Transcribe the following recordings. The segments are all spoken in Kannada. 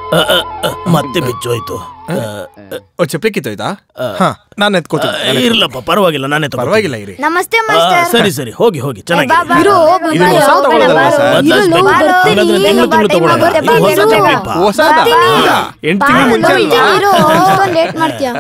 ಅ, ಅ, ಅ, ಮತ್ತೆ ಬಿಚ್ಚೋಯ್ತು ಅ, ಓ ಚಪ್ಪಲಿ ಕಿತ್ತೋಯ್ತಾ ಹಾ ನಾನು ಎತ್ಕೋತೀನಿ ಅ, ಇರ್ಲಪ್ಪ ಪರವಾಗಿಲ್ಲ ನಾನೇ ತಗೊಳ್ತೀನಿ. ಪರವಾಗಿಲ್ಲ ಇರಿ ನಮಸ್ತೆ ಆ, ಮಾಸ್ಟರ್ ಸರಿ ಸರಿ ಹೋಗಿ ಹೋಗಿ ಚೆನ್ನಾಗಿ ಬಾ, ಬಾ. ಇದು ಹೊಸ ತಗೊಳ್ಳೋದಲ್ವಾ ಸರ್? ಇರು, ಹಾಗಾದ್ರೆ ಬರ್ತೀನಿ. ತಿಂಗಳು ತಿಂಗಳು ತಗೊಳ್ಳೋಣ. ಬರ್ತೀನಿ, ಇದು ಹೊಸ ಇರು. ಚಪ್ಲಿಪ್ಪ. ಹೊಸದ ಬರ್ತೀನಿ. ಎಂಟು ತಿಂಗಳು ಮುಂಚೆ ಅಲ್ವಾ ಲೇಟ್ ಮಾಡ್ತೀಯ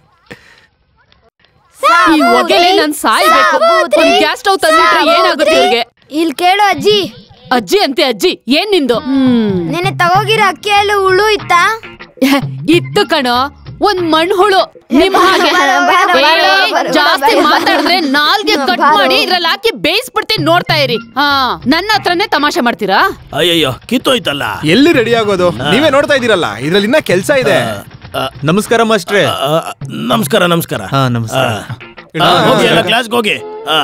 ಈ ಹೊಗೆಲೆ ನಾನ್ ಸಾಯ್ಬೇಕು ಒಂದ್ ಗ್ಯಾಸ್ ಸ್ಟವ್ ತಂದಿಟ್ರೆ ಏನಾಗುತ್ತೆ ಇವ್ರಿಗೆ ಇಲ್ಲಿ ಕೇಳು ಅಜ್ಜಿ ಅಜ್ಜಿ ಅಂತೆ ಅಜ್ಜಿ ಏನ್ ನಿಂದು ನೆನೆ ತಗೋಗಿರೋ ಅಕ್ಕಿಯಲ್ಲಿ ಹುಳು ಇತ್ತಾ ಇತ್ತು ಕಣೋ ಒಂದ್ ಮಣ್ಣು ಹುಳು ನಿಮ್ ಹಾಗೆ ಬರ, ಬರ, ಬರ, ಏ, ಬರ, ಜಾಸ್ತಿ ಬರ, ಬರ. ಮಾತಾಡಿದ್ರೆ ನಾಲ್ಗೆ ಕಟ್ ಬರ. ಮಾಡಿ ಇದ್ರಲ್ಲಿ ಹಾಕಿ ಬೇಯಿಸ್ಬಿಡ್ತೀನಿ ನೋಡ್ತಾ ಇರಿ ಹಾ ನನ್ನ ಹತ್ರನೇ ತಮಾಷೆ ಮಾಡ್ತೀರಾ ಅಯ್ಯಯ್ಯೋ ಕಿತ್ತೋಯ್ತಲ್ಲ ಎಲ್ಲಿ ರೆಡಿ ಆಗೋದು ನೀವೇ ನೋಡ್ತಾ ಇದೀರಲ್ಲ ಇದ್ರಲ್ಲಿ ಇನ್ನ ಕೆಲ್ಸ ಇದೆ ನಮಸ್ಕಾರ ಮಾಸ್ಟ್ರೆ ಆ, ನಮಸ್ಕಾರ ನಮಸ್ಕಾರ ಹಾ, ನಮಸ್ಕಾರ. ಆ, ಆ, ಹೋಗಿ ಎಲ್ಲ ಕ್ಲಾಸ್ಗೆ ಹೋಗಿ ಆ.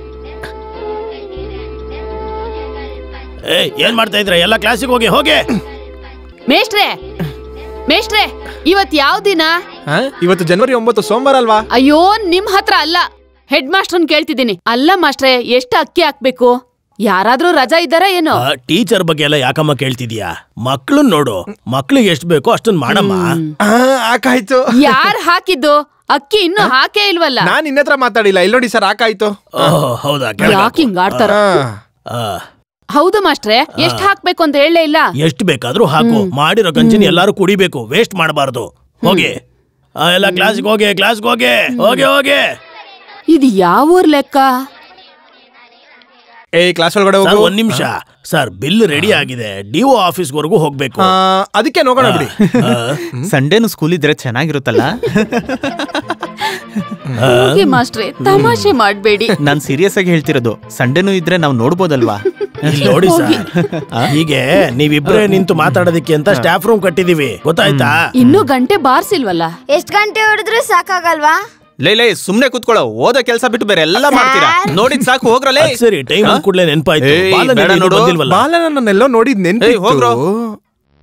ಏ ಏನ್ ಮಾಡ್ತಾ ಇದ್ರ ಎಲ್ಲ ಕ್ಲಾಸಿಗೆ ಹೋಗಿ ಹೋಗಿ ಮೇಷ್ಟ್ರೆ ಮೇಷ್ಟ್ರೆ ಇವತ್ ಯಾವ ದಿನ ಹಾ? ಇವತ್ತು ಜನವರಿ ಒಂಬತ್ತು ಸೋಮವಾರ ಅಲ್ವಾ ಅಯ್ಯೋ ನಿಮ್ ಹತ್ರ ಅಲ್ಲ ಹೆಡ್ ಮಾಸ್ಟರ್ನ್ ಕೇಳ್ತಿದ್ದೀನಿ ಅಲ್ಲ ಮಾಸ್ಟ್ರೆ ಎಷ್ಟು ಅಕ್ಕಿ ಹಾಕ್ಬೇಕು ಯಾರಾದ್ರೂ ರಜಾ ಇದ್ದಾರಾ ಏನೋ ಟೀಚರ್ ಬಗ್ಗೆ ಎಲ್ಲ ಯಾಕಮ್ಮ ಕೇಳ್ತಿದ್ಯಾ ಮಕ್ಳನ್ ನೋಡು ಮಕ್ಳಿಗೆ ಎಷ್ಟು ಬೇಕೋ ಅಷ್ಟನ್ ಮಾಡಮ್ಮ ಆ, ಹಾಕಾಯ್ತು ಯಾರ್ ಹಾಕಿದ್ದು ಅಕ್ಕಿ ಇನ್ನು ಹಾಕೇ ಇಲ್ವಲ್ಲ ನಾನ್ ನಿನ್ನ ಹತ್ರ ಮಾತಾಡಿಲ್ಲ ಇಲ್ಲಿ ನೋಡಿ ಸರ್ ಹಾಕಾಯ್ತು ಓಹ್, ಹೌದಾ ಕೆಳಗೆ ಹಾಕು. ಯಾಕೆ ಹಿಂಗ್ ಆಡ್ತಾರ ಹಾ. ಆ, ಹೌದು ಮಾಸ್ಟ್ರೆ ಎಷ್ಟ್ ಹಾಕ್ಬೇಕು ಅಂತ ಹೇಳಲೇ ಇಲ್ಲ ಎಷ್ಟು ಬೇಕಾದ್ರೂ ಹಾಕು ಮಾಡಿರೋ ಗಂಜಿನ ಎಲ್ಲಾರು ಕುಡಿಬೇಕು ವೇಸ್ಟ್ ಮಾಡಬಾರ್ದು ಹೋಗಿ ಆ, ಎಲ್ಲ ಕ್ಲಾಸ್ಗೆ ಹೋಗಿ ಕ್ಲಾಸ್ಗೆ ಹೋಗಿ ಹೋಗಿ ಹೋಗಿ ಇದು ಯಾವ ಊರ್ ಲೆಕ್ಕ ಏ ಕ್ಲಾಸ್ ಒಳಗಡೆ ಸರ್ ಹೋಗು ಒಂದ್ ನಿಮಿಷ ಸರ್ ಬಿಲ್ ರೆಡಿ ಆಗಿದೆ ಡಿ ಒ ಆಫೀಸ್ವರೆಗೂ ಹೋಗ್ಬೇಕು ಆ, ಅದಕ್ಕೆ ನೋಗೋಣ ಬಿಡಿ ಆ, ಸಂಡೇನು ಸ್ಕೂಲ್ ಇದ್ರೆ ಚೆನ್ನಾಗಿರುತ್ತಲ್ಲ ಹೋಗಿ ಮಾಸ್ಟ್ರೆ ತಮಾಷೆ ಮಾಡ್ಬೇಡಿ ನಾನ್ ಸೀರಿಯಸ್ ಆಗಿ ಹೇಳ್ತಿರೋದು ಸಂಡೇನು ಇದ್ರೆ ನಾವು ನೋಡ್ಬೋದಲ್ವಾ ಇಲ್ಲಿ ನೋಡಿ ಸರ್ ಹೀಗೆ ನೀವಿಬ್ರೇ ನಿಂತು ಮಾತಾಡೋದಕ್ಕೆ ಅಂತ ಸ್ಟಾಫ್ ರೂಮ್ ಕಟ್ಟಿದೀವಿ ಗೊತ್ತಾಯ್ತಾ ಇನ್ನೂ ಗಂಟೆ ಬಾರ್ಸಿಲ್ವಲ್ಲ ಎಷ್ಟ್ ಗಂಟೆ ಹೊಡೆದ್ರೆ ಸಾಕಾಗಲ್ವಾ ಲೇ ಲೇ ಸುಮ್ನೆ ಕೂತ್ಕೊಳ್ಳೋ ಓದೋ ಕೆಲಸ ಬಿಟ್ಟು ಬೇರೆ ಎಲ್ಲ ಮಾಡ್ತೀರಾ ನೋಡಿದ್ ಸಾಕು ಹೋಗ್ರಲೇ ಅದ್ ಸರಿ ಟೈಮ್ ಕೂಡಲೇ ನೆನಪಾಯ್ತು ಏಯ್, ಬಾಲನ್ ಬೇಡ ಇನ್ನೂ ನೋಡು. ಬಂದಿಲ್ವಲ್ಲ ಬಾಲನ ನನ್ನೆಲ್ಲೋ ನೋಡಿದ್ ಏಯ್, ಹೋಗ್ರೋ. ನೆನ್ಪಿತ್ತು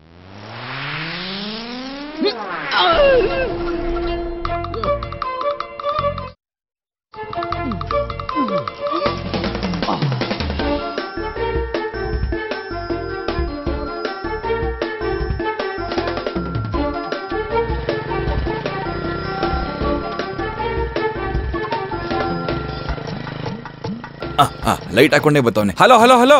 ಲೈಟ್ ಹಾಕೊಂಡೇ ಬರ್ತಾವನೆ ಹಲೋ ಹಲೋ ಹಲೋ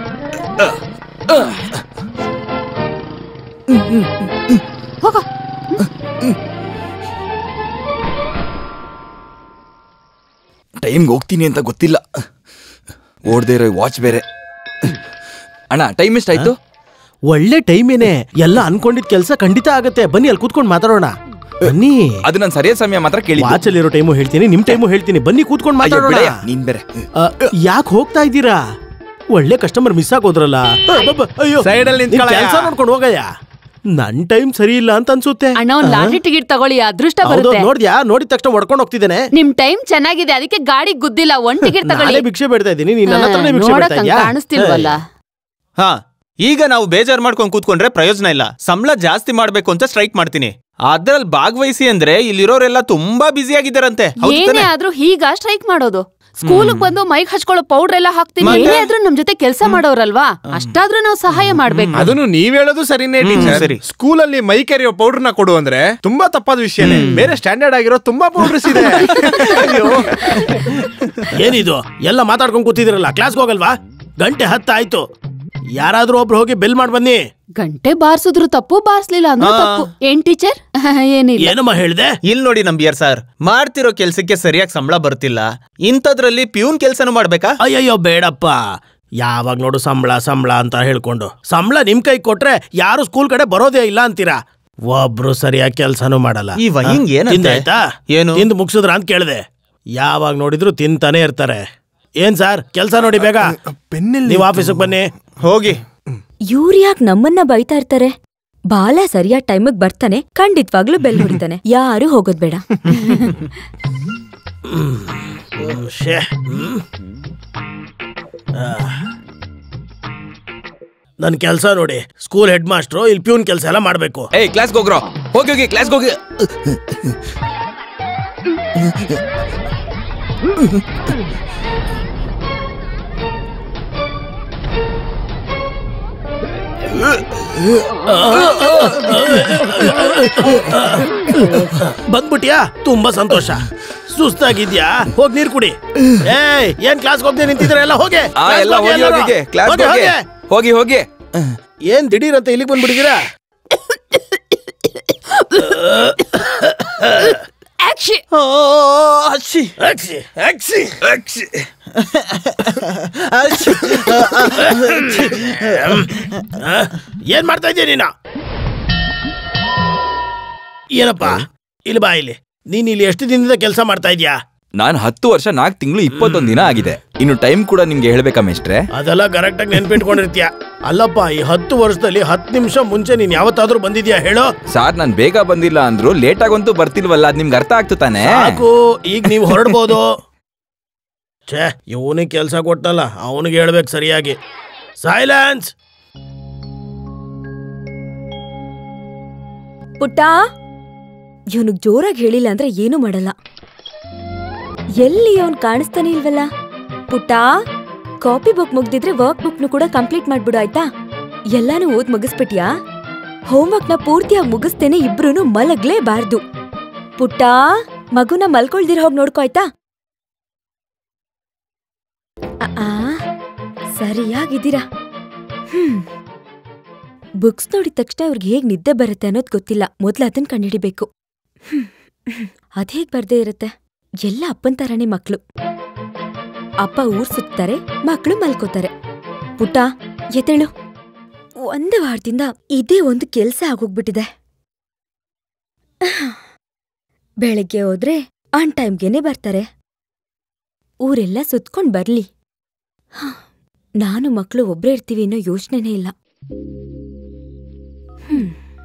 ಟೈಮ್ಗೆ ಹೋಗ್ತೀನಿ ಅಂತ ಗೊತ್ತಿಲ್ಲ ಓಡ್ದೇ ಇರೋ ವಾಚ್ ಬೇರೆ ಅಣ್ಣ ಟೈಮ್ ಎಷ್ಟಾಯ್ತು ಒಳ್ಳೆ ಟೈಮೇನೆ ಎಲ್ಲ ಅನ್ಕೊಂಡಿದ್ ಕೆಲಸ ಖಂಡಿತ ಆಗತ್ತೆ ಬನ್ನಿ ಅಲ್ಲಿ ಕೂತ್ಕೊಂಡು ಮಾತಾಡೋಣ ಬನ್ನಿ ಅದು ನಾನು ಸರಿಯಾದ ಸಮಯ ಮಾತ್ರ ಕೇಳಿ ವಾಚ್ ಅಲ್ಲಿರೋ ಟೈಮು ಹೇಳ್ತೀನಿ ನಿಮ್ ಟೈಮು ಹೇಳ್ತೀನಿ ಬನ್ನಿ ಕೂತ್ಕೊಂಡು ಮಾತಾಡೋಣ ನೀನ್ ಬೇರೆ ಯಾಕೆ ಹೋಗ್ತಾ ಇದ್ದೀರಾ ಒಳ್ಳೆ ಕಸ್ಟಮರ್ ಮಿಸ್ ಆಗೋದ್ರಲ್ಲ ಅಬ್ಬಬ್ಬ, ಅಯ್ಯೋ Side ಅಲ್ಲಿ ನಿಂತ್ಕೊಳಯ್ಯ. ಕೆಲಸ ನೋಡ್ಕೊಂಡು ಹೋಗಯ್ಯ ನನ್ ಟೈಮ್ ಸರಿ ಇಲ್ಲ ಅಂತ ಅನ್ಸುತ್ತೆ ಅಣ್ಣ ಒಂದ್ ಲಾಟ್ರಿ ಟಿಕೆಟ್ ತಗೊಳ್ಳಿ ಅದೃಷ್ಟ ಹೌದು, ಬರುತ್ತೆ ನೋಡ್ದ್ಯಾ ನೋಡಿದ ತಕ್ಷಣ ಹೊಡ್ಕೊಂಡು ಹೋಗ್ತಿದ್ದೇನೆ ನಿಮ್ ಟೈಮ್ ಚೆನ್ನಾಗಿದೆ ಅದಕ್ಕೆ ಗಾಡಿ ಗುದ್ದಿಲ್ಲ ಒಂದ್ ಟಿಕೆಟ್ ತಗೊಳ್ಳಿ ನಾನೇ ಭಿಕ್ಷೆ ಬೇಡ್ತಾ ಇದ್ದೀನಿ ನೀನ್ ನನ್ನ ಹತ್ರನೇ ಭಿಕ್ಷೆ ನೋಡಕ್ ಬೇಡ್ತಾ ಹಂಗ್ ಇದ್ಯಾ ಕಾಣಿಸ್ತಿಲ್ವಲ್ಲ ಹಾ ಈಗ ನಾವು ಬೇಜಾರ್ ಮಾಡ್ಕೊಂಡ್ ಕೂತ್ಕೊಂಡ್ರೆ ಪ್ರಯೋಜನ ಇಲ್ಲ ಸಂಬಳ ಜಾಸ್ತಿ ಮಾಡ್ಬೇಕು ಅಂತ ಸ್ಟ್ರೈಕ್ ಮಾಡ್ತೀನಿ ಅದ್ರಲ್ಲಿ ಭಾಗವಹಿಸಿ ಅಂದ್ರೆ ಇಲ್ಲಿರೋರೆಲ್ಲ ತುಂಬಾ ಬ್ಯುಸಿ ಆಗಿದ್ದಾರಂತೆ ಹೌದು ಏನೇ ತಾನೇ? ಆದ್ರೂ ಹೀಗ ಸ್ಟ್ರೈಕ್ ಮಾಡೋದು ಸ್ಕೂಲ್ ಬಂದು ಮೈಕ್ ಹಚ್ಕೊಳ್ಳೋ ಪೌಡರ್ ಎಲ್ಲ ಹಾಕ್ತೀನಿ ಮತ್ತೆ? ಏನೇ ಆದ್ರೂ ನಮ್ ಜೊತೆ ಕೆಲಸ ಮಾಡೋರಲ್ವಾ ಅಷ್ಟಾದ್ರೂ ನಾವು ಸಹಾಯ ಮಾಡ್ಬೇಕು ಅದನ್ನು ನೀವ್ ಹೇಳೋದು ಸರಿನೇ ಹ್ಮ್, ಟೀಚರ್ ಸರಿ. ಸ್ಕೂಲಲ್ಲಿ ಮೈ ಕೆರೆಯೋ ಪೌಡರ್ ನ ಕೊಡು ಅಂದ್ರೆ ತುಂಬಾ ತಪ್ಪಾದ ವಿಷಯನೇ ಬೇರೆ ಸ್ಟ್ಯಾಂಡರ್ಡ್ ಆಗಿರೋ ತುಂಬಾ ಪೌಡರ್ಸ್ ಇದೆ ಅಯ್ಯೋ. ಏನಿದು ಎಲ್ಲ ಮಾತಾಡ್ಕೊಂಡು ಕೂತಿದಿರಲ್ಲ ಕ್ಲಾಸ್ಗೆ ಹೋಗಲ್ವಾ ಗಂಟೆ ಹತ್ತಾಯ್ತು ಯಾರಾದ್ರೂ ಒಬ್ರು ಹೋಗಿ ಬೆಲ್ ಮಾಡಿ ಬನ್ನಿ ಗಂಟೆ ಬಾರ್ಸಿದ್ರು ತಪ್ಪು ಬಾರ್ಸ್ಲಿಲ್ಲ ಅಂದ್ರೂ ಹಾ. ತಪ್ಪು ಏನ್ ಟೀಚರ್ ಏನಿಲ್ಲ ಏನಮ್ಮ ಹೇಳ್ದೆ ಇಲ್ ನೋಡಿ ನಂಬಿಯರ್ ಸರ್ ಮಾಡ್ತಿರೋ ಕೆಲ್ಸಕ್ಕೆ ಸರಿಯಾಗಿ ಸಂಬಳ ಬರ್ತಿಲ್ಲ ಇಂಥದ್ರಲ್ಲಿ ಪ್ಯೂನ್ ಕೆಲ್ಸನೂ ಮಾಡ್ಬೇಕಾ ಅಯ್ಯಯ್ಯೋ ಬೇಡಪ್ಪ ಯಾವಾಗ ನೋಡು ಸಂಬಳ ಸಂಬಳ ಅಂತ ಹೇಳ್ಕೊಂಡು ಸಂಬಳ ನಿಮ್ ಕೈ ಕೊಟ್ರೆ ಯಾರು ಸ್ಕೂಲ್ ಕಡೆ ಬರೋದೇ ಇಲ್ಲ ಅಂತೀರಾ ಒಬ್ರು ಸರಿಯಾಗಿ ಕೆಲ್ಸನೂ ಮಾಡಲ್ಲ ಈ ವಹಿಂಗ್ ಹ? ಏನಂತೆ? ತಿಂದಾಯ್ತಾ ಏನು? ತಿಂದು ಮುಗಿಸಿದ್ರ ಅಂತ ಕೇಳ್ದೆ ಯಾವಾಗ ನೋಡಿದ್ರು ತಿಂತಾನೆ ಇರ್ತಾರೆ ಏನ್ ಸರ್ ಕೆಲ್ಸ ನೋಡಿ ಬೇಗ ಪೆನ್ನಲ್ಲಿ ನೀವು ಆಫೀಸಿಗೆ ಬನ್ನಿ ಹೋಗಿ ಇವ್ರು ಯಾಕೆ ನಮ್ಮನ್ನ ಬೈತಾ ಇರ್ತಾರೆ ಬಾಲ ಸರಿಯಾದ ಟೈಮಿಗೆ ಬರ್ತಾನೆ ಖಂಡಿತವಾಗ್ಲೂ ಬೆಲ್ ಹೊಡಿತಾನೆ ಯಾರು ಹೋಗೋದ್ ಬೇಡ ಹ್ಮ್, ಶೇ ಹ್ಮ್. ಆ. ನನ್ ಕೆಲ್ಸ ನೋಡಿ ಸ್ಕೂಲ್ ಹೆಡ್ ಮಾಸ್ಟ್ರು ಇಲ್ಲಿ ಪ್ಯೂನ್ ಕೆಲಸ ಎಲ್ಲ ಮಾಡ್ಬೇಕು ಏಯ್ ಕ್ಲಾಸ್ಗೆ ಹೋಗ್ರೋ ಹೋಗಿ ಹೋಗಿ ಕ್ಲಾಸ್ಗೆ ಹೋಗಿ ಬಂದ್ಬಿಟ್ಯಾ ತುಂಬಾ ಸಂತೋಷ ಸುಸ್ತಾಗಿದ್ಯಾ ಹೋಗ್ ನೀರ್ ಕುಡಿ ಏಯ್ ಏನ್ ಕ್ಲಾಸ್ ಹೋಗದೆ ನಿಂತಿದ್ರೆ ಎಲ್ಲ ಹೋಗಿ ಆ Class ಎಲ್ಲ ಹೋಗಿ ಎಲ್ಲರೂ. ಹೋಗಿ ಕ್ಲಾಸ್ ಹೋಗಿ, ಹೋಗಿ ಹೋಗಿ. ಹೋಗಿ ಹೋಗಿ ಏನ್ ದಿಢೀರ್ ಅಂತ ಇಲ್ಲಿಗೆ ಬಂದ್ಬಿಟ್ಟಿದ್ದೀರಾ ಆಕ್ಷಿ ಅಕ್ಷಿ ಅಕ್ಷಿ ಅಕ್ಷಿ ಆ, ಏನ್ ಮಾಡ್ತಾ ಇದೀಯ ನೀನು ಏನಪ್ಪ ಇಲ್ಲಿ ಬಾ ಇಲ್ಲಿ ನೀನ್ ಇಲ್ಲಿ ಎಷ್ಟು ದಿನದಿಂದ ಕೆಲಸ ಮಾಡ್ತಾ ಇದ್ಯಾ ನಾನ್ ಹತ್ತು ವರ್ಷ ನಾಲ್ಕು ತಿಂಗಳು ಇಪ್ಪತ್ತೊಂದ್ ದಿನ ಆಗಿದೆ ಇನ್ನು ಟೈಮ್ ಕೂಡ ನಿಮ್ಗೆ ಹೇಳ್ಬೇಕಾ ಮೇಷ್ಟ್ರೆ ಅದೆಲ್ಲ ಕರೆಕ್ಟ್ ಆಗಿ ನೆನ್ಪಿಟ್ಕೊಂಡಿರ್ತೀಯ ಅಲ್ಲಪ್ಪ ಈ ಹತ್ತು ವರ್ಷದಲ್ಲಿ ಹತ್ತು ನಿಮಿಷ ಮುಂಚೆ ನೀನ್ ಯಾವತ್ತಾದ್ರೂ ಬಂದಿದ್ಯಾ ಹೇಳು ಸಾರ್ ನಾನ್ ಬೇಗ ಬಂದಿಲ್ಲ ಅಂದ್ರು ಲೇಟ್ ಆಗಂತೂ ಬರ್ತಿಲ್ವಲ್ಲ ಅದ್ ನಿಮ್ಗೆ ಅರ್ಥ ಆಗ್ತು ತಾನೆ ಸಾಕು ಈಗ ನೀವು ಹೊರಡ್ಬೋದು ಛೇ ಇವನಿಗೆ ಕೆಲಸ ಕೊಟ್ಟಲ್ಲ ಅವನಿಗೆ ಹೇಳ್ಬೇಕು ಸರಿಯಾಗಿ ಸೈಲೆನ್ಸ್ ಪುಟ್ಟ ಇವನಿಗ್ ಜೋರಾಗಿ ಹೇಳಿಲ್ಲ ಅಂದ್ರೆ ಏನು ಮಾಡಲ್ಲ ಎಲ್ಲಿ ಅವನ್ ಕಾಣಿಸ್ತಾನೆ ಇಲ್ವಲ್ಲ ಪುಟ್ಟ ಕಾಪಿ ಬುಕ್ ಮುಗ್ದಿದ್ರೆ ವರ್ಕ್ ಬುಕ್ನು ಕೂಡ ಕಂಪ್ಲೀಟ್ ಮಾಡ್ಬಿಡು ಆಯ್ತಾ ಎಲ್ಲಾನು ಓದ್ ಮುಗಿಸ್ಬಿಟ್ಯಾ ಹೋಮ್ವರ್ಕ್ನ ಪೂರ್ತಿಯಾಗಿ ಮುಗಿಸ್ತೇನೆ ಇಬ್ರು ಮಲಗ್ಲೇಬಾರ್ದು ಪುಟ್ಟ ಮಗುನ ಮಲ್ಕೊಳ್ದಿರ ಹೋಗಿ ನೋಡ್ಕೋ ಆಯ್ತಾ ಆ, ಆ, ಸರಿಯಾಗಿದ್ದೀರಾ ಹ್ಮ್ ಬುಕ್ಸ್ ನೋಡಿದ ತಕ್ಷಣ ಅವ್ರಿಗೆ ಹೇಗ್ ನಿದ್ದೆ ಬರುತ್ತೆ ಅನ್ನೋದು ಗೊತ್ತಿಲ್ಲ ಮೊದ್ಲು ಅದನ್ನ ಕಂಡುಹಿಡಿಬೇಕು ಅದೇಗ್ ಬರ್ದೇ ಇರುತ್ತೆ ಎಲ್ಲ ಅಪ್ಪನ್ ತರಾನೇ ಮಕ್ಳು ಅಪ್ಪ ಊರ್ ಸುತ್ತಾರೆ ಮಕ್ಳು ಮಲ್ಕೋತಾರೆ ಪುಟ್ಟ ಎದ್ದೇಳು ಒಂದು ವಾರದಿಂದ ಇದೇ ಒಂದು ಕೆಲ್ಸ ಆಗೋಗ್ಬಿಟ್ಟಿದೆ ಬೆಳಗ್ಗೆ ಹೋದ್ರೆ ಆನ್ ಟೈಮ್ಗೆನೆ ಬರ್ತಾರೆ ಊರೆಲ್ಲ ಸುತ್ಕೊಂಡ್ ಬರ್ಲಿ ಹ, ನಾನು ಮಕ್ಳು ಒಬ್ರೇ ಇರ್ತೀವಿ ಅನ್ನೋ ಯೋಚನೆನೇ ಇಲ್ಲ ಹ್ಮ್.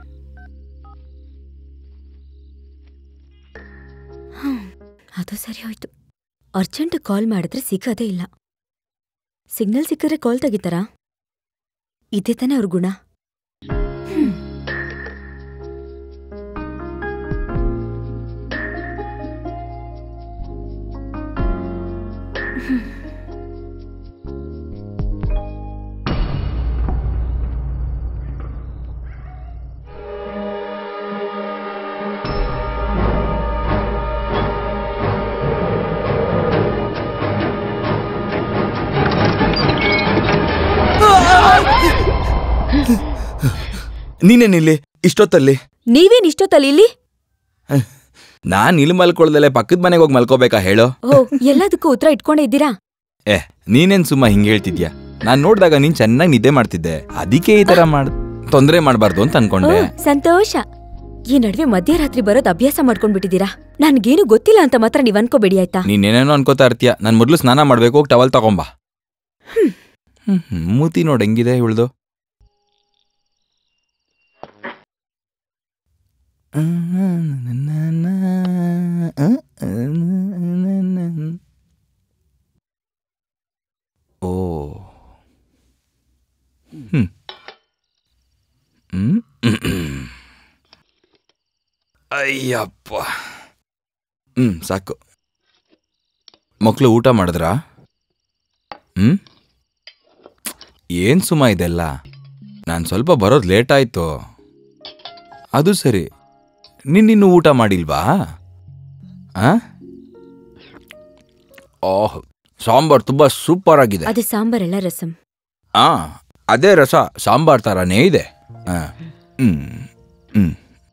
ಹ್ಮ್, ಅದು ಸರಿ ಹೋಯ್ತು ಅರ್ಜೆಂಟ್ ಕಾಲ್ ಮಾಡಿದ್ರೆ ಸಿಗೋದೇ ಇಲ್ಲ ಸಿಗ್ನಲ್ ಸಿಕ್ಕಿದ್ರೆ ಕಾಲ್ ತೆಗಿತಾರಾ ಇದೇ ತಾನೇ ಅವ್ರ ಗುಣ ಹ್ಮ್. ಹ್ಮ್. ನೀನೇನಿಲ್ಲಿ ಇಷ್ಟೊತ್ತಲ್ಲಿ ನೀವೇನ್ ಇಷ್ಟೊತ್ತಲ್ಲಿ ಇಲ್ಲಿ ನಾನ್ ಇಲ್ಲಿ ಮಲ್ಕೊಳ್ದಲೆ ಪಕ್ಕದ ಮನೆಗೆ ಹೋಗಿ ಮಲ್ಕೋಬೇಕಾ ಹೇಳೋ ಓ ಎಲ್ಲದಕ್ಕೂ ಉತ್ತರ ಇಟ್ಕೊಂಡೇ ಇದ್ದೀರಾ ಏ ನೀನೇನ್ ಸುಮ್ಮ ಹಿಂಗ್ ಹೇಳ್ತಿದ್ಯಾ ನಾನ್ ನೋಡ್ದಾಗ ನೀನ್ ಚೆನ್ನಾಗಿ ನಿದ್ದೆ ಮಾಡ್ತಿದ್ದೆ ಅದಕ್ಕೆ ಈ ತರ ಮಾಡ್ ತೊಂದ್ರೆ ಮಾಡ್ಬಾರ್ದು ಅಂತ ಓ ಅನ್ಕೊಂಡೆ ಸಂತೋಷ ಈ ನಡುವೆ ಮಧ್ಯರಾತ್ರಿ ಬರೋದ್ ಅಭ್ಯಾಸ ಮಾಡ್ಕೊಂಡ್ಬಿಟ್ಟಿದೀರಾ ನನ್ಗೇನು ಗೊತ್ತಿಲ್ಲ ಅಂತ ಮಾತ್ರ ನೀವ್ ಅನ್ಕೋಬೇಡಿ ಆಯ್ತಾ ನೀನೇನೇನೋ ಅನ್ಕೋತಾ ಇರ್ತೀಯ ನಾನ್ ಮೊದ್ಲು ಸ್ನಾನ ಮಾಡ್ಬೇಕು ಹೋಗಿ ಟವಲ್ ತಗೊಂಬಾ ಹ್ಮ್ ಹ್ಮ್, ಮೂತಿ ನೋಡ್ ಹೆಂಗಿದೆ ಇವಳ್ದು ಓ ಹ್ಮ್ ಹ್ಮ್ ಅಯ್ಯಪ್ಪ ಹ್ಮ್ ಸಾಕು ಮಕ್ಳು ಊಟ ಮಾಡಿದ್ರಾ ಹ್ಮ್ ಏನ್ ಸುಮ ಇದೆಲ್ಲ ನಾನು ಸ್ವಲ್ಪ ಬರೋದು ಲೇಟ್ ಆಯ್ತು ಅದು ಸರಿ ನೀನಿನ್ನು ಊಟ ಮಾಡಿಲ್ವಾ ಆ ಓಹ್ ಸಾಂಬಾರ್ ತುಂಬಾ ಸೂಪರ್ ಆಗಿದೆ ಅದು ಸಾಂಬಾರೆಲ್ಲ ರಸಂ ಆ ಅದೇ ರಸ ಸಾಂಬಾರ್ ಥರನೇ ಇದೆ ಆ, ಹ್ಮ್ ಹ್ಮ್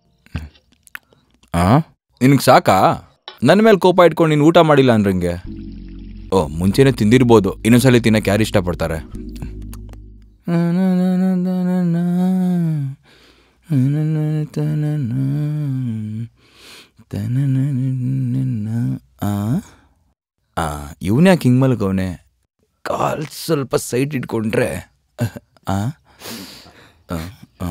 ಆ ನಿನಗೆ ಸಾಕಾ ನನ್ನ ಮೇಲೆ ಕೋಪ ಇಟ್ಕೊಂಡು ನೀನು ಊಟ ಮಾಡಿಲ್ಲ ಅಂದ್ರಂಗೆ ಓ ಮುಂಚೆನೆ ತಿಂದಿರ್ಬೋದು ಇನ್ನೊಂದ್ಸಲಿ ತಿನ್ನಕ್ಕೆ ಯಾರು ಇಷ್ಟಪಡ್ತಾರೆ ಆ ಇವನ್ಯಾಕೆ ಹಿಂಗೆ ಮಲ್ಗವನೆ ಕಾಲ್ ಸ್ವಲ್ಪ ಸೈಟ್ ಇಟ್ಕೊಂಡ್ರೆ ಆ ಆ, ಆ.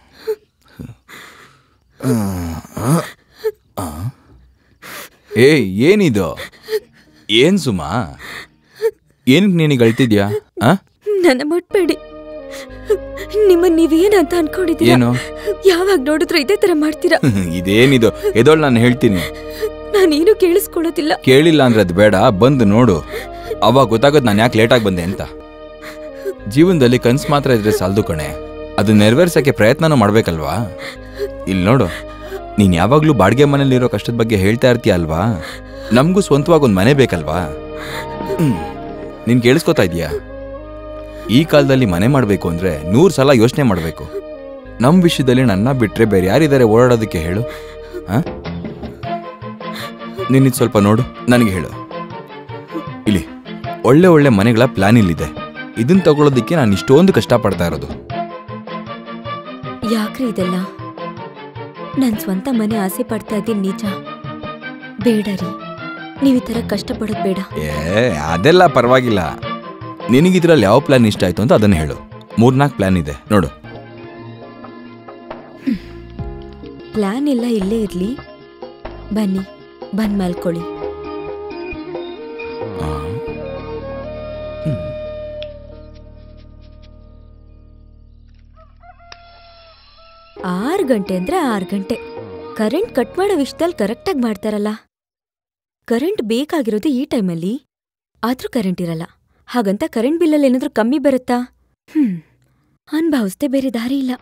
ಆ. ಏ ಏನಿದು ಏನ್ ಸುಮಾ ಏನಕ್ಕೆ ನೀನೀಗ ಅಳ್ತಿದ್ಯಾ ಆ ನನ್ನ ಮುಟ್ಬೇಡಿ ನಿಮ್ಮನ್ ನೀವೇನಂತ ಅನ್ಕೊಂಡಿದೀರಾ ಏನು ಯಾವಾಗ ನೋಡಿದ್ರು ಇದೇ ತರ ಮಾಡ್ತೀರಾ ಇದೇನಿದು ಎದೋಳ್ ನಾನು ಹೇಳ್ತೀನಿ ನಾನೇನು ಕೇಳಿಸ್ಕೊಳ್ಳೋದಿಲ್ಲ ಕೇಳಿಲ್ಲ ಅಂದ್ರೆ ಅದು ಬೇಡ ಬಂದು ನೋಡು ಅವಾಗ ಗೊತ್ತಾಗೋದು ನಾನು ಯಾಕೆ ಲೇಟಾಗಿ ಬಂದೆ ಅಂತ ಜೀವನದಲ್ಲಿ ಕನ್ಸು ಮಾತ್ರ ಇದ್ರೆ ಸಾಲದು ಕಣೆ ಅದು ನೆರವೇರ್ಸಕ್ಕೆ ಪ್ರಯತ್ನನೂ ಮಾಡ್ಬೇಕಲ್ವಾ ಇಲ್ಲಿ ನೋಡು ನೀನ್ ಯಾವಾಗ್ಲೂ ಬಾಡಿಗೆ ಮನೇಲಿರೋ ಕಷ್ಟದ ಬಗ್ಗೆ ಹೇಳ್ತಾ ಇರ್ತೀಯ ಅಲ್ವಾ ನಮಗೂ ಸ್ವಂತವಾಗಿ ಒಂದು ಮನೆ ಬೇಕಲ್ವಾ ಹ್ಮ್. ನೀನ್ ಕೇಳಿಸ್ಕೊತಾ ಇದೀಯಾ ಈ ಕಾಲದಲ್ಲಿ ಮನೆ ಮಾಡಬೇಕು ಅಂದ್ರೆ ನೂರು ಸಲ ಯೋಚನೆ ಮಾಡಬೇಕು ನಮ್ಮ ವಿಷಯದಲ್ಲಿ ನನ್ನ ಬಿಟ್ರೆ ಬೇರೆ ಯಾರಿದ್ದಾರೆ ಓಡಾಡೋದಕ್ಕೆ ಹೇಳು ಆ ನೀನಿದ್ ಸ್ವಲ್ಪ ನೋಡು ನನಗೆ ಹೇಳು ಇಲ್ಲಿ ಒಳ್ಳೆ ಒಳ್ಳೆ ಮನೆಗಳ ಪ್ಲಾನ್ ಇಲ್ಲಿದೆ ಇದನ್ನ ತಗೊಳ್ಳೋದಕ್ಕೆ ನಾನು ಇಷ್ಟೊಂದು ಕಷ್ಟಪಡ್ತಾ ಇರೋದು ಯಾಕ್ರಿ ಇದೆಲ್ಲ ನನ್ ಸ್ವಂತ ಮನೆ ಆಸೆ ಪಡ್ತಾ ಇದ್ದೀನಿ ನಿಜ ಬೇಡ ರೀ ನೀವ್ ಈ ತರ ಕಷ್ಟಪಡೋದ್ ಬೇಡ ಏ ಅದೆಲ್ಲ ಪರವಾಗಿಲ್ಲ ನಿನಗಿದ್ರಲ್ಲಿ ಯಾವ ಪ್ಲಾನ್ ಇಷ್ಟ ಆಯ್ತು ಅಂತ ಅದನ್ನ ಹೇಳು ಮೂರ್ನಾಲ್ಕು ಪ್ಲಾನ್ ಇದೆ ನೋಡು ಪ್ಲಾನ್ ಎಲ್ಲ ಇಲ್ಲೇ ಇರ್ಲಿ ಬನ್ನಿ ಬಂದ್ ಮಲ್ಕೊಳ್ಳಿ ಆ. ಹ್ಮ್. ಆರು ಗಂಟೆ ಅಂದ್ರೆ ಆರು ಗಂಟೆ ಕರೆಂಟ್ ಕಟ್ ಮಾಡೋ ವಿಷಯದಲ್ಲಿ ಕರೆಕ್ಟಾಗಿ ಮಾಡ್ತಾರಲ್ಲ ಕರೆಂಟ್ ಬೇಕಾಗಿರೋದು ಈ ಟೈಮಲ್ಲಿ ಆದ್ರೂ ಕರೆಂಟ್ ಇರಲ್ಲ ಹಾಗಂತ ಕರೆಂಟ್ ಬಿಲ್ಲಲ್ಲಿ ಏನಾದ್ರೂ ಕಮ್ಮಿ ಬರುತ್ತಾ ಹ್ಮ್ ಅನ್ಭವಿಸ್ದೆ ಬೇರೆ ದಾರಿ ಇಲ್ಲ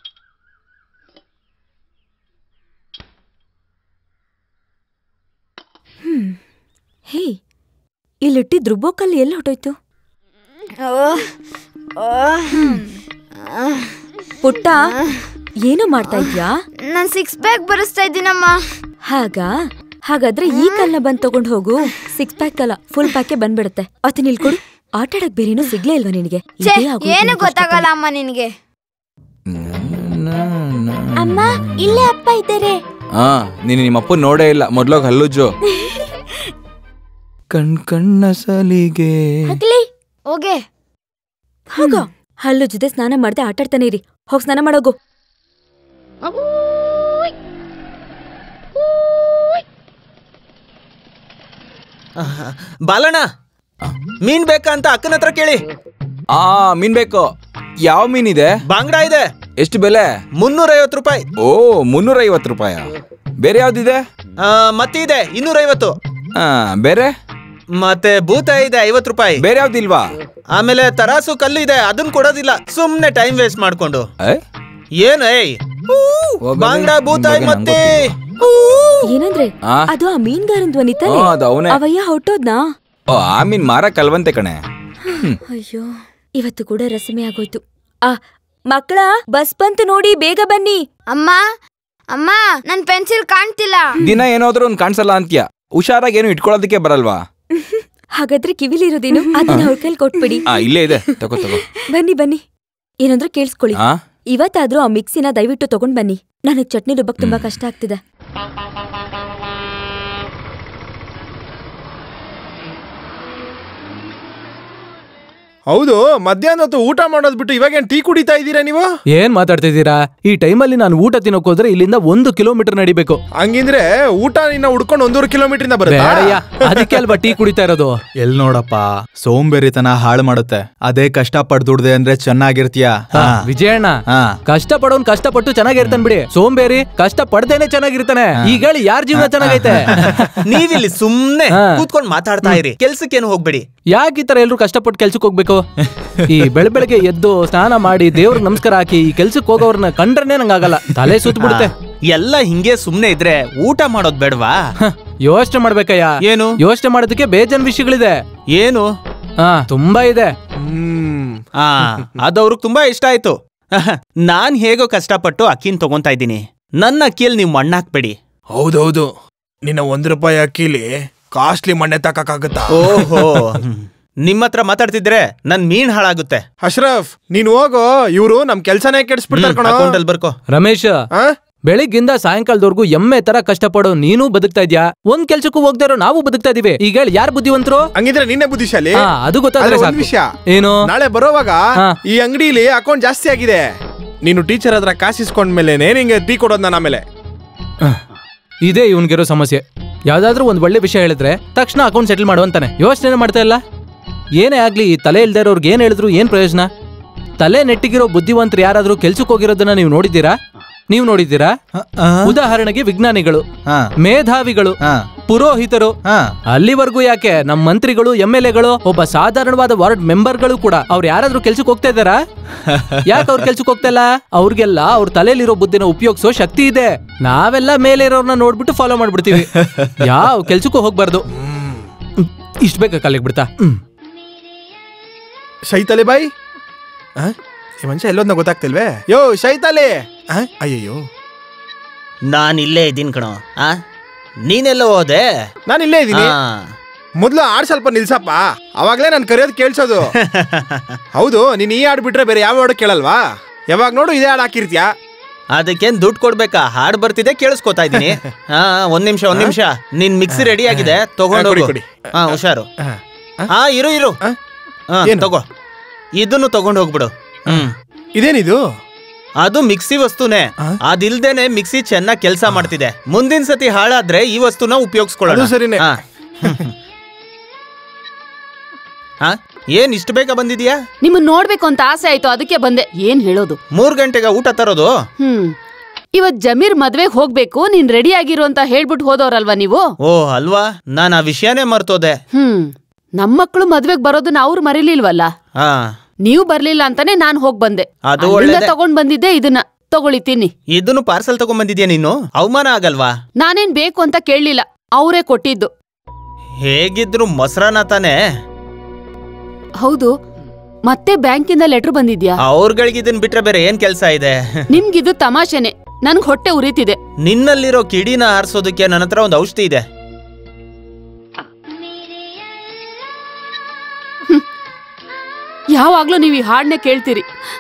ಹ್ಮ್ ಹೇ ಇಲ್ಲಿಟ್ಟಿದ್ ರುಬ್ಬೋಕಲ್ಲಿ ಎಲ್ಲಿ ಹೊಟ್ಟೋಯ್ತು ಪುಟ್ಟ ಏನೋ ಮಾಡ್ತಾ ಇದ್ಯಾ ನಾನ್ ಸಿಕ್ಸ್ ಪ್ಯಾಕ್ ಬರೆಸ್ತಾ ಇದ್ದೀನಮ್ಮ ಹಾಗ ಹಾಗಾದ್ರೆ ಈ ಕಲ್ನ ಬಂದ್ ತಗೊಂಡ್ ಹೋಗು ಸಿಕ್ಸ್ ಪ್ಯಾಕ್ ಅಲ್ಲ ಫುಲ್ ಪ್ಯಾಕೆ ಬಂದ್ಬಿಡುತ್ತೆ ಅತಿ ನಿಲ್ಕೊಡು ಆಟ ಆಡಕ್ ಬೇರೇನೂ ಸಿಗ್ಲೇ ಇಲ್ವಾ ನಿನಗೆ ಛೇ ಇದೇ ಆಗೋಯ್ತು ಏನು ನಿನ್ ಗೊತ್ತಾಗಲ್ಲ ಅಮ್ಮ ನಿನಗೆ ಅಮ್ಮ ಇಲ್ಲೇ ಅಪ್ಪ ಇದ್ದಾರೆ ಆ ನೀನು ನಿಮ್ಮ ಅಪ್ಪ ನೋಡೇ ಇಲ್ಲ ಮೊದ್ಲೋಗ್ ಹಲ್ಲುಜ್ಜು ಕಣ್ ಕಣ್ಣ ಸಲಿಗೆ ಹೋಗೆ ಹೋಗ ಹಲ್ಲು ಜೊತೆ ಸ್ನಾನ ಮಾಡ್ದೆ ಆಟಾಡ್ತಾನೆ ಇರಿ ಹೋಗ್ ಸ್ನಾನ ಮಾಡೋಗು ಬಾಲಣ್ಣ ಮೀನ್ ಬೇಕಾ ಅಂತ ಅಕ್ಕನ ಹತ್ರ ಕೇಳಿ ಆ ಮೀನ್ ಬೇಕು ಯಾವ ಮೀನಿದೆ ಬಾಂಗ್ಡಾ ಇದೆ ಎಷ್ಟು ಬೆಲೆ ಮುನ್ನೂರ ಐವತ್ತು ರೂಪಾಯಿ ಓ ಮುನ್ನೂರ ಐವತ್ತು ರೂಪಾಯ ಬೇರೆ ಯಾವ್ದಿದೆ ಆ, ಮತ್ತೆ ಇದೆ ಇನ್ನೂರ ಐವತ್ತು ಆ, ಬೇರೆ ಮತ್ತೆ ಭೂತ ಇದೆ ಐವತ್ತು ರೂಪಾಯಿ ಬೇರೆ ಯಾವ್ದಿಲ್ವಾ ಆಮೇಲೆ ತರಾಸು ಕಲ್ಲು ಇದೆ ಅದನ್ನ ಕೊಡೋದಿಲ್ಲ ಸುಮ್ನೆ ಟೈಮ್ ವೇಸ್ಟ್ ಮಾಡ್ಕೊಂಡು ಏ? ಏನು ಏಯ್ ಹೋಗಲ್ಲ. ಬಾಂಗ್ಡಾ ಭೂತ ನಿಮ್ಗೆ ನಂಗ್ ಮತ್ತೆ ಏನಂದ್ರೆ ಆ? ಅದು ಆ ಮೀನ್ಗಾರನ್ ಧ್ವನಿ ತಾನೆ ಹ್ಮ್, ಅದು ಅವ್ನೇ. ಅವಯ್ಯ ಹೊಟ್ಟೋದ್ನಾ ಓ ಆ ಮೀನ್ ಮಾರಕ್ಕಲ್ವಂತೆ ಕಣೆ ಅಯ್ಯೋ ಇವತ್ತು ಕೂಡ ರಸಮೆ ಆಗೋಯ್ತು ಆ ಮಕ್ಕಳ ಬಸ್ ಬಂತು ನೋಡಿ ಬೇಗ ಬನ್ನಿ ಅಮ್ಮ ಅಮ್ಮ ನನ್ ಪೆನ್ಸಿಲ್ ಕಾಣ್ತಿಲ್ಲ ದಿನ ಏನಾದ್ರೂ ಒಂದ್ ಕಾಣಿಸಲ್ಲ ಅಂತ್ಯ ಹುಷಾರಾಗಿ ಏನು ಇಟ್ಕೊಳ್ಳೋದಕ್ಕೆ ಬರಲ್ವಾ ಹಾಗಾದ್ರೆ ಕಿವಿಲಿರೋದೇನು ಅದನ್ನ ಅವ್ರ ಕೈಲಿ ಕೊಟ್ಬಿಡಿ ಆ ಇಲ್ಲೇ ಇದೆ ತಗೋ ತಗೋ ಬನ್ನಿ ಬನ್ನಿ ಏನಂದ್ರೆ ಕೇಳಿಸ್ಕೊಳ್ಳಿ ಆ ಇವತ್ತಾದ್ರೂ ಆ ಮಿಕ್ಸಿನ ದಯವಿಟ್ಟು ತಗೊಂಡ್ ಬನ್ನಿ ನನಗ್ ಚಟ್ನಿ ರುಬ್ಬಕ್ ತುಂಬಾ ಕಷ್ಟ ಆಗ್ತಿದೆ ಹೌದು ಮಧ್ಯಾಹ್ನ ಹೊತ್ತು ಊಟ ಮಾಡೋದ್ ಬಿಟ್ಟು ಇವಾಗೇನ್ ಟೀ ಕುಡಿತಾ ಇದ್ದೀರಾ ನೀವು ಏನ್ ಮಾತಾಡ್ತಿದ್ದೀರಾ ಈ ಟೈಮಲ್ಲಿ ನಾನು ಊಟ ತಿನ್ನೋಕ್ ಹೋದ್ರೆ ಇಲ್ಲಿಂದ ಒಂದು ಕಿಲೋಮೀಟರ್ ನಡಿಬೇಕು ಹಂಗಿದ್ರೆ ಊಟ ನಿನ್ನ ಹುಡ್ಕೊಂಡು ಒಂದೂವರೆ ಕಿಲೋಮೀಟರ್ ಇಂದ ಬರುತ್ತೆ ಬೇಡಯ್ಯ ಅದಕ್ಕೆ ಅಲ್ವಾ ಟೀ ಕುಡಿತಾ ಇರೋದು ಎಲ್ ನೋಡಪ್ಪ ಸೋಂಬೇರಿತನ ಹಾಳು ಮಾಡುತ್ತೆ ಅದೇ ಕಷ್ಟಪಟ್ಟು ದುಡ್ದೆ ಅಂದ್ರೆ ಚೆನ್ನಾಗಿರ್ತೀಯ ಹಾ, ವಿಜಯಣ್ಣ ಹಾ. ಕಷ್ಟ ಪಡೋನ್ ಕಷ್ಟಪಟ್ಟು ಚೆನ್ನಾಗಿರ್ತಾನೆ ಬಿಡಿ ಸೋಂಬೇರಿ ಕಷ್ಟ ಪಡ್ದೇನೆ ಚೆನ್ನಾಗಿರ್ತಾನೆ ಈಗ ಹೇಳಿ ಯಾರ ಜೀವನ ಚೆನ್ನಾಗೈತೆ ನೀವಿಲ್ಲಿ ಸುಮ್ನೆ ಹಾ. ಕೂತ್ಕೊಂಡು ಮಾತಾಡ್ತಾ ಇರಿ ಕೆಲ್ಸಕ್ಕೇನು ಹೋಗ್ಬೇಡಿ ಯಾಕೆ ಈ ತರ ಎಲ್ರು ಕಷ್ಟಪಟ್ಟು ಕೆಲ್ಸಕ್ಕೆ ಹೋಗ್ಬೇಕು ಈ ಬೆಳ ಬೆಳಗ್ಗೆ ಎದ್ದು ಸ್ನಾನ ಮಾಡಿ ದೇವ್ರಿಗೆ ನಮಸ್ಕಾರ ಹಾಕಿ ಈ ಕೆಲ್ಸಕ್ಕೆ ಹೋಗೋರ್ನ ಕಂಡ್ರನೆ ನಂಗಾಗಲ್ಲ ತಲೆ ಸುತ್ತ ಬಿಡುತ್ತೆ ಎಲ್ಲ ಹಿಂಗೆ ಸುಮ್ನೆ ಇದ್ರೆ ಊಟ ಮಾಡೋದ್ ಬೇಡವಾ ಯೋಚನೆ ಮಾಡ್ಬೇಕಯ್ಯ ಏನು ಯೋಚನೆ ಮಾಡೋದಕ್ಕೆ ಬೇಜಾನ್ ವಿಷಯಗಳಿದೆ ಏನು ಹಾ ತುಂಬಾ ಇದೆ ಹ್ಮ್ ಆ ಅದವ್ರಿಗೆ ತುಂಬಾ ಇಷ್ಟ ಆಯ್ತು ನಾನ್ ಹೇಗೋ ಕಷ್ಟಪಟ್ಟು ಅಕ್ಕಿನ ತಗೊಂತಾ ಇದ್ದೀನಿ ನನ್ನ ಅಕ್ಕಿಯಲ್ಲಿ ನೀವು ಮಣ್ಣಾಕ್ಬೇಡಿ ಹೌದೌದು ನಿನ್ನ ಒಂದ್ ರೂಪಾಯಿ ಅಕ್ಕಿಲಿ ಕಾಸ್ಟ್ಲಿ ಮಣ್ಣೆ ತಕ್ಕಾಗುತ್ತಾ ಓಹೋ ನಿಮ್ಮ ಹತ್ರ ಮಾತಾಡ್ತಿದ್ರೆ ನನ್ ಮೀನ್ ಹಾಳಾಗುತ್ತೆ ಅಶ್ರಫ್ ನೀನ್ ಹೋಗು ಇವ್ರು ನಮ್ ಕೆಲ್ಸನೇ ಕೆಡಿಸ್ಬಿಡ್ತಾರ ಕಣೋ ಅಕೌಂಟಲ್ಲಿ ಬರ್ಕೋ ರಮೇಶ್ ಆ? ಬೆಳಿಗ್ಗಿಂದ ಸಾಯಂಕಾಲದವರೆಗೂ ಎಮ್ಮೆ ತರ ಕಷ್ಟಪಡೋ ನೀನು ಬದುಕ್ತಾ ಇದ್ಯಾ ಒಂದ್ ಕೆಲ್ಸಕ್ಕೂ ಹೋಗ್ದೇ ಇರೋ ನಾವು ಬದುಕ್ತಾ ಇದೀವಿ ಈಗ ಹೇಳಿ ಯಾರು ಬುದ್ಧಿವಂತರು ಹಂಗಿದ್ರೆ ನಿನ್ನೆ ಬುದ್ಧಿಶಾಲಿ ಹಾ, ಅದು ಗೊತ್ತಾದ್ರೆ ಆದ್ರೆ ಒಂದ್ ಸಾಕು. ವಿಷಯ ಏನು ನಾಳೆ ಬರೋವಾಗ ಹಾ. ಈ ಅಂಗಡಿಲಿ ಅಕೌಂಟ್ ಜಾಸ್ತಿ ಆಗಿದೆ ನೀನು ಟೀಚರ್ ಹತ್ರ ಕಾಸಿಸ್ಕೊಂಡ್ಮೇಲೆ ನಿಂಗೆ ಟೀ ಕೊಡೋದ್ ನಾನು ಆಮೇಲೆ ಇದೇ ಇವನ್ಗಿರೋ ಸಮಸ್ಯೆ ಯಾವ್ದಾದ್ರೂ ಒಂದ್ ಒಳ್ಳೆ ವಿಷಯ ಹೇಳಿದ್ರೆ ತಕ್ಷಣ ಅಕೌಂಟ್ ಸೆಟಲ್ ಮಾಡುವಂತಾನೆ ಯೋಚನೆ ಮಾಡ್ತಾ ಇಲ್ಲ ಏನೇ ಆಗ್ಲಿ ಈ ತಲೆ ಇಲ್ದೇ ಇರೋರ್ಗೆ ಏನ್ ಹೇಳಿದ್ರು ಏನ್ ಪ್ರಯೋಜನ ತಲೆ ನೆಟ್ಟಿಗಿರೋ ಬುದ್ಧಿವಂತರು ಯಾರಾದ್ರೂ ಕೆಲ್ಸಕ್ಕೆ ಹೋಗಿರೋದನ್ನ ನೀವು ನೋಡಿದ್ದೀರಾ ನೀವು ನೋಡಿದ್ದೀರಾ ಉದಾಹರಣೆಗೆ ವಿಜ್ಞಾನಿಗಳು ಹಾ ಮೇಧಾವಿಗಳು ಹಾ ಪುರೋಹಿತರು ಹಾ ಅಲ್ಲಿವರೆಗೂ ಯಾಕೆ ನಮ್ಮ ಮಂತ್ರಿಗಳು ಎಂ ಎಲ್ ಎಗಳು ಒಬ್ಬ ಸಾಧಾರಣವಾದ ವಾರ್ಡ್ ಮೆಂಬರ್ಗಳು ಕೂಡ ಅವ್ರು ಯಾರಾದ್ರೂ ಕೆಲ್ಸಕ್ಕೆ ಹೋಗ್ತಾ ಇದ್ದಾರಾ ಯಾಕೆ ಅವ್ರ ಕೆಲ್ಸಕ್ಕೆ ಹೋಗ್ತಾ ಇಲ್ಲ ಅವ್ರಿಗೆಲ್ಲ ಅವ್ರ ತಲೆಯಲ್ಲಿರೋ ಬುದ್ಧಿನ ಉಪಯೋಗಿಸೋ ಶಕ್ತಿ ಇದೆ ನಾವೆಲ್ಲ ಮೇಲೆ ಇರೋರ್ನ ನೋಡ್ಬಿಟ್ಟು ಫಾಲೋ ಮಾಡ್ಬಿಡ್ತೀವಿ ಯಾವ ಕೆಲ್ಸಕ್ಕೂ ಹೋಗ್ಬಾರ್ದು ಇಷ್ಟ ಬೇಕಾ ಕಾಲಿಗೆ ಬಿಡ್ತಾ ಹ್ಮ್ ಶೈತಾಲಿ ಬಾಯ್ ಆ? ಈ ಮನುಷ್ಯ ಎಲ್ಲೋದ್ನ ಗೊತ್ತಾಗ್ತಿಲ್ವೇ ಯೋ ಶೈತಾಲಿ ಆ? ಅಯ್ಯಯ್ಯೋ ನಾನ್ ಇಲ್ಲೇ ಇದ್ದೀನಿ ಕಣೋ ಆ ನೀನೆಲ್ಲ ಹೋದೆ ನಾನು ಇಲ್ಲೇ ಇದ್ದೀನಿ ಆ. ಮೊದ್ಲು ಹಾಡ್ ಸ್ವಲ್ಪ ನಿಲ್ಸಪ್ಪ ಅವಾಗ್ಲೇ ನಾನು ಕರೆಯೋದು ಕೇಳಿಸೋದು ಹೌದು ನೀನ್ ಈ ಹಾಡ್ ಬಿಟ್ರೆ ಬೇರೆ ಯಾವ ಹಾಡು ಕೇಳಲ್ವಾ ಯಾವಾಗ ನೋಡು ಇದೇ ಹಾಡು ಹಾಕಿರ್ತ್ಯಾ ಅದಕ್ಕೇನ್ ದುಡ್ಡು ಕೊಡ್ಬೇಕಾ ಹಾಡ್ ಬರ್ತಿದೆ ಕೇಳಿಸ್ಕೊತಾ ಇದ್ದೀನಿ ಹಾ ಒಂದ್ ನಿಮಿಷ ಒಂದ್ ನಿಮಿಷ ನಿನ್ ಮಿಕ್ಸಿ ರೆಡಿ ಆಗಿದೆ ತಗೊಂಡು ಕೊಡಿ, ಹೋಗು ಕೊಡಿ. ಹಾ ಹುಷಾರು ಆ, ಹಾ ಇರು ಇರು ಆ? ಹಾ ಏನು? ತಗೋ ಇದನ್ನು ತಗೊಂಡು ಹೋಗ್ಬಿಡು ಹ್ಮ್ ಇದೇನಿದು ಅದು ಮಿಕ್ಸಿ ವಸ್ತುನೇ ಆ? ಅದಿಲ್ದೇನೆ ಮಿಕ್ಸಿ ಚೆನ್ನಾಗಿ ಕೆಲಸ ಮಾಡ್ತಿದೆ ಮುಂದಿನ ಸತಿ ಹಾಳಾದ್ರೆ ಈ ವಸ್ತುನ ಉಪಯೋಗಿಸ್ಕೊಳ್ಳೋಣ ಅದು ಸರಿನೇ. ಹಾ. ಹಾ ಏನ್ ಇಷ್ಟು ಬೇಗ ಬಂದಿದ್ಯಾ ನಿಮ್ಮನ್ ನೋಡ್ಬೇಕು ಅಂತ ಆಸೆ ಆಯ್ತು ಅದಕ್ಕೆ ಬಂದೆ ಏನ್ ಹೇಳೋದು ಮೂರ್ ಗಂಟೆಗ ಊಟ ತರೋದು ಹ್ಮ್ ಇವತ್ ಜಮೀರ್ ಮದ್ವೆಗ್ ಹೋಗ್ಬೇಕು ನೀನ್ ರೆಡಿ ಆಗಿರು ಅಂತ ಹೇಳ್ಬಿಟ್ಟು ಹೋದವ್ರಲ್ವಾ ನೀವು ಓ ಅಲ್ವಾ ನಾನ್ ಆ ವಿಷಯನೇ ಮರ್ತೋದೆ ಹ್ಮ್ ನಮ್ಮಕ್ಕಳು ಮದ್ವೆಗ್ ಬರೋದನ್ನ ಅವ್ರು ಮರೀಲಿಲ್ವಲ್ಲ ಹಾ ನೀವು ಬರ್ಲಿಲ್ಲ ಅಂತಾನೆ ನಾನ್ ಹೋಗ್ ಬಂದೆ ಅದು ಅಲ್ಲಿಂದ ಒಳ್ಳೇದೇ. ತಗೊಂಡ್ ಬಂದಿದ್ದೆ ಇದನ್ನ ತಗೊಳ್ಳಿ ತಿನ್ನಿ ಇದನ್ನು ಪಾರ್ಸಲ್ ತಗೊಂಡ್ಬಂದಿದ್ಯಾ ನೀನು ಅವಮಾನ ಆಗಲ್ವಾ ನಾನೇನ್ ಬೇಕು ಅಂತ ಕೇಳಲಿಲ್ಲ ಅವರೇ ಕೊಟ್ಟಿದ್ದು ಹೇಗಿದ್ರು ಮೊಸರನ್ನ ತಾನೇ ಹೌದು ಮತ್ತೆ ಬ್ಯಾಂಕಿಂದ ಲೆಟರ್ ಬಂದಿದ್ಯಾ ಅವ್ರಗಳಿಗೆ ಇದನ್ ಬಿಟ್ರೆ ಬೇರೆ ಏನ್ ಕೆಲ್ಸ ಇದೆ ನಿಮ್ಗಿದು ತಮಾಷೆನೆ ನನ್ಗ್ ಹೊಟ್ಟೆ ಉರಿತಿದೆ ನಿನ್ನಲ್ಲಿರೋ ಕಿಡಿನ ಹಾರಿಸೋದಕ್ಕೆ ನನ್ನ ಹತ್ರ ಒಂದು ಔಷಧಿ ಇದೆ ಯಾವಾಗ್ಲೂ ನೀವು ಈ ಹಾಡ್ನೆ ಕೇಳ್ತೀರಿ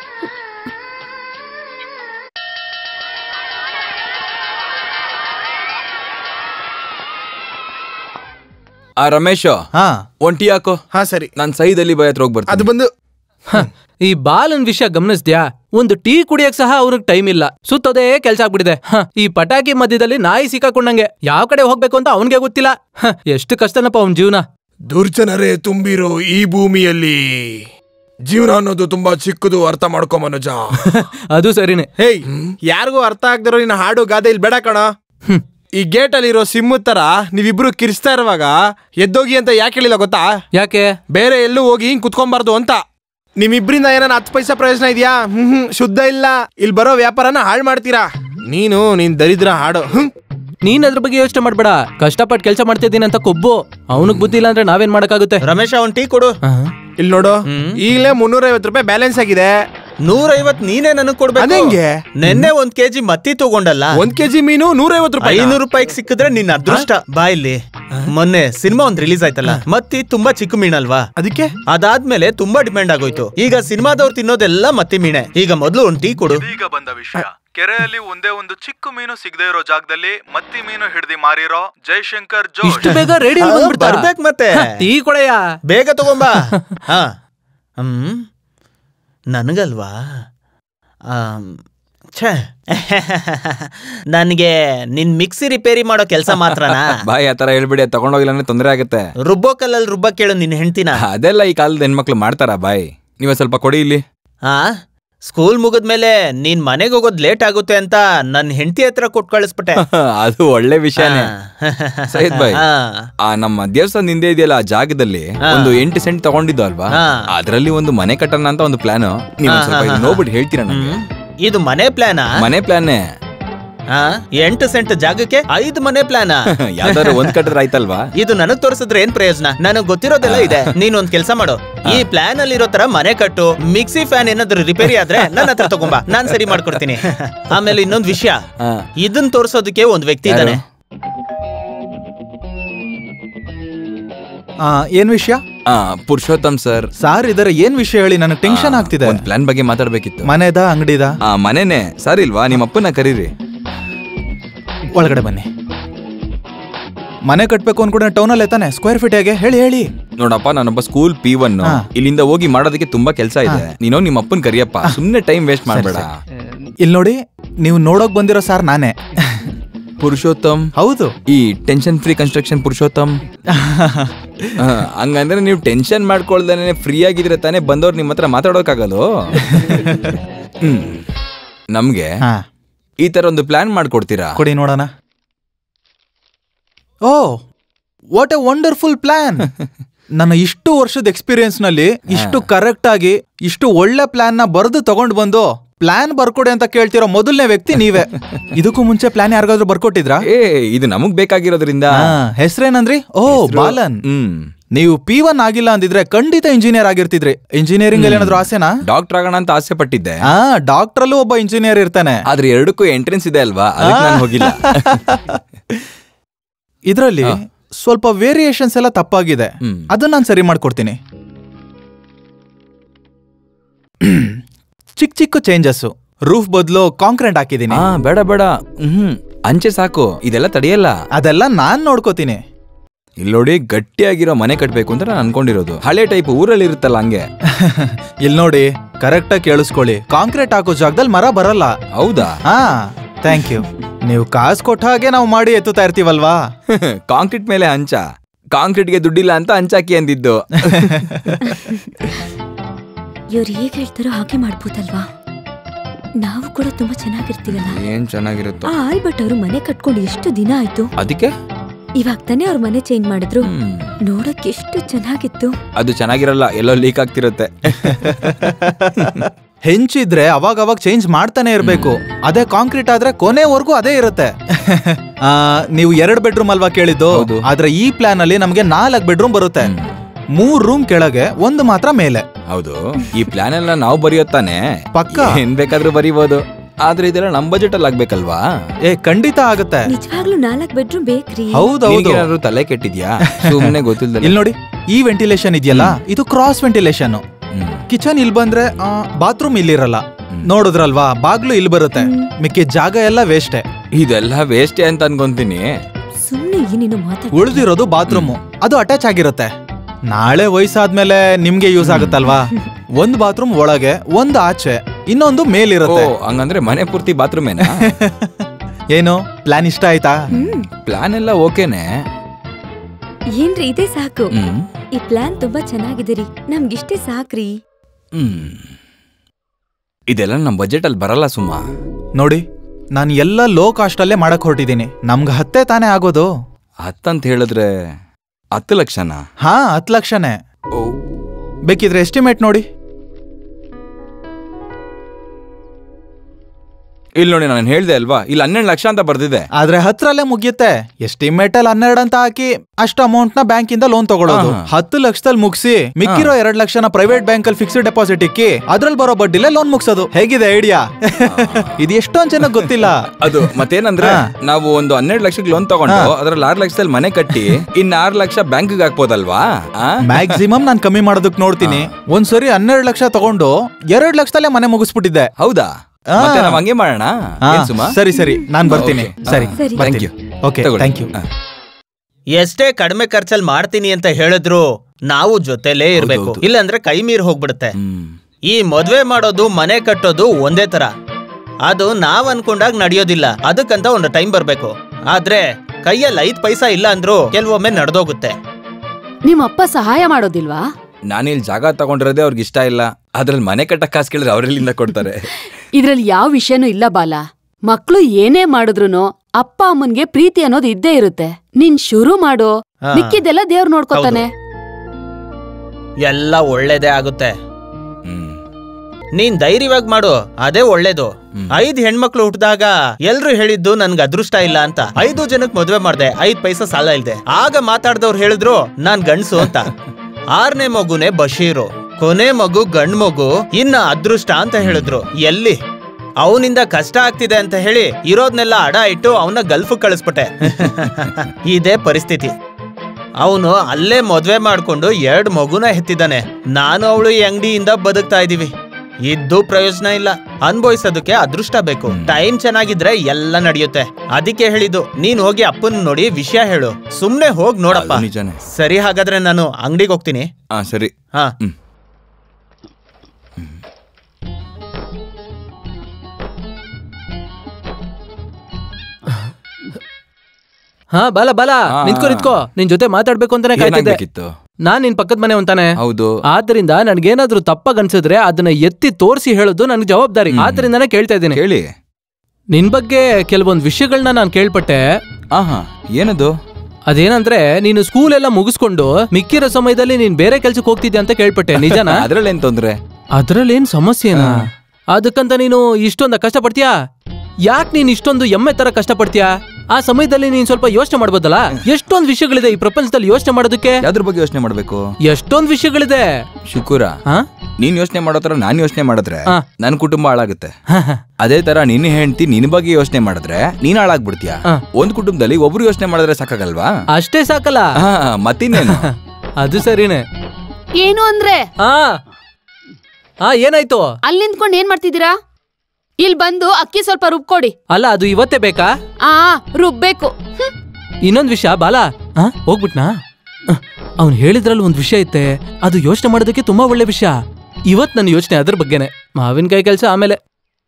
ಆ ರಮೇಶ್ ಹಾ ಒಂಟಿ ಯಾಕೋ ಹಾ ಸರಿ ನಾನ್ ಸೈದಲ್ಲಿ ಬೈ ಹತ್ರ ಹೋಗಿ ಅದು ಬರ್ತೀನಿ ಬಂದು ಹ, ಈ ಬಾಲನ್ ವಿಷಯ ಗಮನಿಸ್ದ್ಯಾ ಒಂದು ಟೀ ಕುಡಿಯಕ್ ಸಹ ಅವ್ರಿಗೆ ಟೈಮ್ ಇಲ್ಲ ಸುತ್ತೋದೇ ಕೆಲ್ಸ ಆಗ್ಬಿಟ್ಟಿದೆ ಹ, ಈ ಪಟಾಕಿ ಮಧ್ಯದಲ್ಲಿ ನಾಯಿ ಸಿಕ್ಕಾಕೊಂಡಂಗೆ ಯಾವ ಕಡೆ ಹೋಗ್ಬೇಕು ಅಂತ ಅವನ್ಗೆ ಗೊತ್ತಿಲ್ಲ ಹ, ಎಷ್ಟು ಕಷ್ಟನಪ್ಪ ಅವನ್ ಜೀವನ ದುರ್ಜನರೇ ತುಂಬಿರೋ ಈ ಭೂಮಿಯಲ್ಲಿ ಜೀವನ ಅನ್ನೋದು ತುಂಬಾ ಚಿಕ್ಕದು ಅರ್ಥ ಮಾಡ್ಕೊ ಮನುಜ ಅದು ಸರಿನೇ ಹೇಯ್ ಯಾರಿಗೂ ಅರ್ಥ ಆಗ್ದಿರೋ ನಿನ್ನ ಹಾಡು ಗಾದೆ ಇಲ್ಲಿ ಬೇಡ ಕಣ ಹ್ಮ್. ಈ ಗೇಟ್ ಅಲ್ಲಿರೋ ಸಿಮ್ಮು ತರ ನೀವಿಬ್ರು ಕಿರಿಸ್ತಾ ಇರುವಾಗ ಎದ್ದೋಗಿ ಅಂತ ಯಾಕೆ ಹೇಳಿಲ್ಲ ಗೊತ್ತಾ ಯಾಕೆ ಬೇರೆ ಎಲ್ಲೂ ಹೋಗಿ ಹಿಂಗ್ ಕುತ್ಕೊಂಬಾರ್ದು ಅಂತ ನಿಮ್ಮಿಬ್ರಿಂದ ಏನಾನ ಹತ್ತು ಪೈಸಾ ಪ್ರಯೋಜನ ಇದೆಯಾ ಹ್ಮ್ ಹ್ಮ್ ಶುದ್ಧ ಇಲ್ಲ ಇಲ್ಲಿ ಬರೋ ವ್ಯಾಪಾರನ ಹಾಳು ಮಾಡ್ತೀರಾ ನೀನು ನೀನ್ ದರಿದ್ರ ಹಾಡು ಹ್ಮ್ ನೀನ್ ಅದ್ರ ಬಗ್ಗೆ ಯೋಚನೆ ಮಾಡ್ಬೇಡ ಕಷ್ಟಪಟ್ಟು ಕೆಲಸ ಮಾಡ್ತಿದ್ದೀನಿ ಅಂತ ಕೊಬ್ಬು ಅವನಿಗೆ ಬುದ್ಧಿ ಇಲ್ಲ ಅಂದ್ರೆ ನಾವೇನ್ ಮಾಡಕ್ಕಾಗುತ್ತೆ ರಮೇಶ ಒಂದ್ ಟೀ ಕೊಡು ಆಹ್. ಇಲ್ಲಿ ನೋಡು ಹ್ಮ್. ಈಗಲೇ ಮುನ್ನೂರೈವತ್ತು ರೂಪಾಯಿ ಬ್ಯಾಲೆನ್ಸ್ ಆಗಿದೆ ನೂರೈವತ್ ನೀನೇ ನನಗ್ ಕೊಡ್ಬೇಕು ಅದೇಂಗೆ? ನೆನ್ನೆ ಒಂದ್ ಕೆಜಿ ಮತ್ತಿ ತಗೊಂಡಲ್ಲ ಒಂದ್ ಕೆಜಿ ಮೀನು ನೂರೈವತ್ತು ರೂಪಾಯಿ ಐನೂರು ರೂಪಾಯಿಗೆ ಸಿಕ್ಕಿದ್ರೆ ನಿನ್ನ ಅದೃಷ್ಟ ಬಾ ಇಲ್ಲಿ ಮೊನ್ನೆ ಸಿನಿಮಾ ಒಂದ್ ರಿಲೀಸ್ ಆಯ್ತಲ್ಲ ಮತ್ತಿ ತುಂಬಾ ಚಿಕ್ಕ ಮೀನಲ್ವಾ ಅದಕ್ಕೆ ಅದಾದ್ಮೇಲೆ ತುಂಬಾ ಡಿಪೆಂಡ್ ಆಗೋಯ್ತು ಈಗ ಸಿನಿಮಾದವ್ರು ತಿನ್ನೋದೆಲ್ಲ ಮತ್ತಿ ಮೀನೆ ಈಗ ಮೊದ್ಲು ಒಂದ್ ಟೀ ಕೊಡು ಈಗ ಬಂದ ವಿಷಯ ಕೆರೆಯಲ್ಲಿ ಒಂದೇ ಒಂದು ಚಿಕ್ಕ ಮೀನು ಸಿಗದೆ ಇರೋ ಜಾಗದಲ್ಲಿ ಮತ್ತಿ ಮೀನು ಹಿಡ್ದಿ ಮಾರಿರೋ ಜೈಶಂಕರ್ ಜೋಶ್ ಇಷ್ಟು ಬೇಗ ರೆಡಿ ಆ, ಬರ್ಬೇಕ್ ಮತ್ತೆ ಟೀ ಕೊಡೆಯ ಬೇಗ ತಗೊಂಬಾ ಹಾ ಹ್ಮ್ ನನಗಲ್ವಾ ಆಮ್, ಛೇ ನನಗೆ ನಿನ್ ಮಿಕ್ಸಿ ರಿಪೇರಿ ಮಾಡೋ ಕೆಲಸ ಮಾತ್ರನಾ ಬಾಯ್ ಆ ತರ ಹೇಳ್ಬಿಡಿ ಅದ್ ತಗೊಂಡೋಗಿಲ್ಲ ಅಂದ್ರೆ ತೊಂದರೆ ಆಗುತ್ತೆ ರುಬ್ಬೋ ಕಲ್ಲಲ್ಲಿ ರುಬ್ಬ ಕೇಳು ನಿನ್ ಹೆಂಡ್ತಿನ ಅದೆಲ್ಲ ಈ ಕಾಲದ ಹೆಣ್ಮಕ್ಳು ಮಾಡ್ತಾರಾ ಬಾಯ್ ನೀವ ಸ್ವಲ್ಪ ಕೊಡಿ ಇಲ್ಲಿ ಆ ಸ್ಕೂಲ್ ಮುಗಿದ್ಮೇಲೆ ನೀನ್ ಮನೆಗೆ ಹೋಗೋದ್ ಲೇಟ್ ಆಗುತ್ತೆ ಅಂತ ನನ್ ಹೆಂಡತಿ ಹತ್ರ ಕೊಟ್ಟು ಕಳಿಸ್ಬಿಟ್ಟೆ ಅದು ಒಳ್ಳೆ ವಿಷಯನೇ ಸೈಯದ್ ಬಾಯ್ ಹಾ. ಆ ನಮ್ಮ ದೇವಸ್ಥಾನದ ಹಿಂದೆ ಇದೆಯಲ್ಲ ಆ ಜಾಗದಲ್ಲಿ ಹಾ. ಒಂದು ಎಂಟು ಸೆಂಟ್ ತಗೊಂಡಿದ್ದು ಅಲ್ವಾ ಹಾ. ಅದ್ರಲ್ಲಿ ಒಂದು ಮನೆ ಕಟ್ಟೋಣ ಅಂತ ಒಂದು ಪ್ಲಾನ್ ನೀವು ಒಂದ್ ಸ್ವಲ್ಪ ಹಾ, ಹಾ, ಇದನ್ನ ಹಾ. ನೋಡ್ಬಿಟ್ಟು ಹೇಳ್ತೀರಾ ನಂಗೆ ಹ್ಮ್. ಇದು ಮನೆ ಪ್ಲಾನಾ ಮನೆ ಪ್ಲಾನ್ನೇ ಆ? ಎಂಟು ಸೆಂಟ್ ಜಾಗಕ್ಕೆ ಐದು ಮನೆ ಪ್ಲಾನಾ ಯಾವ್ದಾದ್ರು ಒಂದ್ ಕಟ್ಟಿದ್ರೆ ಆಯ್ತಲ್ವಾ ಇದು ನನಗ್ ತೋರಿಸಿದ್ರೆ ಏನ್ ಪ್ರಯೋಜನ ನನಗ್ ಗೊತ್ತಿರೋದೆಲ್ಲ ಇದೆ ನೀನ್ ಒಂದ್ ಕೆಲ್ಸ ಮಾಡು ಈ ಪ್ಲಾನ್ ಅಲ್ಲಿ ಇರೋ ತರ ಮನೆ ಕಟ್ಟು ಮಿಕ್ಸಿ ಫ್ಯಾನ್ ಏನಾದ್ರು ರಿಪೇರಿ ಆದ್ರೆ ನನ್ನ ಹತ್ರ ತಗೊಂಬಾ ನಾನ್ ಸರಿ ಮಾಡ್ಕೊಡ್ತೀನಿ ಆಮೇಲೆ ಇನ್ನೊಂದ್ ವಿಷಯ ಹಾ. ಇದನ್ ತೋರ್ಸೋದಕ್ಕೆ ಒಂದ್ ವ್ಯಕ್ತಿ ಯಾರು? ಇದ್ದಾನೆ ಆ, ಏನ್ ವಿಷಯ ಆ ಪುರುಷೋತ್ತಮ್ ಸರ್ ಸಾರ್ ಇದರ ಏನ್ ವಿಷಯ ಹೇಳಿ ನನಗೆ ಟೆನ್ಷನ್ ಆಗ್ತಿದೆ ಒಂದ್ ಪ್ಲಾನ್ ಬಗ್ಗೆ ಮಾತಾಡ್ಬೇಕಿತ್ತು ಮನೆದ ಅಂಗಡಿದ ಆ ಮನೆನೇ ಸರ್ ಇಲ್ವಾ ನಿಮ್ಮ ಅಪ್ಪನ ಕರೀರಿ ಒಳಗಡೆ ಬನ್ನಿ ಮನೆ ಕಟ್ಬೇಕು ಅನ್ಕೊಂಡ್ರೆ ಟೌನಲ್ಲಿ ತಾನೆ ಸ್ಕ್ವೇರ್ ಫೀಟ್ ಹೇಗೆ ಹೇಳಿ ಹೇಳಿ ನೋಡಪ್ಪ ನಾನೊಬ್ಬ ಸ್ಕೂಲ್ ಪಿ ಒನ್ ಹಾ. ಇಲ್ಲಿಂದ ಹೋಗಿ ಮಾಡೋದಕ್ಕೆ ತುಂಬಾ ಕೆಲಸ ಇದೆ ನೀನು ನಿಮ್ಮ ಅಪ್ಪನ್ ಕರಿಯಪ್ಪ ಸುಮ್ನೆ ಟೈಮ್ ವೇಸ್ಟ್ ಮಾಡ್ಬೇಡ ಇಲ್ಲಿ ನೋಡಿ ನೀವು ನೋಡೋಕ್ ಬಂದಿರೋ ಸಾರ್ ನಾನೇ ಪುರುಷೋತ್ತಮ್ ಹೌದು ಈ ಟೆನ್ಷನ್ ಫ್ರೀ ಕನ್ಸ್ಟ್ರಕ್ಷನ್ ಪುರುಷೋತ್ತಮ್ ಆ, ಹಂಗಂದ್ರೆ ನೀವು ಟೆನ್ಷನ್ ಮಾಡ್ಕೊಳ್ದೇನೆ ಫ್ರೀ ಆಗಿದ್ರೆ ತಾನೇ ಬಂದವ್ರು ನಿಮ್ಮ ಹತ್ರ ಮಾತಾಡೋಕ್ಕಾಗಲ್ಲ ಹ್ಮ್ ನಮ್ಗೆ ಹಾ ಈ ತರ ಒಂದು ಪ್ಲಾನ್ ಮಾಡ್ಕೊಡ್ತೀರಾ ಕೊಡಿ ನೋಡೋಣ oh what a wonderful plan ನನ್ನ ಇಷ್ಟು ವರ್ಷದ ಎಕ್ಸ್ಪೀರಿಯನ್ಸ್ ನಲ್ಲಿ ಇಷ್ಟು ಕರೆಕ್ಟ್ ಆಗಿ ಇಷ್ಟು ಒಳ್ಳೆ ಪ್ಲಾನ್ ನ ಬರೆದು ತಗೊಂಡ್ ಬಂದು ಪ್ಲಾನ್ ಬರ್ಕೊಡಿ ಅಂತ ಕೇಳ್ತಿರೋ ಮೊದಲನೇ ವ್ಯಕ್ತಿ ನೀವೇ ಇದಕ್ಕೂ ಮುಂಚೆ ಪ್ಲಾನ್ ಯಾರಿಗಾದ್ರೂ ಬರ್ಕೊಟ್ಟಿದ್ರಾ ಏ ಇದು ನಮಗ್ ಬೇಕಾಗಿರೋದ್ರಿಂದ ಹೆಸರೇನಂದ್ರಿ ಓ ಬಾಲನ್ ಹ್ಮ್ ನೀವು ಪಿ ಒನ್ ಆಗಿಲ್ಲ ಅಂದಿದ್ರೆ ಖಂಡಿತ ಇಂಜಿನಿಯರ್ ಆಗಿರ್ತಿದ್ರಿ ಇಂಜಿನಿಯರಿಂಗ್ ಅಲ್ಲಿ ಏನಾದ್ರು ಆಸೆನಾ ಡಾಕ್ಟರ್ ಆಗೋಣ ಅಂತ ಆಸೆ ಪಟ್ಟಿದ್ದೆ ಆ ಡಾಕ್ಟ್ರಲ್ಲೂ ಒಬ್ಬ ಇಂಜಿನಿಯರ್ ಇರ್ತಾನೆ ಆದ್ರೆ ಎರಡಕ್ಕೂ ಎಂಟ್ರೆನ್ಸ್ ಇದೆ ಅಲ್ವಾ ಅದಕ್ಕೆ ನಾನು ಹೋಗಿಲ್ಲ ಇದರಲ್ಲಿ ಸ್ವಲ್ಪ ವೇರಿಯೇಷನ್ಸ್ ಎಲ್ಲ ತಪ್ಪಾಗಿದೆ ಹ್ಮ್. ಅದನ್ನ ನಾನು ಸರಿ ಮಾಡ್ಕೊಡ್ತೀನಿ ಚಿಕ್ಕ ಚಿಕ್ಕ ಚೇಂಜಸ್ ರೂಫ್ ಬದಲು ಕಾಂಕ್ರೀಟ್ ಹಾಕಿದೀನಿ ಹಾ ಬೇಡ ಬೇಡ ಹ್ಮ್ ಅಂಚೆ ಸಾಕು ಇದೆಲ್ಲ ತಡೆಯಲ್ಲ ಅದೆಲ್ಲ ನಾನ್ ನೋಡ್ಕೋತೀನಿ ಇಲ್ಲಿ ನೋಡಿ ಗಟ್ಟಿಯಾಗಿರೋ ಮನೆ ಕಟ್ಬೇಕು ಅಂತ ನಾನು ಅನ್ಕೊಂಡಿರೋದು ಹಳೆ ಟೈಪ್ ಊರಲ್ಲಿ ಇರುತ್ತಲ್ಲ ಹಂಗೆ ಇಲ್ಲಿ ನೋಡಿ ಕರೆಕ್ಟ್ ಆಗಿ ಕೇಳಿಸ್ಕೊಳ್ಳಿ ಕಾಂಕ್ರೀಟ್ ಹಾಕೋ ಜಾಗದಲ್ಲಿ ಮರ ಬರಲ್ಲ ಹೌದಾ ಹಾ ಥ್ಯಾಂಕ್ ಯು ನೀವು ಕಾಸು ಕೊಟ್ಟ ಹಾಗೆ ನಾವು ಮಾಡಿ ಎತ್ತುತ್ತಾ ಇರ್ತೀವಲ್ವಾ ಕಾಂಕ್ರೀಟ್ ಮೇಲೆ ಹಂಚ ಕಾಂಕ್ರೀಟ್ಗೆ ದುಡ್ಡಿಲ್ಲ ಅಂತ ಹಂಚಾಕಿ ಅಂದಿದ್ದು ಇವ್ರು ಹೇಗೆ ಹೇಳ್ತಾರೋ ಹಾಗೆ ಮಾಡ್ಬೋದಲ್ವಾ ನಾವು ಕೂಡ ತುಂಬಾ ಚೆನ್ನಾಗಿರ್ತೀವಲ್ಲ ಏನ್ ಚೆನ್ನಾಗಿರುತ್ತೋ ಆ ಆಲ್ಬರ್ಟ್ ಅವರು ಮನೆ ಕಟ್ಕೊಂಡು ಎಷ್ಟು ದಿನ ಆಯ್ತು ಅದಕ್ಕೆ ಇವಾಗ ತಾನೇ ಅವ್ರ ಮನೆ ಚೇಂಜ್ ಮಾಡಿದ್ರು ಹ್ಮ್. ನೋಡಕ್ ಎಷ್ಟು ಚೆನ್ನಾಗಿತ್ತು ಅದು ಚೆನ್ನಾಗಿರಲ್ಲ ಎಲ್ಲೋ ಲೀಕ್ ಆಗ್ತಿರುತ್ತೆ ಹೆಂಚಿದ್ರೆ ಅವಾಗ ಅವಾಗ ಚೇಂಜ್ ಮಾಡ್ತಾನೆ ಇರ್ಬೇಕು ಅದೇ ಕಾಂಕ್ರೀಟ್ ಆದ್ರೆ ಕೊನೆವರೆಗೂ ಅದೇ ಇರುತ್ತೆ ಆ, ನೀವು ಎರಡ್ ಬೆಡ್ರೂಮ್ ಅಲ್ವಾ ಕೇಳಿದ್ದು ಹೌದು. ಆದ್ರೆ ಈ ಪ್ಲಾನ್ ಅಲ್ಲಿ ನಮ್ಗೆ ನಾಲ್ಕ್ ಬೆಡ್ರೂಮ್ ಬರುತ್ತೆ ಮೂರ್ ರೂಮ್ ಕೆಳಗೆ ಒಂದು ಮಾತ್ರ ಮೇಲೆ ಹೌದು ಈ ಪ್ಲಾನ್ ಎಲ್ಲ ನಾವು ಬರೆಯೋತಾನೆ ಪಕ್ಕ. ಏನ್ ಬೇಕಾದ್ರೂ ಬರೀಬಹುದು ಆದ್ರೆ ಇದೆಲ್ಲ ನಮ್ ಬಜೆಟ್ ಅಲ್ಲಿ ಆಗ್ಬೇಕಲ್ವಾ ಏ ಖಂಡಿತ ಆಗುತ್ತೆ ನಿಜವಾಗ್ಲೂ ನಾಲ್ಕ್ ಬೆಡ್ರೂಮ್ ಬೇಕ್ರಿ ಹೌದೌದು ಏನಾದ್ರು ತಲೆ ಕೆಟ್ಟಿದ್ಯಾ ಸುಮ್ನೆ ಗೊತ್ತಿಲ್ದ ಇಲ್ಲಿ ನೋಡಿ ಈ ವೆಂಟಿಲೇಷನ್ ಇದೆಯಲ್ಲ ಇದು ಕ್ರಾಸ್ ವೆಂಟಿಲೇಷನ್ ಕಿಚನ್ ಇಲ್ಲಿ ಬಂದ್ರೆ ಬಾತ್ರೂಮ್ ಇಲ್ಲಿರಲ್ಲ ನೋಡಿದ್ರಲ್ವಾ ಬಾಗ್ಲು ಇಲ್ಲಿ ಬರುತ್ತೆ ಮಿಕ್ಕಿದ ಜಾಗ ಎಲ್ಲ ವೇಸ್ಟೆ ಇದೆಲ್ಲ ವೇಸ್ಟೇ ಅಂತ ಅನ್ಕೊಂತೀನಿ ಸುಮ್ನೆ ಏನೇನು ಮಾತಾಡ ಉಳಿದಿರೋದು ಬಾತ್ರೂಮ್ ಅದು ಅಟ್ಯಾಚ್ ಆಗಿರುತ್ತೆ ನಾಳೆ ವಯಸ್ಸಾದ್ಮೇಲೆ ನಿಮ್ಗೆ ಯೂಸ್ ಆಗುತ್ತಲ್ವಾ ಒಂದ್ ಬಾತ್ರೂಮ್ ಒಳಗೆ ಒಂದ್ ಆಚೆ ಇನ್ನೊಂದು ಓ ಮೇಲಿರುತ್ತೆ ಹಂಗಂದ್ರೆ ಮನೆ ಪೂರ್ತಿ ಬಾತ್ರೂಮ್ ಏನ ಏನು ಪ್ಲಾನ್ ಇಷ್ಟ ಆಯ್ತಾ ಹ್ಮ್ ಪ್ಲಾನ್ ಎಲ್ಲ ಓಕೆನೆ ಏನ್ರಿ ಇದೇ ಸಾಕು ಹ್ಮ್ ಈ ಪ್ಲಾನ್ ತುಂಬಾ ಚೆನ್ನಾಗಿದೆ ರೀ ನಮ್ಗಿಷ್ಟೇ ಸಾಕ್ರಿ ಹ್ಮ್ ಇದೆಲ್ಲ ನಮ್ ಬಜೆಟ್ ಅಲ್ಲಿ ಬರಲ್ಲ ಸುಮ್ಮ ನೋಡಿ ನಾನು ಎಲ್ಲ ಲೋ ಕಾಸ್ಟ್ ಅಲ್ಲೇ ಮಾಡಕ್ ಹೊರಟಿದ್ದೀನಿ ನಮ್ಗೆ ಹತ್ತೆ ತಾನೇ ಆಗೋದು ಹತ್ತಂತ ಹೇಳಿದ್ರೆ ಹತ್ತು ಲಕ್ಷನಾ ಹಾ ಹತ್ತು ಲಕ್ಷನೇ ಓ ಬೇಕಿದ್ರೆ ಎಸ್ಟಿಮೇಟ್ ನೋಡಿ ಇಲ್ಲಿ ನೋಡಿ ನಾನು ಹೇಳ್ದೆ ಅಲ್ವಾ ಇಲ್ಲಿ ಹನ್ನೆರಡು ಲಕ್ಷ ಅಂತ ಬರ್ದಿದೆ ಆದ್ರೆ ಹತ್ರಲ್ಲೇ ಮುಗಿಯುತ್ತೆ ಎಸ್ಟಿಮೇಟ್ ಅಲ್ಲಿ ಹನ್ನೆರಡು ಅಂತ ಹಾಕಿ ಅಷ್ಟು ಅಮೌಂಟ್ ನ ಬ್ಯಾಂಕ್ ಇಂದ ಲೋನ್ ತಗೊಳ್ಳೋದು ಹಾ. ಹತ್ತು ಲಕ್ಷದಲ್ಲಿ ಮುಗಿಸಿ ಮಿಕ್ಕಿರೋ ಎರಡ್ ಲಕ್ಷನ ಪ್ರೈವೇಟ್ ಬ್ಯಾಂಕ್ ಅಲ್ಲಿ ಫಿಕ್ಸ್ಡ್ ಡೆಪಾಸಿಟ್ ಇಕ್ಕಿ ಅದ್ರಲ್ಲಿ ಬರೋ ಬಡ್ಡಿಲೇ ಲೋನ್ ಮುಗಿಸೋದು ಹೇಗಿದೆ ಐಡಿಯಾ ಇದು ಎಷ್ಟೊಂದ್ ಜನ ಗೊತ್ತಿಲ್ಲ ಅದು ಮತ್ತೇನಂದ್ರೆ ಹಾ. ನಾವು ಒಂದು ಹನ್ನೆರಡು ಲಕ್ಷಕ್ಕೆ ಲೋನ್ ತಗೊಂಡು ಅದ್ರಲ್ಲಿ ಆರು ಲಕ್ಷದಲ್ಲಿ ಮನೆ ಕಟ್ಟಿ ಇನ್ ಆರು ಲಕ್ಷ ಬ್ಯಾಂಕ್ಗೆ ಹಾಕ್ಬೋದಲ್ವಾ ಆ? ಮ್ಯಾಕ್ಸಿಮಮ್ ನಾನ್ ಕಮ್ಮಿ ಮಾಡೋದಕ್ ನೋಡ್ತೀನಿ ಒಂದ್ಸರಿ ಹನ್ನೆರಡು ಲಕ್ಷ ತಗೊಂಡು ಎರಡ್ ಲಕ್ಷದಲ್ಲೇ ಮನೆ ಮುಗಿಸ್ಬಿಟ್ಟಿದ್ದೆ ಹೌದಾ ಆ. ಮತ್ತೆ ನಾವ್ ಹಂಗೆ ಮಾಡೋಣ ಹಾ, ಏನ್ ಸುಮಾ ಸರಿ ಸರಿ ನಾನ್ ಬರ್ತೀನಿ Okay. ಸರಿ ಹಾ. ಸರಿ. Thank you. ಓಕೆ ತಗೊಳ್ಳಿ. ಥ್ಯಾಂಕ್ ಯು ಹಾ. ಎಷ್ಟೇ ಕಡಿಮೆ ಖರ್ಚಲ್ಲಿ ಮಾಡ್ತೀನಿ ಅಂತ ಹೇಳಿದ್ರು ನಾವು ಜೊತೆಲೇ ಇರ್ಬೇಕು ಹೌದೌದು. ಇಲ್ಲಾಂದ್ರೆ ಕೈ ಮೀರ್ ಹೋಗ್ಬಿಡುತ್ತೆ ಹ್ಮ್ ಈ ಮದ್ವೆ ಮಾಡೋದು ಮನೆ ಕಟ್ಟೋದು ಒಂದೇ ತರ ಅದು ನಾವ್ ಅನ್ಕೊಂಡಾಗ ನಡೆಯೋದಿಲ್ಲ ಅದಕ್ಕಂತ ಒಂದು ಟೈಮ್ ಬರ್ಬೇಕು ಆದ್ರೆ ಕೈಯಲ್ಲಿ ಐದ್ ಪೈಸಾ ಇಲ್ಲ ಅಂದ್ರೂ ಕೆಲವೊಮ್ಮೆ ನಡೆದೋಗುತ್ತೆ ನಿಮ್ಮಪ್ಪ ಸಹಾಯ ಮಾಡೋದಿಲ್ವಾ ನಾನಿಲ್ಲಿ ಜಾಗ ತಗೊಂಡಿರೋದೇ ಅವ್ರಿಗೆ ಇಷ್ಟ ಇಲ್ಲ ಅದ್ರಲ್ಲಿ ಮನೆ ಕಟ್ಟಕ್ ಕಾಸು ಕೇಳಿದ್ರೆ ಅವ್ರೆಲ್ಲಿಂದ ಕೊಡ್ತಾರೆ ಇದ್ರಲ್ಲಿ ಯಾವ ವಿಷಯನೂ ಇಲ್ಲ ಬಾಲ ಮಕ್ಳು ಏನೇ ಮಾಡಿದ್ರು ಅಪ್ಪ ಅಮ್ಮನ್ಗೆ ಪ್ರೀತಿ ಅನ್ನೋದು ಇದ್ದೇ ಇರುತ್ತೆ ನೀನ್ ಶುರು ಮಾಡು ಹಾ. ಮಿಕ್ಕಿದೆಲ್ಲ ದೇವ್ರು ನೋಡ್ಕೊತಾನೆ ಎಲ್ಲ ಒಳ್ಳೇದೇ ಆಗುತ್ತೆ ಹ್ಮ್ ನೀನ್ ಧೈರ್ಯವಾಗಿ ಮಾಡು ಅದೇ ಒಳ್ಳೇದು ಹ್ಮ್. ಐದ್ ಹೆಣ್ಮಕ್ಳು ಹುಟ್ಟಿದಾಗ ಎಲ್ರು ಹೇಳಿದ್ದು ನನ್ಗೆ ಅದೃಷ್ಟ ಇಲ್ಲ ಅಂತ ಐದು ಜನಕ್ ಮದ್ವೆ ಮಾಡ್ದೆ ಐದ್ ಪೈಸಾ ಸಾಲ ಇಲ್ದೆ ಆಗ ಮಾತಾಡ್ದವ್ರು ಹೇಳಿದ್ರು ನಾನ್ ಗಂಡ್ಸು ಅಂತ ಆರನೇ ಮಗುನೇ ಬಶೀರು ಕೊನೆ ಮಗು ಗಂಡ್ ಮಗು ಇನ್ನ ಅದೃಷ್ಟ ಅಂತ ಹೇಳಿದ್ರು ಎಲ್ಲಿ ಅವನಿಂದ ಕಷ್ಟ ಆಗ್ತಿದೆ ಅಂತ ಹೇಳಿ ಇರೋದ್ನೆಲ್ಲ ಅಡ ಇಟ್ಟು ಅವನ ಗಲ್ಫ್ ಕಳಿಸ್ಬಿಟ್ಟೆ ಇದೇ ಪರಿಸ್ಥಿತಿ ಅವನು ಅಲ್ಲೇ ಮದ್ವೆ ಮಾಡ್ಕೊಂಡು ಎರಡ್ ಮಗುನ ಹೆತ್ತಿದ್ದಾನೆ ನಾನು ಅವಳು ಈ ಅಂಗಡಿಯಿಂದ ಬದುಕ್ತಾ ಇದೀವಿ ಇದ್ದು ಪ್ರಯೋಜನ ಇಲ್ಲ ಅನ್ಭವಿಸೋದಕ್ಕೆ ಅದೃಷ್ಟ ಬೇಕು ಟೈಮ್ ಚೆನ್ನಾಗಿದ್ರೆ ಎಲ್ಲ ನಡೆಯುತ್ತೆ ಅದಕ್ಕೆ ಹೇಳಿದ್ದು ನೀನ್ ಹೋಗಿ ಅಪ್ಪನ್ ನೋಡಿ ವಿಷಯ ಹೇಳು ಸುಮ್ನೆ ಹೋಗ್ ನೋಡಪ್ಪ ಅದು ನಿಜಾನೇ ಸರಿ ಹಾಗಾದ್ರೆ ನಾನು ಅಂಗಡಿಗೆ ಹೋಗ್ತೀನಿ ಹಾ ಸರಿ ಹಾ ಹ್ಮ್ ಹಾ ಬಾಲ ಬಾಲ ಹಾ. ನಿಂತ್ಕೋ ನಿಂತ್ಕೋ ನಿನ್ ಜೊತೆ ಮಾತಾಡ್ಬೇಕು ಅಂತಾನೆ ಕಾಯ್ತಿದ್ದೆ ಏನಾಗ್ಬೇಕಿತ್ತು ನಾನ್ ನಿನ್ ಪಕ್ಕದ ಮನೆ ಅಂತಾನೆ ಹೌದು ಆದ್ರಿಂದ ನನ್ಗೇನಾದ್ರೂ ತಪ್ಪಾಗ್ ಅನ್ಸಿದ್ರೆ ಅದನ್ನ ಎತ್ತಿ ತೋರಿಸಿ ಹೇಳೋದು ನನ್ಗೆ ಜವಾಬ್ದಾರಿ ಆದ್ರಿಂದಾನೇ ಕೇಳ್ತಾ ಇದ್ದೀನಿ ಹೇಳಿ ನಿನ್ ಬಗ್ಗೆ ಕೆಲವೊಂದ್ ವಿಷಯಗಳನ್ನ ನಾನು ಕೇಳ್ಪಟ್ಟೆ ಆಹಾ ಏನದು ಅದೇನಂದ್ರೆ ನೀನು ಸ್ಕೂಲ್ ಎಲ್ಲ ಮುಗಿಸ್ಕೊಂಡು ಮಿಕ್ಕಿರೋ ಸಮಯದಲ್ಲಿ ನೀನ್ ಬೇರೆ ಕೆಲ್ಸಕ್ಕೆ ಹೋಗ್ತಿದ್ಯಾ ಅಂತ ಕೇಳ್ಪಟ್ಟೆ ನಿಜನಾ ಅದ್ರಲ್ಲೇನ್ ತೊಂದ್ರೆ ಅದ್ರಲ್ಲೇನ್ ಸಮಸ್ಯೆನಾ ಅದಕ್ಕಂತ ನೀನು ಇಷ್ಟೊಂದ ಕಷ್ಟಪಡ್ತೀಯಾ ಯಾಕೆ ನೀನ್ ಇಷ್ಟೊಂದು ಎಮ್ಮೆ ತರ ಕಷ್ಟಪಡ್ತೀಯಾ ಆ ಸಮಯದಲ್ಲಿ ನೀನ್ ಸ್ವಲ್ಪ ಯೋಚನೆ ಮಾಡ್ಬೋದಲ್ಲ ಎಷ್ಟೊಂದ್ ವಿಷಯಗಳಿದೆ ಈ ಪ್ರಪಂಚದಲ್ಲಿ ಯೋಚನೆ ಮಾಡೋದಕ್ಕೆ ಯಾವ್ದ್ರ ಬಗ್ಗೆ ಯೋಚನೆ ಮಾಡ್ಬೇಕು ಎಷ್ಟೊಂದ್ ವಿಷಯಗಳಿದೆ ಶುಕ್ರ ಹಾ ನೀನ್ ಯೋಚನೆ ಮಾಡೋ ತರ ನಾನ್ ಯೋಚನೆ ಮಾಡಿದ್ರೆ ಹಾ. ನನ್ ಕುಟುಂಬ ಹಾಳಾಗುತ್ತೆ ಅದೇ ತರ ನಿನ್ನ ಹೆಂಡತಿ ನಿನ್ ಬಗ್ಗೆ ಯೋಚನೆ ಮಾಡಿದ್ರೆ ನೀನ್ ಹಾಳಾಗ್ಬಿಡ್ತೀಯ ಹಾ. ಒಂದ್ ಕುಟುಂಬದಲ್ಲಿ ಒಬ್ರು ಯೋಚನೆ ಮಾಡಿದ್ರೆ ಸಾಕಾಗಲ್ವಾ ಅಷ್ಟೇ ಸಾಕಲ್ಲ ಹಾ ಮತ್ತಿನ್ನೇನು ಅದು ಸರಿನೇ ಏನು ಅಂದ್ರೆ ಹಾ ಹಾ ಏನಾಯ್ತು ಅಲ್ಲಿ ನಿಂತ್ಕೊಂಡು ಏನ್ ಮಾಡ್ತಿದ್ದೀರಾ ಇಲ್ಲಿ ಬಂದು ಅಕ್ಕಿ ಸ್ವಲ್ಪ ರುಬ್ಕೊಡಿ ಅಲ್ಲ ಅದು ಇವತ್ತೇ ಬೇಕಾ ಆ ರುಬ್ಬೇಕು ಹ್ಮ್. ಇನ್ನೊಂದ್ ವಿಷಯ ಬಾಲ ಹಾ ಹೋಗ್ಬಿಟ್ನಾ ಅವ್ನು ಹೇಳಿದ್ರಲ್ಲಿ ಒಂದ್ ವಿಷಯ ಐತೆ ಅದು ಯೋಚನೆ ಮಾಡೋದಕ್ಕೆ ತುಂಬಾ ಒಳ್ಳೆ ವಿಷಯ ಇವತ್ ನನ್ನ ಯೋಚನೆ ಅದ್ರ ಬಗ್ಗೆನೆ ಮಾವಿನಕಾಯಿ ಕೆಲಸ ಆಮೇಲೆ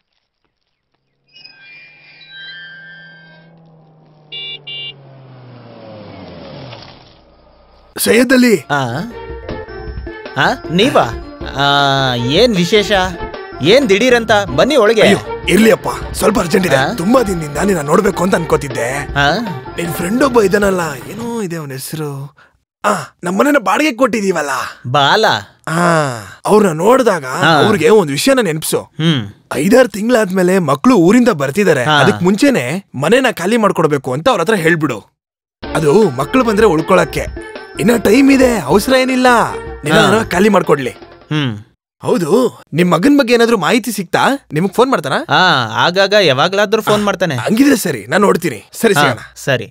ಸೈಯದ್ ಅಲಿ ಆ ಆ, ನೀವಾ ಆ, ಏನ್ ವಿಶೇಷ ಏನ್ ದಿಢೀರಂತ ಬನ್ನಿ ಒಳಗೆ ಅಯ್ಯೋ ಇರ್ಲಿ ಅಪ್ಪ ಸ್ವಲ್ಪ ಅರ್ಜೆಂಟ್ ಇದೆ ಆ? ತುಂಬಾ ದಿನದಿಂದ ನಿನ್ನ ನೋಡ್ಬೇಕು ಅಂತ ಅನ್ಕೋತಿದ್ದೆ ಆ? ನಿನ್ ಫ್ರೆಂಡ್ ಒಬ್ಬ ಇದಾನಲ್ಲ ಏನೋ ಇದೆ ಅವನ ಹೆಸರು ಆ ನಮ್ಮನೆನ ಬಾಡಿಗೆ ಕೊಟ್ಟಿದೀವಲ್ಲ ಬಾಲ ಆ ಅವ್ರನ್ನ ನೋಡಿದಾಗ ಆ. ಅವ್ರಿಗೆ ಒಂದ್ ವಿಷಯನ ನೆನ್ಪ್ಸು ಹ್ಮ್ ಐದಾರು ತಿಂಗಳಾದ್ಮೇಲೆ ಮಕ್ಳು ಊರಿಂದ ಬರ್ತಿದಾರೆ ಹಾ. ಅದಕ್ ಮುಂಚೆನೆ ಮನೆನ ಖಾಲಿ ಮಾಡ್ಕೊಡ್ಬೇಕು ಅಂತ ಅವ್ರ ಹತ್ರ ಹೇಳ್ಬಿಡು ಅದು ಮಕ್ಳು ಬಂದ್ರೆ ಉಳ್ಕೊಳಕ್ಕೆ ಇನ್ನ ಟೈಮ್ ಇದೆ ಅವಸರ ಏನಿಲ್ಲ ನಿಧಾನ ಖಾಲಿ ಮಾಡ್ಕೊಡ್ಲಿ ಹ್ಮ್ ಹೌದು ನಿಮ್ ಮಗನ್ ಬಗ್ಗೆ ಏನಾದ್ರೂ ಮಾಹಿತಿ ಸಿಕ್ತಾ ನಿಮಗ್ ಫೋನ್ ಮಾಡ್ತಾನ ಆ ಆಗಾಗ ಯಾವಾಗ್ಲಾದ್ರೂ ಫೋನ್ ಮಾಡ್ತಾನೆ ಹಂಗಿದ್ರೆ ಸರಿ ನಾನ್ ನೋಡ್ತೀನಿ ಸರಿ ಹಾ, ಸಿಗೋಣ ಸರಿ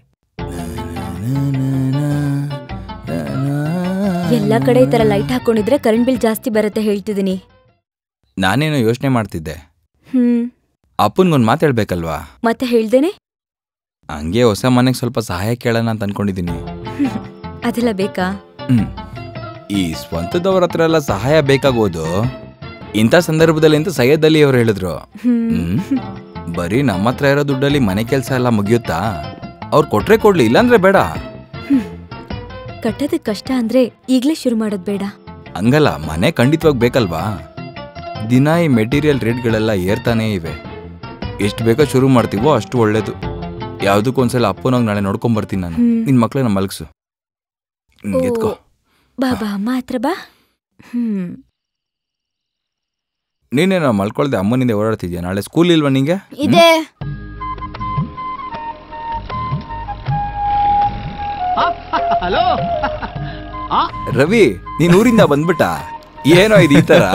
ಎಲ್ಲಾ ಕಡೆ ಈ ತರ ಲೈಟ್ ಹಾಕೊಂಡಿದ್ರೆ ಕರೆಂಟ್ ಬಿಲ್ ಜಾಸ್ತಿ ಬರುತ್ತೆ ಹೇಳ್ತಿದೀನಿ ನಾನೇನೋ ಯೋಚನೆ ಮಾಡ್ತಿದ್ದೆ ಹ್ಮ್ ಅಪ್ಪನ್ಗೊಂದ್ ಮಾತು ಹೇಳ್ಬೇಕಲ್ವಾ ಮತ್ತೆ ಹೇಳ್ದೇನೆ ಹಂಗೆ ಹೊಸ ಮನೆಗೆ ಸ್ವಲ್ಪ ಸಹಾಯ ಕೇಳೋಣ ಅಂತ ಅನ್ಕೊಂಡಿದೀನಿ ಅದೆಲ್ಲ ಬೇಕಾ ಹ್ಮ್ ಈ ಸ್ವಂತದವ್ರ ಹತ್ರ ಎಲ್ಲ ಸಹಾಯ ಬೇಕಾಗೋದು ಇಂಥ ಸಂದರ್ಭದಲ್ಲಿ ಅಂತ ಸೈಯದ್ ಅಲಿ ಅವ್ರು ಹೇಳಿದ್ರು ಹ್ಮ್ ಹ್ಮ್ ಬರೀ ನಮ್ಮ ಹತ್ರ ಇರೋ ದುಡ್ಡಲ್ಲಿ ಮನೆ ಕೆಲಸ ಎಲ್ಲ ಮುಗಿಯುತ್ತಾ ಅವ್ರು ಕೊಟ್ರೆ ಕೊಡ್ಲಿ ಇಲ್ಲಾಂದ್ರೆ ಬೇಡ ಕಟ್ಟೋದಕ್ ಕಷ್ಟ ಅಂದ್ರೆ ಈಗ್ಲೇ ಶುರು ಮಾಡೋದ್ ಬೇಡ ಹಂಗಲ್ಲ ಮನೆ ಖಂಡಿತವಾಗಿ ಬೇಕಲ್ವಾ ದಿನ ಈ ಮೆಟೀರಿಯಲ್ ರೇಟ್ಗಳೆಲ್ಲ ಏರ್ತಾನೇ ಇವೆ ಎಷ್ಟು ಬೇಗ ಶುರು ಮಾಡ್ತೀವೋ ಅಷ್ಟು ಒಳ್ಳೇದು ಯಾವ್ದಕ್ಕೂ ಒಂದ್ಸಲ ಅಪ್ಪನೋಗಿ ನಾಳೆ ನೋಡ್ಕೊಂಡ್ ಬರ್ತೀನಿ ನಾನು ಹ್ಮ್. ನಿನ್ ಮಕ್ಳನ್ನ ಮಲಗ್ಸು ಹ್ಮ್, ಓ. ಎತ್ಕೋ ಬಾ ಬಾ ಅಮ್ಮ ಹತ್ರ ಬಾ ಹ್ಮ್ ನೀನೇನೋ ಮಲ್ಕೊಳ್ದೆ ಅಮ್ಮನಿಂದ ಓಡಾಡ್ತಿದ್ಯಾ ನಾಳೆ ಸ್ಕೂಲ್ ಇಲ್ವಾ ನಿಂಗೆ ಇದೆ ರವಿ ನೀನ್ ಊರಿಂದ ಬಂದ್ಬಿಟ್ಟ ಏನೋ ಇದು ಈ ತರ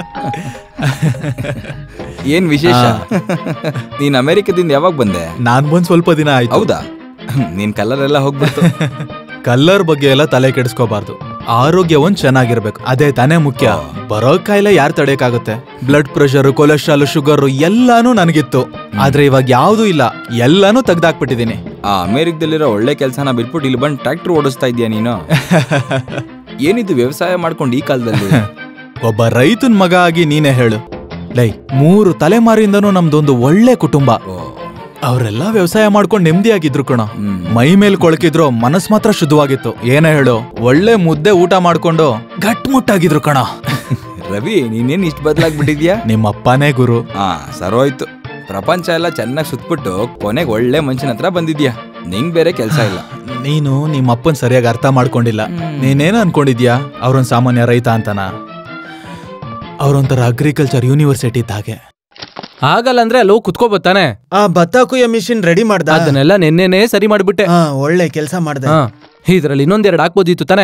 ಏನ್ ವಿಶೇಷ ನೀನ್ ಅಮೆರಿಕದಿಂದ ಯಾವಾಗ ಬಂದೆ ನಾನ್ ಬಂದ್ ಸ್ವಲ್ಪ ದಿನ ಆಯ್ತು ಹೌದಾ ನಿನ್ ಕಲರ್ ಎಲ್ಲ ಹೋಗ್ಬಿಡ್ತು ಕಲ್ಲರ್ ಬಗ್ಗೆ ಎಲ್ಲ ತಲೆ ಕೆಡಿಸ್ಕೋಬಾರ್ದು ಆರೋಗ್ಯ ಒಂದ್ ಚೆನ್ನಾಗಿರ್ಬೇಕು ಅದೇ ತಾನೇ ಮುಖ್ಯ ಬರೋ ಕಾಯಿಲೆ ಯಾರು ತಡೆಯಕ್ಕಾಗುತ್ತೆ ಬ್ಲಡ್ ಪ್ರೆಷರ್ ಕೊಲೆಸ್ಟ್ರಾಲ್ ಶುಗರ್ ಎಲ್ಲಾನು ನನಗಿತ್ತು ಆದ್ರೆ ಇವಾಗ ಯಾವ್ದೂ ಇಲ್ಲ ಎಲ್ಲಾನು ತೆಗ್ದಾಕ್ಬಿಟ್ಟಿದೀನಿ ಆ ಅಮೆರಿಕದಲ್ಲಿರೋ ಒಳ್ಳೆ ಕೆಲ್ಸನ ಬಿಟ್ಬಿಟ್ಟು ಇಲ್ಲಿ ಬಂದು ಟ್ರ್ಯಾಕ್ಟರ್ ಓಡಿಸ್ತಾ ಇದೀಯ ನೀನು ಏನಿದು ವ್ಯವಸಾಯ ಮಾಡ್ಕೊಂಡು ಈ ಕಾಲದಲ್ಲಿ ಒಬ್ಬ ರೈತನ್ ಮಗ ಆಗಿ ನೀನೇ ಹೇಳು ಲೈ ಮೂರು ತಲೆಮಾರಿಂದನೂ ನಮ್ದೊಂದು ಒಳ್ಳೆ ಕುಟುಂಬ ಓ, ಅವರೆಲ್ಲ ವ್ಯವಸಾಯ ಮಾಡ್ಕೊಂಡು ನೆಮ್ಮದಿಯಾಗಿದ್ರು ಕಣ ಹ್ಮ್. ಮೈ ಮೇಲ್ ಕೊಳಕಿದ್ರು ಮನಸ್ ಮಾತ್ರ ಶುದ್ಧವಾಗಿತ್ತು ಏನೇ ಹೇಳು ಒಳ್ಳೆ ಮುದ್ದೆ ಊಟ ಮಾಡ್ಕೊಂಡು ಗಟ್ಮುಟ್ಟಾಗಿದ್ರು ಕಣ ರವಿ ನೀನೇನ್ ಇಷ್ಟು ಬದಲಾಗ್ಬಿಟ್ಟಿದ್ಯಾ ನಿಮ್ಮಪ್ಪನೇ ಗುರು ಹಾ ಸರೋಯ್ತು ಪ್ರಪಂಚ ಎಲ್ಲ ಚೆನ್ನಾಗಿ ಸುತ್ಬಿಟ್ಟು ಕೊನೆಗೆ ಒಳ್ಳೆ ಮನುಷ್ಯನ ಹತ್ರ ಬಂದಿದ್ಯಾ ನಿಂಗ್ ಬೇರೆ ಕೆಲಸ ಇಲ್ಲ ನೀನು ನಿಮ್ಮಪ್ಪನ್ ಸರಿಯಾಗಿ ಅರ್ಥ ಮಾಡ್ಕೊಂಡಿಲ್ಲ ಹ್ಮ್. ನೀನೇನು ಅನ್ಕೊಂಡಿದ್ಯಾ ಅವ್ರೊಂದ್ ಸಾಮಾನ್ಯ ರೈತ ಅಂತನ ಅವ್ರೊಂಥರ ಅಗ್ರಿಕಲ್ಚರ್ ಯೂನಿವರ್ಸಿಟಿ ಇದ್ದ ಹಾಗೆ ಆಗಲ್ಲ ಅಂದ್ರೆ ಅಲ್ಲಿ ಹೋಗಿ ಕುತ್ಕೋಬತ್ತಾನೆ ಆ ಭತ್ತ ಕುಯ್ಯೋ ಮಿಷಿನ್ ರೆಡಿ ಮಾಡ್ದ ಅದನ್ನೆಲ್ಲ ನಿನ್ನೆನೆ ಸರಿ ಮಾಡ್ಬಿಟ್ಟೆ ಹಾ ಒಳ್ಳೆ ಕೆಲಸ ಮಾಡ್ದೆ ಹಾ ಇದ್ರಲ್ಲಿ ಇನ್ನೊಂದೆರಡು ಹಾಕ್ಬೋದಿತ್ತು ತಾನೆ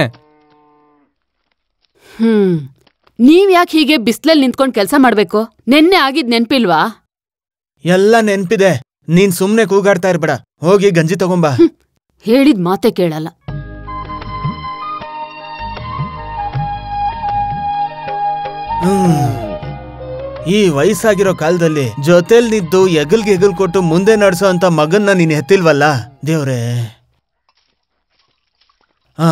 ಹ್ಮ್ ನೀವ್ ಯಾಕೆ ಹೀಗೆ ಬಿಸ್ಲಲ್ಲಿ ನಿಂತ್ಕೊಂಡ್ ಕೆಲ್ಸ ಮಾಡ್ಬೇಕು ನೆನ್ನೆ ಆಗಿದ್ ನೆನ್ಪಿಲ್ವಾ ಎಲ್ಲ ನೆನ್ಪಿದೆ ನೀನ್ ಸುಮ್ನೆ ಕೂಗಾಡ್ತಾ ಇರ್ಬೇಡ ಹೋಗಿ ಗಂಜಿ ತಗೊಂಬಾ ಹೇಳಿದ್ ಮಾತೆ ಕೇಳಲ್ಲ ಹ್ಮ್. ಈ ವಯಸ್ಸಾಗಿರೋ ಕಾಲದಲ್ಲಿ ಜೊತೆಲ್ ನಿದ್ದು ಎಗಲ್ಗೆ ಎಗಲ್ ಕೊಟ್ಟು ಮುಂದೆ ನಡ್ಸೋ ಅಂತ ಮಗನ್ನ ನೀನ್ ಹೆತ್ತಿಲ್ವಲ್ಲ ದೇವ್ರೇ ಹಾ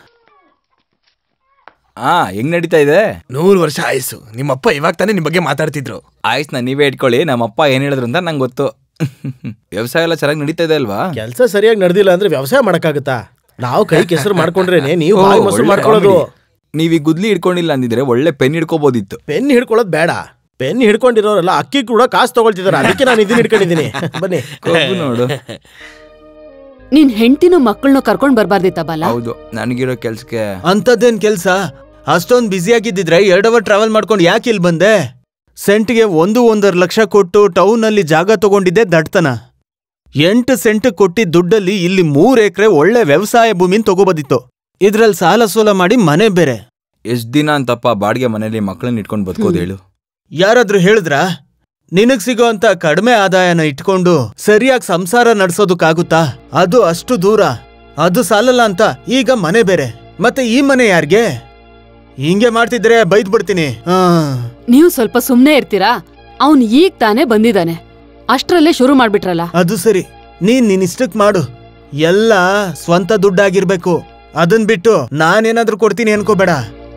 ಹಾ ಹೆಂಗ್ ನಡೀತಾ ಇದೆ ನೂರು ವರ್ಷ ಆಯ್ಸು ನಿಮ್ಮಪ್ಪ ಇವಾಗ ತಾನೇ ನಿಮ್ ಬಗ್ಗೆ ಮಾತಾಡ್ತಿದ್ರು ಆಯ್ಸ್ನ ನೀವೇ ಇಟ್ಕೊಳ್ಳಿ ನಮ್ಮಪ್ಪ ಏನ್ ಹೇಳಿದ್ರು ಅಂತ ನಂಗೆ ಗೊತ್ತು ವ್ಯವಸಾಯ ಎಲ್ಲ ಚೆನ್ನಾಗಿ ನಡೀತಾ ಇದೆ ಅಲ್ವಾ ಕೆಲಸ ಸರಿಯಾಗಿ ನಡೆದಿಲ್ಲ ಅಂದ್ರೆ ವ್ಯವಸಾಯ ಮಾಡಕ್ಕಾಗತ್ತಾ ನಾವು ಕೈ ಕೆಸರು ಮಾಡ್ಕೊಂಡ್ರೇನೆ ನೀವು ಓ, ಬಾಯಿ ಮೊಸರು ಒಳ್ಳೆ ಮಾಡ್ಕೊಳ್ಳೋದು comedy. ನೀವ್ ಈ ಗುದ್ಲಿ ಹಿಡ್ಕೊಂಡಿಲ್ಲ ಅಂದಿದ್ರೆ ಒಳ್ಳೆ ಪೆನ್ ಹಿಡ್ಕೋಬೋದಿತ್ತು ಪೆನ್ ಹಿಡ್ಕೊಳ್ಳೋದು ಬೇಡ ಪೆನ್ ಹಿಡ್ಕೊಂಡಿರೋರೆಲ್ಲ ಅಕ್ಕಿ ಕೂಡ ಕಾಸು ತಗೊಳ್ತಿದಾರೆ ಅದಕ್ಕೆ ನಾನು ಇದನ್ನ ಹಿಡ್ಕೊಂಡಿದ್ದೀನಿ ಬನ್ನಿ ಕೊಬ್ಬು ನೋಡು ನಿನ್ ಹೆಂಡ್ತಿನೂ ಮಕ್ಕಳನ್ನು ಕರ್ಕೊಂಡ್ ಬರ್ಬಾರ್ದಿತ್ತ ಬಾಲ ಹೌದು ನನಗಿರೋ ಕೆಲ್ಸಕ್ಕೆ ಅಂಥದ್ದೇನ್ ಕೆಲ್ಸ ಅಷ್ಟೊಂದ್ ಬ್ಯುಸಿ ಆಗಿದ್ದಿದ್ರೆ ಎರಡು ಅವರ್ ಟ್ರಾವೆಲ್ ಮಾಡ್ಕೊಂಡು ಯಾಕೆ ಇಲ್ಲಿ ಬಂದೆ ಸೆಂಟ್ಗೆ ಒಂದು ಒಂದೂವರೆ ಲಕ್ಷ ಕೊಟ್ಟು ಟೌನ್ ಅಲ್ಲಿ ಜಾಗ ತಗೊಂಡಿದ್ದೆ ದಡ್ತನ ಎಂಟು ಸೆಂಟ್ ಕೊಟ್ಟಿದ್ದ ದುಡ್ಡಲ್ಲಿ ಇಲ್ಲಿ ಮೂರ್ ಎಕರೆ ಒಳ್ಳೆ ವ್ಯವಸಾಯ ಭೂಮಿನ ತಗೋಬೋದಿತ್ತು ಇದ್ರಲ್ಲಿ ಸಾಲ ಸೋಲ ಮಾಡಿ ಮನೆ ಬೇರೆ ಎಷ್ಟ್ ದಿನ ಅಂತಪ್ಪ ಬಾಡಿಗೆ ಮನೇಲಿ ಮಕ್ಕಳನ್ನ ಇಟ್ಕೊಂಡು ಬದುಕೋದು ಹೇಳು ಯಾರಾದ್ರೂ ಹೇಳಿದ್ರಾ ನಿನಗ್ ಸಿಗೋ ಅಂತ ಕಡಿಮೆ ಆದಾಯನ ಇಟ್ಕೊಂಡು ಸರಿಯಾಗಿ ಸಂಸಾರ ನಡ್ಸೋದಕ್ಕಾಗುತ್ತಾ ಅದು ಅಷ್ಟು ದೂರ ಅದು ಸಾಲಲ್ಲ ಅಂತ ಈಗ ಮನೆ ಬೇರೆ ಮತ್ತೆ ಈ ಮನೆ ಯಾರ್ಗೆ ಹಿಂಗೆ ಮಾಡ್ತಿದ್ರೆ ಬೈದ್ ಬಿಡ್ತೀನಿ ಆ. ನೀವು ಸ್ವಲ್ಪ ಸುಮ್ನೆ ಇರ್ತೀರಾ ಅವ್ನ್ ಈಗ ತಾನೇ ಬಂದಿದ್ದಾನೆ ಅಷ್ಟ್ರಲ್ಲೇ ಶುರು ಮಾಡ್ಬಿಟ್ರಲ್ಲ ಅದು ಸರಿ ನೀನ್ ನಿನ್ನಿಷ್ಟಕ್ ಮಾಡು ಎಲ್ಲ ಸ್ವಂತ ದುಡ್ಡಾಗಿರ್ಬೇಕು ಅದನ್ ಬಿಟ್ಟು ನಾನೇನಾದ್ರೂ ಕೊಡ್ತೀನಿ ಅನ್ಕೋಬೇಡ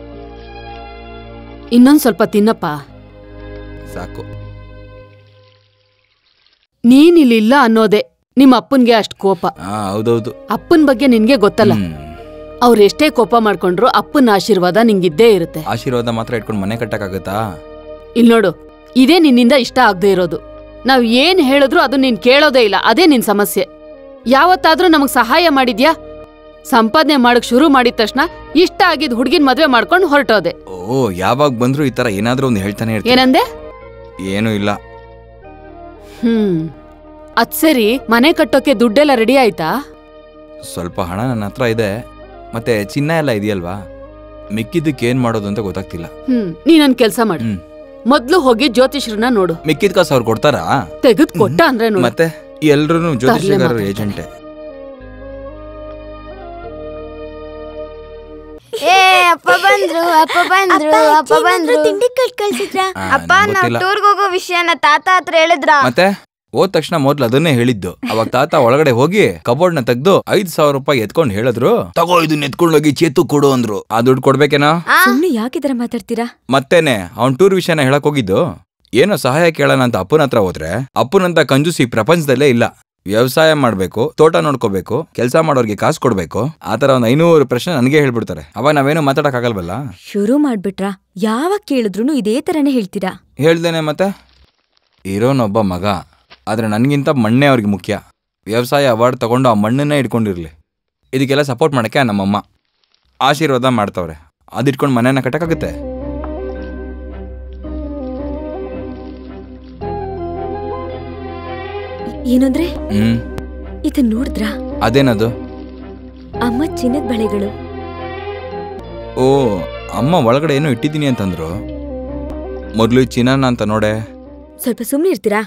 ಇನ್ನೊಂದ್ ಸ್ವಲ್ಪ ತಿನ್ನಪ್ಪ ಸಾಕು ನೀನ್ ಇಲ್ಲಿಲ್ಲ ಅನ್ನೋದೇ ನಿಮ್ಮ ಅಪ್ಪನ್ಗೆ ಅಷ್ಟ್ ಕೋಪ ಹಾ ಹೌದೌದು ಅಪ್ಪನ್ ಬಗ್ಗೆ ನಿನ್ಗೆ ಗೊತ್ತಲ್ಲ ಅವ್ರ ಎಷ್ಟೇ ಕೋಪ ಮಾಡ್ಕೊಂಡ್ರು ಅಪ್ಪನ ಆಶೀರ್ವಾದ ನಿಂಗಿದ್ದೇ ಇರುತ್ತೆ ಆಶೀರ್ವಾದ ಮಾತ್ರ ಇಟ್ಕೊಂಡು ಮನೆ ಕಟ್ಟಕ್ಕಾಗತ್ತಾ ಇಲ್ ನೋಡು ಇದೇ ನಿನ್ನಿಂದ ಇಷ್ಟ ಆಗದೆ ಇರೋದು ನಾವ್ ಏನ್ ಹೇಳಿದ್ರು ಅದು ನೀನ್ ಕೇಳೋದೇ ಇಲ್ಲ ಅದೇ ನಿನ್ ಸಮಸ್ಯೆ ಯಾವತ್ತಾದ್ರೂ ನಮಗ್ ಸಹಾಯ ಮಾಡಿದ್ಯಾ ಸಂಪಾದನೆ ಮಾಡಕ್ ಶುರು ಮಾಡಿದ ತಕ್ಷಣ ಇಷ್ಟ ಆಗಿದ್ ಹುಡ್ಗಿನ್ ಮದ್ವೆ ಮಾಡ್ಕೊಂಡು ಹೊರಟೋದೆ ಓ ಯಾವಾಗ ಬಂದ್ರು ಈ ತರ ಏನಾದ್ರೂ ಒಂದು ಹೇಳ್ತಾನೆ ಇರ್ತೀನಿ ಏನಂದೆ ಏನೂ ಇಲ್ಲ ಹ್ಮ್ ಅದ್ ಸರಿ ಮನೆ ಕಟ್ಟೋಕೆ ದುಡ್ಡೆಲ್ಲ ರೆಡಿ ಆಯ್ತಾ ಸ್ವಲ್ಪ ಹಣ ನನ್ನ ಹತ್ರ ಇದೆ ಮತ್ತೆ ಚಿನ್ನ ಎಲ್ಲ ಇದೆಯಲ್ವಾ ಮಿಕ್ಕಿದ್ದಕ್ಕೆ ಏನ್ ಮಾಡೋದು ಅಂತ ಗೊತ್ತಾಗ್ತಿಲ್ಲ ಹ್ಮ್ ನೀನೊಂದ್ ಕೆಲ್ಸ ಮಾಡು ಹ್ಮ್. ಮೊದ್ಲು ಹೋಗಿ ಜ್ಯೋತಿಷ್ರನ್ನ ನೋಡು ಮಿಕ್ಕಿದ ಕಾಸು ಅವ್ರು ಕೊಡ್ತಾರಾ ತೆಗೆದ್ ಕೊಟ್ಟ ಅಂದ್ರೆ ನೋಡು ಮತ್ತೆ ಎಲ್ರು ಜ್ಯೋತಿಷಗಾರರು ಮಾತಾಡ್ತಾರೆ. ಏಜೆಂಟೆ ಏ ಅಪ್ಪ ಬಂದ್ರು ಅಪ್ಪ ಬಂದ್ರು ಅಪ್ಪ ಬಂದ್ರು ತಿಂಡಿ ಕಟ್ ಕಳ್ಸಿದ್ರ ಆ, ಅಪ್ಪ ನಂಗ್ ನಾವ್ ಗೊತ್ತಿಲ್ಲ. ಟೂರ್ಗ್ ಹೋಗೋ ವಿಷಯನ ತಾತ ಹತ್ರ ಹೇಳಿದ್ರ ಮತ್ತೆ ಹೋದ ತಕ್ಷಣ ಮೊದ್ಲು ಅದನ್ನೇ ಹೇಳಿದ್ದು ಅವಾಗ ತಾತ ಒಳಗಡೆ ಹೋಗಿ ಕಬೋರ್ಡ್ ನ ತೆಗ್ದು ಐದ್ ಸಾವಿರ ರೂಪಾಯಿ ಎತ್ಕೊಂಡು ಹೇಳಿದ್ರು ತಗೋ ಇದನ್ನ ಎತ್ಕೊಂಡೋಗಿ ಚೇತು ಕೊಡು ಅಂದ್ರು ಆ ದುಡ್ಡು ಕೊಡ್ಬೇಕೇನೋ ಸುಮ್ನೆ ಯಾಕಿದರ ಮಾತಾಡ್ತೀರಾ ಮತ್ತೇನೆ ಅವ್ನ್ ಟೂರ್ ವಿಷಯನ ಹೇಳಕ್ ಹೋಗಿದ್ದು ಏನೋ ಸಹಾಯ ಕೇಳೋಣ ಅಂತ ಅಪ್ಪನ ಹತ್ರ ಹೋದ್ರೆ ಅಪ್ಪನಂತ ಕಂಜೂಸಿ ಪ್ರಪಂಚದಲ್ಲೇ ಇಲ್ಲ ವ್ಯವಸಾಯ ಮಾಡ್ಬೇಕು ತೋಟ ನೋಡ್ಕೋಬೇಕು ಕೆಲಸ ಮಾಡೋರ್ಗೆ ಕಾಸು ಕೊಡ್ಬೇಕು ಆತರ ಒಂದ್ ಐನೂರು ಪ್ರಶ್ನೆ ನನಗೆ ಹೇಳ್ಬಿಡ್ತಾರೆ ಅವಾಗ ನಾವೇನು ಮಾತಾಡಕ್ ಆಗಲ್ವಲ್ಲ ಶುರು ಮಾಡ್ಬಿಟ್ರಾ ಯಾವಾಗ ಕೇಳಿದ್ರು ಇದೇ ತರನೇ ಹೇಳ್ತೀರಾ ಹೇಳ್ದೇನೆ ಮತ್ತೆ ಇರೋನೊಬ್ಬ ಮಗ ಆದ್ರೆ ನನಗಿಂತ ಮಣ್ಣೆ ಅವ್ರಿಗೆ ಮುಖ್ಯ ವ್ಯವಸಾಯ ಅವಾರ್ಡ್ ತಗೊಂಡು ಆ ಮಣ್ಣನ್ನೇ ಇಟ್ಕೊಂಡಿರ್ಲಿ ಇದಕ್ಕೆಲ್ಲ ಸಪೋರ್ಟ್ ಮಾಡಕ್ಕೆ ನಮ್ಮಮ್ಮ ಆಶೀರ್ವಾದ ಮಾಡ್ತವ್ರೆ ಅದಿಟ್ಕೊಂಡು ಮನೆನ ಕಟ್ಟಕ್ಕಾಗುತ್ತೆ ಏನಂದ್ರೆ ಹ್ಮ್ ಇದನ್ ನೋಡಿದ್ರಾ ಅದೇನದು ಅಮ್ಮ ಚಿನ್ನದ ಬಳೆಗಳು ಓ ಅಮ್ಮ ಒಳಗಡೆ ಏನೋ ಇಟ್ಟಿದ್ದೀನಿ ಅಂತಂದ್ರು ಮೊದಲು ಚಿನ್ನನ ಅಂತ ನೋಡೆ ಸ್ವಲ್ಪ ಸುಮ್ನೆ ಇರ್ತೀರಾ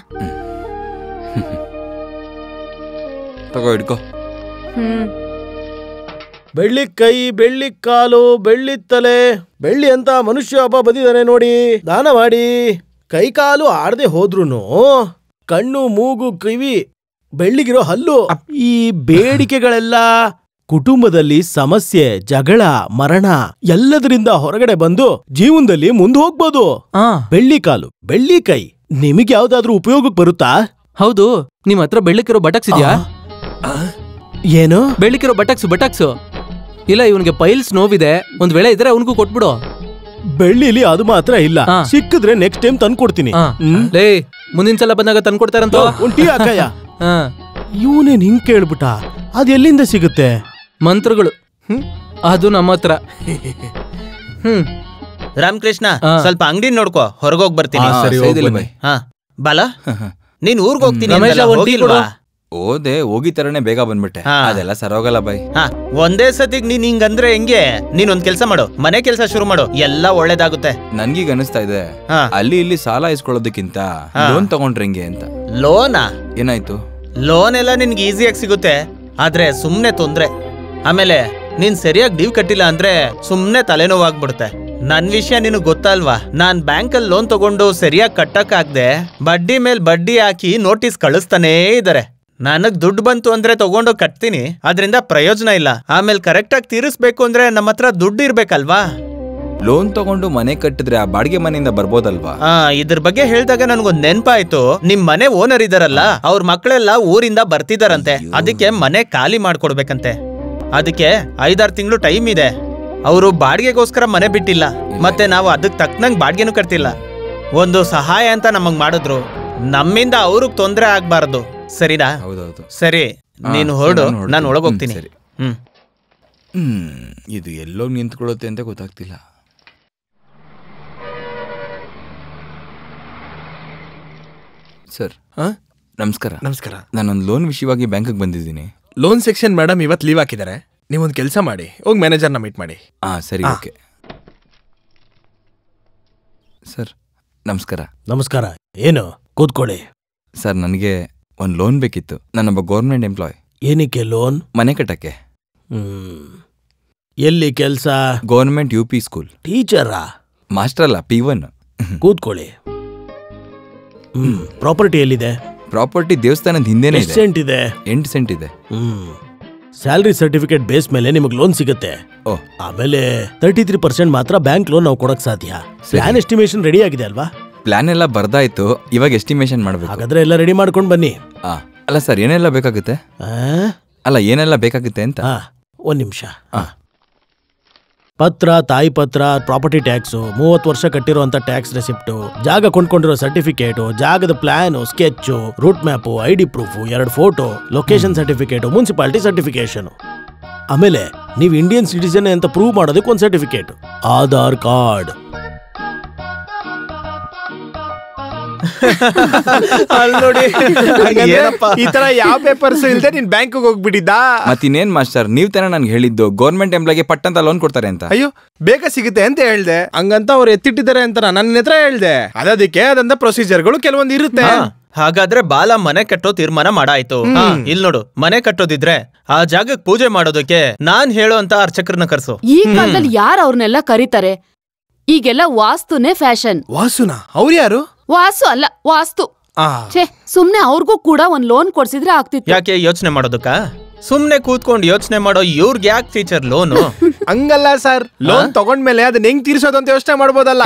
ತಗೋ ಹಿಡ್ಕೋ ಹ್ಮ್ ಬೆಳ್ಳಿ ಕೈ ಬೆಳ್ಳಿ ಕಾಲು ಬೆಳ್ಳಿ ತಲೆ ಬೆಳ್ಳಿ ಅಂತ ಮನುಷ್ಯ ಒಬ್ಬ ಬಂದಿದ್ದಾನೆ ನೋಡಿ ದಾನ ಮಾಡಿ ಕೈ ಕಾಲು ಆಡದೆ ಹೋದ್ರುನು ಕಣ್ಣು ಮೂಗು ಕಿವಿ ಬೆಳ್ಳಿಗಿರೋ ಹಲ್ಲು ಈ ಬೇಡಿಕೆಗಳೆಲ್ಲ ಕುಟುಂಬದಲ್ಲಿ ಸಮಸ್ಯೆ ಜಗಳ ಮರಣ ಎಲ್ಲದರಿಂದ ಹೊರಗಡೆ ಬಂದು ಜೀವನದಲ್ಲಿ ಮುಂದೆ ಹೋಗ್ಬೋದು ಆ ಬೆಳ್ಳಿ ಕಾಲು ಬೆಳ್ಳಿ ಕೈ ನಿಮಗೆ ಯಾವ್ದಾದ್ರೂ ಉಪಯೋಗಕ್ಕೆ ಬರುತ್ತಾ ಹೌದು ನಿಮ್ ಹತ್ರ ಬೆಳ್ಳಿಕಿರೋ ಬಟಕ್ಸ್ ಇದೆಯಾ ಏನು ಬೆಳ್ಳಿಕಿರೋ ಬಟಕ್ಸ್ ಬಟಕ್ಸ್ ಇಲ್ಲ ಇವನ್ಗೆ ಪೈಲ್ಸ್ ನೋವಿದೆ ಒಂದ್ ವೇಳೆ ಇದ್ರೆ ಅವನಿಗೂ ಕೊಟ್ಬಿಡು ಬೆಳ್ಳಿಲಿ ಅದು ಮಾತ್ರ ಇಲ್ಲ ಹಾ. ಸಿಕ್ಕಿದ್ರೆ ನೆಕ್ಸ್ಟ್ ಟೈಮ್ ತಂದ್ಕೊಡ್ತೀನಿ ಆ, ಹ್ಮ್? ಲೇ ಮುಂದಿನ ಸಲ ಬಂದಾಗ ತಂದ್ಕೊಡ್ತಾರಂತ ಒಂದ್ ಟೀ ಹಾಕಯ್ಯ ಹಾ ಇವನೇನ್ ಹಿಂಗ್ ಕೇಳ್ಬಿಟ್ಟ ಅದ್ ಎಲ್ಲಿಂದ ಸಿಗುತ್ತೆ ಮಂತ್ರಗಳು ಹ್ಮ್ ಅದು ನಮ್ಮ ಹತ್ರ ಹ್ಮ್ ರಾಮಕೃಷ್ಣ ಆ. ಸ್ವಲ್ಪ ಅಂಗಡಿ ನೋಡ್ಕೋ ಹೊರಗೋಗ್ ಬರ್ತೀನಿ ಹಾ, ಸರಿ, ಸೈದಿಲ್ಲ ಹೋಗ್ ಬೈ. ಹಾ ಬಾಲ ನೀನ್ ಊರ್ಗ್ ಹೋಗ್ತೀನಿ ರಮೇಶ, ಅಂದಲ್ಲ, ಒಂದ್ ಟೀ ಹೋಗಿಲ್ವಾ? ಓದೆ ಹೋಗಿ ತರನೇ ಬೇಗ ಬಂದ್ಬಿಟ್ಟೆ ಹಾ. ಅದೆಲ್ಲ ಸರೋಗಲ್ಲ ಬೈ ಹಾ ಒಂದೇ ಸತಿಗ್ ನೀನ್ ಹಿಂಗಂದ್ರೆ ಹೆಂಗೆ ನೀನ್ ಒಂದ್ ಕೆಲ್ಸ ಮಾಡು ಮನೆ ಕೆಲ್ಸ ಶುರು ಮಾಡು ಎಲ್ಲ ಒಳ್ಳೇದಾಗುತ್ತೆ ನನ್ಗೀಗ ಅನಿಸ್ತಾ ಇದೆ ಹಾ ಅಲ್ಲಿ ಇಲ್ಲಿ ಸಾಲ ಇಸ್ಕೊಳ್ಳೋದಕ್ಕಿಂತ ಹಾ. ಲೋನ್ ತಗೊಂಡ್ರೆ ಹೆಂಗೆ ಅಂತ ಲೋನಾ ಏನಾಯ್ತು ಲೋನ್ ಎಲ್ಲ ನಿನ್ಗೆ ಈಸಿಯಾಗಿ ಸಿಗುತ್ತೆ ಆದ್ರೆ ಸುಮ್ನೆ ತೊಂದ್ರೆ ಆಮೇಲೆ ನೀನ್ ಸರಿಯಾಗಿ ಡೀವ್ ಕಟ್ಟಿಲ್ಲ ಅಂದ್ರೆ ಸುಮ್ನೆ ತಲೆನೋವಾಗ್ಬಿಡುತ್ತೆ ನನ್ ವಿಷಯ ನಿನಗ್ ಗೊತ್ತಲ್ವಾ ನಾನ್ ಬ್ಯಾಂಕಲ್ಲಿ ಲೋನ್ ತಗೊಂಡು ಸರಿಯಾಗಿ ಕಟ್ಟಕ್ ಆಗ್ದೆ ಬಡ್ಡಿ ಮೇಲ್ ಬಡ್ಡಿ ಹಾಕಿ ನೋಟಿಸ್ ಕಳಿಸ್ತಾನೇ ಇದಾರೆ ನನಗ್ ದುಡ್ಡು ಬಂತು ಅಂದ್ರೆ ತಗೊಂಡು ಕಟ್ತೀನಿ ಅದರಿಂದ ಪ್ರಯೋಜನ ಇಲ್ಲ ಆಮೇಲೆ ಕರೆಕ್ಟಾಗಿ ತೀರಿಸ್ಬೇಕು ಅಂದ್ರೆ ನಮ್ಮ ಹತ್ರ ದುಡ್ಡು ಇರ್ಬೇಕಲ್ವಾ ಲೋನ್ ತಗೊಂಡು ಮನೆ ಕಟ್ಟಿದ್ರೆ ಆ ಬಾಡಿಗೆ ಮನೆಯಿಂದ ಬರ್ಬೋದಲ್ವಾ ಆ ಇದ್ರ ಬಗ್ಗೆ ಹೇಳ್ದಾಗ ನನ್ಗೊಂದ್ ನೆನ್ಪಾಯ್ತು ನಿಮ್ ಮನೆ ಓನರ್ ಇದಾರಲ್ಲ ಅವ್ರ ಮಕ್ಕಳೆಲ್ಲ ಊರಿಂದ ಬರ್ತಿದಾರಂತೆ ಅದಕ್ಕೆ ಮನೆ ಖಾಲಿ ಮಾಡ್ಕೊಡ್ಬೇಕಂತೆ ಅದಕ್ಕೆ ಐದಾರು ತಿಂಗಳು ಟೈಮ್ ಇದೆ ಅವರು ಬಾಡಿಗೆಗೋಸ್ಕರ ಮನೆ ಬಿಟ್ಟಿಲ್ಲ ಮತ್ತೆ ನಾವು ಅದಕ್ಕೆ ತಕ್ಕನಂಗ್ ಬಾಡಿಗೆನೂ ಕಟ್ತಿಲ್ಲ ಒಂದು ಸಹಾಯ ಅಂತ ನಮಗ್ ಮಾಡಿದ್ರು ನಮ್ಮಿಂದ ಅವ್ರಿಗೆ ತೊಂದರೆ ಆಗ್ಬಾರ್ದು ಸರಿನಾ ಹೌದೌದು ಸರಿ ಹಾ, ನೀನು ಸರಿ, ಹೊರಡು ನಾನು ಹೊರಡ್ತೀನಿ. ನಾನು ಒಳಗೋಗ್ತೀನಿ ಹ್ಮ್, ಸರಿ. ಹ್ಮ್ ಹ್ಮ್ ಇದು ಎಲ್ಲೋ ನಿಂತ್ಕೊಳ್ಳುತ್ತೆ ಅಂತ ಗೊತ್ತಾಗ್ತಿಲ್ಲ ಸರ್ ಹಾ? ನಮಸ್ಕಾರ ನಮಸ್ಕಾರ ನಾನೊಂದು ಲೋನ್ ವಿಷಯವಾಗಿ ಬ್ಯಾಂಕಿಗೆ ಬಂದಿದ್ದೀನಿ ಲೋನ್ ಸೆಕ್ಷನ್ ಮೇಡಮ್ ಇವತ್ತು ಲೀವ್ ಹಾಕಿದ್ದಾರೆ ನೀವೊಂದು ಕೆಲಸ ಮಾಡಿ ಹೋಗಿ ಮ್ಯಾನೇಜರ್ನ ಮೀಟ್ ಮಾಡಿ ಹಾ ಸರಿ ಹಾ. ಓಕೆ ಸರ್ ನಮಸ್ಕಾರ ನಮಸ್ಕಾರ ಏನು ಕೂತ್ಕೊಳ್ಳಿ ಸರ್ ನನಗೆ ಒಂದು ಲೋನ್ ಬೇಕಿತ್ತು ನಾನೊಬ್ಬ ಗೌರ್ಮೆಂಟ್ ಎಂಪ್ಲಾಯ್ ಏನಕ್ಕೆ ಲೋನ್ ಮನೆ ಕಟ್ಟಕ್ಕೆ ಹ್ಮ್ ಎಲ್ಲಿ ಕೆಲಸ ಗೌರ್ಮೆಂಟ್ ಯು ಪಿ ಸ್ಕೂಲ್ ಟೀಚರಾ ಮಾಸ್ಟರ್ ಅಲ್ಲ ಪಿ ಒನ್ ಕೂತ್ಕೊಳ್ಳಿ ಹ್ಮ್ ಪ್ರಾಪರ್ಟಿ ಎಲ್ಲಿದೆ ಪ್ರಾಪರ್ಟಿ ದೇವಸ್ಥಾನದ ಹಿಂದೆನೇ ಎಷ್ಟು ಇದೆ ಸೆಂಟ್ ಇದೆ ಎಂಟು ಸೆಂಟ್ ಇದೆ ಹ್ಮ್ ಸ್ಯಾಲ್ರಿ ಸರ್ಟಿಫಿಕೇಟ್ ಬೇಸ್ ಮೇಲೆ ನಿಮಗೆ ಲೋನ್ ಸಿಗುತ್ತೆ ಓ. ಆಮೇಲೆ ತರ್ಟಿ ತ್ರೀ ಪರ್ಸೆಂಟ್ ಮಾತ್ರ ಬ್ಯಾಂಕ್ ಲೋನ್ ನಾವು ಕೊಡಕ್ ಸಾಧ್ಯ ಪ್ಲಾನ್ ಎಸ್ಟಿಮೇಷನ್ ರೆಡಿ ಆಗಿದೆ ಅಲ್ವಾ ಪ್ಲಾನ್ ಎಲ್ಲ ಬರ್ದಾಯ್ತು ಇವಾಗ ಎಸ್ಟಿಮೇಷನ್ ಮಾಡಬೇಕು ಹಾಗಾದ್ರೆ ಎಲ್ಲ ರೆಡಿ ಮಾಡ್ಕೊಂಡು ಬನ್ನಿ ಆ, ಅಲ್ಲ ಸರ್ ಏನೆಲ್ಲ ಬೇಕಾಗುತ್ತೆ ಆ? ಅಲ್ಲ ಏನೆಲ್ಲ ಬೇಕಾಗುತ್ತೆ ಅಂತ ಹಾ ಒಂದ್ ನಿಮಿಷ ಪತ್ರ ತಾಯಿ ಪತ್ರ ಪ್ರಾಪರ್ಟಿ ಟ್ಯಾಕ್ಸು ಮೂವತ್ತು ವರ್ಷ ಕಟ್ಟಿರುವಂತ ಟ್ಯಾಕ್ಸ್ ರೆಸಿಪ್ಟು ಜಾಗ ಕೊಂಡ್ಕೊಂಡಿರೋ ಸರ್ಟಿಫಿಕೇಟು ಜಾಗದ plan sketch route map I D proof ಎರಡು photo location certificate municipality certification ಆಮೇಲೆ ನೀವು ಇಂಡಿಯನ್ ಸಿಟಿಸನ್ ಅಂತ ಪ್ರೂವ್ ಮಾಡೋದಕ್ಕೆ ಒಂದು ಸರ್ಟಿಫಿಕೇಟ್ ಆಧಾರ್ ಕಾರ್ಡ್ ಅಲ್ ನೋಡಿ ಹಂಗಂದ್ರೆ ಏನಪ್ಪ? ಈ ತರ ಯಾವ ಪೇಪರ್ಸ್ ಇಲ್ದೆ ನೀನ್ ಬ್ಯಾಂಕಿಗೆ ಹೋಗ್ಬಿಟ್ಟಿದ್ದಾ ಮತ್ತಿನ್ನೇನ್ ಮಾಸ್ಟರ್ ನೀವ್ ತಾನೇ ನನ್ಗೆ ಹೇಳಿದ್ದು ಗೌರ್ಮೆಂಟ್ ಎಂಪ್ಲಾಯ್ಗೆ ಪಟ್ಟಂತ ಲೋನ್ ಕೊಡ್ತಾರೆ ಅಂತ ಅಯ್ಯೋ ಬೇಗ ಸಿಗುತ್ತೆ ಅಂತ ಹೇಳ್ದೆ ಹಂಗಂತ ಅವ್ರು ಎತ್ತಿಟ್ಟಿದ್ದಾರೆ ಅಂತ ನನ್ನ ಹತ್ರ ಹೇಳ್ದೆ ಅದಕ್ಕೆ ಅದಂತ ಪ್ರೊಸೀಜರ್ಗಳು ಕೆಲವೊಂದು ಇರುತ್ತೆ ಹಾ, ಹಾಗಾದ್ರೆ ಬಾಲ ಮನೆ ಕಟ್ಟೋ ತೀರ್ಮಾನ ಮಾಡಾಯ್ತು ಹಾ, ಇಲ್ ನೋಡು ಮನೆ ಕಟ್ಟೋದಿದ್ರೆ ಆ ಜಾಗಕ್ಕೆ ಪೂಜೆ ಮಾಡೋದಕ್ಕೆ ನಾನ್ ಹೇಳೋ ಅಂತ ಅರ್ಚಕರನ್ನ ಕರ್ಸು ಈ ಕಾಲದಲ್ಲಿ ಯಾರು ಅವ್ರನ್ನೆಲ್ಲ ಕರೀತಾರೆ ಈಗೆಲ್ಲ ವಾಸ್ತುನೇ ಫ್ಯಾಷನ್ ವಾಸುನಾ ಅವ್ರು ಯಾರು ವಾಸು ಅಲ್ಲ ವಾಸ್ತು ಆ ಛೇ ಸುಮ್ನೆ ಅವ್ರಿಗೂ ಕೂಡ ಒಂದ್ ಲೋನ್ ಕೊಡ್ಸಿದ್ರೆ ಆಗ್ತಿತ್ತು ಯಾಕೆ ಯೋಚನೆ ಮಾಡೋದಕ್ಕ ಸುಮ್ನೆ ಕೂತ್ಕೊಂಡು ಯೋಚನೆ ಮಾಡೋ ಇವ್ರಿಗೆ ಯಾಕೆ ಟೀಚರ್ ಲೋನು ಹಂಗಲ್ಲ ಸರ್ ಲೋನ್ ತಗೊಂಡ್ಮೇಲೆ ಅದನ್ನ ಹೆಂಗ್ ತೀರ್ಸೋದು ಅಂತ ಯೋಚನೆ ಮಾಡ್ಬೋದಲ್ಲ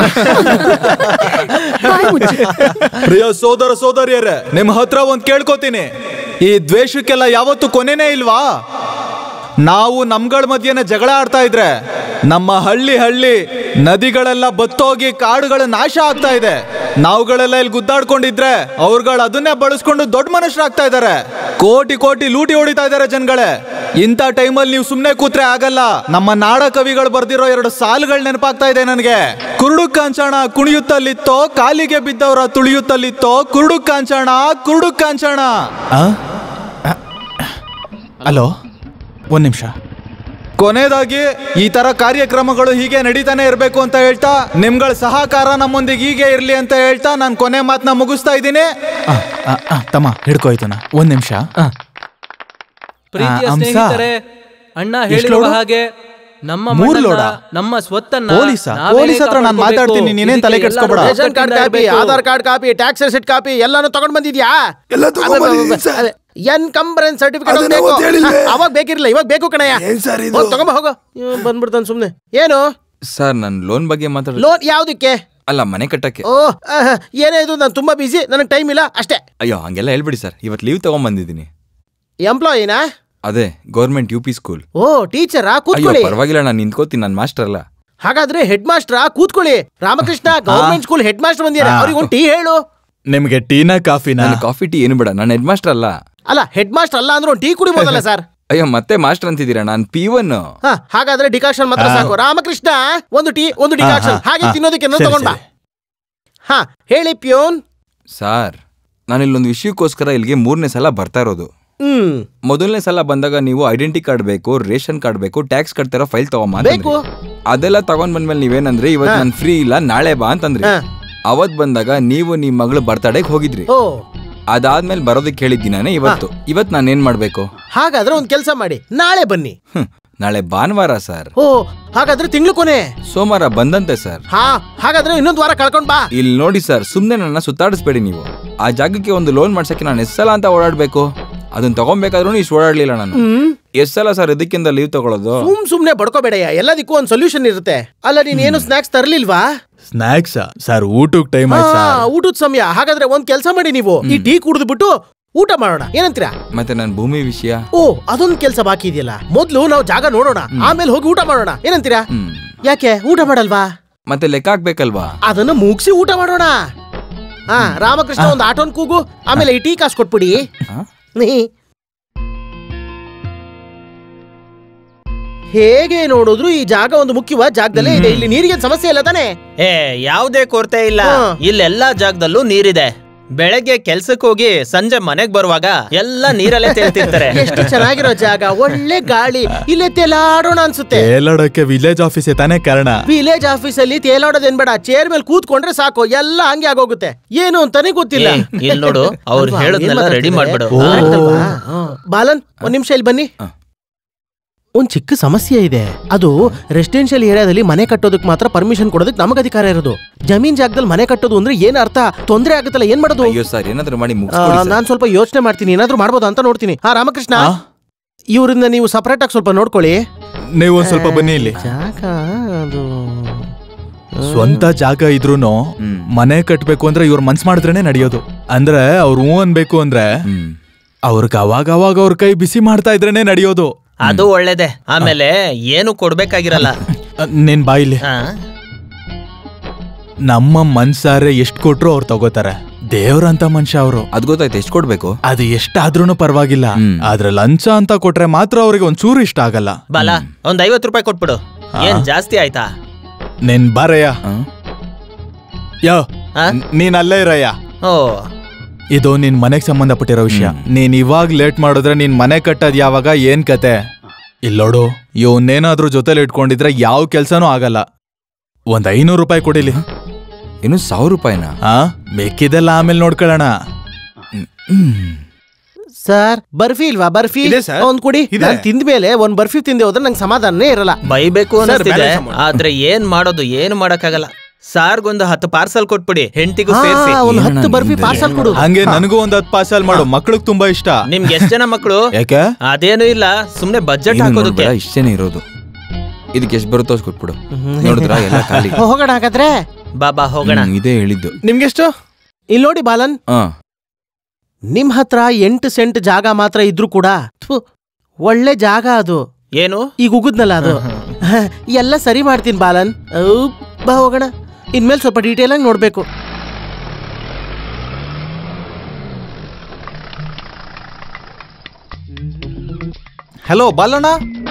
ಬಾಯ್ ಮುಚ್ಚು. ಪ್ರಿಯ ಸೋದರ ಸೋದರಿಯರೇ ನಿಮ್ ಹತ್ರ ಒಂದ್ ಕೇಳ್ಕೊತೀನಿ ಈ ದ್ವೇಷಕ್ಕೆಲ್ಲ ಯಾವತ್ತು ಕೊನೆನೇ ಇಲ್ವಾ ನಾವು ನಮ್ಗಳ ಮಧ್ಯೆನೆ ಜಗಳ ಆಡ್ತಾ ಇದ್ರೆ ನಮ್ಮ ಹಳ್ಳಿ ಹಳ್ಳಿ ನದಿಗಳೆಲ್ಲ ಬತ್ತೋಗಿ ಕಾಡುಗಳ ನಾಶ ಆಗ್ತಾ ಇದೆ ನಾವುಗಳೆಲ್ಲ ಇಲ್ಲಿ ಗುದ್ದಾಡ್ಕೊಂಡಿದ್ರೆ ಅವ್ರುಗಳು ಅದನ್ನೇ ಬಳಸ್ಕೊಂಡು ದೊಡ್ಡ ಮನುಷ್ಯರಾಗ್ತಾ ಇದಾರೆ ಕೋಟಿ ಕೋಟಿ ಲೂಟಿ ಹೊಡಿತಾ ಇದಾರೆ ಜನಗಳೇ ಇಂಥ ಟೈಮಲ್ಲಿ ನೀವು ಸುಮ್ಮನೆ ಕೂತ್ರೆ ಆಗಲ್ಲ ನಮ್ಮ ನಾಡ ಕವಿಗಳು ಬರ್ದಿರೋ ಎರಡು ಸಾಲುಗಳು ನೆನಪಾಗ್ತಾ ಇದೆ ನನಗೆ ಕುರುಡು ಕಾಂಚಾಣ ಕುಣಿಯುತ್ತಲಿತ್ತೋ ಕಾಲಿಗೆ ಬಿದ್ದವರ ತುಳಿಯುತ್ತಲಿತ್ತೋ ಕುರುಡು ಕಾಂಚಾಣ ಕುರುಡು ಕಾಂಚಾಣ ಹಲೋ ಒಂದ್ ನಿಮಿಷ ಕೊನೆಯದಾಗಿ ಈ ತರ ಕಾರ್ಯಕ್ರಮಗಳು ಹೀಗೆ ನಡೀತಾನೆ ಇರಬೇಕು ಅಂತ ಹೇಳ್ತಾ ನಿಮ್ಗಳ ಸಹಕಾರ ನಮ್ಮೊಂದಿಗೆ ಹೀಗೆ ಇರ್ಲಿ ಅಂತ ಹೇಳ್ತಾ ನಾನು ಕೊನೆ ಮಾತನ್ನ ಮುಗಿಸ್ತಾ ಇದ್ದೀನಿ ತಮ್ಮ ಹಿಡ್ಕೋಯ್ತನ ಒಂದ್ ನಿಮಿಷ ಪ್ರೀತಿಯ ಹಂಸ. ಸ್ನೇಹಿತರೆ ಅಣ್ಣ ಎಷ್ಟು ಹೇಳಿರುವ ಲೋಡು? ಹಾಗೆ ನಮ್ಮ ಮೂರ್ ಮಣ್ಣನ್ನ, ಲೋಡ? ನಮ್ಮ ಸ್ವತ್ತನ್ನ ಪೊಲೀಸ? ನಾವೇ ಪೊಲೀಸ್ ಹತ್ರ ನಾನ್ ಕಾಪಾಡ್ಕೋಬೇಕು. ಮಾತಾಡ್ತೀನಿ, ನೀನೇನ್ ತಲೆ ಇದಕ್ಕೆ ಕೆಡ್ಸ್ಕೊಬೇಡ. ಎಲ್ಲರೂ ರೇಷನ್ ಕಾರ್ಡ್ ಕಾಪಿ ಒಗ್ಗಟ್ಟಿನಿಂದ Aadhaar card copy tax receipt copy ಎಲ್ಲಾನು ತಗೊಂಡ್ ಬಂದಿದ್ಯಾ ಎಲ್ಲ ತಗೊಂಡ್ಬಂದಿದ್ದೀನಿ ಸರ್. ಎನ್ಕಂಬರೆನ್ಸ್ ಸರ್ಟಿಫಿಕೇಟ್ ಅದನ್ನ ಬೇಕು ಅವತ್ತು ಹೇಳಿಲ್ವೇ? ಹಾ, ಅವಾಗ ಬೇಕಿರ್ಲಿಲ್ಲ ಇವಾಗ ಬೇಕು ಕಣಯ್ಯ ಏನ್ ಸರ್ ಇದು? ಹೋಗ್ ತಗೊಂಬ ಹೋಗೋ ಇವ್ನು ಬಂದ್ಬಿಡ್ತಾನೆ ಸುಮ್ನೆ ಏನು ಸರ್ ನಾನು ಲೋನ್ ಬಗ್ಗೆ ಮಾತಾಡ ಲೋನ್ ಯಾವ್ದಕ್ಕೆ ಅಲ್ಲ ಮನೆ ಕಟ್ಟಕ್ಕೆ ಓ ಆಹ್, ಏನೇ ಇದು ನಾನು ತುಂಬಾ ಬಿಸಿ ನನಗೆ ಟೈಮ್ ಇಲ್ಲ ಅಷ್ಟೇ ಅಯ್ಯೋ ಹಂಗೆಲ್ಲ ಹೇಳ್ಬಿಡಿ ಸರ್ ಇವತ್ತು ಲೀವ್ ತಗೊಂಬಂದಿದ್ದೀನಿ ಎಂಪ್ಲಾಯಿನಾ ಅದೇ ಗೌರ್ಮೆಂಟ್ ಯು ಪಿ ಸ್ಕೂಲ್ ಓ ಟೀಚರಾ ಅಯ್ಯೋ ಕೂತ್ಕೊಳ್ಳಿ ಪರವಾಗಿಲ್ಲ ನಾನು ನಿಂತ್ಕೋತೀನಿ ನಾನು ಮಾಸ್ಟರ್ ಅಲ್ಲ ಹಾಗಾದ್ರೆ ಹೆಡ್ ಮಾಸ್ಟ್ರಾ ಕೂತ್ಕೊಳ್ಳಿ Ramakrishna government school head master ಬಂದಿದ್ದಾರೆ ಹಾ. ಅವ್ರಿಗೆ ಒಂದು ಟೀ ಹೇಳು ನಿಮ್ಗೆ ಟೀನಾ ಕಾಫಿನಾ ನಾನು ಕಾಫಿ ಟೀ ಏನು ಬೇಡ ನಾನು ಹೆಡ್ ಮಾಸ್ಟರ್ ಅಲ್ಲ ಅಲ್ಲ ಹೆಡ್ ಮಾಸ್ಟರ್ ಅಲ್ಲ ಅಂದ್ರೆ ಒಂದು ಟೀ ಕುಡಿಬೋದಲ್ಲ ಸರ್ ಅಯ್ಯೋ ಮತ್ತೆ ಮಾಸ್ಟರ್ ಅಂತಿದ್ದೀರಾ ನಾನು ಪಿ ಒನ್ ಹಾ ಹಾಗಾದ್ರೆ ಡಿಕಾಕ್ಷನ್ ಮಾತ್ರ ಹಾ. ಸಾಕು ರಾಮಕೃಷ್ಣ ಒಂದು ಟೀ ಒಂದು ಹಾ, ಡಿಕಾಕ್ಷನ್ ಹಾ, ಹಾಗೆ ಹಾ. ತಿನ್ನೋದಕ್ಕೆ ಸರಿ, ತಗೊಂಡ್ ಬಾ ಸರಿ. ಹಾ ಹೇಳಿ ಪ್ಯೂನ್ ಸಾರ್ ನಾನು ಇಲ್ಲೊಂದು ವಿಷಯಕ್ಕೋಸ್ಕರ ಇಲ್ಲಿಗೆ ಮೂರನೇ ಸಲ ಬರ್ತಾ ಇರೋದು ಹ್ಮ್ ಮೊದಲನೇ ಸಲ ಬಂದಾಗ ನೀವು ಐಡೆಂಟಿ ಕಾರ್ಡ್ ಬೇಕು ರೇಷನ್ ಕಾರ್ಡ್ ಬೇಕು ಟ್ಯಾಕ್ಸ್ ಕಟ್ತಿರೋ ಫೈಲ್ ತಗೊಂಬ ಬೇಕು ಅದೆಲ್ಲ ತಗೊಂಡ್ ಬಂದ್ಮೇಲೆ ನೀವೇನಂದ್ರೆ ಇವತ್ತು ನಾನು ಫ್ರೀ ಇಲ್ಲ ನಾಳೆ ಬಾ ಅಂತಂದ್ರಿ ಹಾ. ಅವತ್ ಬಂದಾಗ ನೀವು ನಿಮ್ ಮಗಳು ಬರ್ತಡೆಗೆ ಹೋಗಿದ್ರಿ ಓ ಅದಾದ್ಮೇಲೆ ಬರೋದಕ್ಕೆ ಹೇಳಿದ್ದೀನಾನೆ ಇವತ್ತು ಇವತ್ ನಾನು ಏನ್ ಮಾಡ್ಬೇಕು ಹಾಗಾದ್ರೆ ಒಂದ್ ಕೆಲಸ ಮಾಡಿ ನಾಳೆ ಬನ್ನಿ ಹ್ಮ್, ನಾಳೆ ಭಾನುವಾರ ಸರ್ ಓ ಹಾಗಾದ್ರೆ ತಿಂಗಳು ಕೊನೆ ಸೋಮವಾರ ಬಂದಂತೆ ಸರ್ ಹಾ ಹಾಗಾದ್ರೆ ಇನ್ನೊಂದ್ ವಾರ ಕಳ್ಕೊಂಡ್ ಬಾ ಇಲ್ಲಿ ನೋಡಿ ಸರ್ ಸುಮ್ನೆ ನನ್ನ ಸುತ್ತಾಡಿಸ್ಬೇಡಿ ನೀವು ಆ ಜಾಗಕ್ಕೆ ಒಂದು ಲೋನ್ ಮಾಡ್ಸಕ್ಕೆ ನಾನು ಎಷ್ಟ್ ಸಲ ಅಂತ ಓಡಾಡ್ಬೇಕು ಅದನ್ನ ತಗೊಂಬೇಕಾದ್ರೂ ಇಷ್ಟು ಓಡಾಡ್ಲಿಲ್ಲ ನಾನು ಹ್ಮ್ ಎಷ್ಟ್ ಸಲ ಸರ್ ಇದಕ್ಕಿಂತ ಲೀವ್ ತಗೊಳ್ಳೋದು ಸುಮ್ ಸುಮ್ನೆ ಬಡ್ಕೋಬೇಡಯ್ಯ ಎಲ್ಲದಕ್ಕೂ ಒಂದ್ ಸೊಲ್ಯೂಷನ್ ಇರುತ್ತೆ ಅಲ್ಲ ನೀನ್ ಏನು ಸ್ನಾಕ್ಸ್ ತರ್ಲಿಲ್ವಾ ಸ್ನಾಕ್ಸ್ ಸರ್ ಊಟಕ್ಕೆ ಟೈಮ್ ಹಾ, ಆಯ್ತು ಸರ್ ಊಟದ ಸಮಯ ಹಾಗಾದ್ರೆ ಒಂದ್ ಕೆಲಸ ಮಾಡಿ ನೀವು ಈ ಟೀ ಕುಡಿದು ಬಿಟ್ಟು ಊಟ ಮಾಡೋಣ ಏನಂತೀರಾ ಮತ್ತೆ ನನ್ನ ಭೂಮಿ ವಿಷಯ ಓ ಅದೊಂದ್ ಕೆಲಸ ಬಾಕಿ ಇದೆಯಲ್ಲ ಮೊದ್ಲು ನಾವು ಜಾಗ ನೋಡೋಣ ಆಮೇಲೆ ಹೋಗಿ ಊಟ ಮಾಡೋಣ ಏನಂತೀರಾ ಹ್ಮ್ ಯಾಕೆ ಊಟ ಮಾಡಲ್ವಾ ಮತ್ತೆ ಲೆಕ್ಕ ಹಾಕ್ಬೇಕಲ್ವಾ ಅದನ್ನ ಮುಗಿಸಿ ಊಟ ಮಾಡೋಣ ಹಾ ರಾಮಕೃಷ್ಣ ಒಂದು ಆಟೋನ್ ಕೂಗು ಆಮೇಲೆ ಈ ಟೀ ಕಾಸು ಕೊಟ್ಬಿಡಿ ಆ? ನೀ ಹೇಗೆ ನೋಡಿದ್ರು ಈ ಜಾಗ ಒಂದು ಮುಖ್ಯವಾದ ಜಾಗದಲ್ಲೇ ಇದೆ ಇಲ್ಲಿ ನೀರಿಗೆ ಸಮಸ್ಯೆ ಇಲ್ಲ ತಾನೆ ಏ ಯಾವ್ದೇ ಕೊರತೆ ಇಲ್ಲ ಹಾ. ಇಲ್ಲೆಲ್ಲಾ ಜಾಗದಲ್ಲೂ ನೀರಿದೆ ಬೆಳಗ್ಗೆ ಕೆಲ್ಸಕ್ಕೆ ಹೋಗಿ ಸಂಜೆ ಮನೆಗ್ ಬರುವಾಗ ಎಲ್ಲ ನೀರಲ್ಲೇ ತೇಲ್ತಿರ್ತಾರೆ ಎಷ್ಟು ಚೆನ್ನಾಗಿರೋ ಜಾಗ ಒಳ್ಳೆ ಗಾಳಿ ಇಲ್ಲೇ ತೇಲಾಡೋಣ ಅನ್ಸುತ್ತೆ ತೇಲಾಡೋಕೆ ವಿಲೇಜ್ ಆಫೀಸೇ ತಾನೇ ಕಾರಣ ವಿಲೇಜ್ ಆಫೀಸ್ ಅಲ್ಲಿ ತೇಲಾಡೋದೇನ್ ಬೇಡ ಚೇರ್ ಮೇಲೆ ಕೂತ್ಕೊಂಡ್ರೆ ಸಾಕು ಎಲ್ಲ ಹಂಗೆ ಆಗೋಗುತ್ತೆ ಏನು ಅಂತಾನೆ ಗೊತ್ತಿಲ್ಲ ಏ, ಇಲ್ ನೋಡು ಅವ್ರು ಅಲ್ವಾ? ಹೇಳದ್ನೆಲ್ಲ ಏನ್ ರೆಡಿ ಮಾಡ್ಬಿಡು ಮಾತಾಡ್ತಿದ್ದಾರೆ? ಹಾ. Correct ಅಲ್ವಾ? ಹಾ. ಬಾಲನ್ ಒಂದ್ ನಿಮಿಷ ಇಲ್ಲಿ ಬನ್ನಿ ಹಾ. ಒಂದ್ ಚಿಕ್ಕ ಸಮಸ್ಯೆ ಇದೆ ಅದು ರೆಸಿಡೆನ್ಷಿಯಲ್ ಏರಿಯಾದಲ್ಲಿ ಮನೆ ಕಟ್ಟೋದಕ್ಕೆ ಮಾತ್ರ ಪರ್ಮಿಷನ್ ಕೊಡೋದಕ್ಕೆ ನಮಗ್ ಅಧಿಕಾರ ಇರೋದು ಜಮೀನ್ ಜಾಗದಲ್ಲಿ ಮನೆ ಕಟ್ಟೋದು ಅಂದ್ರೆ ಏನ್ ಅರ್ಥ ತೊಂದ್ರೆ ಆಗುತ್ತಲ್ಲ ಏನ್ ಮಾಡೋದು ಅಯ್ಯೋ ಸರ್ ಏನಾದ್ರು ಮಾಡಿ ಆ, ಮುಗಿಸ್ಕೊಡಿ ಸರ್. ನಾನ್ ಸ್ವಲ್ಪ ಯೋಚನೆ ಮಾಡ್ತೀನಿ ಏನಾದ್ರೂ ಮಾಡ್ಬೋದಾ ಅಂತ ನೋಡ್ತೀನಿ ಹಾ ರಾಮಕೃಷ್ಣ ಆ? ಇವರಿಂದ ನೀವು ಸಪರೇಟ್ ಆಗಿ ಸ್ವಲ್ಪ ನೋಡ್ಕೊಳ್ಳಿ ನೀವು ಒಂದ್ ಸ್ವಲ್ಪ ಬನ್ನಿ ಇಲ್ಲಿ ಜಾಗ ಅದು ಸ್ವಂತ ಜಾಗ ಇದ್ರೂನು ಹ್ಮ್. ಮನೆ ಕಟ್ಬೇಕು ಅಂದ್ರೆ ಇವ್ರ ಮನ್ಸ್ ಮಾಡಿದ್ರೇನೆ ನಡೆಯೋದು ಅಂದ್ರೆ ಅವ್ರು ಹೂ ಅನ್ಬೇಕು ಅಂದ್ರೆ ಹ್ಮ್ ಅವ್ರಿಗೆ ಅವಾಗ ಅವಾಗ ಅವ್ರ ಕೈ ಬಿಸಿ ಮಾಡ್ತಾ ಇದ್ರೇನೆ ನಡೆಯೋದು ಅದು ಒಳ್ಳೇದೆ ಆಮೇಲೆ ಏನು ಕೊಡ್ಬೇಕಾಗಿರಲ್ಲ ಅ, ನಿನ್ ಬಾಯಿಲಿ ಹಾ? ನಮ್ಮ ಮನ್ಸಾರೆ ಎಷ್ಟ್ ಕೊಟ್ರು ಅವ್ರು ತಗೋತಾರೆ ದೇವ್ರಂತ ಮನುಷ್ಯ ಅವರು ಅದ್ ಗೊತ್ತಾಯ್ತು ಎಷ್ಟು ಕೊಡ್ಬೇಕು ಅದು ಎಷ್ಟಾದ್ರೂನು ಪರವಾಗಿಲ್ಲ ಹ್ಮ್. ಆದ್ರೆ ಲಂಚ ಅಂತ ಕೊಟ್ರೆ ಮಾತ್ರ ಅವ್ರಿಗೆ ಒಂಚೂರು ಇಷ್ಟ ಆಗಲ್ಲ ಬಾಲ ಒಂದ್ ಐವತ್ ರೂಪಾಯಿ ಕೊಟ್ಬಿಡು ಏನ್ ಜಾಸ್ತಿ ಆಯ್ತಾ ನಿನ್ ಬಾರಯ್ಯ ಆ? ಯೋ ಆ? ನ್- ನೀನ್ ಅಲ್ಲೇ ಇರಯ್ಯ ಓ ಇದು ನಿನ್ ಮನೆಗ್ ಸಂಬಂಧಪಟ್ಟಿರೋ ವಿಷಯ ಹ್ಮ್. ನೀನ್ ಇವಾಗ ಲೇಟ್ ಮಾಡಿದ್ರೆ ನೀನ್ ಮನೆ ಕಟ್ಟೋದ್ ಯಾವಾಗ ಏನ್ ಕತೆ ಇಲ್ಲೋಡು ಇವನ್ನೇನಾದ್ರೂ ಜೊತೆಲಿ ಇಟ್ಕೊಂಡಿದ್ರೆ ಯಾವ ಕೆಲ್ಸನೂ ಆಗಲ್ಲ ಒಂದ್ ಐನೂರು ರೂಪಾಯಿ ಕೊಡಿಲಿ ಇನ್ನು ಸಾವಿರ ರೂಪಾಯಿನಾ ಹಾ ಬೇಕಿದೆಲ್ಲ ಆಮೇಲೆ ನೋಡ್ಕೊಳ್ಳೋಣ ಸರ್ ಬರ್ಫಿ ಇಲ್ವಾ ಬರ್ಫಿ ಇದೆ ಸರ್. ಒಂದ್ ಕೊಡಿ ಇದೆ. ನಾನ್ ತಿಂದ ಮೇಲೆ ಒಂದ್ ಬರ್ಫಿ ತಿಂದೆ ಹೋದ್ರೆ ನಂಗೆ ಸಮಾಧಾನನೇ ಇರಲ್ಲ ಬೈಬೇಕು ಸರ್, ಅನ್ನಿಸ್ತಿದೆ balance amount. ಆದ್ರೆ ಏನ್ ಮಾಡೋದು ಏನು ಮಾಡಕ್ಕಾಗಲ್ಲ ಸಾರ್ಗೊಂದು ಹತ್ತು ಪಾರ್ಸಲ್ ಕೊಟ್ಬಿಡಿ ಹೆಂಡತಿಗೂ ಹಾ, ಸೇರಿಸಿ ಒಂದ್ ಏನಣ್ಣ ಹತ್ತು ಬರ್ಫಿ ನಿಮ್ದು? ಪಾರ್ಸಲ್ ಕೊಡು ಹಂಗೆ ನನಗೂ ಒಂದ್ ಹತ್ತು ಪಾರ್ಸಲ್ ಮಾಡು ಮಕ್ಳಿಗ್ ತುಂಬಾ ಇಷ್ಟ ನಿಮ್ಗೆ ಎಷ್ಟ್ ಜನ ಮಕ್ಕಳು ಯಾಕೆ ಅದೇನು ಇಲ್ಲ ಸುಮ್ನೆ ಬಜೆಟ್ ಏನು ಹಾಕೋದಕ್ಕೆ ನೋಡ್ಬೇಡ ಇಷ್ಟೇನೆ ಇರೋದು ಇದಕ್ಕೆ ಎಷ್ಟು ಬರುತ್ತೋ ಅಷ್ಟು ಕೊಟ್ಬಿಡು ನೋಡಿದ್ರ ಎಲ್ಲ ಖಾಲಿ ಹೋಗೋಣ ಹಾಗಾದ್ರೆ ಬಾಬಾ ಹೋಗೋಣ ಹ್ಮ್, ಇದೇ ಹೇಳಿದ್ದು ನಿಮ್ಗೆಷ್ಟು ಇಲ್ಲಿ ನೋಡಿ ಬಾಲನ್ ಹಾ ನಿಮ್ ಹತ್ರ ಎಂಟು ಸೆಂಟ್ ಜಾಗ ಮಾತ್ರ ಇದ್ರೂ ಕೂಡ ಥು, ಒಳ್ಳೆ ಜಾಗ ಅದು ಏನು ಈಗ ಉಗುದ್ನಲ್ಲ ಅದು ಎಲ್ಲ ಸರಿ ಮಾಡ್ತೀನಿ ಬಾಲನ್ ಔ, ಬಾ ಹೋಗೋಣ ಇನ್ಮೇಲೆ ಸ್ವಲ್ಪ ಡೀಟೇಲ್ ಆಗಿ ನೋಡ್ಬೇಕು ಹಲೋ ಬಾಲಣ್ಣ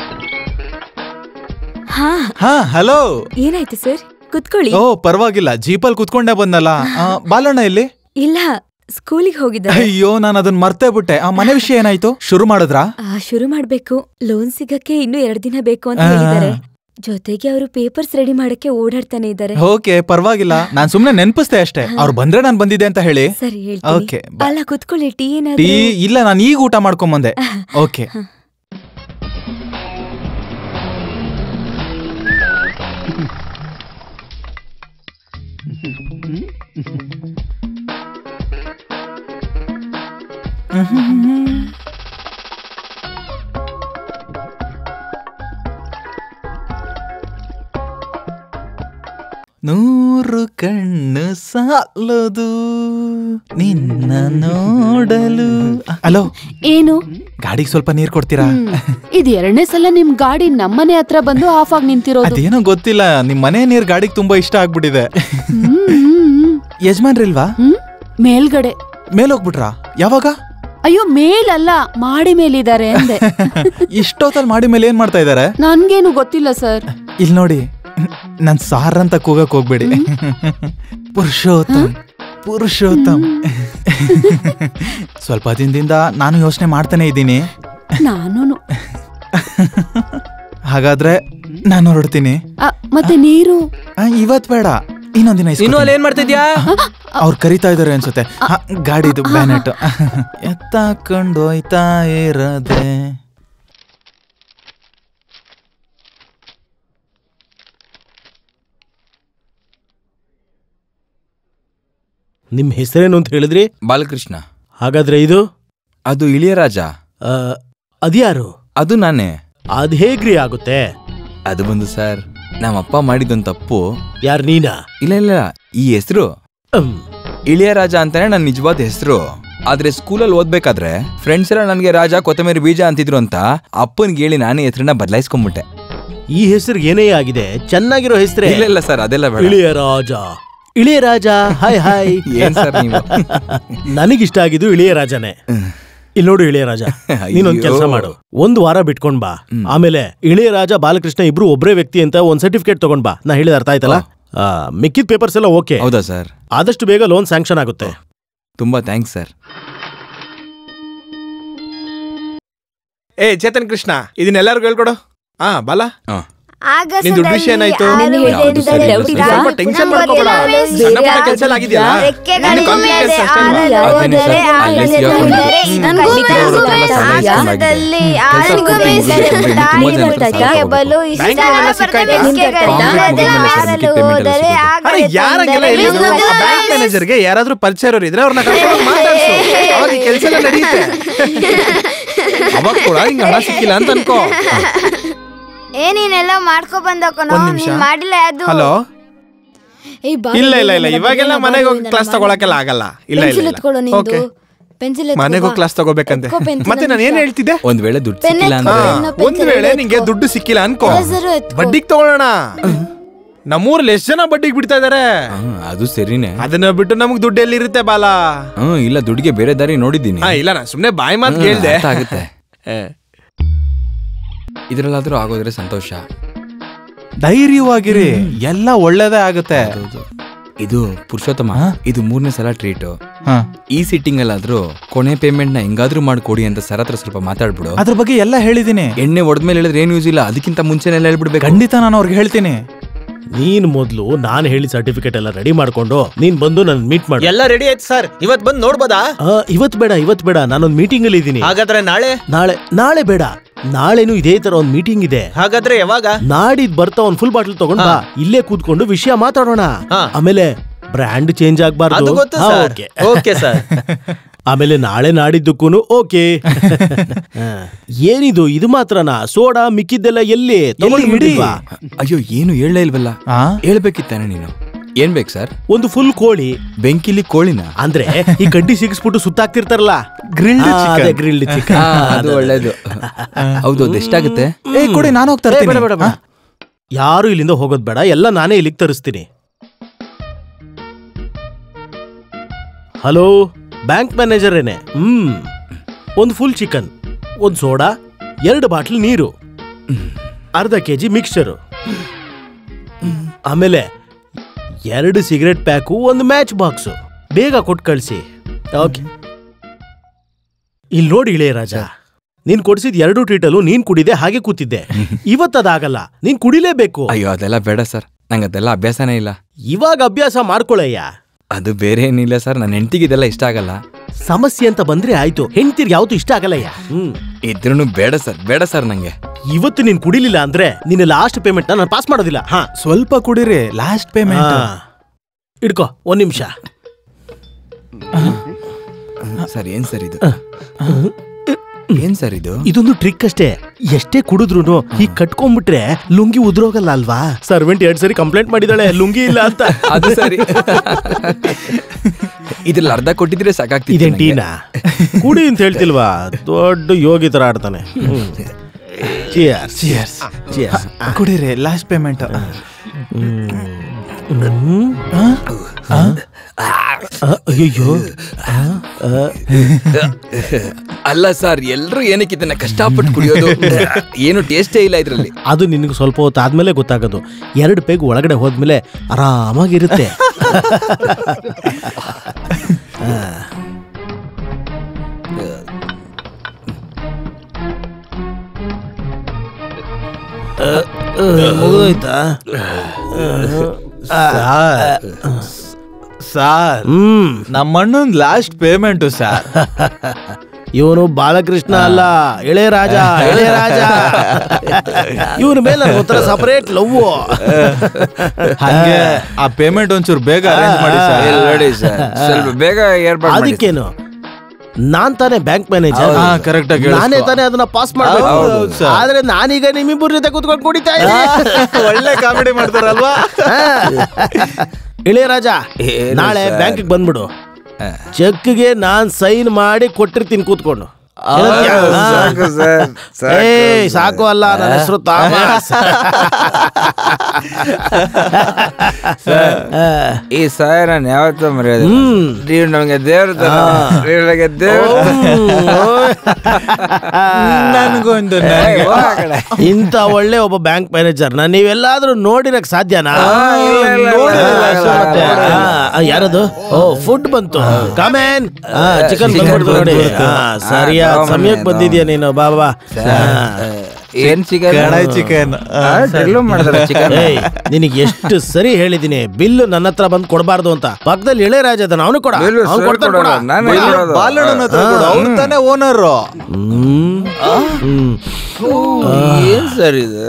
ಹಾ ಹಾ ಹಲೋ ಏನಾಯ್ತು ಸರ್ ಕುತ್ಕೊಳ್ಳಿ ಓ ಪರವಾಗಿಲ್ಲ ಜೀಪಲ್ ಕುತ್ಕೊಂಡೇ ಬಂದಲ್ಲ ಆ, ಬಾಲಣ್ಣ ಎಲ್ಲಿ ಇಲ್ಲ ಸ್ಕೂಲಿಗೆ ಹೋಗಿದ್ದಾರೆ ಅಯ್ಯೋ ನಾನು ಅದನ್ನ ಮರ್ತೇ ಬಿಟ್ಟೆ ಆ ಮನೆ ವಿಷಯ ಏನಾಯ್ತು ಶುರು ಮಾಡಿದ್ರಾ ಆ, ಶುರು ಮಾಡ್ಬೇಕು ಲೋನ್ ಸಿಗಕ್ಕೆ ಇನ್ನೂ ಎರಡ್ ದಿನ ಬೇಕು ಅಂತ ಆ. ಹೇಳಿದ್ದಾರೆ ಜೊತೆಗೆ ಅವರು ಪೇಪರ್ಸ್ ರೆಡಿ ಮಾಡಕ್ಕೆ ಓಡಾಡ್ತಾನೆ ಇದ್ದಾರೆ ಓಕೆ ಪರವಾಗಿಲ್ಲ ನಾನ್ ಸುಮ್ನೆ ನೆನ್ಪಿಸ್ದೆ ಅಷ್ಟೇ ಅವ್ರು ಬಂದ್ರೆ ನಾನ್ ಬಂದಿದ್ದೆ ಅಂತ ಹೇಳಿ ಸರಿ Okay, ಹೇಳ್ತೀನಿ bye. ಅಲ್ಲ ಕುತ್ಕೊಳ್ಳಿ ಟೀ ಟೀ ಏನಾದ್ರು ಇಲ್ಲ ನಾನು ಈಗ ಊಟ ಮಾಡ್ಕೊಂಡ್ ಬಂದೆ ಓಕೆ ನೂರು ಕಣ್ಣು ಸಾಲದು ನಿನ್ನ ನೋಡಲು ಹಲೋ ಏನು ಗಾಡಿಗೆ ಸ್ವಲ್ಪ ನೀರ್ ಕೊಡ್ತೀರಾ ಇದು ಎರಡನೇ ಸಲ ನಿಮ್ ಗಾಡಿ ನಮ್ಮನೆ ಹತ್ರ ಬಂದು ಆಫ್ ಆಗಿ ನಿಂತಿರೋದು ಅದೇನೋ ಗೊತ್ತಿಲ್ಲ ನಿಮ್ ಮನೆ ನೀರ್ ಗಾಡಿಗೆ ತುಂಬಾ ಇಷ್ಟ ಆಗ್ಬಿಟ್ಟಿದೆ ಹ್ಮ್, ಹ್ಮ್, ಯಜಮಾನ್ರಿಲ್ವಾ ಹ್ಮ್. ಮೇಲ್ಗಡೆ ಮೇಲ್ ಹೋಗ್ಬಿಟ್ರಾ ಯಾವಾಗ ಅಯ್ಯೋ ಮೇಲಲ್ಲ ಮಾಡಿ ಮೇಲಿದ್ದಾರೆ ಅಂದೆ ಇಷ್ಟೊತ್ತಲ್ಲಿ ಮಾಡಿ ಮೇಲೆ ಏನ್ ಮಾಡ್ತಾ ಇದಾರೆ ನನ್ಗೇನು ಗೊತ್ತಿಲ್ಲ ಸರ್ ಇಲ್ಲಿ ನೋಡಿ ನನ್ ಸಾರ್ ಅಂತ ಕೂಗಕ್ ಹೋಗ್ಬೇಡಿ ಪುರುಷೋತ್ತಮ್ ಪುರುಷೋತ್ತಮ್ ಸ್ವಲ್ಪ ದಿನದಿಂದ ನಾನು ಯೋಚನೆ ಮಾಡ್ತಾನೆ ಇದ್ದೀನಿ ನಾನು ಹಾಗಾದ್ರೆ ನಾನು ಹೊರಡ್ತೀನಿ ಮತ್ತೆ ನೀರು ಆ, ಇವತ್ ಬೇಡ ಇನ್ನೊಂದ್ ದಿನ ಇನ್ನು ಅಲ್ಲಿ ಏನ್ ಮಾಡ್ತಿದ್ಯಾ ಅವ್ರು ಕರಿತಾ ಇದಾರೆ ಅನ್ಸುತ್ತೆ ಹ, ಗಾಡಿದು ಬ್ಯಾನೆಟ್ ಎತ್ತಾಕೊಂಡು ಹೋಯ್ತಾ ಇರದೆ ನಿಮ್ ಹೆಸರೇನು ಅಂತ ಹೇಳಿದ್ರಿ ಬಾಲಕೃಷ್ಣ ಹಾಗಾದ್ರೆ ಇದು ಅದು ಇಳಿಯರಾಜ ಆ, ಅದ್ಯಾರು ಅದು ನಾನೇ ಅದ್ ಹೇಗ್ರಿ ಆಗುತ್ತೆ ಅದು ಬಂದು ಸರ್ ನಮ್ಮಪ್ಪ ಮಾಡಿದೊಂದು ತಪ್ಪು ಯಾರ್ ನೀನಾ ಇಲ್ಲ ಇಲ್ಲ ಈ ಹೆಸರು ಅಮ್, ಇಳಿಯರಾಜ ಅಂತಾನೆ ನನ್ನ ನಿಜವಾದ ಹೆಸರು ಆದ್ರೆ ಸ್ಕೂಲಲ್ಲಿ ಓದ್ಬೇಕಾದ್ರೆ ಫ್ರೆಂಡ್ಸ್ ಎಲ್ಲ ನನಗೆ ರಾಜ ಕೊತ್ತಂಬರಿ ಬೀಜ ಅಂತಿದ್ರು ಅಂತ ಅಪ್ಪನಿಗೆ ಹೇಳಿ ನಾನೇ ಹೆಸರನ್ನ ಬದಲಾಯಿಸ್ಕೊಂಡ್ಬಿಟ್ಟೆ ಈ ಹೆಸರಿಗೆ ಏನೇ ಆಗಿದೆ ಚೆನ್ನಾಗಿರೋ ಹೆಸರೇ ಇಲ್ಲ ಇಲ್ಲ ಸರ್ ಅದೆಲ್ಲ ಬೇಡ ಇಳಿಯ ರಾಜ ಇಳಿಯ ರಾಜ ಹಾಯ್ ಹಾಯ್ ಏನ್ ಸರ್ ನೀವು ನನಗಿಷ್ಟ ಆಗಿದ್ದು ಇಳಿಯ ರಾಜನೇ ಇಲ್ಲಿ ನೋಡು ಇಳಿಯ ರಾಜ ನೀನೊಂದ್ ಕೆಲಸ ಅಯ್ಯೋ. ಮಾಡು ಒಂದು ವಾರ ಬಿಟ್ಕೊಂಡ್ ಬಾ ಆಮೇಲೆ ಇಳಿಯ ರಾಜ ಬಾಲಕೃಷ್ಣ ಇಬ್ರು ಒಬ್ರೇ ವ್ಯಕ್ತಿ ಅಂತ ಒಂದ್ ಸರ್ಟಿಫಿಕೇಟ್ ತಗೊಂಡ್ ಬಾ ನಾ ಹೇಳಿದ ಅರ್ಥ ಆಯ್ತಲ್ಲ ಆ, ಮಿಕ್ಕಿದ ಪೇಪರ್ಸ್ ಎಲ್ಲ ಓಕೆ ಹೌದಾ ಸರ್ ಆದಷ್ಟು ಬೇಗ ಲೋನ್ ಸ್ಯಾಂಕ್ಷನ್ ಆಗುತ್ತೆ ತುಂಬಾ ಥ್ಯಾಂಕ್ಸ್ ಸರ್ ಏ ಚೇತನ್ ಕೃಷ್ಣ ಇದನ್ನೆಲ್ಲರಿಗೂ ಹೇಳ್ಕೊಡು ಹಾ ಬಾಲ ನಿನ್ ದುಡ್ಡು ವಿಷಯ ಏನಾಯ್ತು ನೆನ್ನೆ ಹೇಳ್ದೆ ಇದ್ದಿದ್ದಲ್ಲ doubt ಇಲ್ವಾ? ಸ್ವಲ್ಪ ಟೆನ್ಷನ್ ಮಾಡ್ಕೋಬೇಡ ಸಣ್ಣ ಪುಟ್ಟ ಕೆಲಸ ಎಲ್ಲ ಆಗಿದೆಯಲ್ಲ ನಿನ್ನ confidence ಅಷ್ಟೇ ಅಲ್ವಾ? ಅದೇ ನಿಜ. ಅಲ್ಲಿ ಸಿಗಾಕೊಂಡ್ಬಿಟ್ಟೆ. ನನ್ಗೂ ನೋಡು, ಎಲ್ಲ ಸಮಯ ಆಕಾಶದಲ್ಲಿ ಕೆಲ್ಸ ಆನೆಗೂ ಕೊಟ್ಟು ಬೇಸರ ಮುಗಿಸ್ಕೊಂಡು ಉಂಟಾ? ತುಂಬಾ ಜನ ಆನೆಗೂ ಹತ್ರ ಬೇಸರ ಬಲು ಇಷ್ಟ ಬ್ಯಾಂಕ್ ಎಲ್ಲ ಸಿಕ್ಕಾಯ್ತಾ? ಬೆಸ್ಗೆಗಳ ಕಾಂಕ್ರೀಟ್ ದಾರದ ಮುಗಿದ ಮೇಲೆ ಹಾರಲು ಪೇಮೆಂಟ್ ಎಲ್ಲ ಹೋದರೆ ಸಿಗುತ್ತೆ. ಅರೆ ಆಗದೆ ಯಾರಂಗೆಲ್ಲ ತೊಂದರೆ. ಹೇಳಿದ್ರು ಬಿಸ್ಲು ಬ್ಯಾಂಕ್ ಮ್ಯಾನೇಜರ್ಗೆ ಯಾರಾದ್ರೂ ಪರಿಚಯ ಇರೋರು ಇದ್ರೆ ಅವ್ರನ್ನ ಕರ್ಕೊಂಡು ಮಾತಾಡ್ಸು ಅವಾಗ ಕೆಲಸ ಎಲ್ಲ ನಡೆಯುತ್ತೆ ಅವಾಗ ಕೂಡ ಹಿಂಗ ಹಣ ಸಿಕ್ಕಿಲ್ಲ ಅಂತ ಅನ್ಕೋ ಏ ನೀನೆಲ್ಲ ಮಾಡ್ಕೊ ಬಂದ ಕಣೋ ಒಂದ್ ನಿಮಿಷ. ನೀನ್ ಮಾಡಿಲ್ಲ ಅದು ಹಲೋ ಇಲ್ಲ ಇಲ್ಲ ಇಲ್ಲ ಇವಾಗೆಲ್ಲ ಮನೆಗೆ ಹೋಗಿ ಕ್ಲಾಸ್ ತಗೊಳಕ್ಕೆಲ್ಲ ಆಗಲ್ಲ ಇಲ್ಲ ಇಲ್ಲ ಎತ್ಕೊಳ್ಳೋ ಇಲ್ಲ ನಿಂದು ಓಕೆ ಪೆನ್ಸಿಲ್ ಮನೆಗೆ ಹೋಗಿ ಕ್ಲಾಸ್ ತಗೋಬೇಕಂತೆ ಎತ್ಕೋ pencil ಮತ್ತೆ ನಾನು ಏನ್ ಹೇಳ್ತಿದ್ದೆ ಒಂದ್ ವೇಳೆ ದುಡ್ಡು ಪೆನ್ ಸಿಕ್ಕಿಲ್ಲ ಎತ್ಕೊ. ಅಂದ್ರೆ ಪೆನ್ನು, ಒಂದ್ pencil ವೇಳೆ ಎತ್ಕೊ. ನಿಂಗೆ ದುಡ್ಡು ಸಿಕ್ಕಿಲ್ಲ ಅನ್ಕೋ ಹೆಸರು ಎತ್ಕೊ. ಬಡ್ಡಿಗೆ ತಗೊಳ್ಳೋಣ ನಮ್ಮೂರಲ್ಲಿ ಎಷ್ಟು ಜನ ಬಡ್ಡಿಗೆ ಬಿಡ್ತಾ ಇದಾರೆ ಹ್ಮ್, ಅದು ಸರಿನೇ ಅದನ್ನ ಬಿಟ್ಟು ನಮಗ್ ದುಡ್ಡು ಎಲ್ಲಿರುತ್ತೆ ಬಾಲ ಹ್ಮ್ ಇಲ್ಲ ದುಡ್ಡಿಗೆ ಬೇರೆ ದಾರಿ ನೋಡಿದ್ದೀನಿ ಹಾ ಇಲ್ಲ ನಾ ಸುಮ್ನೆ ಬಾಯಿ ಮಾತು ಹ್ಮ್, ಕೇಳ್ದೆ ಅರ್ಥ ಆಗುತ್ತೆ ಇದ್ರಲ್ಲಾದ್ರೂ ಆಗೋದ್ರೆ ಸಂತೋಷ ಧೈರ್ಯವಾಗಿರಿ ಎಲ್ಲ ಒಳ್ಳೇದೇ ಆಗುತ್ತೆ ಇದು ಪುರುಷೋತ್ತಮ ಇದು ಮೂರನೇ ಸಲ ಟ್ರೀಟ್ ಹಾ. ಈ ಸಿಟ್ಟಿಂಗ್ ಅಲ್ಲಾದ್ರೂ ಕೊನೆ ಪೇಮೆಂಟ್ ನ ಹೆಂಗಾದ್ರೂ ಮಾಡ್ಕೊಡಿ ಅಂತ ಸರ್ ಹತ್ರ ಸ್ವಲ್ಪ ಮಾತಾಡ್ಬಿಡು ಅದ್ರ ಬಗ್ಗೆ ಎಲ್ಲ ಹೇಳಿದೀನಿ ಎಣ್ಣೆ ಹೊಡೆದ್ಮೇಲೆ ಹೇಳಿದ್ರೆ ಏನು ಯೂಸ್ ಇಲ್ಲ ಅದಕ್ಕಿಂತ ಮುಂಚೆನೆಲ್ಲ ಹೇಳ್ಬಿಡ್ಬೇಕು ಖಂಡಿತ ನಾನು ಅವ್ರಿಗೆ ಹೇಳ್ತೀನಿ ನೀನ್ ಮೊದ್ಲು ನಾನು ಹೇಳಿ ಸರ್ಟಿಫಿಕೇಟ್ ಎಲ್ಲ ರೆಡಿ ಮಾಡ್ಕೊಂಡು ನೀನ್ ಬಂದು ನನ್ ಮೀಟ್ ಮಾಡು ಎಲ್ಲ ರೆಡಿ ಆಯ್ತು ಸರ್ ಇವತ್ ಬಂದ್ ನೋಡ್ಬೋದಾ ಆ, ಇವತ್ ಬೇಡ ಇವತ್ ಬೇಡ ನಾನೊಂದ್ ಮೀಟಿಂಗ್ ಅಲ್ಲಿ ಇದ್ದೀನಿ ಹಾಗಾದ್ರೆ ನಾಳೆ ನಾಳೆ ನಾಳೆ ಬೇಡ ನಾಳೆನು ಇದೇ ತರ ಒಂದ್ ಮೀಟಿಂಗ್ ಇದೆ ಹಾಗಾದ್ರೆ ಯಾವಾಗ ನಾಡಿದ್ ಬರ್ತಾ ಒಂದ್ ಫುಲ್ ಬಾಟಲ್ ತಗೊಂಡ್ ಬಾ ಇಲ್ಲೇ ಕೂತ್ಕೊಂಡು ವಿಷಯ ಮಾತಾಡೋಣ ಹಾ. ಆಮೇಲೆ ಬ್ರ್ಯಾಂಡ್ ಚೇಂಜ್ ಅದು ಆಗ್ಬಾರ್ದು ಗೊತ್ತು ಹಾ, ಸರ್ okay. ಓಕೆ ಸರ್ ಆಮೇಲೆ ನಾಳೆ ನಾಡಿದ್ದಕ್ಕೂನು ಓಕೆ ಹಾ. ಏನಿದು ಇದು ಮಾತ್ರನಾ ಸೋಡಾ ಮಿಕ್ಕಿದ್ದೆಲ್ಲ ಎಲ್ಲಿ ತಗೊಂಡ್ ಇಡಿ. ಬಿಟ್ಟಿಲ್ವಾ? ಅಯ್ಯೋ ಏನು ಹೇಳಲೇ ಇಲ್ವಲ್ಲ ಆ? ಹೇಳ್ಬೇಕಿತ್ತಾನೆ ನೀನು ಏನ್ ಬೇಕು ಸರ್ ಒಂದು ಫುಲ್ ಕೋಳಿ ಬೆಂಕಿಲಿ ಕೋಳಿನ ಅಂದ್ರೆ ಈ ಕಡ್ಡಿ ಸಿಗಿಸ್ಬಿಟ್ಟು ಸುತ್ತಾಕ್ತಿರ್ತಾರಲ್ಲ Grilled ಆ, chicken. ಅದೇ grilled chicken. ಆ, ಅದು ಒಳ್ಳೇದು ಹೌದು ಅದು ಎಷ್ಟಾಗುತ್ತೆ ಏ ಕೊಡಿ ನಾನು ಹೋಗ್ತಾ ಏ, ಬೇಡ, ಇರ್ತೀನಿ ಬೇಡ, ಬೇಡ. ಯಾರು ಇಲ್ಲಿಂದ ಹೋಗೋದ್ ಬೇಡ ಎಲ್ಲ ನಾನೇ ಇಲ್ಲಿಗೆ ತರಿಸ್ತೀನಿ ಹಲೋ ಬ್ಯಾಂಕ್ ಮ್ಯಾನೇಜರೇನೆ ಹ್ಮ್ ಒಂದು ಫುಲ್ ಚಿಕನ್ ಒಂದು ಸೋಡಾ ಎರಡು ಬಾಟ್ಲ್ ನೀರು ಅರ್ಧ ಕೆ ಜಿ ಮಿಕ್ಸ್ಚರು ಆಮೇಲೆ ಎರಡು ಸಿಗರೆಟ್ ಪ್ಯಾಕು ಒಂದು ಮ್ಯಾಚ್ ಬಾಕ್ಸು ಬೇಗ ಕೊಟ್ಟು ಕಳಿಸಿ ಓಕೆ ಇಲ್ಲಿ ನೋಡಿ ಇಳೆಯ ರಾಜ ನೀನ್ ಕೊಡಿಸಿದ ಎರಡು ಟ್ರೀಟಲ್ಲೂ ನೀನ್ ಕುಡಿದೆ ಹಾಗೆ ಕೂತಿದ್ದೆ ಇವತ್ತದಾಗಲ್ಲ ನೀನ್ ಕುಡಿಲೇಬೇಕು ಅಯ್ಯೋ ಅದೆಲ್ಲ ಬೇಡ ಸರ್ ನಂಗೆ ಅದೆಲ್ಲ ಅಭ್ಯಾಸನೇ ಇಲ್ಲ ಇವಾಗ ಅಭ್ಯಾಸ ಮಾಡ್ಕೊಳಯ್ಯ ಅದು ಬೇರೆ ಏನಿಲ್ಲ ಸರ್ ನನ್ನ ಹೆಂಡತಿಗೆ ಇದೆಲ್ಲ ಇಷ್ಟ ಆಗಲ್ಲ ಸಮಸ್ಯೆ ಅಂತ ಬಂದ್ರೆ ಆಯ್ತು ಹೆಂಡ್ತಿರ್ಗೆ ಯಾವತ್ತೂ ಇಷ್ಟ ಆಗಲ್ಲಯ್ಯ ಹ್ಮ್ ಇದ್ರೂ ಬೇಡ ಸರ್ ಬೇಡ ಸರ್ ನಂಗೆ ಇವತ್ತು ನೀನ್ ಕುಡಿಲಿಲ್ಲ ಅಂದ್ರೆ ನಿನ್ನ ಲಾಸ್ಟ್ ಪೇಮೆಂಟ್ ನಾನು ಪಾಸ್ ಮಾಡೋದಿಲ್ಲ ಹಾ ಸ್ವಲ್ಪ ಕುಡೀರಿ ಲಾಸ್ಟ್ ಪೇಮೆಂಟ್ ಹಾ. ಇಡ್ಕೋ ಒಂದ್ ನಿಮಿಷ ಸರ್ ಏನ್ ಸರ್ ಇದು ಏನ್ ಸರ್ ಇದು ಇದೊಂದು ಟ್ರಿಕ್ ಅಷ್ಟೇ ಎಷ್ಟೇ ಕುಡಿದ್ರು ಈ ಕಟ್ಕೊಂಡ್ಬಿಟ್ರೆ ಲುಂಗಿ ಉದ್ರೋಗಲ್ಲ ಅಲ್ವಾ ಸರ್ವೆಂಟ್ ಎರಡ್ ಸರಿ ಕಂಪ್ಲೇಂಟ್ ಮಾಡಿದಾಳೆ ಲುಂಗಿ ಇಲ್ಲ ಅಂತ ಅದು ಸರಿ ಇದ್ರಲ್ಲಿ ಅರ್ಧ ಕೊಟ್ಟಿದ್ರೆ ಸಾಕಾಗ್ತಿದೆ ಇದೇನ್ ಟೀನಾ ಕುಡಿ ಅಂತ ಹೇಳ್ತಿಲ್ವಾ ದೊಡ್ಡ ಯೋಗಿ ತರ ಆಡ್ತಾನೆ ಚಿಯರ್ಸ್ ಚಿಯರ್ಸ್ ಚಿಯರ್ಸ್ ಕುಡೀರಿ ಲಾಸ್ಟ್ ಪೇಮೆಂಟ್ ಅಯ್ಯೋ ಅಲ್ಲ ಸರ್ ಎಲ್ರು ಏನಕ್ಕೆ ಇದನ್ನ ಕಷ್ಟಪಟ್ಟು ಕುಡಿಯೋದು ಏನು ಟೇಸ್ಟೇ ಇಲ್ಲ ಇದ್ರಲ್ಲಿ ಅದು ನಿನಗೆ ಸ್ವಲ್ಪ ಹೊತ್ತು ಆದ್ಮೇಲೆ ಗೊತ್ತಾಗೋದು ಎರಡು ಪೇಗ್ ಒಳಗಡೆ ಹೋದ್ಮೇಲೆ ಆರಾಮಾಗಿರುತ್ತೆ ಮುಗಿದೋಯ್ತಾ ಸಾರ್ ಹ್ಮ್ ನಮ್ಮಣ್ಣನ್ ಲಾಸ್ಟ್ ಪೇಮೆಂಟು ಸರ್ ಇವನು ಬಾಲಕೃಷ್ಣ ಅಲ್ಲ ಇಳೆಯರಾಜ ಇಳೆಯರಾಜ ಇವನ ಮೇಲೆ ನನಗೆ ಒಂಥರ ಸಪರೇಟ್ ಲವ್ ಹಂಗೆ ಆ ಪೇಮೆಂಟ್ ಒಂಚೂರು ಬೇಗ ಅರೇಂಜ್ ಮಾಡಿ ಸರ್ ಇಲ್ಲಿ ನೋಡಿ ಸರ್ ಸ್ವಲ್ಪ ಬೇಗ ಏರ್ಪಾಡು ಮಾಡಿ ಅದಕ್ಕೇನು ನಾನ್ ತಾನೇ ಬ್ಯಾಂಕ್ ಮ್ಯಾನೇಜರ್ ಹಾ, correct ಆಗಿ ಹೇಳಿಸ್ಕೊ. ನಾನೇ ತಾನೇ ಅದನ್ನ ಪಾಸ್ ಮಾಡ್ಬೇಕು ಹೌದು, ಹೌದು, sir. ಆದ್ರೆ ನಾನೀಗ ನಿಮ್ಮಿಬ್ಬರ ಜೊತೆ ಕುತ್ಕೊಂಡು ಕುಡಿತಾ ಇದ್ದೀನಿ ಒಳ್ಳೆ ಕಾಮಿಡಿ ಮಾಡ್ತಾರಲ್ವಾ ಇಳೆಯರಾಜ ಏನು ನಾಳೆ sir? ಬ್ಯಾಂಕಿಗೆ ಬಂದ್ಬಿಡು ಚೆಕ್ಗೆ ನಾನ್ ಸೈನ್ ಮಾಡಿ ಕೊಟ್ಟಿರ್ತೀನಿ ಕೂತ್ಕೊಂಡು ಏನಂತ್ಯಾ? ಸಾಕು ಸರ್, ಸಾಕು ಏಯ್ ಸರ್. ಸಾಕು ಅಲ್ಲ ನನ್ನ ಹೆಸರು ಥಾಮಸ್ ಈ ಸಹಾಯ ನಾನು ಯಾವತ್ತೂ ಮರೆಯೋದು ಹ್ಮ್. ನೀವು ನಮಗೆ ದೇವ್ರ ತರ ನೀವು ನನಗೆ ದೇವ್ರ ನನ್ಗೊಂದು ಇಂಥ ಒಳ್ಳೆ ಒಬ್ಬ ಬ್ಯಾಂಕ್ ಮ್ಯಾನೇಜರ್ ನ ನೀವೆಲ್ಲಾದ್ರೂ ನೋಡಿರಕ್ ಸಾಧ್ಯನಾ ಇಲ್ಲ, ಇಲ್ಲ, ನೋಡಿರಲ್ವಾ ಇಲ್ಲ, ಸರ್ ಮತ್ತೆ? ಇಲ್ಲ. ಆ, ಯಾರದು ಓ ಫುಡ್ ಬಂತು ಕಮೇನ್ ಚಿಕನ್ Chicken ಬಂದ್ಬಿಡ್ತು ನೋಡಿ ಬಂದ್ಬಿಡ್ತು. ಆ, ಸರಿಯಾ ಆ, ಸಮಯಕ್ಕೆ ತಗೊಂಬನ್ನಿ, ಬಂದಿದ್ಯಾ ನೀನು ಬಾಬಾ ಏನ್ ಚಿಕನ್ ಕಡಾಯಿ ಚಿಕನ್ ಡ್ರಿಲ್ಲು ಮಾಡಿದ್ರೆ ಚಿಕನ್ ಏಯ್ ನಿನಗೆ ಎಷ್ಟು ಸರಿ ಹೇಳಿದೀನಿ ಬಿಲ್ ನನ್ನ ಹತ್ರ ಬಂದು ಕೊಡಬಾರ್ದು ಅಂತ ಪಕ್ಕದಲ್ಲಿ ಇಳೆಯರಾಜ ಅದನ್ನ ಅವನು ಕೊಡ ಬಿಲ್ಲು ಅವ್ನು ಸರ್ ಕೊಡ್ತಾನೆ ಕೊಡ. ಕೊಡೋದು, ನಾನೇ ಕೊಡೋದು. ಬಾಲಣ್ಣನ ಹತ್ರ ಕೊಡು ಅವ್ರು ತಾನೇ ಓನರು ಹ್ಮ್ ಹ್ಮ್ ಏನ್ ಸರ್ ಇದು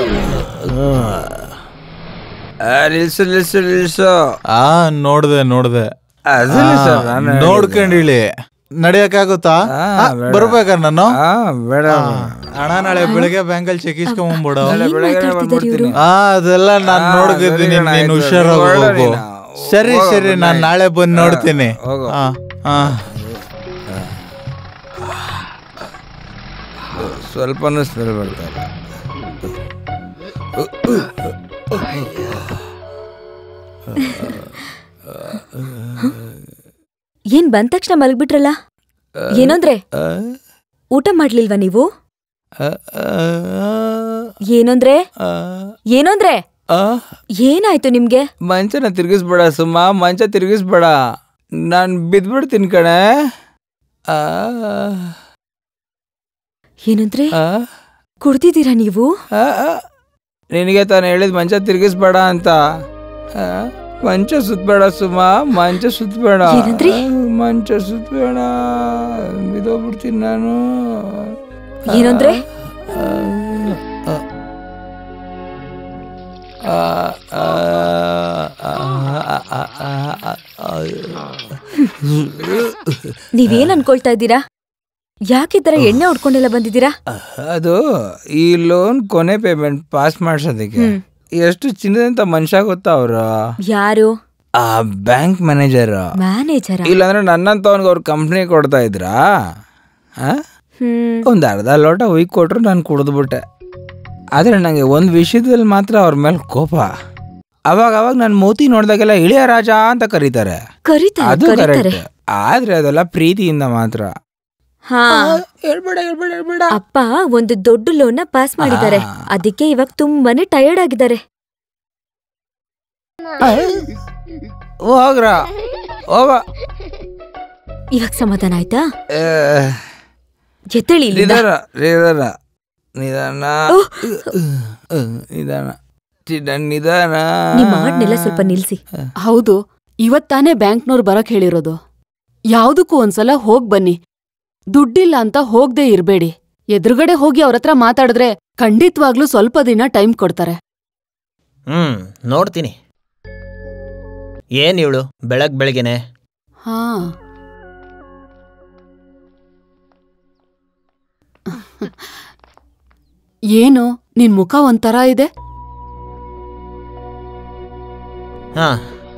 ಆ, ನಿಲ್ಸು ನಿಲ್ಸು ನಿಲ್ಸು ಆ ನೋಡ್ದೆ ನೋಡ್ದೆ ಅದು ನಿಲ್ಸು, ನಾನು ನೋಡ್ಕೊಂಡಿಳಿ ನಡಿಯಕ್ಕಾಗುತ್ತಾ ಆ, ಆ, ಬೇಡ. ಬರ್ಬೇಕಾ ನಾನು ಆ, ಬೇಡ ಹಣ ನಾಳೆ ಬೆಳಗ್ಗೆ ಬ್ಯಾಂಕಲ್ಲಿ ಚೆಕ್ ಇಸ್ಕೊಂಡ್ಬಿಡು ನಾಳೆ ಏನ್ ಬೆಳಗ್ಗೆನೆ ಮಾತಾಡ್ತಿದಾರೆ ಇವ್ರು? ಬಂದ್ಬಿಡ್ತೀನಿ. ಆ ಅದೆಲ್ಲ ನಾನ್ ಆ, ನೋಡ್ತಿದ್ದೀನಿ ಸರಿ, ನೀನು ಆಯ್ತು. ಹುಷಾರಾಗಿ ಹೊರಡು ಹೋಗು ನೀನು. ಸರಿ ಹೋಗು, ಸರಿ good ನಾನ್ night. ನಾಳೆ ಬಂದು ಆ, ನೋಡ್ತೀನಿ ಹೋಗು. ಆ, ಆ. ಸ್ವಲ್ಪನೂ ಸ್ಮೆಲ್ ಬರ್ತಾ ಇಲ್ಲ ಏನ್ ಬಂದ ತಕ್ಷಣ ಮಲಗ್ಬಿಟ್ರಲ್ಲ ಏನಂದ್ರೆ ಊಟ ಮಾಡ್ಲಿಲ್ವಾ ನೀವು ಏನಂದ್ರೆ ಏನಂದ್ರೆ ಏನಾಯ್ತು ನಿಮ್ಗೆ ಮಂಚನ ತಿರ್ಗಿಸ್ಬೇಡ ಸುಮ್ಮ ಮಂಚ ತಿರ್ಗಿಸ್ಬೇಡ ನಾನ್ ಬಿದ್ಬಿಡ್ತೀನಿ ಕಣೆ ಆ, ಏನಂದ್ರೆ ಆ, ಕುಡ್ದಿದ್ದೀರಾ ನೀವು ಆ, ಆ. ನಿನಗೆ ತಾನು ಹೇಳಿದ್ ಮಂಚ ತಿರ್ಗಿಸ್ಬೇಡ ಅಂತ ಆ, ಮಂಚ ಸುತ್ತಬೇಡ ಸುಮ್ಮ ಮಂಚ ಸುತ್ತಬೇಡ ಏನಂದ್ರಿ? ಮಂಚ ಸುತ್ತಬೇಡ ಬಿದೋಗ್ಬಿಡ್ತೀನಿ ನಾನು ಏನಂದ್ರೆ ಆ, ಆ, ಆ, ಆ, ಆ, ಆ, ಆ, ಆ. ನೀವೇನ್ ಅನ್ಕೊಳ್ತಾ ಇದ್ದೀರಾ ಯಾಕೆ ಈ ತರ ಎಣ್ಣೆ ಹೊಡ್ಕೊಂಡೆಲ್ಲ ಬಂದಿದ್ದೀರಾ ಅದು ಈ ಲೋನ್ ಕೊನೆ ಪೇಮೆಂಟ್ ಪಾಸ್ ಮಾಡ್ಸೋದಕ್ಕೆ ಹ್ಮ್. ಎಷ್ಟು ಚಿನ್ನದಂತ ಮನುಷ್ಯ ಗೊತ್ತಾ ಅವರು ಯಾರು ಆ ಬ್ಯಾಂಕ್ ಮ್ಯಾನೇಜರ್ ಮ್ಯಾನೇಜರ ಇಲ್ಲಾಂದ್ರೆ ನನ್ನಂತವನ್ಗೆ ಅವ್ರ ಕಂಪ್ನಿ ಕೊಡ್ತಾ ಇದ್ರಾ ಆ? ಹ್ಮ್ ಒಂದ್ ಅರ್ಧ ಲೋಟ ಉಯ್ಕ್ ಕೊಟ್ರು ನಾನು ಕುಡಿದ್ಬಿಟ್ಟೆ ಆದ್ರೆ ನಂಗೆ ಒಂದ್ ವಿಷಯದಲ್ಲಿ ಮಾತ್ರ ಅವ್ರ ಮೇಲೆ ಕೋಪ ಅವಾಗ ಅವಾಗ ನನ್ನ ಮೂತಿ ನೋಡ್ದಾಗೆಲ್ಲ ಇಳಿಯ ರಾಜ ಅಂತ ಕರೀತಾರೆ ಕರೀತಾರೆ ಅದು ಕರೀತಾರೆ ಕರೆಕ್ಟ್ ಆದ್ರೆ ಅದೆಲ್ಲ ಪ್ರೀತಿಯಿಂದ ಮಾತ್ರ ಹಾ ಹೇಳ್ಬೇಡ ಹೇಳ್ಬೇಡ ಹೇಳ್ಬೇಡ ಅಪ್ಪ ಒಂದು ದೊಡ್ಡ ಲೋನ್ ಪಾಸ್ ಮಾಡಿದ್ದಾರೆ ಆ. ಅದಕ್ಕೆ ಇವಾಗ ತುಂಬಾನೇ ಟಯರ್ಡ್ ಆಗಿದ್ದಾರೆ ಹೋಗ್ರ ಹೋಗ ಇವಾಗ ಸಮಾಧಾನ ಆಯ್ತಾ ಏ, ಎತ್ತೇಳಿ ಇಲ್ಲಿಂದ ನಿಧಾನ ನಿಧಾನ ನಿಧಾನ ಓಹ್. ನಿಧಾನ ಚಿನ್ನ ನಿಧಾನ ನಿಮ್ ಹಾಡ್ನೆಲ್ಲ ಸ್ವಲ್ಪ ನಿಲ್ಸಿ ಹೌದು ಇವತ್ತಾನೇ ಬ್ಯಾಂಕ್ನವ್ರು ಬರಕ್ ಹೇಳಿರೋದು ಯಾವ್ದಕ್ಕೂ ಒಂದ್ಸಲ ಹೋಗ್ ಬನ್ನಿ ದುಡ್ಡಿಲ್ಲ ಅಂತ ಹೋಗ್ದೇ ಇರ್ಬೇಡಿ ಎದುರುಗಡೆ ಹೋಗಿ ಅವ್ರ ಹತ್ರ ಮಾತಾಡಿದ್ರೆ ಖಂಡಿತ್ವಾಗ್ಲೂ ಸ್ವಲ್ಪ ದಿನ ಟೈಮ್ ಕೊಡ್ತಾರೆ ಹ್ಮ್ ನೋಡ್ತೀನಿ ಏನ್ ಇವಳು ಬೆಳಗ್ ಬೆಳಗ್ಗೆನೆ ಹಾ ಏನು ನಿನ್ ಮುಖ ಒಂಥರ ಇದೆ ಹಾ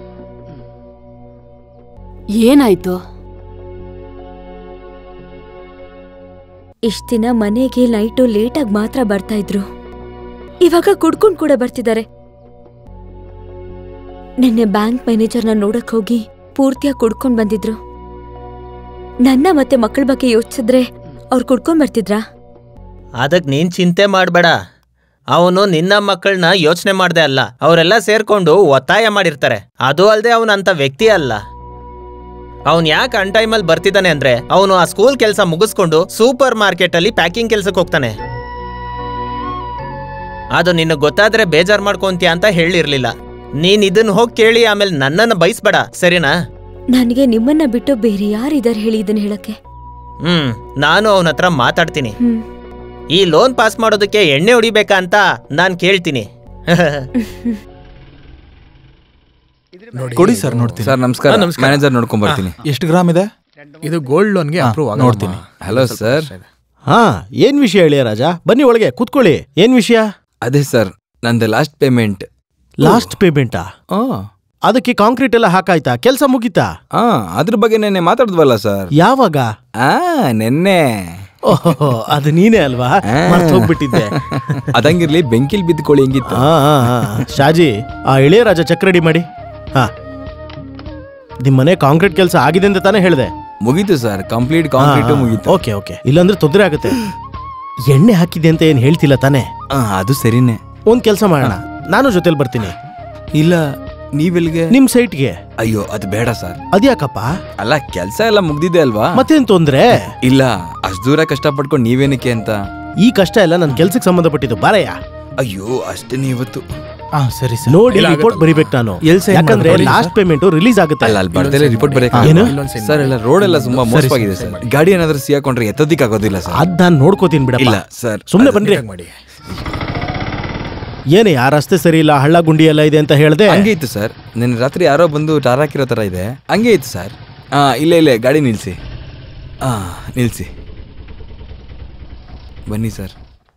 ಏನಾಯ್ತು ಇಷ್ಟ ದಿನ ಮನೆಗೆ ನೈಟು ಲೇಟಾಗಿ ಮಾತ್ರ ಬರ್ತಾ ಇದ್ರು ಇವಾಗ ಕುಡ್ಕೊಂಡ್ ಕೂಡ ಬರ್ತಿದ್ದಾರೆ ನಿನ್ನೆ ಬ್ಯಾಂಕ್ ಮ್ಯಾನೇಜರ್ನ ನೋಡಕ್ ಹೋಗಿ ಪೂರ್ತಿಯಾಗಿ ಕುಡ್ಕೊಂಡ್ ಬಂದಿದ್ರು ನನ್ನ ಮತ್ತೆ ಮಕ್ಕಳ ಬಗ್ಗೆ ಯೋಚಿಸಿದ್ರೆ ಅವ್ರು ಕುಡ್ಕೊಂಡ್ ಬರ್ತಿದ್ರಾ ಅದಕ್ ನೀನ್ ಚಿಂತೆ ಮಾಡ್ಬೇಡ ಅವನು ನಿನ್ನ ಮಕ್ಕಳನ್ನ ಯೋಚನೆ ಮಾಡ್ದೆ ಅಲ್ಲ ಅವರೆಲ್ಲ ಸೇರ್ಕೊಂಡು ಒತ್ತಾಯ ಮಾಡಿರ್ತಾರೆ ಅದು ಅಲ್ಲದೆ ಅವನಂತ ವ್ಯಕ್ತಿ ಅಲ್ಲ ಅವನ್ ಯಾಕೆ ಅನ್ ಟೈಮಲ್ಲಿ ಬರ್ತಿದ್ದಾನೆ ಅಂದ್ರೆ ಅವನು ಆ ಸ್ಕೂಲ್ ಕೆಲಸ ಮುಗಿಸ್ಕೊಂಡು ಸೂಪರ್ ಮಾರ್ಕೆಟ್ ಅಲ್ಲಿ ಪ್ಯಾಕಿಂಗ್ ಕೆಲ್ಸಕ್ಕೆ ಹೋಗ್ತಾನೆ ಅದು ನಿನಗೆ ಗೊತ್ತಾದ್ರೆ ಬೇಜಾರ್ ಮಾಡ್ಕೊಂತೀಯ ಅಂತ ಹೇಳಿರ್ಲಿಲ್ಲ ನೀನ್ ಇದನ್ನ ಹೋಗಿ ಕೇಳಿ ಆಮೇಲೆ ನನ್ನನ್ನು ಬಯಸ್ಬೇಡ ಸರಿನಾ ನನಗೆ ನಿಮ್ಮನ್ನ ಬಿಟ್ಟು ಬೇರೆ ಯಾರಿದಾರೆ ಹೇಳಿ ಇದನ್ನ ಹೇಳಕ್ಕೆ ಹ್ಮ್ ನಾನು ಅವನ ಹತ್ರ ಮಾತಾಡ್ತೀನಿ ಹ್ಮ್ ಈ ಲೋನ್ ಪಾಸ್ ಮಾಡೋದಕ್ಕೆ ಎಣ್ಣೆ ಹೊಡಿಬೇಕಾ ಅಂತ ನಾನ್ ಕೇಳ್ತೀನಿ ಕೊಡಿ ಸರ್ ನೋಡ್ತೀನಿ ಸರ್ ನಮಸ್ಕಾರ ಮ್ಯಾನೇಜರ್ ನೋಡ್ಕೊಂಡ್ ಬರ್ತೀನಿ ಎಷ್ಟು ಗ್ರಾಮ್ ಇದೆ ಇದು ಗೋಲ್ಡ್ ಲೋನ್ಗೆ ಹಾ, ಅಪ್ರೂವ್ ನೋಡ್ತೀನಿ. ಹಲೋ ಸರ್ ಹಾ ಏನ್ ವಿಷಯ ಹೇಳಿ ರಾಜ ಬನ್ನಿ ಒಳಗೆ ಕೂತ್ಕೊಳ್ಳಿ ಏನ್ ವಿಷಯ ಅದೇ ಸರ್ ನಂದು ಲಾಸ್ಟ್ ಪೇಮೆಂಟ್ ಲಾಸ್ಟ್ ಪೇಮೆಂಟಾ ಅದಕ್ಕೆ ಕಾಂಕ್ರೀಟ್ ಎಲ್ಲ ಹಾಕಾಯ್ತಾ ಕೆಲಸ ಮುಗೀತಾ ಹಾ ಅದ್ರ ಬಗ್ಗೆ ನೆನ್ನೆ ಮಾತಾಡಿದ್ವಲ್ಲ ಸರ್ ಯಾವಾಗ ಆ ನೆನ್ನೆ ಓಹೋ ಅದು ನೀನೇ ಅಲ್ವಾ ಮರ್ತ್ ಹೋಗ್ಬಿಟ್ಟಿದ್ದೆ ಅದಂಗಿರ್ಲಿ ಬೆಂಕಿಲ್ ಬಿದ್ದುಕೊಳ್ಳಿ ಹೆಂಗಿತ್ತು ಹಾ ಹಾ ಹಾ ಶಾಜಿ ಆ ಇಳೆಯರಾಜ ಚೆಕ್ ರೆಡಿ ಮಾಡಿ ಹಾ ನಿಮ್ ಮನೆ ಕಾಂಕ್ರೀಟ್ ಕೆಲಸ ಆಗಿದೆ ಅಂತ ತಾನೇ ಹೇಳಿದೆ ಮುಗೀತು ಸರ್ ಕಂಪ್ಲೀಟ್ ಕಾಂಕ್ರೀಟ್ ಮುಗೀತು ಓಕೆ ಓಕೆ ಇಲ್ಲಾಂದ್ರೆ ತೊಂದರೆ ಆಗುತ್ತೆ ಎಣ್ಣೆ ಹಾಕಿದೆ ಅಂತ ಏನ್ ಹೇಳ್ತಿಲ್ಲ ತಾನೇ ಆ, ಅದು ಸರಿನೇ ಒಂದ್ ಕೆಲಸ ಮಾಡೋಣ ನಾನು ಜೊತೆಲಿ ಬರ್ತೀನಿ ಇಲ್ಲ ನೀವೆಲ್ಗೆ ನಿಮ್ ಸೈಟ್ಗೆ ಅಯ್ಯೋ ಅದು ಬೇಡ ಸರ್ ಅದ್ಯಾಕಪ್ಪ ಅಲ್ಲ ಕೆಲ್ಸ ಎಲ್ಲ ಮುಗ್ದಿದೆ ಅಲ್ವಾ ಮತ್ತೇನ್ ತೊಂದ್ರೆ ಇಲ್ಲ ಅಷ್ಟ್ ದೂರ ಕಷ್ಟಪಟ್ಕೊಂಡು ನೀವೇನಕ್ಕೆ ಅಂತ ಈ ಕಷ್ಟ ಎಲ್ಲ ನನ್ನ ಕೆಲ್ಸಕ್ಕೆ ಸಂಬಂಧಪಟ್ಟಿದ್ದು ಬಾರಯ್ಯ ಅಯ್ಯೋ ಅಷ್ಟೇನೆ ಇವತ್ತು ಹಾ ಸರಿ ನೋಡಿ ಇಲ್ಲ, ರಿಪೋರ್ಟ್ ಆಗುತ್ತಲ್ಲ. ಬರಿಬೇಕು ನಾನು ಎಲ್ sign ಯಾಕಂದ್ರೆ ಮಾಡ್ಕೊಳ್ಳಿ ಲಾಸ್ಟ್ ಪೇಮೆಂಟ್ ರಿಲೀಸ್ ಆಗುತ್ತೆ ಅಲ್ಲ ಅಲ್ಲಿ ಬರ್ದಲ್ಲೇ ರಿಪೋರ್ಟ್ ಬರೆಯಕ್ಕೆ ಏನು? ಸರ್ ಎಲ್ಲ ರೋಡ್ ಎಲ್ಲ ತುಂಬಾ ಮೋಸವಾಗಿದೆ ಸರ್ ಗಾಡಿ ಏನಾದ್ರೂ ಸಿಗಾಕೊಂಡ್ರೆ ಎತ್ತೋದಿಕ್ ಆಗೋದಿಲ್ಲ ಸರ್ ಅದ್ ನಾನ್ ನೋಡ್ಕೋತೀನಿ ಬಿಡಪ್ಪ ಇಲ್ಲ ಸರ್ ಸುಮ್ನೆ ಬನ್ರಿ ನೀಟಾಗ್ ಮಾಡಿ ಏನೇ ಆ ರಸ್ತೆ ಸರಿ ಇಲ್ಲ ಹಳ್ಳ ಗುಂಡಿ ಎಲ್ಲ ಇದೆ ಅಂತ ಹೇಳ್ದೆ ಹಂಗೆ ಇತ್ತು ಸರ್ ನಿನ್ನೆ ರಾತ್ರಿ ಯಾರೋ ಬಂದು ಟಾರ್ ಹಾಕಿರೋ ತರ ಇದೆ ಹಂಗೆ ಇತ್ತು ಸರ್ ಹಾ ಇಲ್ಲೇ ಇಲ್ಲೇ ಗಾಡಿ ನಿಲ್ಸಿ ಹಾ ನಿಲ್ಸಿ ಬನ್ನಿ ಸರ್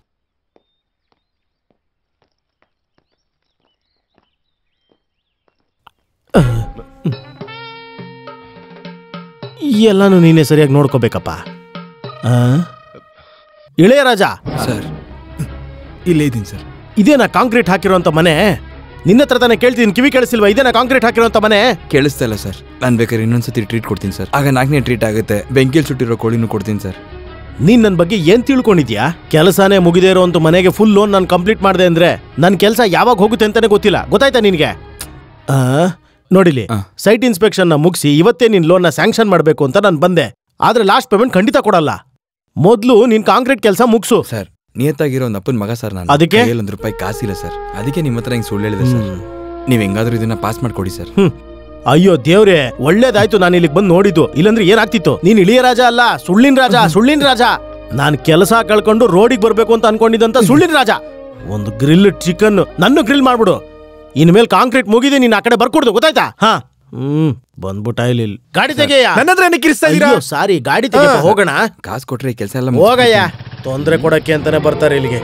ಎಲ್ಲಾನು ನೀನೇ ಸರಿಯಾಗಿ ನೋಡ್ಕೋಬೇಕಪ್ಪ ಆ? ಇಳೆಯರಾಜ ಸರ್ ಇಲ್ಲೇ ಇದ್ದೀನಿ ಸರ್ ಇದೇನಾ ಕಾಂಕ್ರೀಟ್ ಹಾಕಿರೋಂಥ ಮನೆ ನಿನ್ನ ಹತ್ರ ತಾನೇ ಕೇಳ್ತೀನಿ ಕಿವಿ ಕೇಳಿಸಿಲ್ವಾ ಇದೇನಾ ಕಾಂಕ್ರೀಟ್ ಹಾಕಿರೋಂಥ ಮನೆ ಕೇಳಿಸ್ತಾ ಇಲ್ಲ ಸರ್ ನಾನು ಬೇಕಾದ್ರೆ ಇನ್ನೊಂದ್ಸತಿ ಟ್ರೀಟ್ ಕೊಡ್ತೀನಿ ಸರ್ ಆಗ ನಾಲ್ಕನೇ ಟ್ರೀಟ್ ಆಗುತ್ತೆ ಬೆಂಕಿಲ್ ಸುಟ್ಟಿರೋ ಕೋಳಿನೂ ಕೊಡ್ತೀನಿ ಸರ್ ನೀನ್ ನನ್ನ ಬಗ್ಗೆ ಏನ್ ತಿಳ್ಕೊಂಡಿದ್ಯಾ ಕೆಲಸನೇ ಮುಗಿದೇ ಇರೋಂಥ ಮನೆಗೆ ಫುಲ್ ಲೋನ್ ನಾನು ಕಂಪ್ಲೀಟ್ ಮಾಡಿದೆ ಅಂದ್ರೆ ನನ್ನ ಕೆಲಸ ಯಾವಾಗ ಹೋಗುತ್ತೆ ಅಂತಾನೆ ಗೊತ್ತಿಲ್ಲ ಗೊತ್ತಾಯ್ತಾ ನಿನಗೆ ಆ, ನೋಡಿಲಿ ಆ. ಸೈಟ್ ಇನ್ಸ್ಪೆಕ್ಷನ್ ನ ಮುಗಿಸಿ ಇವತ್ತೇ ನಿನ್ ಲೋನ್ ನ ಸ್ಯಾಂಕ್ಷನ್ ಮಾಡಬೇಕು ಅಂತ ನಾನು ಬಂದೆ ಆದ್ರೆ ಲಾಸ್ಟ್ ಪೇಮೆಂಟ್ ಖಂಡಿತ ಕೊಡಲ್ಲ ಮೊದಲು ನೀನ್ ಕಾಂಕ್ರೀಟ್ ಕೆಲಸ ಮುಗಿಸು ಸರ್ ನಿಯತ್ತಾಗಿರೋ ಒಂದು ಅಪ್ಪನ ಮಗ ಸರ್ ನಾನು ಅದಕ್ಕೆ? ಕೈಯಲ್ಲಿ ಒಂದು ರೂಪಾಯಿ ಕಾಸಿಲ್ಲ ಸರ್ ಅದಕ್ಕೆ ನಿಮ್ಮ ಹತ್ರ ಹಿಂಗೆ ಸುಳ್ಳು ಹೇಳಿದೆ ಸರ್ ನೀವು ಹೆಂಗಾದ್ರೂ ಇದನ್ನ ಪಾಸ್ ಮಾಡ್ಕೊಡಿ ಸರ್ ಅಯ್ಯೋ ದೇವ್ರೆ ಒಳ್ಳೇದಾಯ್ತು ನಾನು ಇಲ್ಲಿಗೆ ಬಂದು ನೋಡಿದ್ದು ಇಲ್ಲಂದ್ರೆ ಏನಾಗ್ತಿತ್ತು ನೀನ್ ಇಳಿಯ ರಾಜ ಅಲ್ಲ ಸುಳ್ಳಿನ ರಾಜ ಸುಳ್ಳಿನ ರಾಜ ನಾನ್ ಕೆಲಸ ಕಳ್ಕೊಂಡು ರೋಡಿಗೆ ಬರ್ಬೇಕು ಅಂತ ಅನ್ಕೊಂಡಿದ್ದಂತ ಸುಳ್ಳಿನ ರಾಜ ಒಂದು ಗ್ರಿಲ್ ಚಿಕನ್ ನನ್ನ ಗ್ರಿಲ್ ಮಾಡ್ಬಿಡು ಇನ್ಮೇಲೆ ಕಾಂಕ್ರೀಟ್ ಮುಗಿದೆ ನೀನ್ ಆ ಕಡೆ ಬರ್ಕೊಡ್ದು ಗೊತ್ತಾಯ್ತಾ ಹಾ ಹ್ಮ್ ಬಂದ್ಬಿಟ್ಟ ಇಲ್ಲಿ ಗಾಡಿ ತೆಗೆಯ ನನ್ನ ಹತ್ರ ಏನಕ್ಕೆ ಇರಿಸ್ತಾ ಇದೀರಾ ಸಾರಿ ಗಾಡಿ ತೆಗೆ ಹೋಗೋಣ ಕಾಸು ಕೊಟ್ರೆ ಕೆಲಸ ಎಲ್ಲ ಹೋಗಯ್ಯ ತೊಂದ್ರೆ ಕೊಡಕ್ಕೆ ಅಂತಾನೆ ಬರ್ತಾರೆ ಇಲ್ಲಿಗೆ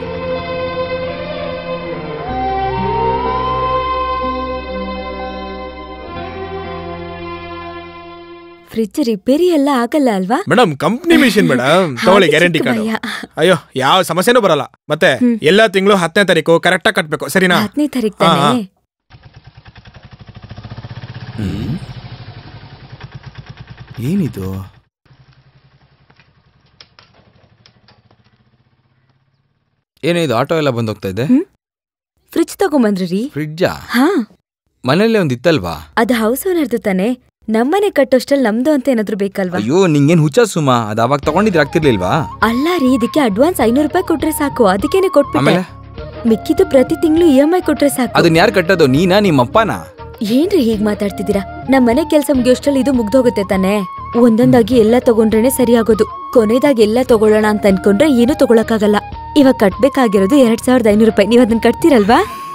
ಫ್ರಿಜ್ ರಿಪೇರಿ ಎಲ್ಲ ಆಗಲ್ಲ ಅಲ್ವಾ ಮೇಡಮ್ ಕಂಪ್ನಿ ಮಿಷಿನ್ ಮೇಡಮ್ ತಗೊಳ್ಳಿ ಹಾಗೆ ಗ್ಯಾರಂಟಿ ಚಿಕ್ಕ ಕಾರ್ಡ್ ಭಯ. ಅಯ್ಯೋ ಯಾವ ಸಮಸ್ಯೆನೂ ಬರಲ್ಲ ಮತ್ತೆ ಎಲ್ಲಾ ತಿಂಗಳು ಹತ್ತನೇ ತಾರೀಕು ಕರೆಕ್ಟಾಗಿ ಕಟ್ಬೇಕು ಸರಿನಾ ಹತ್ತನೇ ತಾರೀಕ್ ಹಾ, ಹಾ. ತಾನೇ ಏನಿದು ಏನೋ ಇದು ಆಟೋ ಎಲ್ಲ ಬಂದು ಹೋಗ್ತಾ ಇದೆ ಫ್ರಿಜ್ ತಗೊಂಬಂದ್ರಿ ರೀ ಫ್ರಿಡ್ಜಾ ಹಾ ಮನೇಲೆ ಒಂದ್ ಇತ್ತಲ್ವಾ ಅದು ಹೌಸ್ ಓನರ್ದು ತಾನೆ ನಮ್ಮನೆ ಕಟ್ಟೋಷ್ಟಲ್ಲಿ ನಮ್ದು ಅಂತ ಏನಾದ್ರು ಬೇಕಲ್ವಾ ಅಯ್ಯೋ ನಿಂಗೇನ್ ಹುಚ್ಚ ಸುಮಾ ಅದು ಅವಾಗ ತಗೊಂಡಿದ್ರೆ ಆಗ್ತಿರ್ಲಿಲ್ವಾ ಅಲ್ಲ ರೀ ಇದಕ್ಕೆ ಅಡ್ವಾನ್ಸ್ ಐನೂರು ರೂಪಾಯಿ ಕೊಟ್ರೆ ಸಾಕು ಅದಕ್ಕೇನೆ ಕೊಟ್ಬಿಟ್ಟೆ ಆಮೇಲೆ ಮಿಕ್ಕಿದ್ದು ಪ್ರತಿ ತಿಂಗಳು ಇ ಎಂ ಐ ಕೊಟ್ರೆ ಸಾಕು ಅದನ್ನ ಯಾರು ಕಟ್ಟೋದು ನೀನಾ ನಿಮ್ಮ ಅಪ್ಪನಾ ಏನ್ರಿ ಹೀಗ್ ಮಾತಾಡ್ತಿದ್ದೀರಾ ನಮ್ ಮನೆ ಕೆಲ್ಸ ಮುಗಿಯೋಷ್ಟ್ರಲ್ಲಿ ಇದು ಮುಗ್ದೋಗುತ್ತೆ ತಾನೆ ಒಂದೊಂದಾಗಿ ಎಲ್ಲ ತಗೊಂಡ್ರೇನೆ ಸರಿಯಾಗೋದು ಕೊನೆದಾಗಿ ಎಲ್ಲ ತಗೊಳ್ಳೋಣ ಅಂತ ಅನ್ಕೊಂಡ್ರೆ ಏನೂ ತಗೊಳಕ್ಕಾಗಲ್ಲ ಇವಾಗ ಕಟ್ಬೇಕಾಗಿರೋದು ಎರಡ್ ಸಾವಿರದ ಐನೂರು ರೂಪಾಯಿ ನೀವ್ ಅದನ್ನ ಕಟ್ತೀರಲ್ವಾ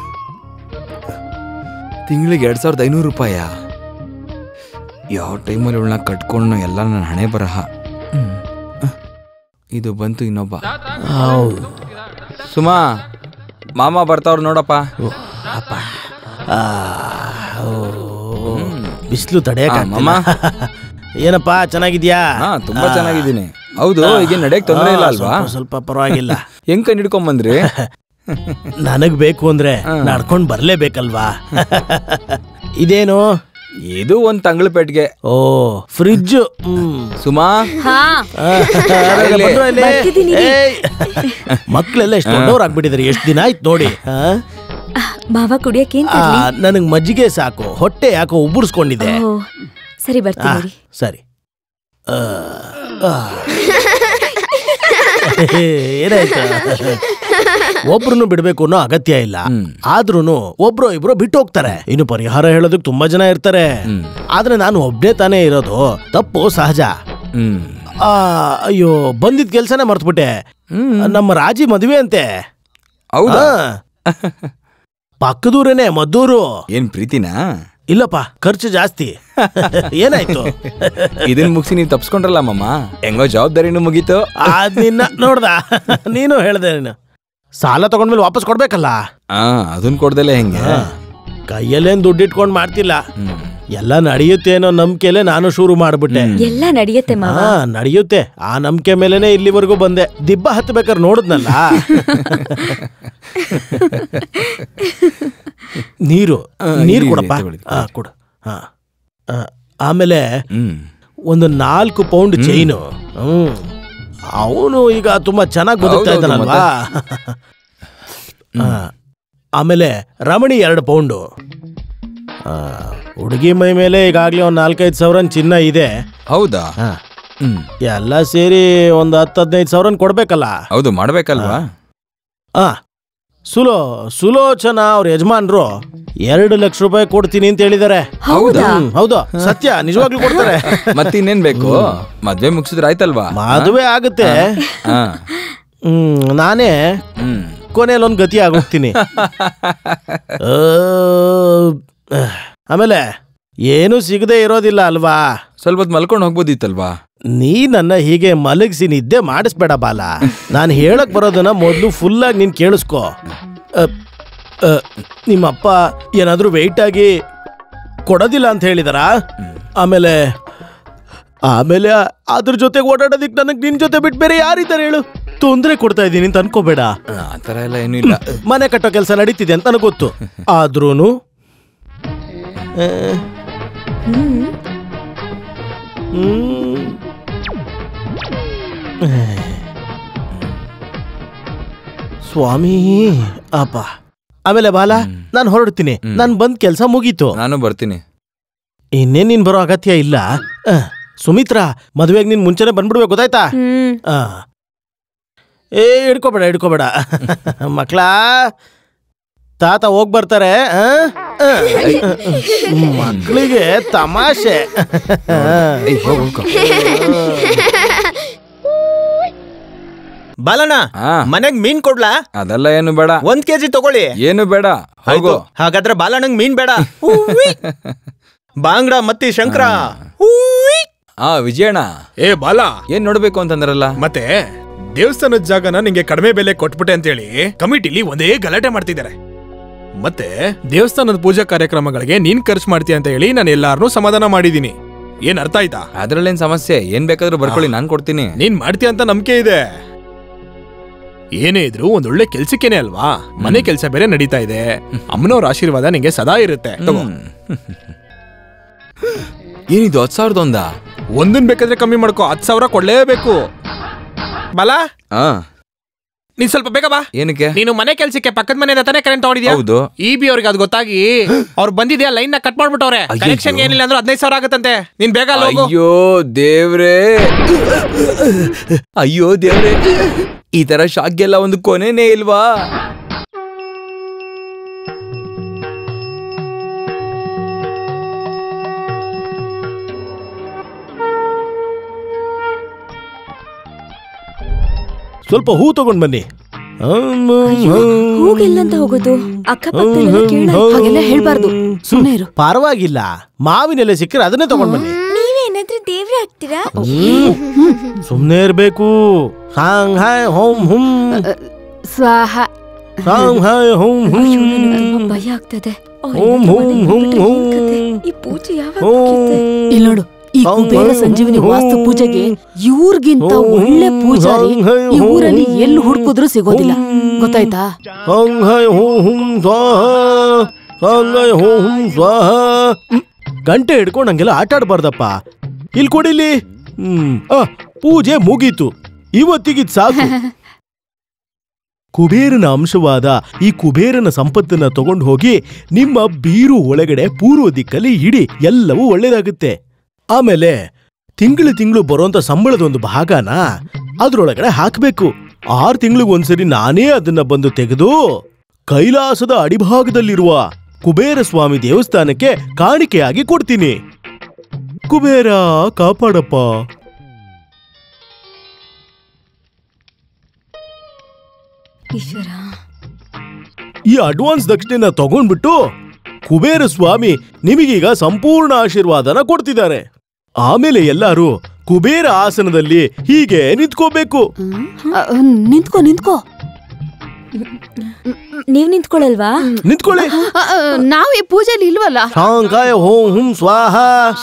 ತಿಂಗಳಿಗೆ ಎರಡ್ ಸಾವಿರದ ಐನೂರು ರೂಪಾಯ ಯಾವ ಟೈಮಲ್ಲಿ ಇವಳನ್ನ ಕಟ್ಕೊಂಡು ಎಲ್ಲ ನನ್ನ ಹಣೆ ಬರಹ ಹ್ಮ್. ಇದು ಬಂತು ಇನ್ನೊಬ್ಬ ಹೌದು ಸುಮಾ ಮಾಮ ಬರ್ತಾವ್ರು ನೋಡಪ್ಪ ಬಿಸಿಲು ತಡೆಯಕ ಆ, ಮಾಮ. ಏನಪ್ಪಾ ಚೆನ್ನಾಗಿದ್ಯಾ ಹಾ ತುಂಬಾ ಚೆನ್ನಾಗಿದ್ದೀನಿ ಹೌದು ಈಗ ನಡೆಯಕ್ ತೊಂದರೆ ಇಲ್ಲ ಆ, ಅಲ್ವಾ ಸ್ವಲ್ಪ- ಸ್ವಲ್ಪ ಪರವಾಗಿಲ್ಲ ಹೆಂಗ್ ಕಂಡು ಹಿಡ್ಕೊಂಡ್ ಬಂದ್ರಿ ನನಗ್ ಬೇಕು ಅಂದ್ರೆ ನಡ್ಕೊಂಡ್ ಬರ್ಲೇಬೇಕಲ್ವಾ ಇದೇನು ಇದು ಒಂದ್ ತಂಗಳ ಪೆಟ್ಗೆ ಓ ಫ್ರಿಡ್ಜ್ ಹ್ಮ್ ಸುಮಾ ಹಾ ಆ, ಯಾರಾದ್ರೂ ಬಂದ್ರಾ ಇಲ್ಲಿ? ಬರ್ತಿದ್ದೀನಿ ರೀ. ಏಯ್. ಮಕ್ಳೆಲ್ಲ ಎಷ್ಟು ದೊಡ್ಡವ್ರಾಗ್ಬಿಟ್ಟಿದ್ದಾರೆ ಎಷ್ಟು ದಿನ ಆಯ್ತು ನೋಡಿ ಆ? ಮಾವ ಕುಡಿಯಕ್ಕೆ ಏನ್ ಆ, ತರ್ಲಿ ನನಗ್ ಮಜ್ಜಿಗೆ ಸಾಕು ಹೊಟ್ಟೆ ಯಾಕೋ ಉಬ್ಬುರ್ಸ್ಕೊಂಡಿದೆ ಓ ಸರಿ ಆ, ಬರ್ತೀನಿ ರೀ ಸರಿ ಆ, ಆ. ಏನಾಯ್ತು ಒಬ್ರನ್ನು ಬಿಡ್ಬೇಕು ಅನ್ನೋ ಅಗತ್ಯ ಇಲ್ಲ ಆದ್ರೂನು ಒಬ್ರು ಇಬ್ರು ಬಿಟ್ಟು ಹೋಗ್ತಾರೆ ಇನ್ನು ಪರಿಹಾರ ಹೇಳೋದಕ್ ತುಂಬಾ ಜನ ಇರ್ತಾರೆ ಆದ್ರೆ ನಾನು ಒಬ್ನೇ ತಾನೇ ಇರೋದು ತಪ್ಪು ಸಹಜ ಹ್ಮ್ ಆ, ಅಯ್ಯೋ ಬಂದಿದ್ ಕೆಲ್ಸನೇ ಮರ್ತ್ಬಿಟ್ಟೆ ನಮ್ಮ ರಾಜಿ ಮದುವೆ ಅಂತೆ ಹೌದಾ ಆ. ಪಕ್ಕದೂರೇನೆ ಮದ್ದೂರು ಏನ್ ಪ್ರೀತಿನಾ ಇಲ್ಲಪ್ಪ ಖರ್ಚು ಜಾಸ್ತಿ ಏನಾಯ್ತು ಇದನ್ ಮುಗಿಸಿ ನೀವು ತಪ್ಸ್ಕೊಂಡ್ರಲ್ಲ ಮಮ್ಮ ಹೆಂಗೋ ಜವಾಬ್ದಾರಿನೂ ಮುಗೀತು ಅದ್ ನಿನ್ನ ನೋಡ್ದ ನೀನು ಹೇಳ್ದೆ ನೀನು ಸಾಲ ತಗೊಂಡ್ಮೇಲೆ ವಾಪಸ್ ಕೊಡ್ಬೇಕಲ್ಲ ಆ ಅದನ್ ಕೊಡ್ದಲೆ ಹೆಂಗೆ ಕೈಯಲ್ಲೇನ್ ದುಡ್ಡು ಇಟ್ಕೊಂಡ್ ಮಾಡ್ತಿಲ್ಲ ಹ್ಮ್ ಎಲ್ಲ ನಡೆಯುತ್ತೆ ಅನ್ನೋ ನಂಬಿಕೆಲೆ ನಾನು ಶುರು ಮಾಡ್ಬಿಟ್ಟೆ ಎಲ್ಲ ನಡೆಯತ್ತೆ ಮಾವ ಹಾ ನಡೆಯುತ್ತೆ ಆ ನಂಬಿಕೆ ಮೇಲೆನೆ ಇಲ್ಲಿವರೆಗೂ ಬಂದೆ ದಿಬ್ಬ ಹತ್ಬೇಕಾದ್ರೆ ನೋಡಿದ್ನಲ್ಲ ನೀರು ನೀರು ಇಲ್ಲಿ ಕೊಡಪ್ಪ ತಗೊಳ್ಳಿ, ಹಾ ಕೊಡು ಹಾ ಆ, ಆಮೇಲೆ ಹ್ಮ್ ಒಂದು ನಾಲ್ಕು ಪೌಂಡ್ ಚೈನು ಹ್ಮ್ ಅವನು ಈಗ ತುಂಬಾ ಚೆನ್ನಾಗಿ ಬದುಕ್ತಾ ಹೌದೌದು, ಇದ್ದಾನಲ್ವಾ ಆ, ಆಮೇಲೆ ರಮಣಿ ಎರಡು ಪೌಂಡು ಆ, ಹುಡುಗಿ ಮೈ ಮೇಲೆ ಈಗಾಗ್ಲೇ ಒಂದ್ ನಾಲ್ಕೈದು ಸಾವಿರ ಚಿನ್ನ ಇದೆ ಹೌದಾ ಹಾ. ಹ್ಮ್ ಎಲ್ಲ ಸೇರಿ ಒಂದ್ ಹತ್ತು ಹದಿನೈದು ಸಾವಿರ ಕೊಡ್ಬೇಕಲ್ಲ ಹೌದು ಮಾಡ್ಬೇಕಲ್ವಾ ಆ ಸುಲೋ ಸುಲೋಚನಾ ಅವ್ರ ಯಜಮಾನ್ರು ಎರಡು ಲಕ್ಷ ರೂಪಾಯಿ ಕೊಡ್ತೀನಿ ಅಂತ ಹೇಳಿದ್ದಾರೆ ಹೌದಾ ಹ್ಮ್, ಹೌದು ಸತ್ಯ ನಿಜವಾಗ್ಲೂ ಕೊಡ್ತಾರೆ ಮತ್ತಿನ್ನೇನ್ ಬೇಕು ಮದ್ವೆ ಮುಗಿಸಿದ್ರೆ ಆಯ್ತಲ್ವಾ ಮದುವೆ ಆಗುತ್ತೆ ಹಾ ಹ್ಮ್ ನಾನೇ ಹ್ಮ್ ಕೊನೆಯಲ್ಲಿ ಒಂದು ಗತಿ ಆಗೋಗ್ತೀನಿ ಆ, ಆಮೇಲೆ ಏನು ಸಿಗದೆ ಇರೋದಿಲ್ಲ ಅಲ್ವಾ ಸ್ವಲ್ಪ ಹೊತ್ತು ಮಲ್ಕೊಂಡು ಹೋಗ್ಬೋದಿತ್ತಲ್ವಾ ನೀ ನನ್ನ ಹೀಗೆ ಮಲಗಿಸಿ ನಿದ್ದೆ ಮಾಡಿಸ್ಬೇಡ ಬಾಲ ನಾನು ಹೇಳಕ್ ಬರೋದನ್ನ ಮೊದಲು ಫುಲ್ಲಾಗಿ ನೀನು ಕೇಳಿಸ್ಕೊ ಅ, ಅ, ನಿಮ್ಮಪ್ಪ ಏನಾದರೂ ವೆಯ್ಟ್ ಆಗಿ ಕೊಡೋದಿಲ್ಲ ಅಂತ ಹೇಳಿದಾರ ಆಮೇಲೆ ಆಮೇಲೆ ಅದ್ರ ಜೊತೆಗೆ ಓಡಾಡೋದಿಕ್ ನನಗೆ ನಿನ್ ಜೊತೆ ಬಿಟ್ಟು ಬೇರೆ ಯಾರಿದ್ದಾರೆ ಹೇಳು ತೊಂದರೆ ಕೊಡ್ತಾ ಇದ್ದೀನಿ ಅಂತ ಅನ್ಕೋಬೇಡ ಆ ಥರ ಎಲ್ಲ ಏನೂ ಇಲ್ಲ ಮನೆ ಕಟ್ಟೋ ಕೆಲಸ ನಡೀತಿದೆ ಅಂತ ನನಗೆ ಗೊತ್ತು ಆದ್ರೂನು ಆ, ಹ್ಮ್ ಹ್ಮ್. ಸ್ವಾಮಿ ಅಪ್ಪ ಆಮೇಲೆ ಬಾಲ ನಾನು ಹೊರಡ್ತೀನಿ ಹ್ಮ್. ನಾನು ಬಂದ್ ಕೆಲಸ ಮುಗೀತು ನಾನು ಬರ್ತೀನಿ ಇನ್ನೇ ನೀನ್ ಬರೋ ಅಗತ್ಯ ಇಲ್ಲ ಆ, ಸುಮಿತ್ರಾ ಮದುವೆಗೆ ನೀನ್ ಮುಂಚೆನೆ ಬಂದ್ಬಿಡ್ಬೇಕು ಗೊತ್ತಾಯ್ತಾ ಹ್ಮ್ ಆ. ಏ ಹಿಡ್ಕೋಬೇಡ ಹಿಡ್ಕೋಬೇಡ ಮಕ್ಳ ತಾತ ಹೋಗ್ ಬರ್ತಾರೆ ಆ? ಆ. ಮಕ್ಳಿಗೆ ತಮಾಷೆ ಏಯ್, ಹೋಗ್ ಹೋಗ್ಕೊ. ಬಾಲಣ್ಣ ಹಾ ಮನೆಗ್ ಮೀನ್ ಕೊಡ್ಲಾ ಅದೆಲ್ಲ ಏನು ಬೇಡ ಒಂದ್ ಕೆಜಿ ತಗೊಳ್ಳಿ ಏನು ಬೇಡ ಆಯ್ತು ಹೋಗು ಹಾಗಾದ್ರೆ ಬಾಲಣ್ಣಂಗ್ ಮೀನ್ ಬೇಡ ಹೂವಿ. ಬಾಂಗ್ಡಾ ಮತ್ತಿ ಶಂಕರ ಹೂವಿ. ಆ ವಿಜಯಣ್ಣ ಏ ಬಾಲ ಏನ್ ನೋಡ್ಬೇಕು ಅಂತಂದ್ರಲ್ಲ ಮತ್ತೆ ದೇವಸ್ಥಾನದ ಜಾಗನ ನಿಂಗೆ ಕಡಿಮೆ ಬೆಲೆ ಕೊಟ್ಬಿಟ್ಟೆ ಅಂತೇಳಿ ಕಮಿಟಿಲಿ ಒಂದೇ ಗಲಾಟೆ ಮಾಡ್ತಿದ್ದಾರೆ ಮತ್ತೆ ದೇವಸ್ಥಾನದ ಪೂಜಾ ಕಾರ್ಯಕ್ರಮಗಳಿಗೆ ನೀನ್ ಖರ್ಚು ಮಾಡ್ತೀಯ ಅಂತ ಹೇಳಿ ನಾನು ಎಲ್ಲಾರನ್ನೂ ಸಮಾಧಾನ ಮಾಡಿದೀನಿ ಏನ್ ಅರ್ಥ ಆಯ್ತಾ ಅದ್ರಲ್ಲೇನ್ ಸಮಸ್ಯೆ ಏನ್ ಬೇಕಾದ್ರೂ ಬರ್ಕೊಳ್ಳಿ ನಾನ್ ಕೊಡ್ತೀನಿ ನೀನ್ ಮಾಡ್ತೀಯ ಅಂತ ನಂಬಿಕೆ ಇದೆ ಏನೇ ಇದ್ರು ಒಂದೊಳ್ಳೆ ಕೆಲ್ಸಕ್ಕೇನೆ ಅಲ್ವಾ ಮನೆ ಕೆಲ್ಸ ಬೇರೆ ನಡೀತಾ ಇದೆ ಅಮ್ಮನವ್ರ ಆಶೀರ್ವಾದ ನಿಂಗೆ ಸದಾ ಇರುತ್ತೆ ತಗೋ. ಹ್ಮ್. ಏನಿದು ಹತ್ತು ಸಾವಿರದ ಒಂದಾ ಒಂದನ್ ಬೇಕಾದ್ರೆ ಕಮ್ಮಿ ಮಾಡ್ಕೋ ಹತ್ ಸಾವಿರ ಕೊಡ್ಲೇಬೇಕು ಬಾಲ ಆ ನೀನ್ ಸ್ವಲ್ಪ ಬೇಗ ಬಾ ಏನಕ್ಕೆ ನೀನು ಮನೆ ಕೆಲ್ಸಕ್ಕೆ ಪಕ್ಕದ ಮನೆ ತಾನೇ ಕರೆಂಟ್ ತಗೊಂಡಿದ್ಯಾ ಹೌದು ಇ ಬಿ ಅವ್ರಿಗೆ ಅದು ಗೊತ್ತಾಗಿ ಅವ್ರು ಬಂದಿದ್ಯಾ ಲೈನ್ ನ ಕಟ್ ಮಾಡ್ಬಿಟ್ಟವ್ರೆ ಅಯ್ಯಯ್ಯೋ. ಕನೆಕ್ಷನ್ ಏನಿಲ್ಲ ಅಂದ್ರೆ ಹದಿನೈದು ಸಾವಿರ ಆಗತ್ತಂತೆ ನೀನ್ ಬೇಗ ಅಲ್ಲಿ ಹೋಗು ಅಯ್ಯೋ ದೇವ್ರೇ ಅಯ್ಯೋ ದೇವ್ರೇ ಈ ತರ ಶಾಕ್ಗೆಲ್ಲ ಒಂದು ಕೊನೆನೇ ಇಲ್ವಾ ಸ್ವಲ್ಪ ಹೂ ತಗೊಂಡ್ ಬನ್ನಿ ಹೂಗೆಲ್ಲಂತ ಹೋಗೋದು ಅಕ್ಕಪಕ್ಕದಲ್ಲೆಲ್ಲ ಕೇಳ ಹಾಗೆಲ್ಲ ಹೇಳ್ಬಾರ್ದು ಸುಮ್ನೆ ಇರು ಪರವಾಗಿಲ್ಲ ಮಾವಿನೆಲೆ ಸಿಕ್ಕರೆ ಅದನ್ನೇ ತಗೊಂಡ್ ಬನ್ನಿ ನೀವೇನಾದ್ರೂ ದೇವ್ರ ಆಗ್ತೀರಾ ಸುಮ್ನೆ ಇರ್ಬೇಕು ಸಾಂಗ್ ಹಾಯ್ ಹೋಮ್ ಹುಂ ಸ್ವಾಹ ಸಾಂಗ್ ಹಾಯ್ ಹೋಮ್ ಹುಂ ಅಯ್ಯೋ, ನನಗ್ ತುಂಬಾ ಭಯ ಆಗ್ತದೆ ಅವ್ರ್ ಹೋಮ್ ಹೆಂಡ್ತಿ ಹೋಮ್ ಮನೆಗ್ ಹೋಮ್ ಬಿಟ್ರೆ ಏನ್ ಕತೆ? ಹೋಮ್. ಈ ಪೂಜೆ ಯಾವಾಗ ಮುಗೀತೆ? ಇಲ್ಲಿ ನೋಡು ಈ ಕುಬೇರ ಸಂಜೀವಿನಿ ವಾಸ್ತು ಪೂಜೆಗೆ ಇವ್ರಿಗಿಂತ ಒಳ್ಳೆ ಪೂಜಾರಿ ಈ ಊರಲ್ಲಿ ಎಲ್ಲಿ ಹುಡುಕಿದ್ರು ಸಿಗೋದಿಲ್ಲ ಗೊತ್ತಾಯ್ತಾ ಸಾಂಗ್ ಹಾಯ್ ಹೋಮ್ ಹುಂ ಸ್ವಾಹ ಸಾಂಗ್ ಹಾಯ್ ಹೋಮ್ ಹುಂ ಸ್ವಾಹ ಹ್ಮ್. ಗಂಟೆ ಹಿಡ್ಕೊಂಡು ಹಂಗೆಲ್ಲ ಆಟ ಆಡ್ಬಾರ್ದಪ್ಪ ಇಲ್ಲಿ ಕೊಡಿಲಿ ಹ್ಮ್ ಆ, ಪೂಜೆ ಮುಗೀತು ಇವತ್ತಿಗಿದ್ ಸಾಕು ಕುಬೇರನ ಅಂಶವಾದ ಈ ಕುಬೇರನ ಸಂಪತ್ತನ್ನ ತಗೊಂಡು ಹೋಗಿ ನಿಮ್ಮ ಬೀರು ಒಳಗಡೆ ಪೂರ್ವ ದಿಕ್ಕಲ್ಲಿ ಇಡಿ ಎಲ್ಲವೂ ಒಳ್ಳೇದಾಗುತ್ತೆ ಆಮೇಲೆ ತಿಂಗಳು ತಿಂಗಳು ಬರೋಂತ ಸಂಬಳದ ಒಂದು ಭಾಗನ ಅದ್ರೊಳಗಡೆ ಹಾಕ್ಬೇಕು ಆರ್ ತಿಂಗಳಿಗೊಂದ್ಸರಿ ನಾನೇ ಅದನ್ನ ಬಂದು ತೆಗೆದು ಕೈಲಾಸದ ಅಡಿಭಾಗದಲ್ಲಿರುವ ಕುಬೇರ ಸ್ವಾಮಿ ದೇವಸ್ಥಾನಕ್ಕೆ ಕಾಣಿಕೆಯಾಗಿ ಕೊಡ್ತೀನಿ ಕುಬೇರ ಕಾಪಾಡಪ್ಪ ಈಶ್ವರ ಈ ಅಡ್ವಾನ್ಸ್ ದಕ್ಷಿಣೆನ ತಗೊಂಡ್ಬಿಟ್ಟು ಕುಬೇರ ಸ್ವಾಮಿ ನಿಮಗೀಗ ಸಂಪೂರ್ಣ ಆಶೀರ್ವಾದನ ಕೊಡ್ತಿದ್ದಾರೆ ಆಮೇಲೆ ಎಲ್ಲರೂ ಕುಬೇರ ಆಸನದಲ್ಲಿ ಹೀಗೆ ನಿಂತ್ಕೋಬೇಕು ಹ್ಮ್? ಅ, ನಿಂತ್ಕೋ ನಿಂತ್ಕೋ ನೀವ್ ನಿಂತ್ಕೊಳಲ್ವಾ ನಿಂತ್ಕೊಳ್ಳಿ ಅ, ಅ, ನಾವು ಈ ಪೂಜೆಲಿ ಇಲ್ವಲ್ಲ ಶಾಂಕಾಯ ಹೋಂ ಹುಂ ಸ್ವಾಹ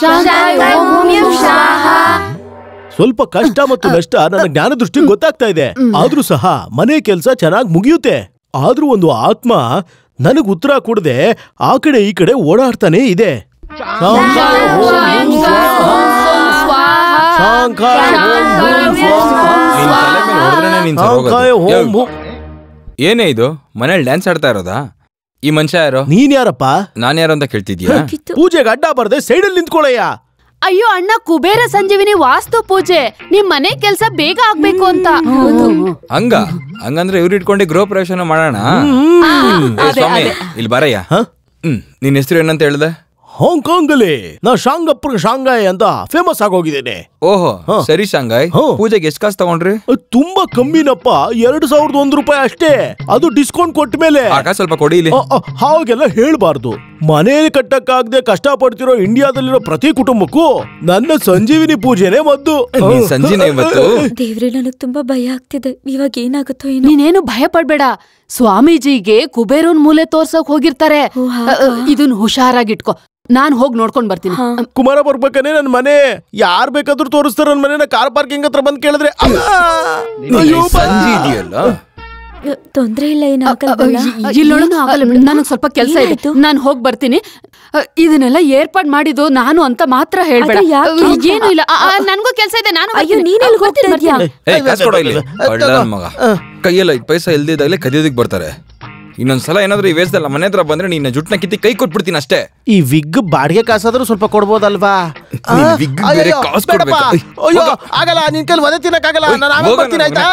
ಸ್ವಲ್ಪ ಕಷ್ಟ ಮತ್ತು ನಷ್ಟ ನನ್ನ ಜ್ಞಾನ ದೃಷ್ಟಿ ಗೊತ್ತಾಗ್ತಾ ಇದೆ ಆದ್ರೂ ಸಹ ಮನೆ ಕೆಲಸ ಚೆನ್ನಾಗಿ ಮುಗಿಯುತ್ತೆ ಆದ್ರೂ ಒಂದು ಆತ್ಮ ನನಗ್ ಉತ್ತರ ಕೊಡದೆ ಆ ಕಡೆ ಈ ಕಡೆ ಓಡಾಡ್ತಾನೆ ಇದೆ ಶಾಂಕಾಯ ಹೋಂ ಹುಂ ಸ್ವಾಹ. ಶಾಂಕಾಯ ಹೋಂ ಹುಂ ಸ್ವಾಹ. ನಿನ್ ತಲೆ ಮೇಲೆ ಹೊಡೆದ್ರೇನೆ ನೀನ್ ಸರ್ ಹೋಗೋದು. ಶಾಂಕಾಯ ಹೋಂ ಯೋ, ಹುಂ ಏನೇ ಇದು ಮನೇಲಿ ಡ್ಯಾನ್ಸ್ ಆಡ್ತಾ ಇರೋದಾ ಈ ಮನುಷ್ಯ ಯಾರು ನೀನ್ ಯಾರಪ್ಪ ನಾನ್ ಯಾರು ಅಂತ ಕೇಳ್ತಿದ್ಯಾ ಪೂಜೆಗೆ ಅಡ್ಡ ಬರ್ದೆ ಸೈಡಲ್ಲಿ ನಿಂತ್ಕೊಳ್ಳಯ್ಯ ಅಯ್ಯೋ ಅಣ್ಣ ಕುಬೇರ ಸಂಜೀವಿನಿ ವಾಸ್ತು ಪೂಜೆ ನಿಮ್ ಮನೆ ಕೆಲ್ಸ ಬೇಗ ಆಗ್ಬೇಕು ಅಂತ ಹಂಗ ಹಂಗಂದ್ರೆ ಇವ್ರು ಇಟ್ಕೊಂಡು ಗೃಹ ಪ್ರವೇಶನ ಮಾಡೋಣ ಏ, ಸ್ವಾಮಿ ಇಲ್ಲಿ ಬರಯ್ಯ ಹ್ಮ್ ನಿನ್ ಹೆಸರು ಏನಂತ ಹೇಳ್ದೆ ಹಾಂಗ್ಕಾಂಗ್ ಅಲ್ಲಿ ನಾ ಶಾಂಗಪ್ರ ಶಾಂಗಾಯ್ ಅಂತ ಫೇಮಸ್ ಆಗೋಗಿದ್ದೇನೆ ಓಹೋ ಹ. ಸರಿ ಶಾಂಗಾಯ್ ಹ. ಪೂಜೆಗೆ ಎಷ್ಟ್ ಕಾಸು ತಗೊಂಡ್ರಿ ಅದ್ ತುಂಬಾ ಕಮ್ಮಿನಪ್ಪ ಎರಡ್ ಸಾವಿರದ ಒಂದ್ ರೂಪಾಯಿ ಅಷ್ಟೇ ಅದು ಡಿಸ್ಕೌಂಟ್ ಕೊಟ್ಟ ಮೇಲೆ ಆ ಕಾಸು ಸ್ವಲ್ಪ ಕೊಡಿ ಇಲ್ಲಿ ಹಾಗೆಲ್ಲ ಹೇಳ್ಬಾರ್ದು ಮನೆ ಕಟ್ಟಕ್ಕಾಗದೆ ಕಷ್ಟ ಪಡ್ತಿರೋ ಇಂಡಿಯಾದಲ್ಲಿರೋ ಪ್ರತಿ ಕುಟುಂಬಕ್ಕೂ ನನ್ನ ಸಂಜೀವಿನಿ ಪೂಜೆನೆ ಮದ್ದು ನೀನ್ ಸಂಜೆನೆ ಇವತ್ತು ದೇವ್ರೆ ನನಗ್ ತುಂಬಾ ಭಯ ಆಗ್ತಿದೆ ಇವಾಗ ಏನಾಗುತ್ತೋ ಏನೋ ನೀನೇನು ಭಯ ಪಡ್ಬೇಡ ಸ್ವಾಮೀಜಿಗೆ ಕುಬೇರನ್ ಮೂಲೆ ತೋರ್ಸಕ್ ಹೋಗಿರ್ತಾರೆ ಓ, ಹಾಗಾ? ಅ, ಅ, ಇದನ್ ಹುಷಾರಾಗಿಟ್ಕೋ ನಾನ್ ಹೋಗ್ ನೋಡ್ಕೊಂಡ್ ಬರ್ತೀನಿ ಹಾ. ಕುಮಾರ ಬರ್ಬೇಕನೆ ನನ್ ಮನೆ ಯಾರ್ ಬೇಕಾದ್ರೂ ತೋರಿಸ್ತಾರ ನನ್ ಮನೆನ ಕಾರ್ ಪಾರ್ಕಿಂಗ್ ಹತ್ರ ಬಂದ್ ಕೇಳಿದ್ರೆ ಅಮ್ಮ! ಅಯ್ಯೋ ಬಾ. ಸಂಜೆ ಇದೆಯಲ್ಲ ಅ, ತೊಂದ್ರೆ ಇಲ್ಲ ಏನಾಗಲ್ವಲ್ಲ ಇಲ್ಲೊಳನು ಆಗಲ್ಲ ನನಗ್ ಸ್ವಲ್ಪ ಕೆಲ್ಸ ಇದೆ ಏನಾಯ್ತು? ನಾನ್ ಹೋಗ್ ಬರ್ತೀನಿ ಅ, ಇದನ್ನೆಲ್ಲ ಏರ್ಪಾಡ್ ಮಾಡಿದ್ದು ನಾನು ಅಂತ ಮಾತ್ರ ಹೇಳ್ಬೇಡ ಅದು ಯಾಕೆ? ಅ, ಏನು ಇಲ್ಲ ಅ, ಅ, ನನ್ಗೂ ಕೆಲ್ಸ ಇದೆ ನಾನು ಅಯ್ಯೋ ಬರ್ತೀನಿ. ನೀನ್ ಎಲ್ಗ್ ಹೋಗ್ತಾ ಬರ್ತೀನಿ, ಇದ್ಯಾ ಬರ್ತೀನಿ. ಏ ಕಾಸು ಕೊಡೋ ಇಲ್ಲಿ ಒಳ್ಳೆ ಮಗ ಕೈಯಲ್ಲಿ ಐದು ಪೈಸಾ ಇಲ್ದಿದ್ದಾಗಲೇ ಕದಿಯೋದಕ್ಕೆ ಬರ್ತಾರೆ ಇನ್ನೊಂದ್ಸಲ ಏನಾದ್ರೂ ಈ ವೇಷದಲ್ಲಿ ಮನೆ ಹತ್ರ ಬಂದ್ರೆ ನಿನ್ನ ಜುಟ್ನ ಕಿತ್ತಿ ಕೈ ಕೊಟ್ಬಿಡ್ತೀನಿ ಅಷ್ಟೇ ಈ ವಿಗ್ ಬಾಡಿಗೆ ಕಾಸಾದ್ರೂ ಸ್ವಲ್ಪ ಕೊಡ್ಬೋದಲ್ವಾ ನೀನ್ ಆ? wig ಗೆ ಬೇರೆ ಅಯ್ಯೋ, ಕಾಸು ಬೇಡಪ್ಪ. ಕೊಡ್ಬೇಕಾ? ಅಯ್ಯೋ ಆಗಲ್ಲ ನಿನ್ ಕೈಲಿ ಒದೆ ತಿನ್ನಕ್ಕಾಗಲ್ಲ ಓಯ್, ನಾನು ಆಮೇಲೆ ಹೋಗೋಣ ಬರ್ತೀನಿ ಆಯ್ತಾ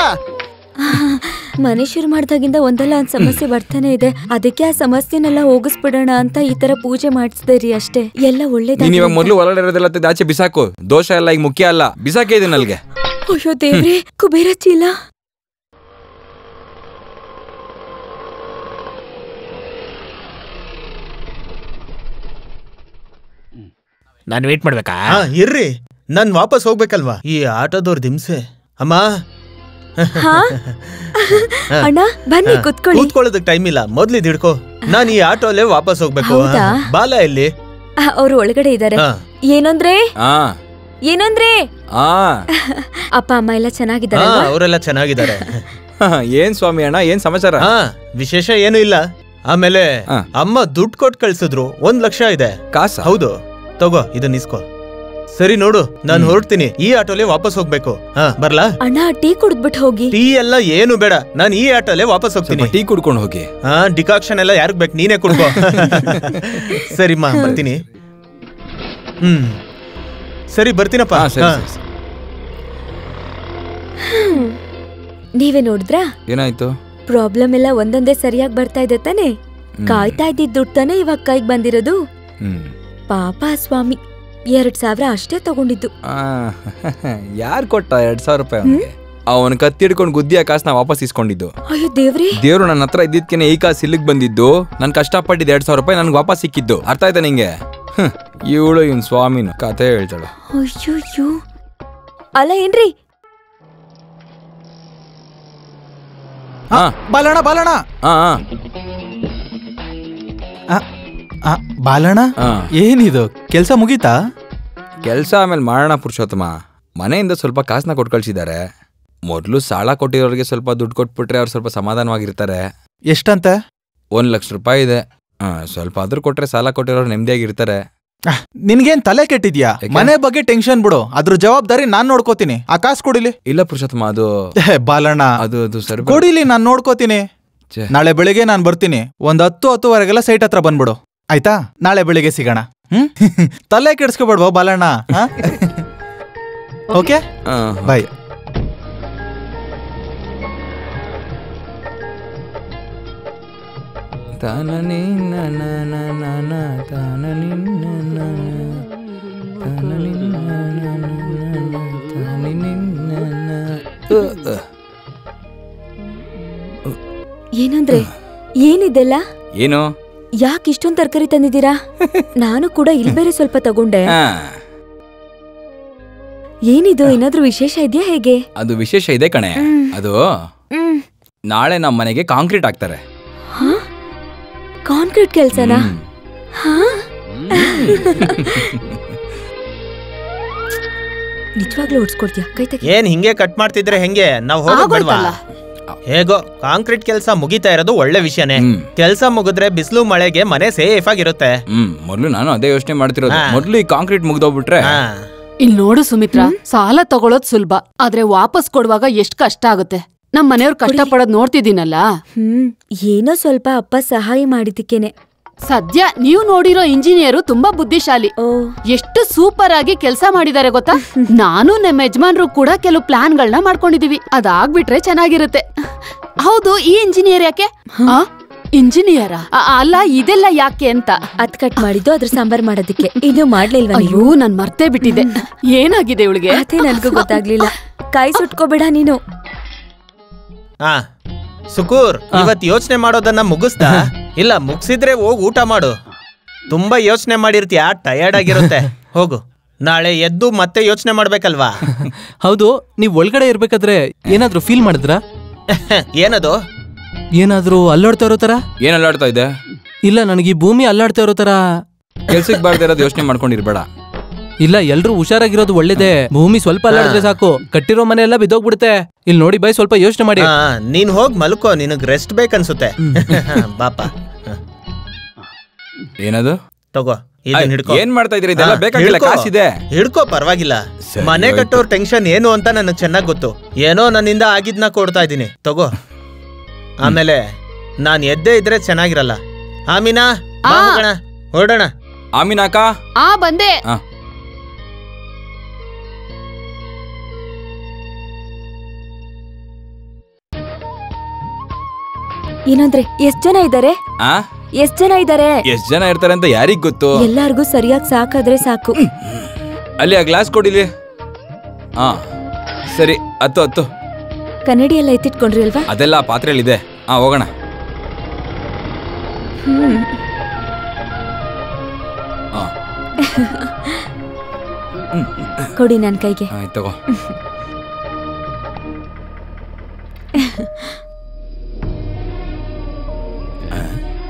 ಮನೆ ಶುರು ಮಾಡ್ದಾಗಿಂದ ಒಂದಲ್ಲ ಒಂದ್ ಸಮಸ್ಯೆ ಬರ್ತಾನೆ ಇದೆ ಅದಕ್ಕೆ ಆ ಸಮಸ್ಯೆನೆಲ್ಲ ಹೋಗಿಸ್ಬಿಡೋಣ ಅಂತ ಈ ತರ ಪೂಜೆ ಮಾಡಿಸ್ದೆ ರೀ ಅಷ್ಟೇ ಎಲ್ಲ ನೀನ್ ಒಳ್ಳೇದಾಗಿ ಇವಾಗ ಮೊದಲು ಒಳಗಡೆ ಇರೋದೆಲ್ಲ ತೆಗ್ದು ಆಚೆ ಬಿಸಾಕು ದೋಷ ಎಲ್ಲ ಈಗ ಮುಖ್ಯ ಅಲ್ಲ ಬಿಸಾಕೆ ಇದೆ ನಲ್ಗೆ ಅಯ್ಯೋ ದೇವ್ರೆ ಕುಬೇರ ಚೀಲ ನಾನು ವೇಟ್ ಮಾಡ್ಬೇಕಾ ಹಾ ಇರ್ರಿ ನಾನ್ ವಾಪಸ್ ಹೋಗ್ಬೇಕಲ್ವಾ ಈ ಆಟೋದವ್ರ ದಿಮ್ಸೆ ಅಮ್ಮ ಹಾ ಅಣ್ಣ ಬನ್ನಿ ಕುತ್ಕೊಳ್ಳಿ ಕೂತ್ಕೊಳ್ಳೋದಕ್ ಟೈಮ್ ಇಲ್ಲ ಮೊದ್ಲು ಇದ್ ಹಿಡ್ಕೋ ನಾನ್ ಈ ಆಟೋಲೆ ವಾಪಸ್ ಹೋಗ್ಬೇಕು ಹೌದಾ? ಬಾಲ ಎಲ್ಲಿ ಅವ್ರು ಒಳಗಡೆ ಇದಾರೆ ಹಾ. ಏನಂದ್ರೆ ಆ ಏನಂದ್ರೆ ಆ ಅಪ್ಪ ಅಮ್ಮ ಎಲ್ಲ ಹಾ ಚೆನ್ನಾಗಿದ್ದಾರೆ ಅವರೆಲ್ಲ ಚೆನ್ನಾಗಿದ್ದಾರೆ ಏನ್ ಸ್ವಾಮಿ ಅಣ್ಣ ಏನ್ ಸಮಾಚಾರ ಹಾ ವಿಶೇಷ ಏನು ಇಲ್ಲ ಆಮೇಲೆ ಹಾ. ಅಮ್ಮ ದುಡ್ಡು ಕೊಟ್ಟು ಕಳ್ಸಿದ್ರು ಒಂದ್ ಲಕ್ಷ ಇದೆ ಕಾಸ ಹೌದು ತಗೋ ಇದನ್ನ ಇಸ್ಕೋ ಸರಿ ನೋಡು ನಾನು ಹೊರಡ್ತೀನಿ ಈ ಆಟೋಲೆ ವಾಪಸ್ ಹೋಗ್ಬೇಕು ಹಾ ಬರ್ಲಾ ಅಣ್ಣ ಟೀ ಕುಡ್ದ್ಬಿಟ್ಟು ಹೋಗಿ ಟೀ ಎಲ್ಲ ಏನು ಬೇಡ ನಾನು ಈ ಆಟೋಲೆ ವಾಪಸ್ ಸ್ವಲ್ಪ ಹೋಗ್ತೀನಿ ಟೀ ಕುಡ್ಕೊಂಡು ಹೋಗಿ ಹಾ ಡಿಕಾಕ್ಷನ್ ಎಲ್ಲ ಯಾರಿಗ್ ಬೇಕು ನೀನೇ ಕುಡ್ಕೋ ಸರಿಮ್ಮ ಬರ್ತೀನಿ ಹ್ಮ್ ಸರಿ ಬರ್ತೀನಪ್ಪ ಹಾ ಸರಿ ಹಾ. ಸರಿ, ಸರಿ. ನೀವೇ ನೋಡಿದ್ರಾ ಏನಾಯ್ತು ಪ್ರಾಬ್ಲಮ್ ಎಲ್ಲ ಒಂದೊಂದೇ ಸರಿಯಾಗಿ ಬರ್ತಾ ಇದೆ ತಾನೆ ಕಾಯ್ತಾ ಇದ್ದಿದ್ ದುಡ್ಡು ತಾನೆ ಇವಾಗ ಕೈಗ್ ಬಂದಿರೋದು ಹ್ಮ್ ಪಾಪ ಆ ಸ್ವಾಮಿ ಎರಡ್ ಸಾವಿರ ಅಷ್ಟೇ ತಗೊಂಡಿದ್ದು ಯಾರು ಕೊಟ್ಟ ಎರಡ್ ಸಾವಿರ ರೂಪಾಯಿ ಅವನಿಗೆ ಅವನ್ ಕತ್ತಿ ಹಿಡ್ಕೊಂಡು ಗುದ್ದಿಯ ಕಾಸನ್ನ ವಾಪಸ್ ಇಸ್ಕೊಂಡಿದ್ದು ಅಯ್ಯೋ ದೇವ್ರಿ ದೇವ್ರು ನನ್ನ ಹತ್ರ ಇದ್ದಿದ್ಕೇನೆ ಈ ಕಾಸು ಇಲ್ಲಿಗೆ ಬಂದಿದ್ದು ನಾನು ಕಷ್ಟಪಟ್ಟಿದ್ದು ಎರಡ್ ಸಾವಿರ ರೂಪಾಯಿ ನನ್ಗೆ ವಾಪಸ್ ಸಿಕ್ಕಿದ್ದು ಅರ್ಥ ಆಯ್ತಾ ನಿಂಗೆ ಇವಳು ಇವ್ನ ಸ್ವಾಮಿನು ಕತೆ ಹೇಳ್ತಾಳೆ ಅಯ್ಯೋ ಅಲ್ಲ ಏನ್ರಿ ಹಾ ಬಾಲಣ ಬಾಲಣ ಹಾ ಹಾ ಆ, ಆ, ಬಾಲಣ ಹಾ ಏನಿದು ಕೆಲ್ಸ ಮುಗೀತಾ ಕೆಲಸ ಆಮೇಲೆ ಮಾಡೋಣ ಪುರುಷೋತ್ತಮ ಮನೆಯಿಂದ ಸ್ವಲ್ಪ ಕಾಸನ್ನ ಕೊಟ್ಟು ಕಳ್ಸಿದ್ದಾರೆ ಮೊದಲು ಸಾಲ ಕೊಟ್ಟಿರೋರಿಗೆ ಸ್ವಲ್ಪ ದುಡ್ಡು ಕೊಟ್ಬಿಟ್ರೆ ಅವ್ರು ಸ್ವಲ್ಪ ಸಮಾಧಾನವಾಗಿರ್ತಾರೆ ಎಷ್ಟಂತೆ ಒಂದ್ ಲಕ್ಷ ರೂಪಾಯಿ ಇದೆ ಹಾ ಸ್ವಲ್ಪ ಆದ್ರೂ ಕೊಟ್ರೆ ಸಾಲ ಕೊಟ್ಟಿರೋರು ನೆಮ್ಮದಿಯಾಗಿರ್ತಾರೆ ಆಹ್, ನಿನ್ಗೇನ್ ತಲೆ ಕೆಟ್ಟಿದ್ಯಾ ಯಾಕೆ? ಮನೆ ಬಗ್ಗೆ ಟೆನ್ಷನ್ ಬಿಡು ಅದ್ರ ಜವಾಬ್ದಾರಿ ನಾನ್ ನೋಡ್ಕೋತೀನಿ ಆ ಕಾಸು ಕೊಡಿಲಿ ಇಲ್ಲ ಪುರುಷೋತ್ತಮ ಅದು ಏ, ಬಾಲಣ್ಣ ಅದು ಅದು ಸರಿ ಬರ- ಕೊಡಿಲಿ ನಾನ್ ನೋಡ್ಕೋತೀನಿ ಛೆ. ನಾಳೆ ಬೆಳಿಗ್ಗೆ ನಾನ್ ಬರ್ತೀನಿ ಒಂದ್ ಹತ್ತು ಹತ್ತುವರೆಗೆಲ್ಲ ಸೈಟ್ ಹತ್ರ ಬಂದ್ಬಿಡು ಆಯ್ತಾ ನಾಳೆ ಬೆಳಿಗ್ಗೆ ಸಿಗೋಣ ಹ್ಮ್ ತಲೆ ಕೆಡ್ಸ್ಕೊಬೇಡ್ವಾ ಬಾಲಣ್ಣ ಓಕೆ ಹಾ, ಬಾಯ್ ತಾನನಿ ನನ ನನ ನ, ತಾನನಿ ನನ ನ, ತಾನನಿ ನನ ನನ, ತಾನಿನಿ ನನ. ಅ, ಅ. ಏನಂದ್ರೆ ಏನಿದೆಲ್ಲ ಏನು ಯಾಕೆ ಇಷ್ಟೊಂದ್ ತರಕಾರಿ ತಂದಿದ್ದೀರಾ ನಾನು ಕೂಡ ಇಲ್ಲಿ ಬೇರೆ ಸ್ವಲ್ಪ ತಗೊಂಡೆ ಹಾ, ಏನಿದು ಏನಾದ್ರೂ ವಿಶೇಷ ಇದೆಯಾ ಹೇಗೆ ಅದು ವಿಶೇಷ ಇದೆ ಕಣೆ ಹ್ಮ್. ಅದು ಹ್ಮ್ ನಾಳೆ ನಮ್ಮ ಮನೆಗೆ ಕಾಂಕ್ರೀಟ್ ಹಾಕ್ತಾರೆ ಹಾ ಕಾಂಕ್ರೀಟ್ ಕೆಲ್ಸನಾ ಹ್ಮ್. ಹಾ ನಿಜವಾಗ್ಲೂ ಓಡಿಸ್ಕೊಡ್ತೀಯ ಕೈ ತೆಗಿ ಏನ್ ಹಿಂಗೆ ಕಟ್ ಮಾಡ್ತಿದ್ರೆ ಹೆಂಗೆ ನಾವ್ ಹೋಗೋದ್ ಬೇಡ್ವಾ ಆಗೋಯ್ತಲ್ಲ. ಹೇಗೋ ಕಾಂಕ್ರೀಟ್ ಕೆಲಸ ಮುಗಿತಾ ಇರೋದು ಒಳ್ಳೆ ವಿಷಯನೇ ಹ್ಮ್. ಕೆಲಸ ಮುಗಿದ್ರೆ ಬಿಸಿಲು ಮಳೆಗೆ ಮನೆ ಸೇಫ್ ಆಗಿರುತ್ತೆ ಹ್ಮ್ ಮೊದ್ಲು ನಾನು ಅದೇ ಯೋಚನೆ ಮಾಡ್ತಿರೋದು ಹಾ. ಮೊದ್ಲು ಈ ಕಾಂಕ್ರೀಟ್ ಮುಗ್ದೋಗ್ಬಿಟ್ರೆ ಹಾ. ಇಲ್ ನೋಡು ಸುಮಿತ್ರಾ ಸಾಲ ತಗೊಳೋದ್ ಸುಲಭ ಆದ್ರೆ ವಾಪಸ್ ಕೊಡುವಾಗ ಎಷ್ಟ್ ಕಷ್ಟ ಆಗುತ್ತೆ ನಮ್ ಮನೆಯವ್ರು ಕಷ್ಟ ಪಡೋದ್ ನೋಡ್ತಿದ್ದೀನಲ್ಲ ಹ್ಮ್ ಏನೋ ಸ್ವಲ್ಪ ಅಪ್ಪ ಸಹಾಯ ಮಾಡಿದ್ದಕ್ಕೇನೆ ಸದ್ಯ ನೀವು ನೋಡಿರೋ ಇಂಜಿನಿಯರು ತುಂಬಾ ಬುದ್ಧಿಶಾಲಿ ಓ ಎಷ್ಟು ಸೂಪರ್ ಆಗಿ ಕೆಲಸ ಮಾಡಿದ್ದಾರೆ ಗೊತ್ತಾ ನಾನು ನಮ್ಮ ಯಜಮಾನ್ರು ಕೂಡ ಕೆಲವು ಪ್ಲಾನ್ಗಳನ್ನ ಮಾಡ್ಕೊಂಡಿದೀವಿ ಅದಾಗ್ಬಿಟ್ರೆ ಚೆನ್ನಾಗಿರುತ್ತೆ ಹೌದು ಈ ಇಂಜಿನಿಯರ್ ಯಾಕೆ ಆ? ಇಂಜಿನಿಯರ ಅ- ಅಲ್ಲ ಇದೆಲ್ಲ ಯಾಕೆ ಅಂತ ಅದ್ ಕಟ್ ಮಾಡಿದ್ದು ಅದ್ರ ಸಾಂಬಾರ್ ಮಾಡೋದಕ್ಕೆ ಇನ್ನು ಮಾಡ್ಲಿಲ್ವಾ ನೀವು ಅಯ್ಯೋ ನಾನ್ ಮರ್ತೇ ಬಿಟ್ಟಿದ್ದೆ ಏನಾಗಿದೆ ಇವಳಿಗೆ ಅದೇ ನನ್ಗೂ ಗೊತ್ತಾಗ್ಲಿಲ್ಲ ಕಾಯಿ ಸುಟ್ಕೋಬೇಡ ನೀನು ಹಾ ಸುಕೂರ್ ಇವತ್ ಯೋಚನೆ ಮಾಡೋದನ್ನ ಮುಗಿಸ್ತಾ ಇಲ್ಲ ಮುಗಿಸಿದ್ರೆ ಹೋಗ್ ಊಟ ಮಾಡು ತುಂಬಾ ಯೋಚನೆ ಮಾಡಿರ್ತೀಯ ಟಯರ್ಡ್ ಆಗಿರುತ್ತೆ ಹೋಗು ನಾಳೆ ಎದ್ದು ಮತ್ತೆ ಯೋಚನೆ ಮಾಡ್ಬೇಕಲ್ವಾ ಹೌದು ನೀವ್ ಒಳಗಡೆ ಇರ್ಬೇಕಾದ್ರೆ ಏನಾದ್ರೂ ಫೀಲ್ ಮಾಡಿದ್ರಾ ಏನದು ಏನಾದ್ರೂ ಅಲ್ಲಾಡ್ತಾ ಇರೋ ತರ ಏನ್ ಅಲ್ಲಾಡ್ತಾ ಇದೆ ಇಲ್ಲ ನನಗೆ ಈ ಭೂಮಿ ಅಲ್ಲಾಡ್ತಾ ಇರೋ ತರ ಕೆಲ್ಸಕ್ಕೆ ಬಾರ್ದೇ ಇರೋದು ಯೋಚನೆ ಮಾಡ್ಕೊಂಡಿರ್ಬೇಡ ಇಲ್ಲ ಎಲ್ರೂ ಹುಷಾರಾಗಿರೋದು ಒಳ್ಳೇದೇ ಭೂಮಿ ಸ್ವಲ್ಪ ಅಲ್ಲಾಡಿದ್ರೆ ಸಾಕು ಕಟ್ಟಿರೋ ಮನೆ ಎಲ್ಲ ಬಿದ್ದೋಗ್ಬಿಡುತ್ತೆ ಇಲ್ಲಿ ನೋಡಿ ಬೈ ಸ್ವಲ್ಪ ಯೋಚನೆ ಮಾಡಿ ಹಾ ನೀನ್ ಹೋಗ್ ಮಲ್ಕೋ ನಿನಗ್ ರೆಸ್ಟ್ ಬೇಕನ್ಸುತ್ತೆ ಬಾಪ ಹ, ಏನದು ತಗೋ ಇದನ್ನ ಹಿಡ್ಕೋ ಏನ್ ಮಾಡ್ತಾ ಇದ್ರಿ ಇದೆಲ್ಲ ಹಾ, ಬೇಕಾಗಿಲ್ಲ ಹಿಡ್ಕೋ. ಕಾಸಿದೆ ಹಿಡ್ಕೋ ಪರವಾಗಿಲ್ಲ ಸರಿ, ಮನೆ ಆಯ್ತು. ಕಟ್ಟೋರ್ ಟೆನ್ಷನ್ ಏನು ಅಂತ ನನಗ್ ಚೆನ್ನಾಗ್ ಗೊತ್ತು ಏನೋ ನನ್ನಿಂದ ಆಗಿದ್ನ ಕೊಡ್ತಾ ಇದ್ದೀನಿ ತಗೋ ಆಮೇಲೆ ನಾನ್ ಎದ್ದೇ ಇದ್ರೆ ಚೆನ್ನಾಗಿರಲ್ಲ ಆಮೀನಾ ಬಾ ಆ. ಹೋಗೋಣ ಹೊರಡೋಣ ಆಮಿನಾಕ ಆ ಬಂದೆ ಆ. ಏನಂದ್ರೆ ಎಷ್ಟ್ ಜನ ಇದ್ದಾರೆ ಆ ಎಷ್ಟ್ ಜನ ಇದ್ದಾರೆ ಎಷ್ಟ್ ಜನ ಇರ್ತಾರೆ ಅಂತ ಯಾರಿಗ್ ಗೊತ್ತು ಎಲ್ಲಾರ್ಗೂ ಸರಿಯಾಗಿ ಸಾಕಾದ್ರೆ ಸಾಕು ಅಲ್ಲಿ ಆ ಗ್ಲಾಸ್ ಕೊಡಿಲಿ ಹಾ ಸರಿ ಹತ್ತು ಹತ್ತು ಕನ್ನಡಿ ಎಲ್ಲ ಎತ್ತಿಟ್ಕೊಂಡ್ರಿ ಅಲ್ವಾ ಅದೆಲ್ಲ ಆ ಪಾತ್ರೆಯಲ್ಲಿದೆ ಹಾ ಹೋಗೋಣ ಹ್ಮ್ ಹಾ ಕೊಡಿ ನನ್ ಕೈಗೆ ಆಯ್ತು ತಗೋ ಆ?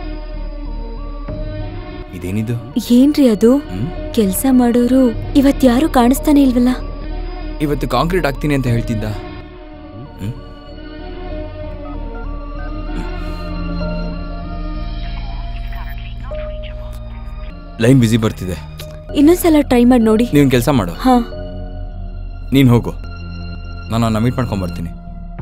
ಇದೇನಿದು ಏನ್ರಿ ಅದು ಹ್ಮ್? ಕೆಲ್ಸ ಮಾಡೋರು ಇವತ್ ಯಾರು ಕಾಣಿಸ್ತಾನೆ ಇಲ್ವಲ್ಲ ಇವತ್ತು ಕಾಂಕ್ರೀಟ್ ಹಾಕ್ತೀನಿ ಅಂತ ಹೇಳ್ತಿದ್ದ ಹ್ಮ್? ಲೈನ್ ಬಿಸಿ ಬರ್ತಿದೆ ಇನ್ನೊಂದ್ಸಲ ಟ್ರೈ ಮಾಡಿ ನೋಡಿ ನೀನ್ ಕೆಲಸ ಮಾಡು ಹಾ ನೀನ್ ಹೋಗು ನಾನು ಅವನ್ನ ಮೀಟ್ ಮಾಡ್ಕೊಂಡ್ ಬರ್ತೀನಿ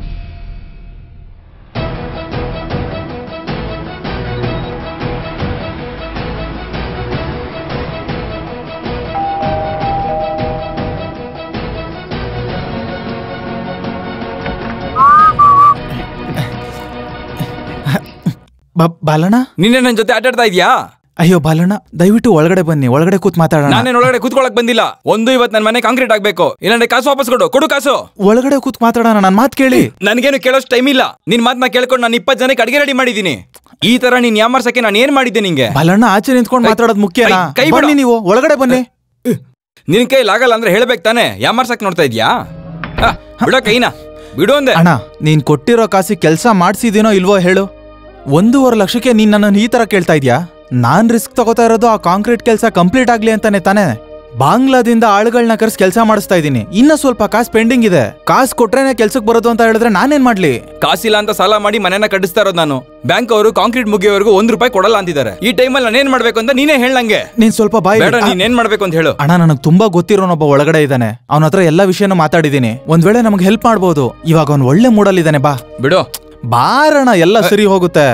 ಬ- ಬಾಲಣ್ಣ ನಿನ್ನೆ ನನ್ನ ಜೊತೆ ಆಟಾಡ್ತಾ ಇದೀಯಾ ಅಯ್ಯೋ ಬಾಲಣ್ಣ ದಯವಿಟ್ಟು ಒಳಗಡೆ ಬನ್ನಿ ಒಳಗಡೆ ಕೂತ್ ಮಾತಾಡೋಣ ನಾನೇನ್ ಒಳಗಡೆ ಕೂತ್ಕೊಳಕ್ ಬಂದಿಲ್ಲ ಒಂದು ಇವತ್ತು ನನ್ನ ಮನೆ ಕಾಂಕ್ರೀಟ್ ಆಗ್ಬೇಕು ಇಲ್ಲಾಂದ್ರೆ ಕಾಸು ವಾಪಸ್ ಕೊಡು ಕೊಡು ಕಾಸು ಒಳಗಡೆ ಕೂತ್ ಮಾತಾಡೋಣ ನನ್ ಮಾತ್ ಕೇಳಿ ನನ್ಗೇನು ಕೇಳೋಷ್ಟು ಟೈಮ್ ಇಲ್ಲ ನಿನ್ ಮಾತನ್ನ ಕೇಳ್ಕೊಂಡು ನಾನು ಇಪ್ಪತ್ತು ಜನಕ್ಕೆ ಅಡಿಗೆ ರೆಡಿ ಮಾಡಿದೀನಿ ಈ ತರ ನೀನ್ ಯಾಮರ್ಸಕ್ಕೆ ನಾನು ಏನ್ ಮಾಡಿದ್ದೆ ನಿಂಗೆ ಬಾಲಣ್ಣ ಆಚೆ ನಿಂತ್ಕೊಂಡು ಕೈ- ಮಾತಾಡೋದು ಮುಖ್ಯನಾ ಕೈ- ಕೈ ಬಿಡು. ಬನ್ನಿ ನೀವು ಒಳಗಡೆ ಬನ್ನಿ ನಿನ್ ಕೈಲಿ ಆಗಲ್ಲ ಅಂದ್ರೆ ಹೇಳ್ಬೇಕು ತಾನೆ ಯಾಮರ್ಸಕ್ ನೋಡ್ತಾ ಇದ್ಯಾ ಆ, ಬಿಡೋ ಕೈನ ಬಿಡು ಅಂದೆ ಅಣ್ಣ ನೀನ್ ಕೊಟ್ಟಿರೋ ಕಾಸಿ ಕೆಲ್ಸ ಮಾಡ್ಸಿದೀನೋ ಇಲ್ವೋ ಹೇಳು ಒಂದೂವರೆ ಲಕ್ಷಕ್ಕೆ ನೀನ್ ನನ್ನನ್ನು ಈ ತರ ಕೇಳ್ತಾ ಇದ್ಯಾ ನಾನ್ ರಿಸ್ಕ್ ತಗೋತಾ ಇರೋದು ಆ ಕಾಂಕ್ರೀಟ್ ಕೆಲಸ ಕಂಪ್ಲೀಟ್ ಆಗ್ಲಿ ಅಂತಾನೆ ತಾನೆ ಬಾಂಗ್ಲಾದಿಂದ ಆಳುಗಳನ್ನ ಕರ್ಸಿ ಕೆಲಸ ಮಾಡಿಸ್ತಾ ಇದ್ದೀನಿ ಇನ್ನ ಸ್ವಲ್ಪ ಕಾಸು ಪೆಂಡಿಂಗ್ ಇದೆ ಕಾಸು ಕೊಟ್ರೇನೆ ಕೆಲ್ಸಕ್ಕೆ ಬರೋದು ಅಂತ ಹೇಳಿದ್ರೆ ನಾನೇನ್ ಮಾಡ್ಲಿ ಕಾಸಿಲ್ಲ ಅಂತ ಸಾಲ ಮಾಡಿ ಮನೆನ ಕಟ್ಟಿಸ್ತಾ ಇರೋದು ನಾನು ಬ್ಯಾಂಕ್ ಅವರು ಕಾಂಕ್ರೀಟ್ ಮುಗಿಯೋವರೆಗೂ ಒಂದ್ ರೂಪಾಯಿ ಕೊಡಲ್ಲ ಅಂತಿದ್ದಾರೆ ಈ ಟೈಮಲ್ಲಿ ನಾನು ಏನ್ ಮಾಡ್ಬೇಕು ಅಂತ ನೀನೇ ಹೇಳಂಗೆ ನೀನ್ ಸ್ವಲ್ಪ ಬಾಯ್ ಬೇಡ ನೀನ್ ಏನ್ ಮಾಡ್ಬೇಕು ಅಂತ ಹೇಳು ಅಣ್ಣ ನನಗ್ ತುಂಬಾ ಗೊತ್ತಿರೋನೊಬ್ಬ ಒಳಗಡೆ ಇದ್ದಾನೆ ಅವನ ಹತ್ರ ಎಲ್ಲಾ ವಿಷಯನೂ ಮಾತಾಡಿದೀನಿ ಒಂದ್ ವೇಳೆ ನಮ್ಗೆ ಹೆಲ್ಪ್ ಮಾಡ್ಬೋದು ಇವಾಗ ಅವ್ನ್ ಒಳ್ಳೆ ಮೂಡಲ್ಲಿದ್ದಾನೆ ಬಾ ಬಿಡು ಬಾರಣ ಎಲ್ಲ ಸರಿ ಹೋಗುತ್ತೆ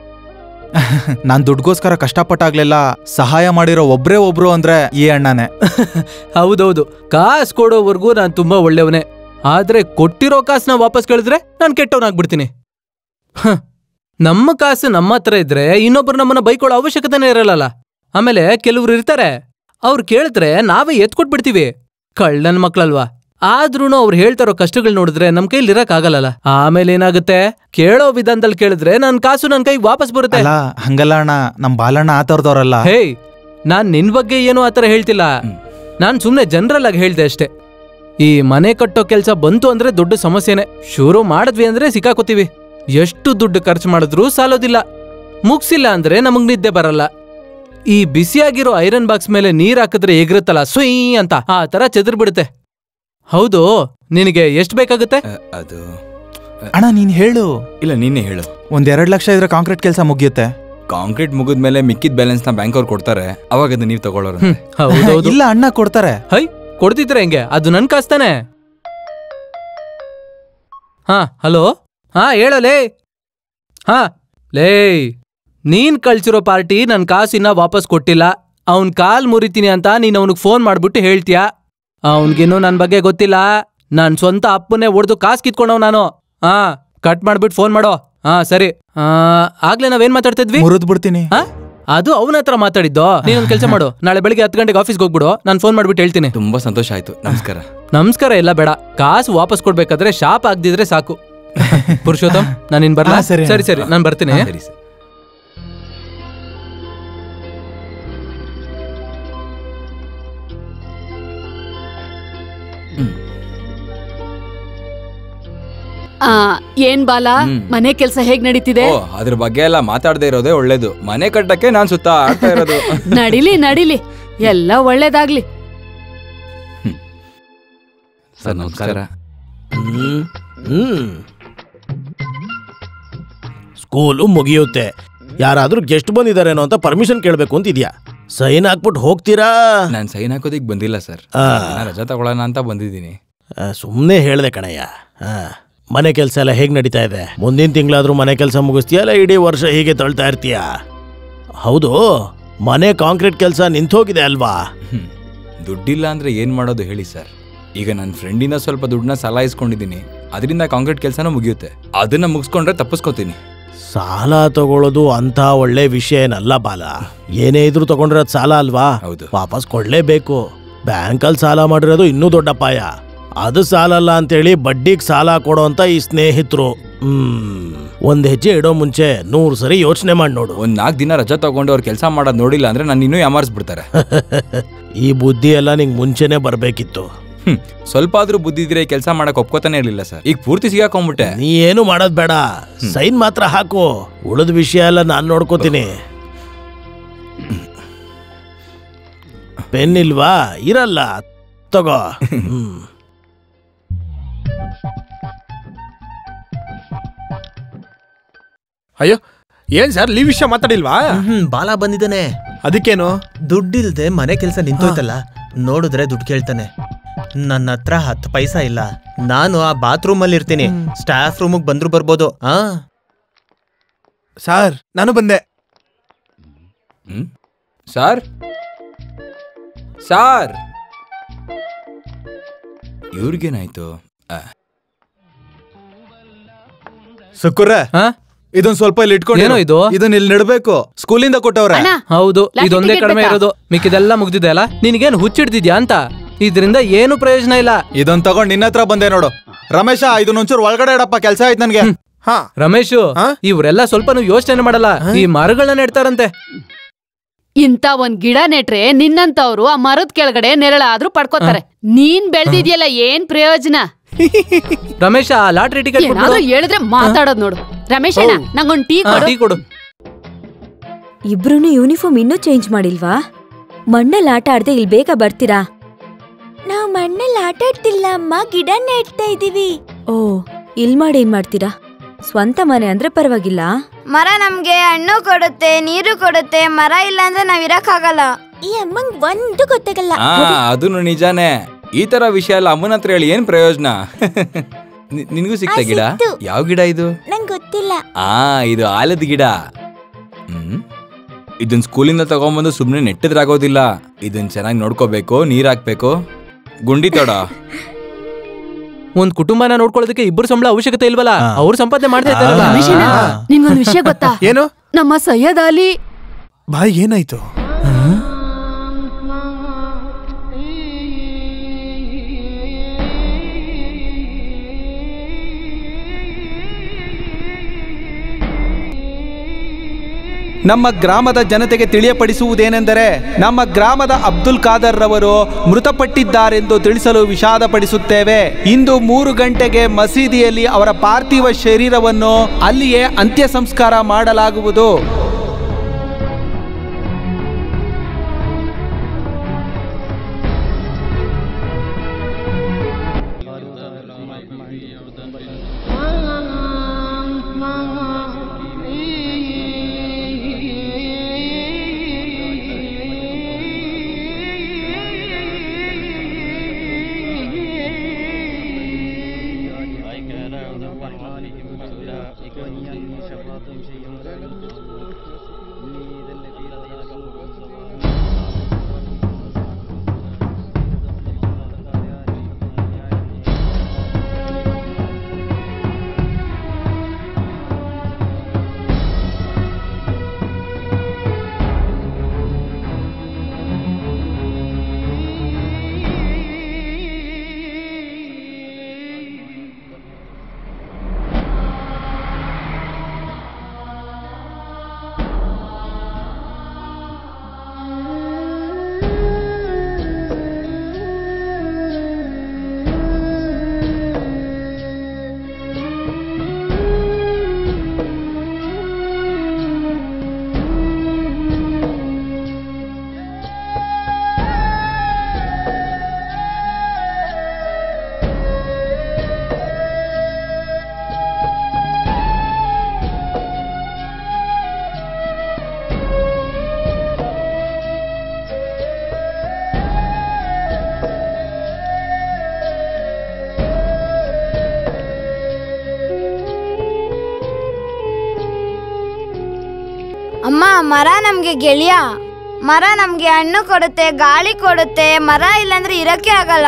ನಾನ್ ದುಡ್ಗೋಸ್ಕರ ಕಷ್ಟಪಟ್ಟಾಗ್ಲೆಲ್ಲ ಸಹಾಯ ಮಾಡಿರೋ ಒಬ್ರೇ ಒಬ್ರು ಅಂದ್ರೆ ಈ ಅಣ್ಣನೇ ಹೌದೌದು ಕಾಸ್ ಕೊಡೋವರೆಗೂ ನಾನ್ ತುಂಬಾ ಒಳ್ಳೆಯವನೇ ಆದ್ರೆ ಕೊಟ್ಟಿರೋ ಕಾಸನ್ನ ವಾಪಸ್ ಕೇಳಿದ್ರೆ ನಾನ್ ಕೆಟ್ಟವನಾಗ್ಬಿಡ್ತೀನಿ ಹ, ನಮ್ಮ ಕಾಸು ನಮ್ಮ ಹತ್ರ ಇದ್ರೆ ಇನ್ನೊಬ್ರು ನಮ್ಮನ್ನ ಬೈಕೊಳ್ಳೋ ಅವಶ್ಯಕತೆನೇ ಇರಲ್ಲ ಆಮೇಲೆ ಕೆಲವ್ರು ಇರ್ತಾರೆ ಅವ್ರು ಕೇಳಿದ್ರೆ ನಾವೇ ಎತ್ಕೊಟ್ಬಿಡ್ತೀವಿ ಕಳ್ಳನ್ ಮಕ್ಳಲ್ವಾ ಆದ್ರೂ ಅವ್ರು ಹೇಳ್ತಾರೋ ಕಷ್ಟಗಳು ನೋಡಿದ್ರೆ ನಮ್ ಕೈಲಿ ಇರಕ್ ಆಗಲ್ಲ ಆಮೇಲೆ ಏನಾಗುತ್ತೆ ಕೇಳೋ ವಿಧಾನದಲ್ಲಿ ಕೇಳಿದ್ರೆ ನನ್ ಕಾಸು ನನ್ ಕೈಗೆ ವಾಪಸ್ ಬರುತ್ತೆ ಅಲ್ಲ ಹಂಗಲ್ಲ ಅಣ್ಣ ನಮ್ ಬಾಲಣ್ಣ ಆತರದವ್ರಲ್ಲ ಹೇಯ್ ನಾನ್ ನಿನ್ ಬಗ್ಗೆ ಏನು ಆತರ ಹೇಳ್ತಿಲ್ಲ ನಾನ್ ಸುಮ್ನೆ ಜನರಲ್ ಆಗಿ ಹೇಳ್ದೆ ಅಷ್ಟೇ ಈ ಮನೆ ಕಟ್ಟೋ ಕೆಲ್ಸ ಬಂತು ಅಂದ್ರೆ ದೊಡ್ಡ ಸಮಸ್ಯೆನೆ ಶುರು ಮಾಡಿದ್ವಿ ಅಂದ್ರೆ ಸಿಕ್ಕಾಕೋತೀವಿ ಎಷ್ಟು ದುಡ್ಡು ಖರ್ಚು ಮಾಡಿದ್ರೂ ಸಾಲೋದಿಲ್ಲ ಮುಗ್ಸಿಲ್ಲ ಅಂದ್ರೆ ನಮಗ್ ನಿದ್ದೆ ಬರಲ್ಲ ಈ ಬಿಸಿಯಾಗಿರೋ ಐರನ್ ಬಾಕ್ಸ್ ಮೇಲೆ ನೀರ್ ಹಾಕಿದ್ರೆ ಎಗರುತ್ತಲ್ಲ ಸುಯ್ ಅಂತ ಆ ತರ ಚೆದ್ರ ಬಿಡುತ್ತೆ ಹೌದು ನಿನಗೆ ಎಷ್ಟು ಬೇಕಾಗುತ್ತೆ ಅ, ಅದು ಅಣ್ಣ ನೀನ್ ಹೇಳು ಇಲ್ಲ ನೀನೇ ಹೇಳು ಒಂದ್ ಎರಡ್ ಲಕ್ಷ ಇದ್ರೆ ಕಾಂಕ್ರೀಟ್ ಕೆಲಸ ಮುಗಿಯುತ್ತೆ ಕಾಂಕ್ರೀಟ್ ಮುಗಿದ್ಮೇಲೆ ಮಿಕ್ಕಿದ ಬ್ಯಾಲೆನ್ಸ್ ನ ಬ್ಯಾಂಕ್ ಅವ್ರು ಕೊಡ್ತಾರೆ ಅವಾಗ ಅದು ನೀವು ತಗೊಳ್ಳೋರು ಹ್ಮ್, ಹೌದೌದು ಇಲ್ಲ ಅಣ್ಣ ಕೊಡ್ತಾರೆ ಹೈ ಕೊಡ್ತಿದ್ರೆ ಹೆಂಗೆ ಅದು ನನ್ ಕಾಸ್ತಾನೆ ಹಾ ಹಲೋ ಹಾ ಹೇಳಲೇ ಹಾ ಲೇ ನೀನ್ ಕಳ್ಸಿರೋ ಪಾರ್ಟಿ ನನ್ ಕಾಸಿನ್ನ ವಾಪಸ್ ಕೊಟ್ಟಿಲ್ಲ ಅವನ್ ಕಾಲ್ ಮುರಿತೀನಿ ಅಂತ ನೀನ್ ಅವನಿಗೆ ಫೋನ್ ಮಾಡ್ಬಿಟ್ಟು ಹೇಳ್ತೀಯ ಅವನ್ಗಿನ್ನೂ ನನ್ ಬಗ್ಗೆ ಗೊತ್ತಿಲ್ಲ ನಾನ್ ಸ್ವಂತ ಅಪ್ಪನೇ ಹೊಡೆದು ಕಾಸ್ ಕಿತ್ಕೊಂಡವ್ ನಾನು ಹಾ ಕಟ್ ಮಾಡ್ಬಿಟ್ಟು ಫೋನ್ ಮಾಡೋ ಹಾ ಸರಿ ಆ, ಆಗ್ಲೇ ನಾವೇನ್ ಮಾತಾಡ್ತಿದ್ವಿ ಮುರಿದ್ ಬಿಡ್ತೀನಿ ಹಾ ಅದು ಅವನ ಹತ್ರ ಮಾತಾಡಿದ್ದು ನೀನೊಂದ್ ಕೆಲಸ ಮಾಡು ನಾಳೆ ಬೆಳಿಗ್ಗೆ ಹತ್ತು ಗಂಟೆಗೆ ಆಫೀಸ್ಗೆ ಹೋಗ್ಬಿಡು ನಾನು ಫೋನ್ ಮಾಡ್ಬಿಟ್ಟು ಹೇಳ್ತೀನಿ ತುಂಬಾ ಸಂತೋಷ ಆಯ್ತು ನಮಸ್ಕಾರ ನಮಸ್ಕಾರ ಎಲ್ಲ ಬೇಡ ಕಾಸು ವಾಪಸ್ ಕೊಡ್ಬೇಕಾದ್ರೆ ಶಾಪ್ ಆಗದಿದ್ರೆ ಸಾಕು ಪುರುಷೋತ್ತಮ್ ನಾನು ಇನ್ ಬರ್ಲಾ ಹಾ, ಸರಿ. ಸರಿ ಸರಿ ನಾನು ಬರ್ತೀನಿ ಸರಿ ಸರಿ ಆ, ಏನ್ ಬಾಲ ಹ್ಮ್. ಮನೆ ಕೆಲ್ಸ ಹೇಗ್ ನಡೀತಿದೆ ಓ ಅದ್ರ ಬಗ್ಗೆ ಎಲ್ಲ ಮಾತಾಡದೇ ಇರೋದೇ ಒಳ್ಳೇದು ಮನೆ ಕಟ್ಟಕ್ಕೆ ನಾನ್ ಸುತ್ತ ಆಡ್ತಾ ಇರೋದು ನಡಿಲಿ ನಡಿಲಿ ಎಲ್ಲ ಒಳ್ಳೇದಾಗ್ಲಿ ಸರ್ ನಮಸ್ಕಾರ ಹ್ಮ್ ಹ್ಮ್ ಸ್ಕೂಲು ಮುಗಿಯುತ್ತೆ ಯಾರಾದ್ರೂ ಗೆಸ್ಟ್ ಬಂದಿದಾರೇನೋ ಅಂತ ಪರ್ಮಿಷನ್ ಕೇಳ್ಬೇಕು ಅಂತಿದ್ಯಾ ಸೈನ್ ಹಾಕ್ಬಿಟ್ಟು ಹೋಗ್ತೀರಾ ನಾನ್ ಸೈನ್ ಹಾಕೋದಿಕ್ ಬಂದಿಲ್ಲ ಸರ್ ಆ. ನಾನ್ ರಜಾ ತಗೊಳ್ಳೋಣ ಅಂತ ಬಂದಿದ್ದೀನಿ ಸುಮ್ಮನೆ ಹೇಳ್ದೆ ಕಣಯ್ಯ ಆ, ಮನೆ ಕೆಲಸ ಎಲ್ಲ ಹೇಗ್ ನಡೀತಾ ಇದೆ ಮುಂದಿನ ತಿಂಗಳಾದ್ರೂ ಮನೆ ಕೆಲಸ ಮುಗಿಸ್ತೀಯ ಅಲ್ಲ ಇಡೀ ವರ್ಷ ಹೀಗೆ ತಳ್ತಾ ಇರ್ತೀಯ ಹೌದು ಮನೆ ಕಾಂಕ್ರೀಟ್ ಕೆಲಸ ನಿಂತೋಗಿದೆ ಅಲ್ವಾ ಹ್ಮ್. ದುಡ್ಡಿಲ್ಲ ಅಂದ್ರೆ ಏನ್ ಮಾಡೋದು ಹೇಳಿ ಸರ್ ಈಗ ನನ್ನ ಫ್ರೆಂಡಿಂದ ಸ್ವಲ್ಪ ದುಡ್ಡನ್ನ ಸಾಲ ಇಸ್ಕೊಂಡಿದ್ದೀನಿ ಅದರಿಂದ ಕಾಂಕ್ರೀಟ್ ಕೆಲಸನೂ ಮುಗಿಯುತ್ತೆ ಅದನ್ನ ಮುಗಿಸ್ಕೊಂಡ್ರೆ ತಪ್ಪಿಸ್ಕೋತೀನಿ ಸಾಲ ತಗೊಳ್ಳೋದು ಅಂತ ಒಳ್ಳೆ ವಿಷಯ ಏನಲ್ಲ ಬಾಲ ಏನೇ ಇದ್ರೂ ತಗೊಂಡ್ರೆ ಅದ್ ಸಾಲ ಅಲ್ವಾ ಹೌದು. ವಾಪಸ್ ಕೊಡ್ಲೇಬೇಕು ಬ್ಯಾಂಕಲ್ಲಿ ಸಾಲ ಮಾಡಿರೋದು ಇನ್ನೂ ದೊಡ್ಡ ಅಪಾಯ ಅದು ಸಾಲ ಅಲ್ಲ ಅಂತೇಳಿ ಬಡ್ಡಿಗೆ ಸಾಲ ಕೊಡೋ ಅಂತ ಈ ಸ್ನೇಹಿತರು ಹ್ಮ್ ಒಂದ್ ಹೆಜ್ಜೆ ಇಡೋ ಮುಂಚೆ ನೂರು ಸರಿ ಯೋಚನೆ ಮಾಡಿ ನೋಡು ಒಂದ್ ನಾಲ್ಕು ದಿನ ರಜಾ ತಗೊಂಡು ಅವ್ರು ಕೆಲಸ ಮಾಡೋದು ನೋಡಿಲ್ಲ ಅಂದ್ರೆ ನಾನು ಇನ್ನೂ ಯಾಮಾರಿಸ್ಬಿಡ್ತಾರೆ ಈ ಬುದ್ಧಿ ಎಲ್ಲ ನಿಂಗೆ ಮುಂಚೆನೆ ಬರ್ಬೇಕಿತ್ತು ಹ್ಮ್ ಸ್ವಲ್ಪ ಆದ್ರೂ ಬುದ್ಧಿ ಇದ್ರೆ ಕೆಲಸ ಮಾಡಕ್ ಒಪ್ಕೋತಾನೆ ಇರ್ಲಿಲ್ಲ ಸರ್ ಈಗ ಪೂರ್ತಿ ಸಿಗಾಕೊಂಡ್ಬಿಟ್ಟೆ ನೀ ಏನು ಮಾಡೋದ್ ಬೇಡ ಸೈನ್ ಮಾತ್ರ ಹಾಕು ಉಳಿದ ವಿಷಯ ಎಲ್ಲ ನಾನ್ ನೋಡ್ಕೋತೀನಿ ಪೆನ್ ಇಲ್ವಾ ಇರಲ್ಲ ತಗೋ ಹ್ಮ್ ಅಯ್ಯೋ ಏನ್ ಸರ್ ಲೀವ್ ವಿಷಯ ಮಾತಾಡಿಲ್ವಾ ಹ್ಮ್ ಬಾಲ ಬಂದಿದ್ದಾನೆ ಅದಕ್ಕೇನು ದುಡ್ಡಿಲ್ದೆ ಮನೆ ಕೆಲಸ ನಿಂತೋಯ್ತಲ್ಲ ನೋಡಿದ್ರೆ ದುಡ್ಡು ಕೇಳ್ತಾನೆ ನನ್ನ ಹತ್ರ ಹತ್ತು ಪೈಸಾ ಇಲ್ಲ ನಾನು ಆ ಬಾತ್ರೂಮ್ ಅಲ್ಲಿ ಇರ್ತೀನಿ ಸ್ಟಾಫ್ ರೂಮಿಗೆ ಬಂದ್ರು ಬರ್ಬೋದು ಆ ಸರ್ ನಾನು ಬಂದೆ ಹ್ಮ್ ಸಾರ್ ಸಾರ್ ಇವ್ರಿಗೇನಾಯ್ತು ಆ, ಸುಕ್ಕುರ್ರೆ ಹಾ ಇದೊಂದ್ ಸ್ವಲ್ಪ ಇಲ್ಲಿ ಇಟ್ಕೊಂಡು ಏನೋ ಇದು? ಇದನ್ನ ಇಲ್ಲಿ ನೆಡ್ಬೇಕು ಸ್ಕೂಲಿಂದ ಕೊಟ್ಟವ್ರೆ ಅಣ್ಣ ಹೌದು ಲಾಠಿ ಇದೊಂದೇ ಟಿಕೆಟ್ ಕಡಿಮೆ ಬೇಕಾ? ಇರೋದು ಮಿಕ್ಕಿದೆಲ್ಲ ಮುಗ್ದಿದೆ ಅಲ್ಲ ನಿನಗೇನು ಹುಚ್ಚಿಡ್ತಿದ್ಯಾ ಅಂತ ಇದರಿಂದ ಏನು ಪ್ರಯೋಜನ ಇಲ್ಲ ಇದನ್ ತಗೊಂಡ್ ನಿನ್ನ ಹತ್ರ ಬಂದೆ ನೋಡು ರಮೇಶ ಇದನ್ನ ಒಂಚೂರು ಒಳಗಡೆ ಇಡಪ್ಪ ಕೆಲಸ ಆಯ್ತು ನನ್ಗೆ ಹಾ ರಮೇಶು ಹಾ? ಇವರೆಲ್ಲ ಸ್ವಲ್ಪನೂ ಯೋಚನೆ ಮಾಡಲ್ಲ ಈ ಮರಗಳನ್ನ ನೆಡ್ತಾರಂತೆ ಇಂತ ಒಂದ್ ಗಿಡ ನೆಟ್ರೆ ನಿನ್ನಂತವ್ರು ಆ ಮರದ ಕೆಳಗಡೆ ನೆರಳಾದ್ರೂ ಪಡ್ಕೋತಾರೆ ನೀನ್ ಬೆಳ್ದಿದ್ಯಲ್ಲ ಏನ್ ಪ್ರಯೋಜನ ರಮೇಶ ಆ ಲಾಟ್ರಿ ಟಿಕೆಟ್ ಏನಾದ್ರೂ ಹೇಳಿದ್ರೆ ಮಾತಾಡೋದ್ ನೋಡು ರಮೇಶ್ ಅಣ್ಣ ನಂಗೊಂದ್ ಟೀ ಕೊಡು ಟೀ ಕೊಡು ಇಬ್ರು ಯೂನಿಫಾರ್ಮ್ ಇನ್ನೂ ಚೇಂಜ್ ಮಾಡಿಲ್ವಾ ಮಣ್ಣಲ್ಲಿ ಆಟ ಆಡ್ದೆ ಇಲ್ಲಿ ಬೇಗ ಬರ್ತೀರಾ ನಾವು ಮಣ್ಣಲ್ಲಿ ಆಟ ಆಡ್ತಿಲ್ಲ ಅಮ್ಮ ಗಿಡ ನೆಡ್ತಾ ಇದೀವಿ ಓ ಇಲ್ ಮಾಡಿ ಏನ್ ಮಾಡ್ತೀರಾ ಸ್ವಂತ ಮನೆ ಅಂದ್ರೆ ಪರವಾಗಿಲ್ಲ ಮರ ನಮ್ಗೆ ಹಣ್ಣು ಕೊಡುತ್ತೆ ನೀರು ಕೊಡುತ್ತೆ ಮರ ಇಲ್ಲ ಅಂದ್ರೆ ನಾವ್ ಇರಕ್ಕಾಗಲ್ಲ ಈ ಅಮ್ಮಂಗ್ ಒಂದು ಗೊತ್ತಾಗಲ್ಲ ಆ ಅದನ್ನು ನಿಜಾನೇ ಈ ತರ ವಿಷಯ ಎಲ್ಲ ಅಮ್ಮನ ಹತ್ರ ಹೇಳಿ ಏನ್ ಪ್ರಯೋಜನ ನಿ- ನಿನ್ಗೂ ಸಿಕ್ತ ಆ, ಗಿಡ ಸಿಕ್ತು. ಯಾವ ಗಿಡ ಇದು ನಂಗ್ ಗೊತ್ತಿಲ್ಲ ಆ ಇದು ಆಲದ ಗಿಡ ಹ್ಮ್ ಇದನ್ ಸ್ಕೂಲಿಂದ ತಗೊಂಬಂದು ಸುಮ್ನೆ ನೆಟ್ಟದ್ರಾಗೋದಿಲ್ಲ ಇದನ್ ಚೆನ್ನಾಗಿ ನೋಡ್ಕೋಬೇಕು ನೀರ್ ಹಾಕ್ಬೇಕು ಗುಂಡಿ ತೊಡ ಒಂದ್ ಕುಟುಂಬನ ನೋಡ್ಕೊಳ್ಳೋದಕ್ಕೆ ಇಬ್ಬರು ಸಂಬಳ ಅವಶ್ಯಕತೆ ಇಲ್ವಲ್ಲ ಹಾ. ಅವ್ರು ಸಂಪಾದನೆ ಮಾಡ್ತಾ ಇದ್ದಾರಲ್ಲ ರಮೇಶ್ ಅಣ್ಣ ನಿನ್ಗೊಂದ್ ವಿಷಯ ಗೊತ್ತಾ ಏನು ನಮ್ಮ ಸಯ್ಯದ್ ಅಲಿ ಬಾಯ್ ಏನಾಯ್ತು ನಮ್ಮ ಗ್ರಾಮದ ಜನತೆಗೆ ತಿಳಿಯಪಡಿಸುವುದೇನೆಂದರೆ ನಮ್ಮ ಗ್ರಾಮದ ಅಬ್ದುಲ್ ಖಾದರ್ ರವರು ಮೃತಪಟ್ಟಿದ್ದಾರೆಂದು ತಿಳಿಸಲು ವಿಷಾದಪಡಿಸುತ್ತೇವೆ ಇಂದು ಮೂರು ಗಂಟೆಗೆ ಮಸೀದಿಯಲ್ಲಿ ಅವರ ಪಾರ್ಥಿವ ಶರೀರವನ್ನು ಅಲ್ಲಿಯೇ ಅಂತ್ಯ ಸಂಸ್ಕಾರ ಮಾಡಲಾಗುವುದು ಅಮ್ಮ ಮರ ನಮ್ಗೆ ಗೆಳೆಯ ಮರ ನಮ್ಗೆ ಹಣ್ಣು ಕೊಡುತ್ತೆ ಗಾಳಿ ಕೊಡುತ್ತೆ ಮರ ಇಲ್ಲಾಂದ್ರೆ ಇರಕ್ಕೆ ಆಗಲ್ಲ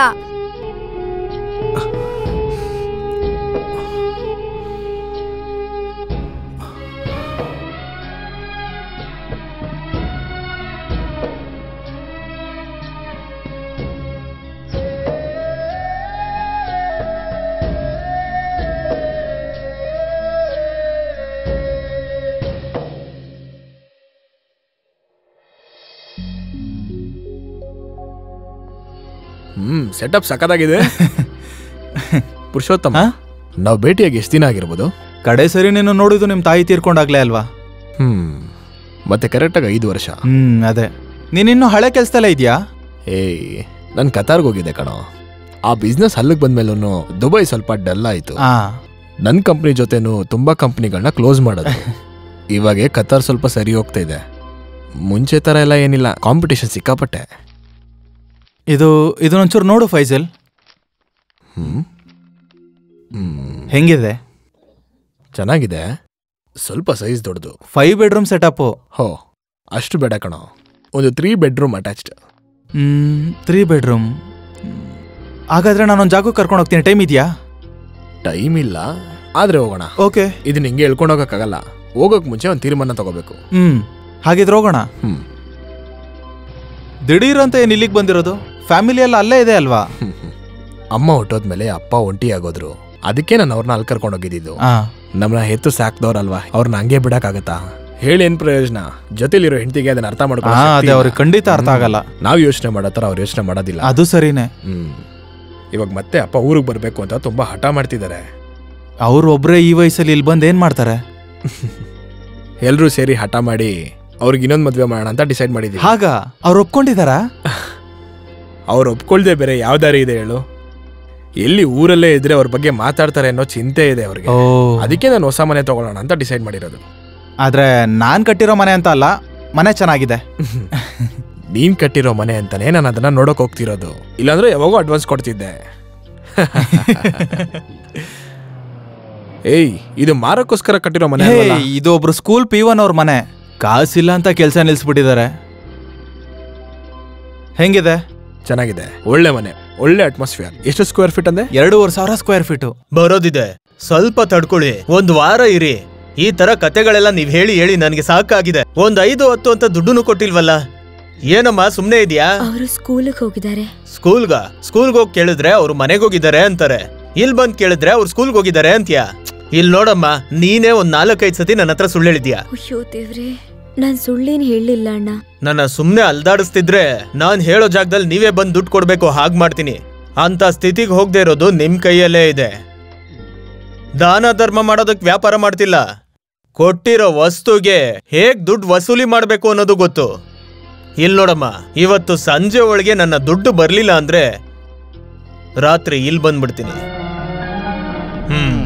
ಹ್ಮ್ ಸೆಟಪ್ ಸಖತ್ತಾಗಿದೆ ಪುರುಷೋತ್ತಮ ನಾವು ಭೇಟಿಯಾಗಿ ಎಷ್ಟು ದಿನ ಆಗಿರ್ಬೋದು ಕಡೆ ಸರಿ ನೀನು ನೋಡಿದ್ದು ನಿಮ್ಮ ತಾಯಿ ತೀರ್ಕೊಂಡಾಗ್ಲೇ ಅಲ್ವಾ ಹ್ಮ್ ಮತ್ತೆ ಕರೆಕ್ಟಾಗಿ ಐದು ವರ್ಷ ಹ್ಮ್ ಅದೇ ನೀನಿನ್ನು ಹಳೆ ಕೆಲ್ಸದಲ್ಲೇ ಇದೆಯಾ ಏಯ್ ನಾನು ಕತಾರ್ಗೆ ಹೋಗಿದ್ದೆ ಕಣೋ ಆ ಬಿಸ್ನೆಸ್ ಅಲ್ಲಿಗೆ ಬಂದ್ಮೇಲೂ ದುಬೈ ಸ್ವಲ್ಪ ಡಲ್ ಆಯ್ತು ಆ ನನ್ನ ಕಂಪ್ನಿ ಜೊತೆನೂ ತುಂಬಾ ಕಂಪ್ನಿಗಳನ್ನ ಕ್ಲೋಸ್ ಮಾಡೋದು ಇವಾಗ ಕತಾರ್ ಸ್ವಲ್ಪ ಸರಿ ಹೋಗ್ತಾ ಇದೆ ಮುಂಚೆ ತರ ಎಲ್ಲ ಏನಿಲ್ಲ ಕಾಂಪಿಟೇಷನ್ ಸಿಕ್ಕಾಪಟ್ಟೆ ಇದು ಇದನ್ನೊಂಚೂರು ನೋಡು ಫೈಜಲ್ ಹ್ಮ್ ಹ್ಮ್ ಹೆಂಗಿದೆ ಚೆನ್ನಾಗಿದೆ ಸ್ವಲ್ಪ ಸೈಜ್ ದೊಡ್ಡದು ಫೈವ್ ಬೆಡ್ರೂಮ್ ಸೆಟಪ್ಪು ಹೋ ಅಷ್ಟು ಬೇಡ ಕಣೋ ಒಂದು ತ್ರೀ ಬೆಡ್ರೂಮ್ ಅಟ್ಯಾಚ್ಡ್ ಹ್ಮ್ ತ್ರೀ ಬೆಡ್ರೂಮ್ ಹಾಗಾದ್ರೆ ನಾನೊಂದು ಜಾಗಕ್ಕೆ ಕರ್ಕೊಂಡು ಹೋಗ್ತೀನಿ ಟೈಮ್ ಇದೆಯಾ ಟೈಮ್ ಇಲ್ಲ ಆದ್ರೆ ಹೋಗೋಣ ಓಕೆ ಇದನ್ನ ಹಿಂಗೆ ಹೇಳ್ಕೊಂಡು ಹೋಗಕ್ಕಾಗಲ್ಲ ಹೋಗೋಕ್ ಮುಂಚೆ ಒಂದು ತೀರ್ಮಾನ ತಗೋಬೇಕು ಹ್ಮ್ ಹಾಗಿದ್ರೆ ಹೋಗೋಣ ಹ್ಮ್ ದಿಢೀರ್ ಅಂತ ಏನು ಇಲ್ಲಿಗೆ ಬಂದಿರೋದು ಫ್ಯಾಮಿಲಿ ಎಲ್ಲ ಅಲ್ಲೇ ಇದೆ ಅಲ್ವಾ ಹ್ಮ್, ಹ್ಮ್. ಅಮ್ಮ ಹೊಟ್ಟೋದ್ಮೇಲೆ ಅಪ್ಪ ಒಂಟಿ ಆಗೋದ್ರು ಅದಕ್ಕೆ ನಾನು ಅವ್ರನ್ನ ಅಲ್ಲಿ ಕರ್ಕೊಂಡು ಹೋಗಿದ್ದು ಆ ನಮ್ಮನ್ನ ಹೆತ್ತು ಸಾಕ್ದವ್ರಲ್ವಾ ಅವ್ರನ್ನ ಹಂಗೆ ಬಿಡಕ್ಕಾಗತ್ತಾ ಹೇಳಿ ಏನ್ ಪ್ರಯೋಜನ ಜೊತೆಲಿರೋ ಹೆಂಡತಿಗೆ ಅದನ್ನ ಅರ್ಥ ಆ, ಅದೇ ಮಾಡ್ಕೊಂಡು ಅವ್ರಿಗೆ ಖಂಡಿತ ಅರ್ಥ ಆಗಲ್ಲ ನಾವು ಯೋಚನೆ ಮಾಡತ್ತಾರ ಅವ್ರು ಯೋಚನೆ ಮಾಡೋದಿಲ್ಲ ಅದು ಸರಿನೇ ಹ್ಮ್ ಇವಾಗ ಮತ್ತೆ ಅಪ್ಪ ಊರಿಗೆ ಬರ್ಬೇಕು ಅಂತ ತುಂಬಾ ಹಠ ಮಾಡ್ತಿದ್ದಾರೆ ಅವ್ರು ಒಬ್ರೇ ಈ ವಯಸ್ಸಲ್ಲಿ ಇಲ್ಲಿ ಬಂದು ಏನ್ ಮಾಡ್ತಾರೆ ಎಲ್ರೂ ಸೇರಿ ಹಠ ಮಾಡಿ ಅವ್ರಿಗೆ ಇನ್ನೊಂದು ಮದ್ವೆ ಮಾಡೋಣ ಅಂತ ಡಿಸೈಡ್ ಮಾಡಿದೀವಿ ಹಾಗ ಅವ್ರು ಒಪ್ಕೊಂಡಿದಾರಾ ಅವ್ರು ಒಪ್ಕೊಳ್ದೆ ಬೇರೆ ಯಾವ ದಾರಿ ಇದೆ ಹೇಳು ಎಲ್ಲಿ ಊರಲ್ಲೇ ಇದ್ರೆ ಅವ್ರ ಬಗ್ಗೆ ಮಾತಾಡ್ತಾರೆ ಅನ್ನೋ ಚಿಂತೆ ಇದೆ ಅವ್ರಿಗೆ ಓ ಅದಕ್ಕೆ ನಾನು ಹೊಸ ಮನೆ ತಗೊಳ್ಳೋಣ ಅಂತ ಡಿಸೈಡ್ ಮಾಡಿರೋದು ಆದ್ರೆ ನಾನ್ ಕಟ್ಟಿರೋ ಮನೆ ಅಂತ ಅಲ್ಲ ಮನೆ ಚೆನ್ನಾಗಿದೆ ನೀನ್ ಕಟ್ಟಿರೋ ಮನೆ ಅಂತಾನೆ ನಾನು ಅದನ್ನ ನೋಡಕ್ ಹೋಗ್ತಿರೋದು ಇಲ್ಲಾಂದ್ರೆ ಯಾವಾಗೋ ಅಡ್ವಾನ್ಸ್ ಕೊಡ್ತಿದ್ದೆ ಏಯ್ ಇದು ಮಾರಕ್ಕೋಸ್ಕರ ಕಟ್ಟಿರೋ ಮನೆ ಹೇ, ಅಲ್ವಲ್ಲ? ಇದು ಒಬ್ರು ಸ್ಕೂಲ್ ಪಿ ಒನ್ ಅವ್ರ ಮನೆ ಕಾಸಿಲ್ಲ ಅಂತ ಕೆಲಸ ನಿಲ್ಸ್ಬಿಟ್ಟಿದ್ದಾರೆ ಹೆಂಗಿದೆ ಚೆನ್ನಾಗಿದೆ ಒಳ್ಳೆ ಮನೆ ಒಳ್ಳೆ ಅಟ್ಮಾಸ್ಫಿಯರ್ ಎಷ್ಟು ಸ್ಕ್ವೇರ್ ಫೀಟ್ ಅಂದೆ ಎರಡೂವರೆ ಸಾವಿರ ಸ್ಕ್ವೇರ್ ಫೀಟು ಬರೋದಿದೆ ಸ್ವಲ್ಪ ತಡ್ಕೊಳ್ಳಿ ಒಂದ್ ವಾರ ಇರಿ ಈ ತರ ಕತೆಗಳೆಲ್ಲ ನೀವ್ ಹೇಳಿ ಹೇಳಿ ನನಗೆ ಸಾಕಾಗಿದೆ ಒಂದ್ ಐದು ಹತ್ತು ಅಂತ ದುಡ್ಡುನು ಕೊಟ್ಟಿಲ್ವಲ್ಲ ಏನಮ್ಮ ಸುಮ್ನೆ ಇದೆಯಾ ಅವರು ಸ್ಕೂಲಿಗೆ ಹೋಗಿದ್ದಾರೆ ಸ್ಕೂಲ್ಗ ಸ್ಕೂಲ್ಗೆ ಹೋಗಿ ಕೇಳಿದ್ರೆ ಅವ್ರು ಮನೆಗೆ ಹೋಗಿದ್ದಾರೆ ಅಂತಾರೆ ಇಲ್ ಬಂದ್ ಕೇಳಿದ್ರೆ ಅವ್ರು ಸ್ಕೂಲ್ಗೆ ಹೋಗಿದ್ದಾರೆ ಅಂತ್ಯಾ ಇಲ್ ನೋಡಮ್ಮ ನೀನೇ ಒಂದ್ ನಾಲ್ಕೈದು ಸತಿ ನನ್ನ ಹತ್ರ ಸುಳ್ಳು ಹೇಳಿದ್ಯಾ ಅಯ್ಯೋ ದೇವ್ರೆ ನಾನ್ ಸುಳ್ಳೇನ್ ಹೇಳಿಲ್ಲ ಅಣ್ಣ ನನ್ನ ಸುಮ್ನೆ ಅಲ್ದಾಡಿಸ್ತಿದ್ರೆ ನಾನ್ ಹೇಳೋ ಜಾಗದಲ್ಲಿ ನೀವೇ ಬಂದು ದುಡ್ಡು ಕೊಡ್ಬೇಕು ಹಾಗ್ ಮಾಡ್ತೀನಿ ಅಂತ ಸ್ಥಿತಿಗೆ ಹೋಗದೆ ಇರೋದು ನಿಮ್ ಕೈಯಲ್ಲೇ ಇದೆ ದಾನ ಧರ್ಮ ಮಾಡೋದಕ್ ವ್ಯಾಪಾರ ಮಾಡ್ತಿಲ್ಲ ಕೊಟ್ಟಿರೋ ವಸ್ತುಗೆ ಹೇಗ್ ದುಡ್ಡು ವಸೂಲಿ ಮಾಡ್ಬೇಕು ಅನ್ನೋದು ಗೊತ್ತು ಇಲ್ ನೋಡಮ್ಮ ಇವತ್ತು ಸಂಜೆ ಒಳಗೆ ನನ್ನ ದುಡ್ಡು ಬರ್ಲಿಲ್ಲ ಅಂದ್ರೆ ರಾತ್ರಿ ಇಲ್ಲಿ ಬಂದ್ಬಿಡ್ತೀನಿ ಹ್ಮ್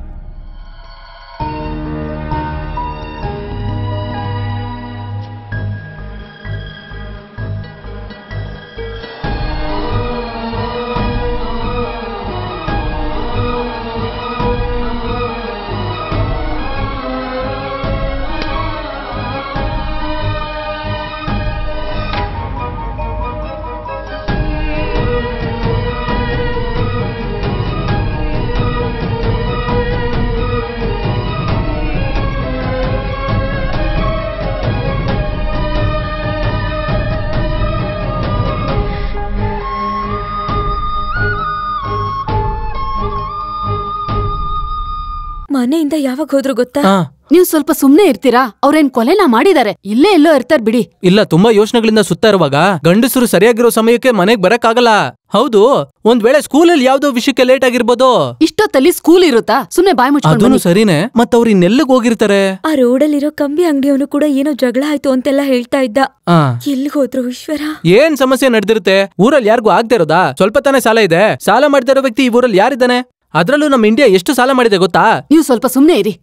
ಮನೆಯಿಂದ ಯಾವಾಗ ಹೋದ್ರು ಗೊತ್ತಾ ಹಾ ನೀವು ಸ್ವಲ್ಪ ಸುಮ್ನೆ ಇರ್ತೀರಾ ಅವ್ರೇನ್ ಕೊಲೆನ ಮಾಡಿದಾರೆ ಇಲ್ಲೇ ಎಲ್ಲೋ ಇರ್ತಾರ ಬಿಡಿ ಇಲ್ಲ ತುಂಬಾ ಯೋಚನೆಗಳಿಂದ ಸುತ್ತಾ ಇರುವಾಗ ಗಂಡಸರು ಸರಿಯಾಗಿರೋ ಸಮಯಕ್ಕೆ ಮನೆಗ್ ಬರಕ್ಕಾಗಲ್ಲ ಹೌದು ಒಂದ್ ವೇಳೆ ಸ್ಕೂಲಲ್ಲಿ ಯಾವ್ದೋ ವಿಷಯಕ್ಕೆ ಲೇಟ್ ಆಗಿರ್ಬೋದು ಇಷ್ಟೊತ್ತಲ್ಲಿ ಸ್ಕೂಲ್ ಇರುತ್ತಾ ಸುಮ್ನೆ ಬಾಯ್ ಮುಚ್ಕೊಂಡು ಅದನ್ನು ಬನ್ನಿ. ಸರಿನೇ ಮತ್ ಅವ್ರು ಇನ್ನೆಲ್ಲಿಗ್ ಹೋಗಿರ್ತಾರೆ ಆ ರೋಡಲ್ಲಿರೋ ಕಂಬಿ ಅಂಗಡಿಯವನು ಕೂಡ ಏನೋ ಜಗಳ ಆಯ್ತು ಅಂತೆಲ್ಲ ಹೇಳ್ತಾ ಇದ್ದ ಆ ಎಲ್ಲಿಗ್ ಹೋದ್ರು ಈಶ್ವರ ಏನ್ ಸಮಸ್ಯೆ ನಡೆದಿರುತ್ತೆ ಊರಲ್ಲಿ ಯಾರಿಗೂ ಆಗ್ದೇ ಇರೋದಾ ಸ್ವಲ್ಪ ತಾನೇ ಸಾಲ ಇದೆ ಸಾಲ ಮಾಡ್ತಾ ಇರೋ ವ್ಯಕ್ತಿ ಈ ಊರಲ್ಲಿ ಯಾರಿದ್ದಾನೆ ಅದ್ರಲ್ಲೂ ನಮ್ಮ ಇಂಡಿಯಾ ಎಷ್ಟು ಸಾಲ ಮಾಡಿದೆ ಗೊತ್ತಾ ನೀವು ಸ್ವಲ್ಪ ಸುಮ್ನೆ ಇರಿ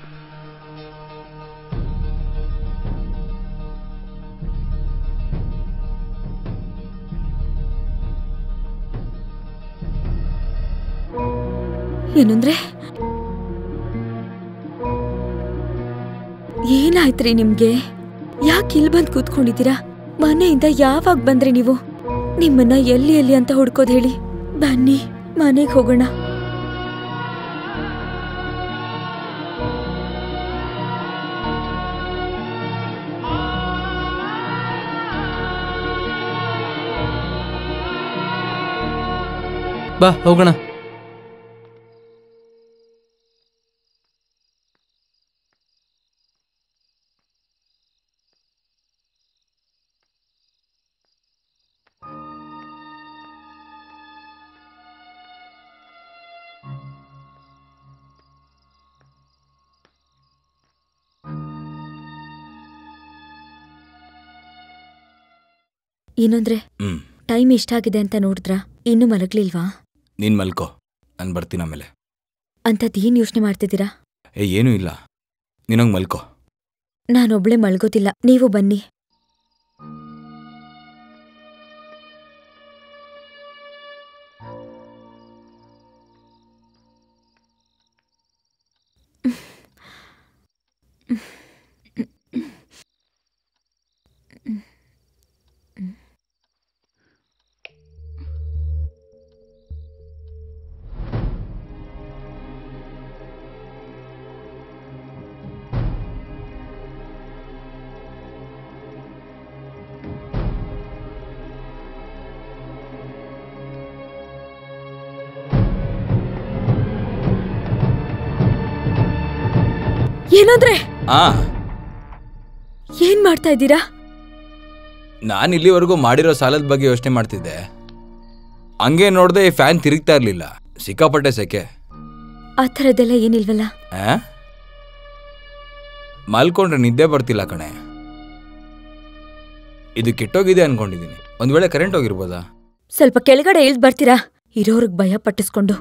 ಏನಂದ್ರೆ ಏನಾಯ್ತ್ರಿ ನಿಮ್ಗೆ ಯಾಕೆ ಇಲ್ಲಿ ಬಂದ್ ಕೂತ್ಕೊಂಡಿದ್ದೀರಾ ಮನೆಯಿಂದ ಯಾವಾಗ ಬಂದ್ರಿ ನೀವು ನಿಮ್ಮನ್ನ ಎಲ್ಲಿ ಎಲ್ಲಿ ಅಂತ ಹುಡ್ಕೋದ್ ಹೇಳಿ ಬನ್ನಿ ಮನೆಗೆ ಹೋಗೋಣ ಬಾ ಹೋಗೋಣ ಏನಂದ್ರೆ ಹ್ಮ್ ಟೈಮ್ ಎಷ್ಟಾಗಿದೆ ಅಂತ ನೋಡಿದ್ರಾ ಇನ್ನೂ ಮಲಗ್ಲಿಲ್ವಾ ನೀನ್ ಮಲ್ಕೋ ನಾನು ಬರ್ತೀನಿ ಆಮೇಲೆ ಅಂತದ್ ಏನ್ ಯೋಚನೆ ಮಾಡ್ತಿದ್ದೀರಾ ಏ ಏನೂ ಇಲ್ಲ ನೀನಂಗ್ ಮಲ್ಕೋ ನಾನೊಬ್ಳೆ ಮಲ್ಗೋತಿಲ್ಲ ನೀವು ಬನ್ನಿ ಏನಂದ್ರೆ ಆ ಏನ್ ಮಾಡ್ತಾ ಇದ್ದೀರಾ ನಾನು ಇಲ್ಲಿವರೆಗೂ ಮಾಡಿರೋ ಸಾಲದ ಬಗ್ಗೆ ಯೋಚನೆ ಮಾಡ್ತಿದ್ದೆ ಹಂಗೆ ನೋಡ್ದೆ ಈ ಫ್ಯಾನ್ ತಿರುಗ್ತಾ ಇರ್ಲಿಲ್ಲ ಸಿಕ್ಕಾಪಟ್ಟೆ ಸೆಕೆ ಆ ಥರದ್ದೆಲ್ಲ ಏನಿಲ್ವಲ್ಲ ಆ? ಮಲ್ಕೊಂಡ್ರೆ ನಿದ್ದೆ ಬರ್ತಿಲ್ಲ ಕಣೆ ಇದು ಕೆಟ್ಟೋಗಿದೆ ಅನ್ಕೊಂಡಿದ್ದೀನಿ ಒಂದ್ ವೇಳೆ ಕರೆಂಟ್ ಹೋಗಿರ್ಬೋದಾ ಸ್ವಲ್ಪ ಕೆಳಗಡೆ ಇಳ್ದ್ ಬರ್ತೀರಾ ಇರೋರ್ಗ್ ಭಯ ಪಟ್ಟಿಸ್ಕೊಂಡು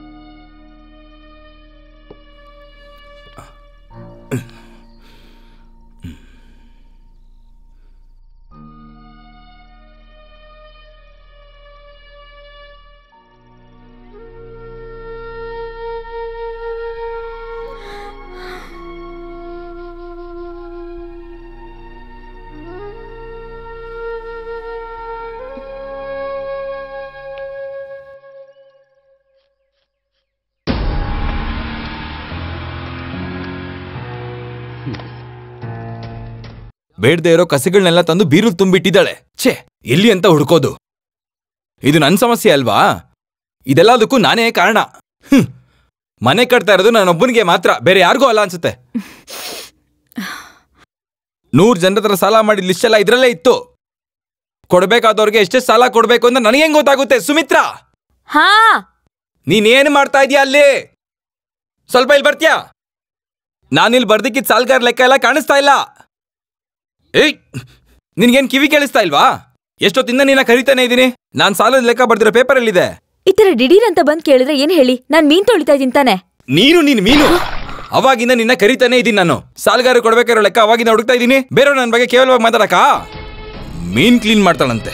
ಬೇಡದೆ ಇರೋ ಕಸಗಳನ್ನೆಲ್ಲ ತಂದು ಬೀರುಲ್ ತುಂಬಿಟ್ಟಿದ್ದಾಳೆ ಛೇ ಎಲ್ಲಿ ಅಂತ ಹುಡ್ಕೋದು ಇದು ನನ್ನ ಸಮಸ್ಯೆ ಅಲ್ವಾ ಇದೆಲ್ಲದಕ್ಕೂ ನಾನೇ ಕಾರಣ ಹ್ಮ್. ಮನೆ ಕಟ್ತಾ ಇರೋದು ನಾನೊಬ್ಬನಿಗೆ ಮಾತ್ರ ಬೇರೆ ಯಾರಿಗೂ ಅಲ್ಲ ಅನ್ಸುತ್ತೆ ನೂರ್ ಜನರ ಹತ್ರ ಸಾಲ ಮಾಡಿ ಲಿಸ್ಟ್ ಎಲ್ಲ ಇದ್ರಲ್ಲೇ ಇತ್ತು ಕೊಡ್ಬೇಕಾದವ್ರಿಗೆ ಎಷ್ಟೇ ಸಾಲ ಕೊಡ್ಬೇಕು ಅಂತ ನನಗೆ ಹೆಂಗ್ ಗೊತ್ತಾಗುತ್ತೆ ಸುಮಿತ್ರಾ ಹಾ ನೀನೇನು ಮಾಡ್ತಾ ಇದೀಯ ಅಲ್ಲಿ ಸ್ವಲ್ಪ ಇಲ್ಲಿ ಬರ್ತೀಯಾ ನಾನಿಲ್ಲಿ ಬರ್ದಿಕ್ಕಿದ್ ಸಾಲ್ಗಾರ ಲೆಕ್ಕ ಎಲ್ಲ ಕಾಣಿಸ್ತಾ ಇಲ್ಲ ಏಯ್ ನಿನ್ಗೇನ್ ಕಿವಿ ಕೇಳಿಸ್ತಾ ಇಲ್ವಾ ಎಷ್ಟೊತ್ತಿಂದ ನಿನ್ನ ಕರಿತಾನೆ ಇದ್ದೀನಿ ನಾನ್ ಸಾಲದ ಲೆಕ್ಕ ಬರ್ದಿರೋ ಪೇಪರ್ ಎಲ್ಲಿದೆ ಈ ತರ ದಿಢೀರ್ ಅಂತ ಬಂದ್ ಕೇಳಿದ್ರೆ ಏನ್ ಹೇಳಿ ನಾನ್ ಮೀನ್ ತೊಳಿತಾ ಇದೀನಿ ತಾನೆ ನೀನು ನೀನು ಮೀನು ಅವಾಗಿಂದ ನಿನ್ನ ಕರಿತಾನೆ ಇದ್ದೀನಿ ನಾನು ಸಾಲ್ಗಾರ ಕೊಡ್ಬೇಕಾಗಿರೋ ಲೆಕ್ಕ ಅವಾಗಿಂದ ಹುಡುಕ್ತಾ ಇದ್ದೀನಿ ಬೇರೆಯವ್ರು ನನ್ನ ಬಗ್ಗೆ ಕೇವಲವಾಗಿ ಮಾತಾಡಕ ಮೀನ್ ಕ್ಲೀನ್ ಮಾಡ್ತಾಳಂತೆ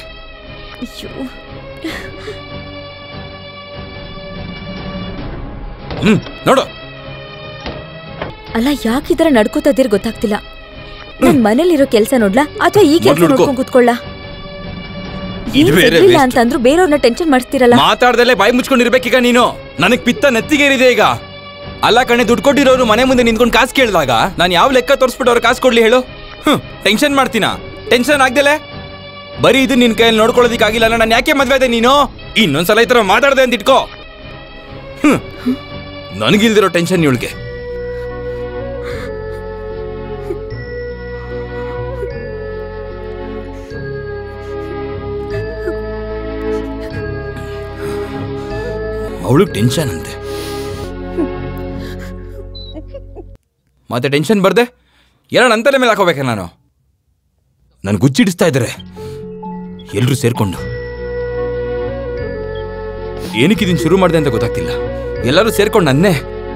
ಹ್ಮ್ ನೋಡು ಅಲ್ಲ ಯಾಕೆ ಈ ತರ ನಡ್ಕೋತಾ ಇದೀರ್ ಗೊತ್ತಾಗ್ತಿಲ್ಲ ನನ್ ಮನೇಲಿರೋ ಕೆಲ್ಸ ನೋಡ್ಲಾ ಅಥವಾ ಈ ಕೆಲ್ಸ ಮೊದ್ಲು ಹುಡ್ಕೋ. ನೋಡ್ಕೊಂಡ್ ಕೂತ್ಕೊಳ್ಳ ಇದು ಬೇರೆ ಇಲ್ಲ waste. ಅಂತಂದ್ರು ಬೇರೆಯವ್ರನ್ನ ಟೆನ್ಷನ್ ಮಾಡಿಸ್ತಿರಲ್ಲ ಮಾತಾಡ್ದಲ್ಲೇ ಬಾಯಿ ಮುಚ್ಕೊಂಡಿರ್ಬೇಕೀಗ ನೀನು ನನಗ್ ಪಿತ್ತ ನೆತ್ತಿಗೇರಿದೆ ಈಗ ಅಲ್ಲ ಕಣೆ ದುಡ್ಡು ಕೊಟ್ಟಿರೋರು ಮನೆ ಮುಂದೆ ನಿಂತ್ಕೊಂಡು ಕಾಸು ಕೇಳಿದಾಗ ನಾನು ಯಾವ ಲೆಕ್ಕ ತೋರಿಸ್ಬಿಟ್ಟು ಅವ್ರು ಕಾಸು ಕೊಡ್ಲಿ ಹೇಳು ಹ್ಮ್ ಟೆನ್ಷನ್ ಮಾಡ್ತೀನ ಟೆನ್ಷನ್ ಆಗ್ದಲೆ ಬರೀ ಇದು ನಿನ್ ಕೈಯಲ್ಲಿ ನೋಡ್ಕೊಳ್ಳೋದಿಕ್ಕಾಗಿಲ್ಲ ನಾನು ಯಾಕೆ ಮದ್ವೆ ಆದೆ ನೀನು ಇನ್ನೊಂದ್ಸಲ ಈ ತರ ಮಾತಾಡ್ದೆ ಅಂತ ಇಟ್ಕೋ ಹ್ಮ್ ನನಗಿಲ್ದಿರೋ ಟೆನ್ಷನ್ ಇವಳಿಗೆ ಅವಳು ಟೆನ್ಷನ್ ಅಂತೆ ಮತ್ತೆ ಟೆನ್ಷನ್ ಬರ್ದೆ ಎರಡು ಅಂತಲೆ ಮೇಲೆ ಹಾಕೋಬೇಕ ನಾನು ನನ್ ಗುಚ್ಚಿಡಿಸ್ತಾ ಇದ್ದಾರೆ ಎಲ್ರು ಸೇರ್ಕೊಂಡು ಏನಕ್ಕೆ ಇದನ್ನ ಶುರು ಮಾಡಿದೆ ಅಂತ ಗೊತ್ತಾಗ್ತಿಲ್ಲ ಎಲ್ಲರೂ ಸೇರ್ಕೊಂಡು ನನ್ನೇ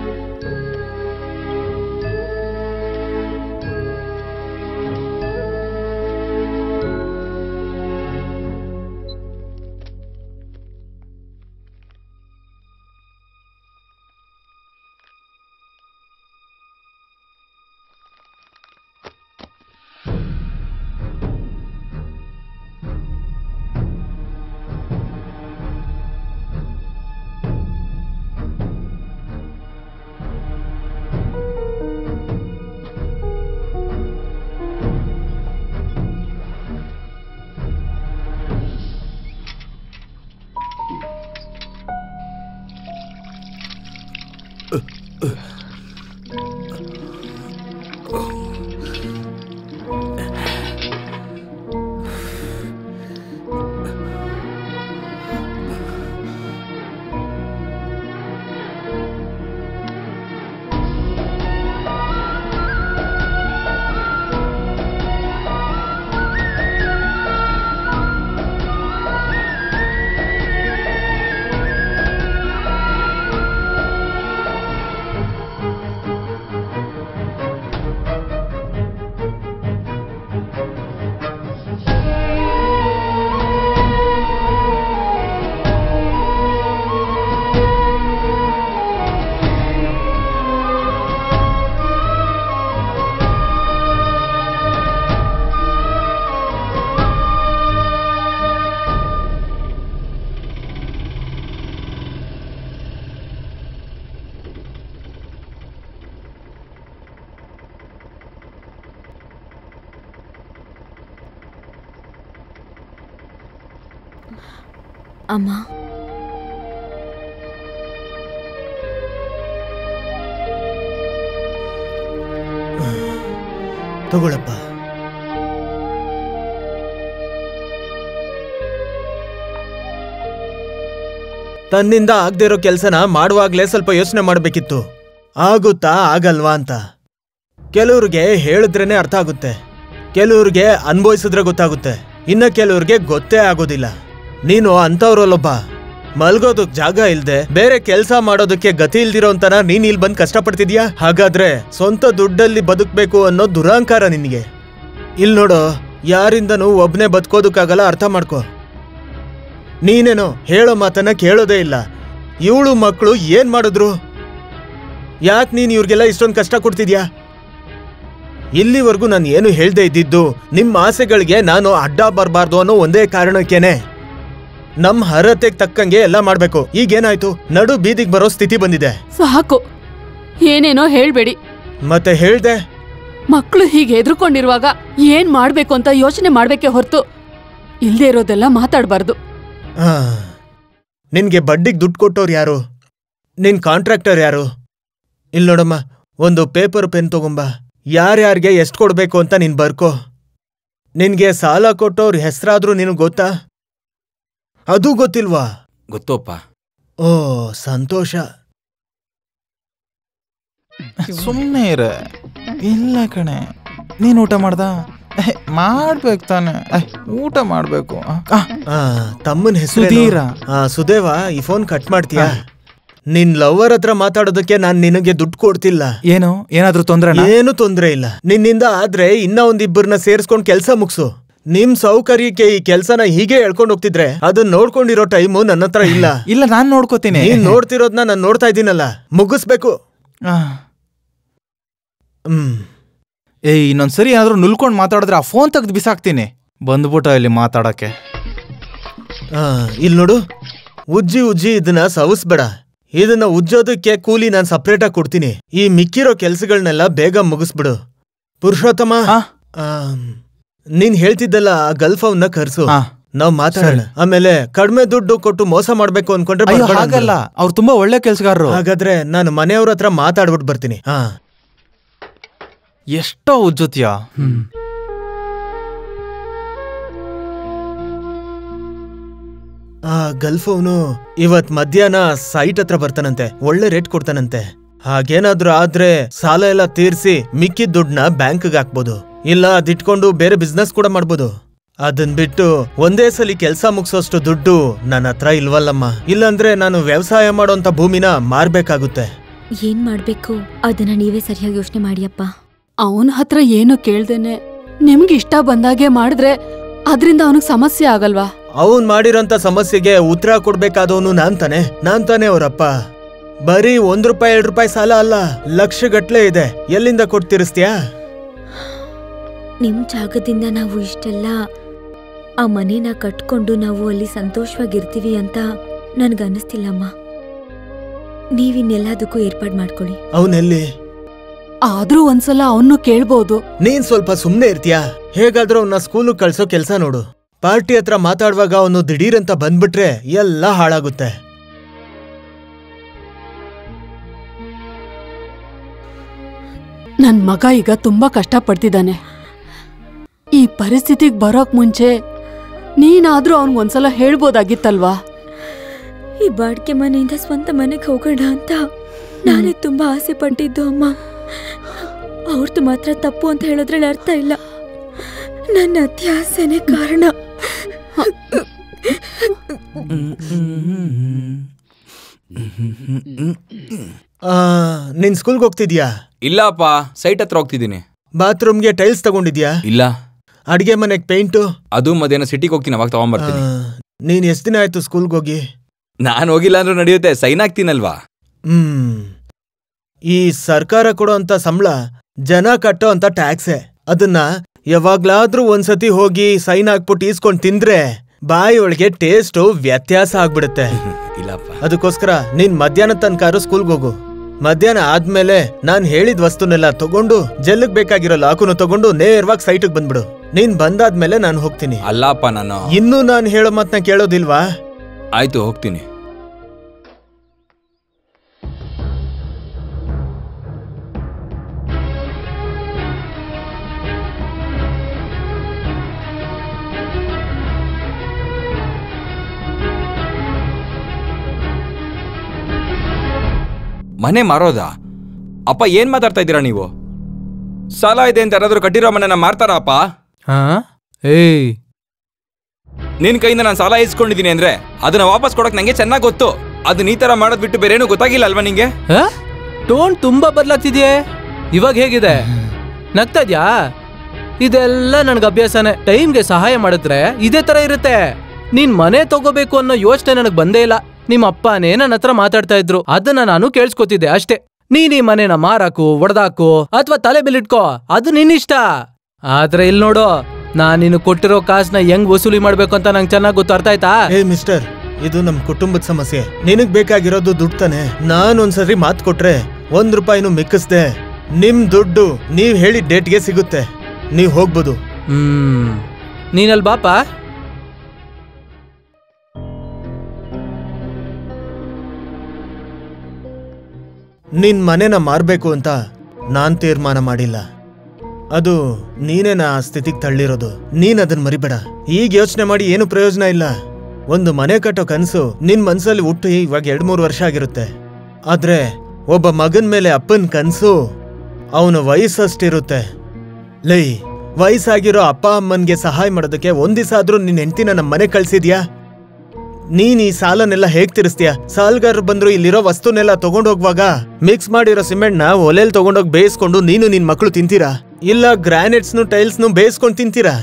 ಅಮ್ಮ ತಗೊಳಪ್ಪ ತನ್ನಿಂದ ಆಗದೆ ಇರೋ ಕೆಲಸನ ಮಾಡುವಾಗ್ಲೇ ಸ್ವಲ್ಪ ಯೋಚನೆ ಮಾಡಬೇಕಿತ್ತು ಆಗುತ್ತಾ ಆಗಲ್ವಾ ಅಂತ ಕೆಲವ್ರಿಗೆ ಹೇಳಿದ್ರೇನೆ ಅರ್ಥ ಆಗುತ್ತೆ ಕೆಲವ್ರಿಗೆ ಅನ್ಭವಿಸಿದ್ರೆ ಗೊತ್ತಾಗುತ್ತೆ ಇನ್ನ ಕೆಲವ್ರಿಗೆ ಗೊತ್ತೇ ಆಗೋದಿಲ್ಲ ನೀನು ಅಂಥವ್ರಲ್ಲೊಬ್ಬ ಮಲ್ಗೋದಕ್ ಜಾಗ ಇಲ್ದೆ ಬೇರೆ ಕೆಲಸ ಮಾಡೋದಕ್ಕೆ ಗತಿ ಇಲ್ದಿರೋಂತನ ನೀನ್ ಇಲ್ಲಿ ಬಂದ್ ಕಷ್ಟಪಡ್ತಿದ್ಯಾ ಹಾಗಾದ್ರೆ ಸ್ವಂತ ದುಡ್ಡಲ್ಲಿ ಬದುಕ್ಬೇಕು ಅನ್ನೋ ದುರಾಂಕಾರ ನಿನ್ಗೆ ಇಲ್ ನೋಡು ಯಾರಿಂದನೂ ಒಬ್ನೇ ಬದುಕೋದಕ್ಕಾಗಲ್ಲ ಅರ್ಥ ಮಾಡ್ಕೋ ನೀನೇನೋ ಹೇಳೋ ಮಾತನ್ನ ಕೇಳೋದೇ ಇಲ್ಲ ಇವಳು ಮಕ್ಕಳು ಏನ್ ಮಾಡಿದ್ರು ಯಾಕೆ ನೀನ್ ಇವ್ರಿಗೆಲ್ಲ ಇಷ್ಟೊಂದು ಕಷ್ಟ ಕೊಡ್ತಿದ್ಯಾ ಇಲ್ಲಿವರೆಗೂ ನಾನು ಏನು ಹೇಳ್ದೆ ಇದ್ದಿದ್ದು ನಿಮ್ಮ ಆಸೆಗಳಿಗೆ ನಾನು ಅಡ್ಡ ಬರಬಾರ್ದು ಅನ್ನೋ ಒಂದೇ ಕಾರಣಕ್ಕೇನೆ ನಮ್ ಹರತೆಗ್ ತಕ್ಕಂಗೆ ಎಲ್ಲ ಮಾಡ್ಬೇಕು ಈಗೇನಾಯ್ತು ನಡು ಬೀದಿಗೆ ಬರೋ ಸ್ಥಿತಿ ಬಂದಿದೆ ಸಾಕು ಏನೇನೋ ಹೇಳ್ಬೇಡಿ ಮತ್ತೆ ಹೇಳ್ದೆ ಮಕ್ಕಳು ಹೀಗೆ ಹೆದರ್ಕೊಂಡಿರುವಾಗ ಏನ್ ಮಾಡ್ಬೇಕು ಅಂತ ಯೋಚನೆ ಮಾಡ್ಬೇಕೆ ಹೊರ್ತು ಇಲ್ದೇ ಇರೋದೆಲ್ಲ ಮಾತಾಡ್ಬಾರ್ದು ಆ, ನಿನ್ಗೆ ಬಡ್ಡಿಗೆ ದುಡ್ಡು ಕೊಟ್ಟವ್ರು ಯಾರು ನಿನ್ ಕಾಂಟ್ರಾಕ್ಟರ್ ಯಾರು ಇಲ್ಲಿ ನೋಡಮ್ಮ ಒಂದು ಪೇಪರ್ ಪೆನ್ ತಗೊಂಬ ಯಾರ್ಯಾರಿಗೆ ಎಷ್ಟು ಕೊಡ್ಬೇಕು ಅಂತ ನೀನ್ ಬರ್ಕೋ ನಿನ್ಗೆ ಸಾಲ ಕೊಟ್ಟವ್ರ ಹೆಸರಾದ್ರೂ ನಿನಗ್ ಗೊತ್ತಾ ಅದು ಗೊತ್ತಿಲ್ವಾ ಗೊತ್ತೋಪ್ಪ ಓ ಸಂತೋಷ ಸುಮ್ಮನೆ ಇರ ಇಲ್ಲ ಕಣೆ ನೀನು ಊಟ ಮಾಡ್ದ ಏಹ್, ಮಾಡ್ಬೇಕು ತಾನೆ ಏಹ್, ಊಟ ಮಾಡ್ಬೇಕು ಆ, ಆ, ಆ ತಮ್ಮನ ಹೆಸರು ಸುಧೀರ. ಸುದೇವ ಈ ಫೋನ್ ಕಟ್ ಮಾಡ್ತೀಯಾ ನಿನ್ ಲವರ್ ಹತ್ರ ಮಾತಾಡೋದಕ್ಕೆ ನಾನ್ ನಿನಗೆ ದುಡ್ಡು ಕೊಡ್ತಿಲ್ಲ ಏನು ಏನಾದ್ರೂ ತೊಂದ್ರೆ ಏನು ತೊಂದ್ರೆ ಇಲ್ಲ ನಿನ್ನಿಂದ ಆದ್ರೆ ಇನ್ನ ಒಂದಿಬ್ಬರನ್ನ ಸೇರ್ಸ್ಕೊಂಡ್ ಕೆಲ್ಸ ಮುಗ್ಸು ನಿಮ್ ಸೌಕರ್ಯಕ್ಕೆ ಈ ಕೆಲ್ಸನ ಹೀಗೆ ಹೇಳ್ಕೊಂಡ್ ಹೋಗ್ತಿದ್ರೆ ಅದನ್ನ ನೋಡ್ಕೊಂಡಿರೋ ಟೈಮು ನನ್ನ ಹತ್ರ ಇಲ್ಲ ಇಲ್ಲ ನಾನ್ ನೋಡ್ಕೋತೀನಿ ನೀನ್ ನೋಡ್ತಿರೋದ್ನ ನಾನ್ ನೋಡ್ತಾ ಇದ್ದೀನಲ್ಲ ಮುಗಿಸ್ಬೇಕು ಆ. ಹ್ಮ್ ಏಯ್ ಇನ್ನೊಂದ್ಸರಿ ಏನಾದ್ರೂ ನುಲ್ಕೊಂಡ್ ಮಾತಾಡಿದ್ರೆ ಆ ಫೋನ್ ತೆಗ್ದು ಬಿಸಾಕ್ತೀನಿ ಬಂದ್ಬಿಟ್ಟ ಇಲ್ಲಿ ಮಾತಾಡಕ್ಕೆ ಆ, ಇಲ್ ನೋಡು ಉಜ್ಜಿ ಉಜ್ಜಿ ಇದನ್ನ ಸವಸ್ಬೇಡ ಇದನ್ನ ಉಜ್ಜೋದಕ್ಕೆ ಕೂಲಿ ನಾನ್ ಸಪ್ರೇಟ್ ಆಗಿ ಕೊಡ್ತೀನಿ ಈ ಮಿಕ್ಕಿರೋ ಕೆಲ್ಸಗಳನ್ನೆಲ್ಲ ಬೇಗ ಮುಗಿಸ್ಬಿಡು ಪುರುಷೋತ್ತಮ ಆ? ಆಮ್, ನೀನ್ ಹೇಳ್ತಿದ್ದಲ್ಲ ಆ ಗಲ್ಫ್ ಅವನ್ನ ಕರ್ಸು ಆ. ನಾವ್ ಮಾತಾಡೋಣ ಆಮೇಲೆ ಕಡಿಮೆ ದುಡ್ಡು ಕೊಟ್ಟು ಮೋಸ ಮಾಡ್ಬೇಕು ಅನ್ಕೊಂಡ್ರೆ ಅಯ್ಯೋ ಬರ್ಬೇಡ ಹಾಗಲ್ಲ ಅಂದ್ರು. ಅವ್ರು ತುಂಬಾ ಒಳ್ಳೆ ಕೆಲ್ಸಗಾರರು ಹಾಗಾದ್ರೆ ನಾನು ಮನೆಯವ್ರ ಹತ್ರ ಮಾತಾಡ್ಬಿಟ್ಟು ಬರ್ತೀನಿ ಹಾ ಎಷ್ಟೋ ಉಜ್ಜುತ್ಯಾ ಆ ಗಲ್ಫ್ ಅವನು ಇವತ್ ಮಧ್ಯಾಹ್ನ ಸೈಟ್ ಹತ್ರ ಬರ್ತಾನಂತೆ ಒಳ್ಳೆ ರೇಟ್ ಕೊಡ್ತಾನಂತೆ ಹಾಗೇನಾದ್ರೂ ಆದ್ರೆ ಸಾಲ ಎಲ್ಲ ತೀರ್ಸಿ ಮಿಕ್ಕಿದ ದುಡ್ಡನ್ನ ಬ್ಯಾಂಕ್ಗೆ ಹಾಕ್ಬೋದು ಇಲ್ಲ ಅದಿಟ್ಕೊಂಡು ಬೇರೆ ಬಿಸ್ನೆಸ್ ಕೂಡ ಮಾಡ್ಬೋದು ಅದನ್ ಬಿಟ್ಟು ಒಂದೇ ಸಲಿ ಕೆಲ್ಸ ಮುಗ್ಸೋಷ್ಟು ದುಡ್ಡು ನನ್ನ ಹತ್ರ ಇಲ್ವಲ್ಲಮ್ಮ ಇಲ್ಲಾಂದ್ರೆ ನಾನು ವ್ಯವಸಾಯ ಮಾಡೋಂಥ ಭೂಮಿನ ಮಾರ್ಬೇಕಾಗುತ್ತೆ ಏನ್ ಮಾಡ್ಬೇಕು ಅದನ್ನ ನೀವೇ ಸರಿಯಾಗಿ ಯೋಚನೆ ಮಾಡಿಯಪ್ಪ ಅವನ ಹತ್ರ ಏನು ಕೇಳ್ದೇನೆ ನಿಮ್ಗೆ ಇಷ್ಟ ಬಂದಾಗೆ ಮಾಡಿದ್ರೆ ಅದ್ರಿಂದ ಅವನಿಗೆ ಸಮಸ್ಯೆ ಆಗಲ್ವಾ ಅವನ್ ಮಾಡಿರೋಂಥ ಸಮಸ್ಯೆಗೆ ಉತ್ತರ ಕೊಡ್ಬೇಕಾದವನು ನಾನ್ ತಾನೆ ನಾನ್ ತಾನೆ ಅವರಪ್ಪ ಬರೀ ಒಂದ್ ರೂಪಾಯಿ ಎರಡ್ ರೂಪಾಯಿ ಸಾಲ ಅಲ್ಲ ಲಕ್ಷ ಗಟ್ಲೆ ಇದೆ ಎಲ್ಲಿಂದ ಕೊಡ್ತಿರಿಸ್ತೀಯಾ ನಿಮ್ ಜಾಗದಿಂದ ನಾವು ಇಷ್ಟೆಲ್ಲ ಆ ಮನೇನ ಕಟ್ಕೊಂಡು ನಾವು ಅಲ್ಲಿ ಸಂತೋಷವಾಗಿರ್ತೀವಿ ಅಂತ ನನ್ಗನ್ನಿಸ್ತಿಲ್ಲಮ್ಮ ನೀವಿನ್ನೆಲ್ಲದಕ್ಕೂ ಏರ್ಪಾಡ್ ಮಾಡ್ಕೊಳ್ಳಿ ಅವನೆಲ್ಲಿ ಆದ್ರೂ ಒಂದ್ಸಲ ಅವನು ಕೇಳ್ಬೋದು ನೀನ್ ಸ್ವಲ್ಪ ಸುಮ್ನೆ ಇರ್ತೀಯಾ ಹೇಗಾದ್ರೂ ಅವನ್ನ ಸ್ಕೂಲ್ ಕಳ್ಸೋ ಕೆಲ್ಸ ನೋಡು ಪಾರ್ಟಿ ಹತ್ರ ಮಾತಾಡುವಾಗ ಅವನು ದಿಢೀರಂತ ಬಂದ್ಬಿಟ್ರೆ ಎಲ್ಲ ಹಾಳಾಗುತ್ತೆ ನನ್ ಮಗ ಈಗ ತುಂಬಾ ಕಷ್ಟಪಡ್ತಿದ್ದಾನೆ ಈ ಪರಿಸ್ಥಿತಿಗ್ ಬರೋಕ್ ಮುಂಚೆ ನೀನಾದ್ರೂ ಅವ್ನಿಗೆ ಒಂದ್ಸಲ ಹೇಳ್ಬೋದಾಗಿತ್ತಲ್ವಾ ಈ ಬಾಡ್ಗೆ ಮನೆಯಿಂದ ಸ್ವಂತ ಮನೆಗೆ ಹೋಗೋಣ ಅಂತ ನಾನೇ ತುಂಬಾ ಆಸೆ ಪಟ್ಟಿದ್ದು ಅಮ್ಮ ಅವ್ರದ್ದು ಮಾತ್ರ ತಪ್ಪು ಅಂತ ಹೇಳೋದ್ರಲ್ಲಿ ಅರ್ಥ ಇಲ್ಲ ನನ್ನ ಅತ್ಯಾಸೆನೇ ಕಾರಣ ಆ ನೀನ್ ಸ್ಕೂಲ್ಗೆ ಹೋಗ್ತಿದ್ಯಾ ಇಲ್ಲಪ್ಪ ಸೈಟ್ ಹತ್ರ ಹೋಗ್ತಿದ್ದೀನಿ ಬಾತ್ರೂಮ್ಗೆ ಟೈಲ್ಸ್ ತಗೊಂಡಿದ್ಯಾ ಇಲ್ಲ ಅಡ್ಗೆ ಮನೆಗ್ ಪೇಂಟು ಅದು ಮಧ್ಯಾಹ್ನ ಸಿಟಿಗೆ ಹೋಗ್ತೀನಿ ಅವಾಗ ತಗೊಂಬರ್ತೀನಿ ನೀನ್ ಎಷ್ಟ್ ದಿನ ಆಯ್ತು ಸ್ಕೂಲ್ಗೆ ಹೋಗಿ ನಾನು ಹೋಗಿಲ್ಲ ಅಂದ್ರೂ ನಡೆಯುತ್ತೆ ಸೈನ್ ಆಗ್ತೀನಲ್ವಾ ಹ್ಮ್ ಈ ಸರ್ಕಾರ ಕೊಡೋ ಅಂತ ಸಂಬಳ ಜನ ಕಟ್ಟೋ ಅಂತ ಟ್ಯಾಕ್ಸೆ ಅದನ್ನ ಯಾವಾಗ್ಲಾದ್ರೂ ಒಂದ್ಸತಿ ಹೋಗಿ ಸೈನ್ ಹಾಕ್ಬಿಟ್ಟು ಈಸ್ಕೊಂಡ್ ತಿಂದ್ರೆ ಬಾಯಿ ಒಳಗೆ ಟೇಸ್ಟು ವ್ಯತ್ಯಾಸ ಆಗ್ಬಿಡುತ್ತೆ ಇಲ್ಲಪ್ಪ ಅದಕ್ಕೋಸ್ಕರ ನೀನ್ ಮಧ್ಯಾಹ್ನ ತನಕ ಸ್ಕೂಲ್ಗೆ ಹೋಗು ಮಧ್ಯಾಹ್ನ ಆದ್ಮೇಲೆ ನಾನ್ ಹೇಳಿದ ವಸ್ತುನೆಲ್ಲ ತಗೊಂಡು ಜೆಲ್ಗ್ ಬೇಕಾಗಿರೋ ಲಾಕುನು ತಗೊಂಡು ನೇರವಾಗಿ ಸೈಟ್ಗೆ ಬಂದ್ಬಿಡು ನೀನ್ ಬಂದಾದ್ಮೇಲೆ ನಾನು ಹೋಗ್ತೀನಿ ಅಲ್ಲಪ್ಪ ನಾನು ಇನ್ನೂ ನಾನು ಹೇಳೋ ಮಾತ್ನ ಕೇಳೋದಿಲ್ವಾ ಆಯ್ತು ಹೋಗ್ತೀನಿ ಮನೆ ಮಾರೋದಾ ಅಪ್ಪ ಏನ್ ಮಾತಾಡ್ತಾ ಇದ್ದೀರಾ ನೀವು ಸಾಲ ಇದೆ ಅಂತ ಯಾರಾದ್ರೂ ಕಟ್ಟಿರೋ ಮನೆನ ಮಾರ್ತಾರಾ ಅಪ್ಪ ಹಾ ಏಯ್ ನಿನ್ ಕೈಯಿಂದ ನಾನು ಸಾಲ ಇಸ್ಕೊಂಡಿದ್ದೀನಿ ಅಂದ್ರೆ ಅದನ್ನ ವಾಪಸ್ ಕೊಡಕ್ ನಂಗೆ ಚೆನ್ನಾಗ್ ಗೊತ್ತು ಅದನ್ನ ಈ ತರ ಮಾಡೋದ್ ಬಿಟ್ಟು ಬೇರೇನು ಗೊತ್ತಾಗಿಲ್ಲ ಅಲ್ವಾ ನಿಂಗೆ ಟೋನ್ ತುಂಬಾ ಬದಲಾಗ್ತಿದ್ಯೆ ಇವಾಗ ಹೇಗಿದೆ ನಗ್ತಾ ಇದ್ಯಾ ಇದೆಲ್ಲ ನನ್ಗೆ ಅಭ್ಯಾಸನೇ ಟೈಮ್ಗೆ ಸಹಾಯ ಮಾಡಿದ್ರೆ ಇದೇ ತರ ಇರುತ್ತೆ ನೀನ್ ಮನೆ ತಗೋಬೇಕು ಅನ್ನೋ ಯೋಚನೆ ನನಗೆ ಬಂದೇ ಇಲ್ಲ ನಿಮ್ಮ ಅಪ್ಪನೇ ನನ್ನ ಹತ್ರ ಮಾತಾಡ್ತಾ ಇದ್ರು ಅದನ್ನ ನಾನು ಕೇಳಿಸ್ಕೊತಿದ್ದೆ ಅಷ್ಟೇ ನೀನ್ ಈ ಮನೆನ ಮಾರಾಕು ಒಡ್ದಾಕು ಅಥವಾ ತಲೆ ಬೆಲಿಟ್ಕೋ ಅದು ನಿನ್ನಿಷ್ಟ ಆದ್ರೆ ಇಲ್ಲಿ ನೋಡು ನಾನ್ ನೀನು ಕೊಟ್ಟಿರೋ ಕಾಸನ್ನ ಹೆಂಗ್ ವಸೂಲಿ ಮಾಡ್ಬೇಕು ಅಂತ ನಂಗೆ ಚೆನ್ನಾಗಿ ಗೊತ್ತು ಅರ್ಥ ಆಯ್ತಾ ಏ ಮಿಸ್ಟರ್ ಇದು ನಮ್ ಕುಟುಂಬದ ಸಮಸ್ಯೆ ನಿನಗ್ ಬೇಕಾಗಿರೋದು ದುಡ್ಡು ತಾನೆ ನಾನ್ ಒಂದ್ಸರಿ ಮಾತ್ ಕೊಟ್ರೆ ಒಂದ್ ರೂಪಾಯಿನೂ ಮಿಕ್ಕಿಸ್ದೆ ನಿಮ್ ದುಡ್ಡು ನೀವ್ ಹೇಳಿದ ಡೇಟ್ಗೆ ಸಿಗುತ್ತೆ ನೀವ್ ಹೋಗ್ಬೋದು ಹ್ಮ್ ನೀನಲ್ ಬಾಪ ನಿನ್ ಮನೆನ ಮಾರ್ಬೇಕು ಅಂತ ನಾನ್ ತೀರ್ಮಾನ ಮಾಡಿಲ್ಲ ಅದು ನೀನೇ ನಾ ಆ ಸ್ಥಿತಿಗೆ ತಳ್ಳಿರೋದು ನೀನ್ ಅದನ್ನ ಮರಿಬೇಡ ಈಗ ಯೋಚನೆ ಮಾಡಿ ಏನು ಪ್ರಯೋಜನ ಇಲ್ಲ ಒಂದು ಮನೆ ಕಟ್ಟೋ ಕನಸು ನಿನ್ ಮನ್ಸಲ್ಲಿ ಹುಟ್ಟು ಇವಾಗ ಎರಡ್ ಮೂರು ವರ್ಷ ಆಗಿರುತ್ತೆ ಆದ್ರೆ ಒಬ್ಬ ಮಗನ್ ಮೇಲೆ ಅಪ್ಪನ್ ಕನ್ಸು ಅವನ ವಯಸ್ಸಷ್ಟಿರುತ್ತೆ ಲೈ ವಯಸ್ಸಾಗಿರೋ ಅಪ್ಪ ಅಮ್ಮನ್ಗೆ ಸಹಾಯ ಮಾಡೋದಕ್ಕೆ ಒಂದ್ ದಿವಸ ಆದ್ರೂ ನಿನ್ ಹೆಂಡ್ತಿನ ನಮ್ಮ ಮನೆ ಕಳ್ಸಿದ್ಯಾ ನೀನ್ ಈ ಸಾಲನೆಲ್ಲ ಹೇಗ್ ತಿರ್ಸ್ತೀಯ ಸಾಲ್ಗಾರರು ಬಂದ್ರು ಇಲ್ಲಿರೋ ವಸ್ತುನೆಲ್ಲ ತಗೊಂಡೋಗುವಾಗ ಮಿಕ್ಸ್ ಮಾಡಿರೋ ಸಿಮೆಂಟ್ನ ಒಲೆಲ್ ತಗೊಂಡೋಗಿ ಬೇಯಿಸ್ಕೊಂಡು ನೀನು ನಿನ್ ಮಕ್ಳು ತಿಂತೀರಾ ಇಲ್ಲ ಗ್ರಾನೈಟ್ಸ್ನು ಟೈಲ್ಸ್ನು ಬೇಯಿಸ್ಕೊಂಡು ತಿಂತೀರಾ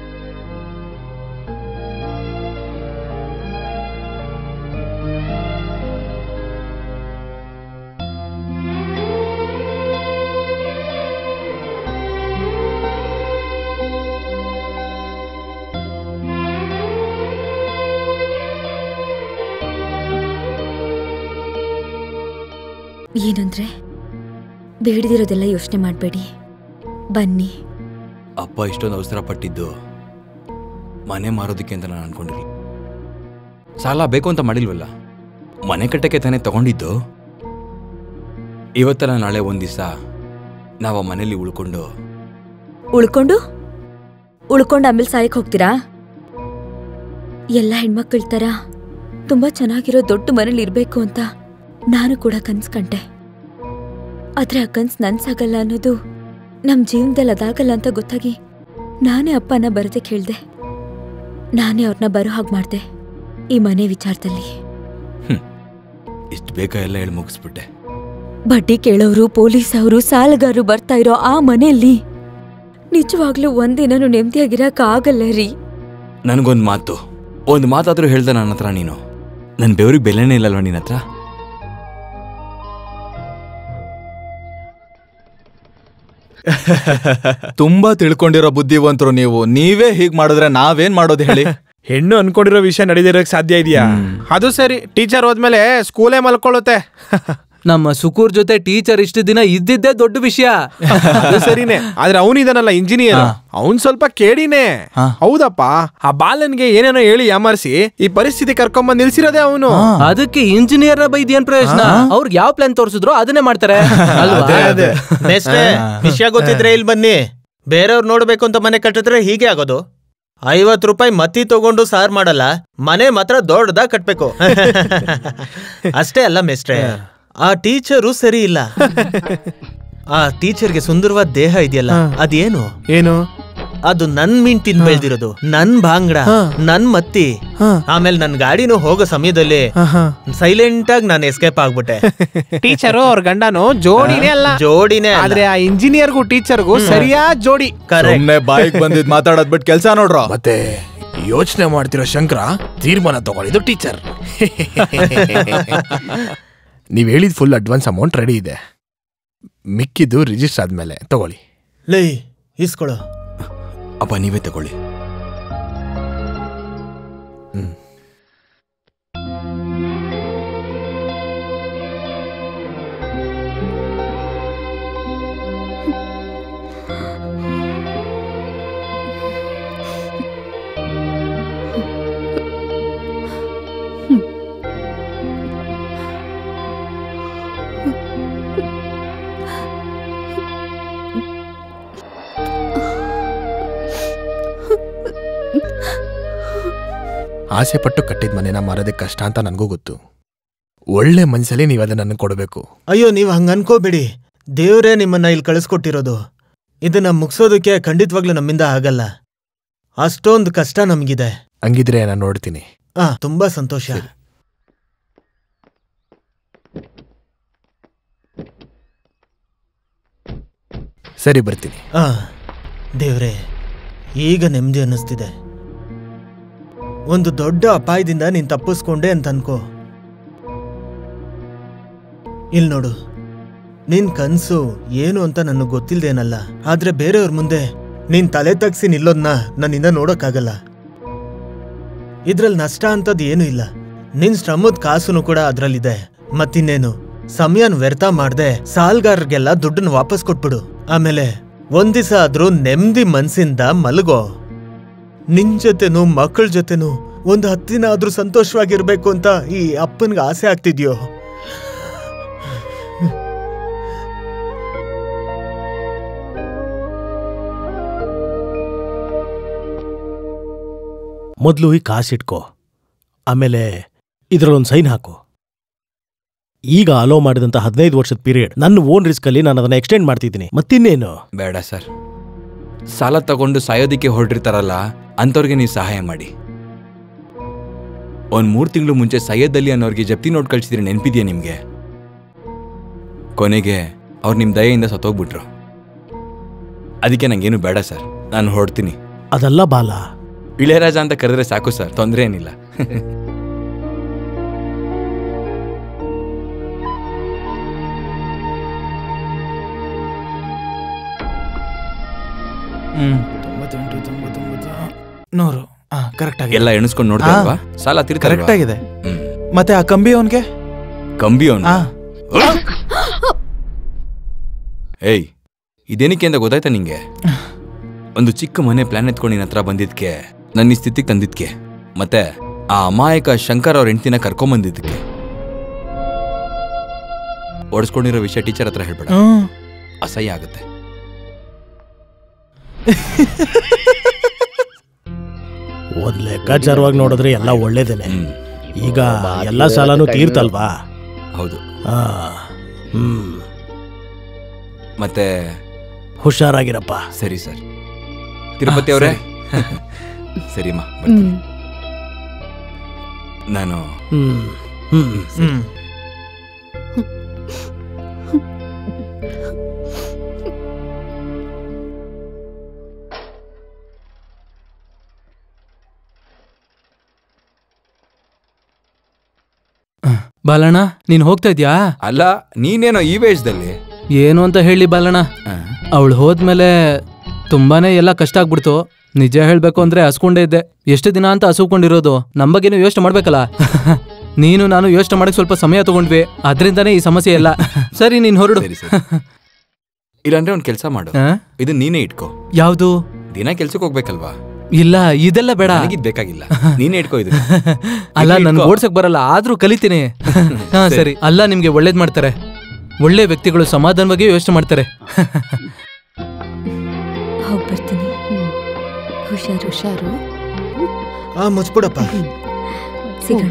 ಏನಂದ್ರೆ ಬೇಡದಿರೋದೆಲ್ಲ ಯೋಚನೆ ಮಾಡಬೇಡಿ ಬನ್ನಿ ಅಪ್ಪ ಇಷ್ಟೊಂದು ಅವಸರ ಪಟ್ಟಿದ್ದು ಮನೆ ಮಾರೋದಕ್ಕೆ ಅಂತ ನಾನು ಅನ್ಕೊಂಡಿರ್ಲಿ ಸಾಲ ಬೇಕು ಅಂತ ಮಾಡಿಲ್ವಲ್ಲ ಮನೆ ಕಟ್ಟಕ್ಕೆ ತಾನೇ ತಗೊಂಡಿದ್ದು ಇವತ್ತಲ್ಲ ನಾಳೆ ಒಂದ್ ದಿವಸ ನಾವು ಆ ಮನೇಲಿ ಉಳ್ಕೊಂಡು ಉಳ್ಕೊಂಡು ಉಳ್ಕೊಂಡು ಆಮೇಲೆ ಸಾಯಕ್ ಹೋಗ್ತೀರಾ ಎಲ್ಲ ಹೆಣ್ಮಕ್ಳ ಥರ ತುಂಬಾ ಚೆನ್ನಾಗಿರೋ ದೊಡ್ಡ ಮನೇಲಿ ಇರ್ಬೇಕು ಅಂತ ನಾನು ಕೂಡ ಕನ್ಸ್ ಕಂಡೆ ಆದ್ರೆ ಆ ಕನ್ಸ್ ನನ್ಸಾಗಲ್ಲ ಅನ್ನೋದು ನಮ್ ಜೀವನದಲ್ಲಿ ಅದಾಗಲ್ಲ ಅಂತ ಗೊತ್ತಾಗಿ ನಾನೇ ಅಪ್ಪನ ಬರದೆ ಕೇಳ್ದೆ ನಾನೇ ಅವ್ರನ್ನ ಬರೋ ಹಾಗೆ ಮಾಡ್ದೆ ಈ ಮನೆ ವಿಚಾರದಲ್ಲಿ ಇಷ್ಟು ಬೇಕಾ ಎಲ್ಲ ಹೇಳಿ ಮುಗಿಸ್ಬಿಟ್ಟೆ ಬಡ್ಡಿ ಕೇಳೋರು ಪೊಲೀಸ್ ಅವರು ಸಾಲಗಾರರು ಬರ್ತಾ ಇರೋ ಆ ಮನೆಯಲ್ಲಿ ನಿಜವಾಗ್ಲೂ ಒಂದಿನೂ ನೆಮ್ಮದಿಯಾಗಿರಕ್ ಆಗಲ್ಲ ರೀ ನನಗೊಂದು ಮಾತು ಒಂದು ಮಾತಾದ್ರೂ ಹೇಳ್ದೆ ನನ್ನ ಹತ್ರ ನೀನು ನನ್ನ ಬೆವರಿಗೆ ಬೆಲೆನೇ ಇಲ್ಲಲ್ವ ನಿನ್ನ ಹತ್ರ ತುಂಬಾ ತಿಳ್ಕೊಂಡಿರೋ ಬುದ್ಧಿವಂತರು ನೀವು ನೀವೇ ಹೀಗ್ ಮಾಡಿದ್ರೆ ನಾವೇನ್ ಮಾಡೋದು ಹೇಳಿ ಹೆಣ್ಣು ಅನ್ಕೊಂಡಿರೋ ವಿಷಯ ನಡೀದಿರಕ್ ಸಾಧ್ಯ ಇದೆಯಾ ಅದು ಸರಿ ಟೀಚರ್ ಹೋದ್ಮೇಲೆ ಸ್ಕೂಲೇ ಮಲ್ಕೊಳ್ಳುತ್ತೆ ನಮ್ಮ ಸುಕೂರ್ ಜೊತೆ ಟೀಚರ್ ಇಷ್ಟು ದಿನ ಇದ್ದಿದ್ದೇ ದೊಡ್ಡ ವಿಷಯ ಅದು ಸರಿನೇ ಆದ್ರೆ ಅವನಿದಾನಲ್ಲ ಇಂಜಿನಿಯರ್ ಅವನ್ ಸ್ವಲ್ಪ ಕೇಡಿನೇ ಹೌದಪ್ಪ ಆ ಬಾಲನ್ಗೆ ಏನೇನೋ ಹೇಳಿ ಯಾಮಾರಿಸಿ ಈ ಪರಿಸ್ಥಿತಿ ಕರ್ಕೊಂಬಂದ್ ನಿಲ್ಸಿರೋದೇ ಅವನು ಅದಕ್ಕೆ ಇಂಜಿನಿಯರ್ ಬೈದ್ ಏನ್ ಪ್ರಯೋಜನ ಅವ್ರಿಗೆ ಯಾವ ಪ್ಲಾನ್ ತೋರಿಸಿದ್ರು ಅದನ್ನೇ ಮಾಡ್ತಾರೆ ಅಲ್ವಾ ಮೇಸ್ಟ್ರೆ ವಿಷಯ ಗೊತ್ತಿದ್ರೆ ಇಲ್ಲಿ ಬನ್ನಿ ಬೇರೆಯವ್ರು ನೋಡ್ಬೇಕು ಅಂತ ಮನೆ ಕಟ್ಟಿದ್ರೆ ಹೀಗೆ ಆಗೋದು ಐವತ್ ರೂಪಾಯಿ ಮತ್ತಿ ತಗೊಂಡು ಸಾರ್ ಮಾಡಲ್ಲ ಮನೆ ಮಾತ್ರ ದೊಡ್ಡದಾಗ ಕಟ್ಬೇಕು ಅಷ್ಟೇ ಅಲ್ಲ ಮೇಸ್ಟ್ರೆ ಆ ಟೀಚರು ಸರಿ ಇಲ್ಲ ಆ ಟೀಚರ್ಗೆ ಸುಂದರವಾದ ದೇಹ ಇದೆಯಲ್ಲ ಅದೇನು ಏನು ಅದು ನನ್ ಮೀನ್ ತಿಂದ್ ಬೆಳ್ದಿರೋದು ನನ್ ಭಾಂಗ್ಡ ನನ್ ಮತ್ತಿ ಆಮೇಲೆ ನನ್ ಗಾಡಿನೂ ಹೋಗೋ ಸಮಯದಲ್ಲಿ ಸೈಲೆಂಟ್ ಆಗಿ ನಾನು ಎಸ್ಕೇಪ್ ಆಗ್ಬಿಟ್ಟೆ ಟೀಚರು ಅವ್ರ ಗಂಡನು ಜೋಡಿನೇ ಅಲ್ಲ ಜೋಡಿನೇ ಅಲ್ಲ. ಆದ್ರೆ ಆ ಇಂಜಿನಿಯರ್ಗೂ ಟೀಚರ್ಗೂ ಸರಿಯಾದ ಜೋಡಿ ಸುಮ್ನೆ ಬಾಯಿಗೆ ಬಂದಿದ್ ಮಾತಾಡೋದ್ ಬಿಟ್ಟು ಕೆಲ್ಸ ನೋಡ್ರ ಮತ್ತೆ ಯೋಚನೆ ಮಾಡ್ತಿರೋ ಶಂಕರ ತೀರ್ಮಾನ ತಗೊಂಡಿದ್ದು ಟೀಚರ್ ನೀವ್ ಹೇಳಿದ ಫುಲ್ ಅಡ್ವಾನ್ಸ್ ಅಮೌಂಟ್ ರೆಡಿ ಇದೆ ಮಿಕ್ಕಿದ್ದು ರಿಜಿಸ್ಟರ್ ಆದ್ಮೇಲೆ ತಗೊಳ್ಳಿ ಲೈ ಇಸ್ಕೊಳೋ ಅಪ್ಪ ನೀವೇ ತಗೊಳ್ಳಿ ಆಸೆ ಪಟ್ಟು ಕಟ್ಟಿದ ಮನೆನ ಮಾರೋದಕ್ಕೆ ಕಷ್ಟ ಅಂತ ನನಗೂ ಗೊತ್ತು ಒಳ್ಳೆ ಮನ್ಸಲ್ಲಿ ನೀವು ಅದನ್ನ ನನಗೆ ಕೊಡಬೇಕು ಅಯ್ಯೋ ನೀವು ಹಂಗ ಅನ್ಕೋಬೇಡಿ ದೇವ್ರೇ ನಿಮ್ಮನ್ನ ಇಲ್ಲಿ ಕಳಿಸ್ಕೊಟ್ಟಿರೋದು ಇದನ್ನ ಮುಗಿಸೋದಕ್ಕೆ ಖಂಡಿತವಾಗ್ಲೂ ನಮ್ಮಿಂದ ಆಗಲ್ಲ ಅಷ್ಟೊಂದು ಕಷ್ಟ ನಮಗಿದೆ ಹಂಗಿದ್ರೆ ನಾನು ನೋಡ್ತೀನಿ ಆ ತುಂಬಾ ಸಂತೋಷ ಸರಿ ಬರ್ತೀನಿ ಆ ದೇವ್ರೇ ಈಗ ನೆಮ್ಮದಿ ಅನ್ನಿಸ್ತಿದೆ ಒಂದು ದೊಡ್ಡ ಅಪಾಯದಿಂದ ನೀನ್ ತಪ್ಪಿಸ್ಕೊಂಡೆ ಅಂತ ಅನ್ಕೋ ಇಲ್ ನೋಡು ನಿನ್ ಕನ್ಸು ಏನು ಅಂತ ನನಗೆ ಗೊತ್ತಿಲ್ದೇನಲ್ಲ ಆದ್ರೆ ಬೇರೆಯವ್ರ ಮುಂದೆ ನೀನ್ ತಲೆ ತಗ್ಸಿ ನಿಲ್ಲೋದ್ನ ನನ್ನಿಂದ ನೋಡೋಕ್ಕಾಗಲ್ಲ ಇದ್ರಲ್ಲಿ ನಷ್ಟ ಅಂತದ್ ಏನೂ ಇಲ್ಲ ನಿನ್ ಶ್ರಮದ ಕಾಸುನು ಕೂಡ ಅದ್ರಲ್ಲಿದೆ ಮತ್ತಿನ್ನೇನು ಸಮಯನ್ ವ್ಯರ್ಥ ಮಾಡ್ದೆ ಸಾಲ್ಗಾರರಿಗೆಲ್ಲ ದುಡ್ಡನ್ನ ವಾಪಸ್ ಕೊಟ್ಬಿಡು ಆಮೇಲೆ ಒಂದ್ ದಿವಸ ಆದ್ರೂ ನೆಮ್ಮದಿ ಮನ್ಸಿಂದ ಮಲಗೋ ನಿನ್ ಜೊತೆನೂ ಮಕ್ಕಳ ಜೊತೆನೂ ಒಂದು ಹತ್ತಿನ ಆದ್ರೂ ಸಂತೋಷವಾಗಿರ್ಬೇಕು ಅಂತ ಈ ಅಪ್ಪನ್ಗೆ ಆಸೆ ಆಗ್ತಿದ್ಯೋ ಮೊದಲು ಈ ಕಾಸಿಟ್ಕೋ ಆಮೇಲೆ ಇದರಲ್ಲೊಂದು ಸೈನ್ ಹಾಕು ಈಗ ಅಲೋ ಮಾಡಿದಂತ ಹದಿನೈದು ವರ್ಷದ ಪೀರಿಯಡ್ ನನ್ನ ಓನ್ ರಿಸ್ಕಲ್ಲಿ ನಾನು ಅದನ್ನ ಎಕ್ಸ್ಟೆಂಡ್ ಮಾಡ್ತಿದ್ದೀನಿ ಮತ್ತಿನ್ನೇನು ಬೇಡ ಸರ್ ಸಾಲ ತಗೊಂಡು ಸಾಯೋದಿಕ್ಕೆ ಹೊರಟಿರ್ತಾರಲ್ಲ ಅಂಥವ್ರಿಗೆ ನೀವು ಸಹಾಯ ಮಾಡಿ ಒಂದ್ ಮೂರು ತಿಂಗಳು ಮುಂಚೆ ಸೈಯದ್ ಅಲಿ ಅನ್ನೋರಿಗೆ ಜಪ್ತಿ ನೋಟ್ ಕಳ್ಸಿದ್ರೆ ನೆನಪಿದ್ಯಾ ನಿಮ್ಗೆ ಕೊನೆಗೆ ಅವ್ರು ನಿಮ್ಮ ದಯೆಯಿಂದ ಸತ್ತೋಗ್ಬಿಟ್ರು ಅದಕ್ಕೆ ನಂಗೇನು ಬೇಡ ಸರ್ ನಾನು ಹೊರಡ್ತೀನಿ ಅದಲ್ಲ ಬಾಲ ಇಳೆಯರಾಜ ಅಂತ ಕರೆದ್ರೆ ಸಾಕು ಸರ್ ತೊಂದರೆ ಏನಿಲ್ಲ ಹ್ಮ್ ತೊಂಬತ್ತೆಂಟು ತೊಂಬತ್ತೊಂಬತ್ತು ನೂರು ಹಾ ಕರೆಕ್ಟ್ ಆಗಿ ಎಲ್ಲ ಎಣಿಸ್ಕೊಂಡು ನೋಡ್ತಾ ಹಾ. ಇಲ್ವಾ ಸಾಲ ತೀರ್ತಾ ಕರೆಕ್ಟ್ ಇಲ್ವಾ? ಆಗಿದೆ ಹ್ಮ್. ಮತ್ತೆ ಆ ಕಂಬಿ ಅವನ್ಗೆ ಕಂಬಿ ಅವನು ಹಾ ಏಯ್ ಇದೇನಕ್ಕೆ ಅಂತ ಗೊತ್ತಾಯ್ತಾ ನಿಂಗೆ ಒಂದು ಚಿಕ್ಕ ಮನೆ ಪ್ಲಾನ್ ಎತ್ಕೊಂಡು ನಿನ್ನ ಹತ್ರ ಬಂದಿದ್ಕೆ ನನ್ನ ಈ ಸ್ಥಿತಿಗೆ ತಂದಿದ್ಕೆ ಮತ್ತೆ ಆ ಅಮಾಯಕ ಶಂಕರ್ ಅವ್ರ ಹೆಂಡ್ತಿನ ಕರ್ಕೊಂಬಂದಿದ್ದಕ್ಕೆ ಓಡಿಸ್ಕೊಂಡಿರೋ ವಿಷಯ ಟೀಚರ್ ಹತ್ರ ಹೇಳ್ಬೇಡ ಹ್ಮ್. ಅಸಹ್ಯ ಆಗುತ್ತೆ ಒಂದ್ ಲೆಕ್ಕಾಚಾರವಾಗಿ ನೋಡಿದ್ರೆ ಎಲ್ಲ ಒಳ್ಳೇದೇನೆ ಹ್ಮ್ ಈಗ ಎಲ್ಲ ಸಾಲನೂ ತೀರ್ತಲ್ವಾ ಹೌದು ಆ, ಹ್ಮ್ ಮತ್ತೆ ಹುಷಾರಾಗಿರಪ್ಪ ಸರಿ ಸರ್ ತಿರುಪತಿ ಅವರೇ ಸರಿಮ್ಮ ಹ್ಮ್ ನಾನು ಹ್ಮ್ ಹ್ಮ್ ಹ್ಮ್ ಬಾಲಣ್ಣ ನೀನ್ ಹೋಗ್ತಾ ಇದ್ಯಾ ಅಲ್ಲ ನೀನೇನೋ ಈ ವೇಷದಲ್ಲಿ ಏನು ಅಂತ ಹೇಳಿ ಬಾಲಣ್ಣ ಆ, ಅವಳು ಹೋದ್ಮೇಲೆ ತುಂಬಾನೇ ಎಲ್ಲ ಕಷ್ಟ ಆಗ್ಬಿಡ್ತು ನಿಜ ಹೇಳ್ಬೇಕು ಅಂದ್ರೆ ಹಸ್ಕೊಂಡೇ ಇದ್ದೆ ಎಷ್ಟು ದಿನ ಅಂತ ಹಸುಕೊಂಡಿರೋದು ನಮ್ಮ ಬಗ್ಗೆನೂ ಯೋಚನೆ ಮಾಡ್ಬೇಕಲ್ಲ ನೀನು ನಾನು ಯೋಚನೆ ಮಾಡಕ್ ಸ್ವಲ್ಪ ಸಮಯ ತಗೊಂಡ್ವಿ ಅದ್ರಿಂದಾನೇ ಈ ಸಮಸ್ಯೆ ಎಲ್ಲ ಸರಿ ನೀನ್ ಹೊರಡು ಸರಿ ಸರಿ ಇಲ್ಲಾಂದ್ರೆ ಒಂದ್ ಕೆಲಸ ಮಾಡು ಆ? ಇದು ನೀನೇ ಇಟ್ಕೋ ಯಾವ್ದು ದಿನ ಕೆಲ್ಸಕ್ಕೆ ಹೋಗ್ಬೇಕಲ್ವಾ ಇಲ್ಲ ಇದೆಲ್ಲ ಬೇಡ ನನಗಿದ್ ಬೇಕಾಗಿಲ್ಲ ನೀನೇ ಇಟ್ಕೋ ಇದು ಅಲ್ಲ ಇಟ್ಕೋ. ನನ್ಗೆ ಓಡ್ಸಕ್ ಬರಲ್ಲ ಆದ್ರೂ ಕಲಿತೀನಿ ಹಾ ಸರಿ ಅಲ್ಲ ನಿಮ್ಗೆ ಒಳ್ಳೇದ್ ಮಾಡ್ತಾರೆ ಒಳ್ಳೆ ವ್ಯಕ್ತಿಗಳು ಸಮಾಧಾನವಾಗಿ ಯೋಚನೆ ಮಾಡ್ತಾರೆ ಹೋಗ್ ಬರ್ತೀನಿ ಹುಷಾರು ಹುಷಾರು ಆ ಮುಚ್ಬಿಡಪ್ಪ ಸಿಗೋಣ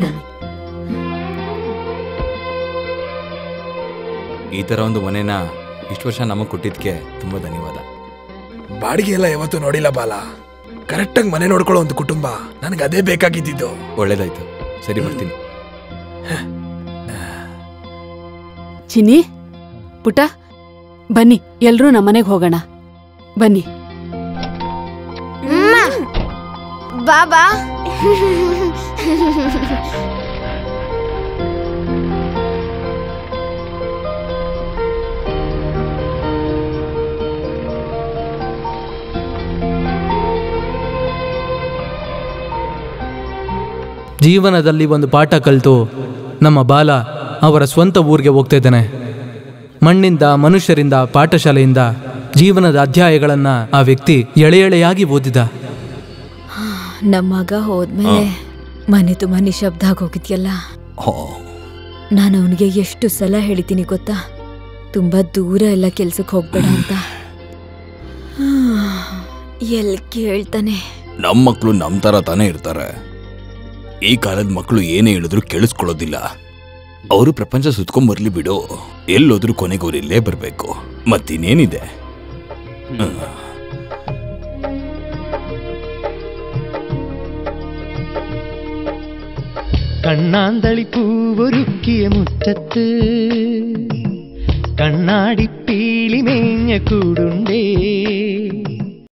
ಈ ತರ ಒಂದು ಮನೆನ ಇಷ್ಟು ವರ್ಷ ನಮಗ್ ಕೊಟ್ಟಿದ್ಕೆ ತುಂಬಾ ಧನ್ಯವಾದ ಬಾಡಿಗೆ ಎಲ್ಲ ಯಾವತ್ತೂ ನೋಡಿಲ್ಲ ಬಾಲ ಕರೆಕ್ಟಾಗಿ ಮನೆ ನೋಡ್ಕೊಳ್ಳೋ ಒಂದು ಕುಟುಂಬ ನನಗೆ ಅದೇ ಬೇಕಾಗಿದ್ದಿದ್ದು ಒಳ್ಳೇದಾಯ್ತು ಸರಿ ಬರ್ತೀನಿ ಚಿನ್ನಿ ಪುಟ ಬನ್ನಿ ಎಲ್ರೂ ನಮ್ಮನೆಗೆ ಹೋಗೋಣ ಬನ್ನಿ ಬಾಬಾ ಜೀವನದಲ್ಲಿ ಒಂದು ಪಾಠ ಕಲಿತು ನಮ್ಮ ಬಾಲ ಅವರ ಸ್ವಂತ ಊರಿಗೆ ಹೋಗ್ತಾ ಇದ್ದಾನೆ ಮಣ್ಣಿಂದ ಮನುಷ್ಯರಿಂದ ಪಾಠಶಾಲೆಯಿಂದ ಜೀವನದ ಅಧ್ಯಾಯಗಳನ್ನ ಆ ವ್ಯಕ್ತಿ ಎಳೆ ಎಳೆಯಾಗಿ ಓದಿದ ನಮ್ಮ ಮಗ ಹೋದ್ಮೇಲೆ ಮನೆ ತುಂಬಾ ನಿಶಬ್ದ ಆಗೋಗಿದ್ಯಲ್ಲ ನಾನು ಅವನಿಗೆ ಎಷ್ಟು ಸಲ ಹೇಳಿದ್ದೀನಿ ಗೊತ್ತಾ ತುಂಬಾ ದೂರ ಎಲ್ಲ ಕೆಲ್ಸಕ್ಕೆ ಹೋಗ್ಬೇಡ ಅಂತ ಎಲ್ಲಿ ಕೇಳ್ತಾನೆ ನಮ್ಮ ಮಕ್ಕಳು ನಮ್ಮ ತರ ತಾನೇ ಇರ್ತಾರೆ ಈ ಕಾಲದ ಮಕ್ಕಳು ಏನೇ ಹೇಳಿದ್ರು ಕೇಳಿಸ್ಕೊಳ್ಳೋದಿಲ್ಲ ಅವರು ಪ್ರಪಂಚ ಸುತ್ಕೊಂಬರ್ಲಿ ಬಿಡು ಎಲ್ಲೋದ್ರೂ ಕೊನೆಗೆ ಅವ್ರು ಇಲ್ಲೇ ಬರ್ಬೇಕು ಮತ್ತಿನ್ನೇನಿದೆ ಹ್ಮ್. കണ്ണാന്തളി പൂവൊരുക്കിയ മുറ്റത്ത് കണ്ണാടിപ്പീലി മേഞ്ഞ കൂടുണ്ടേ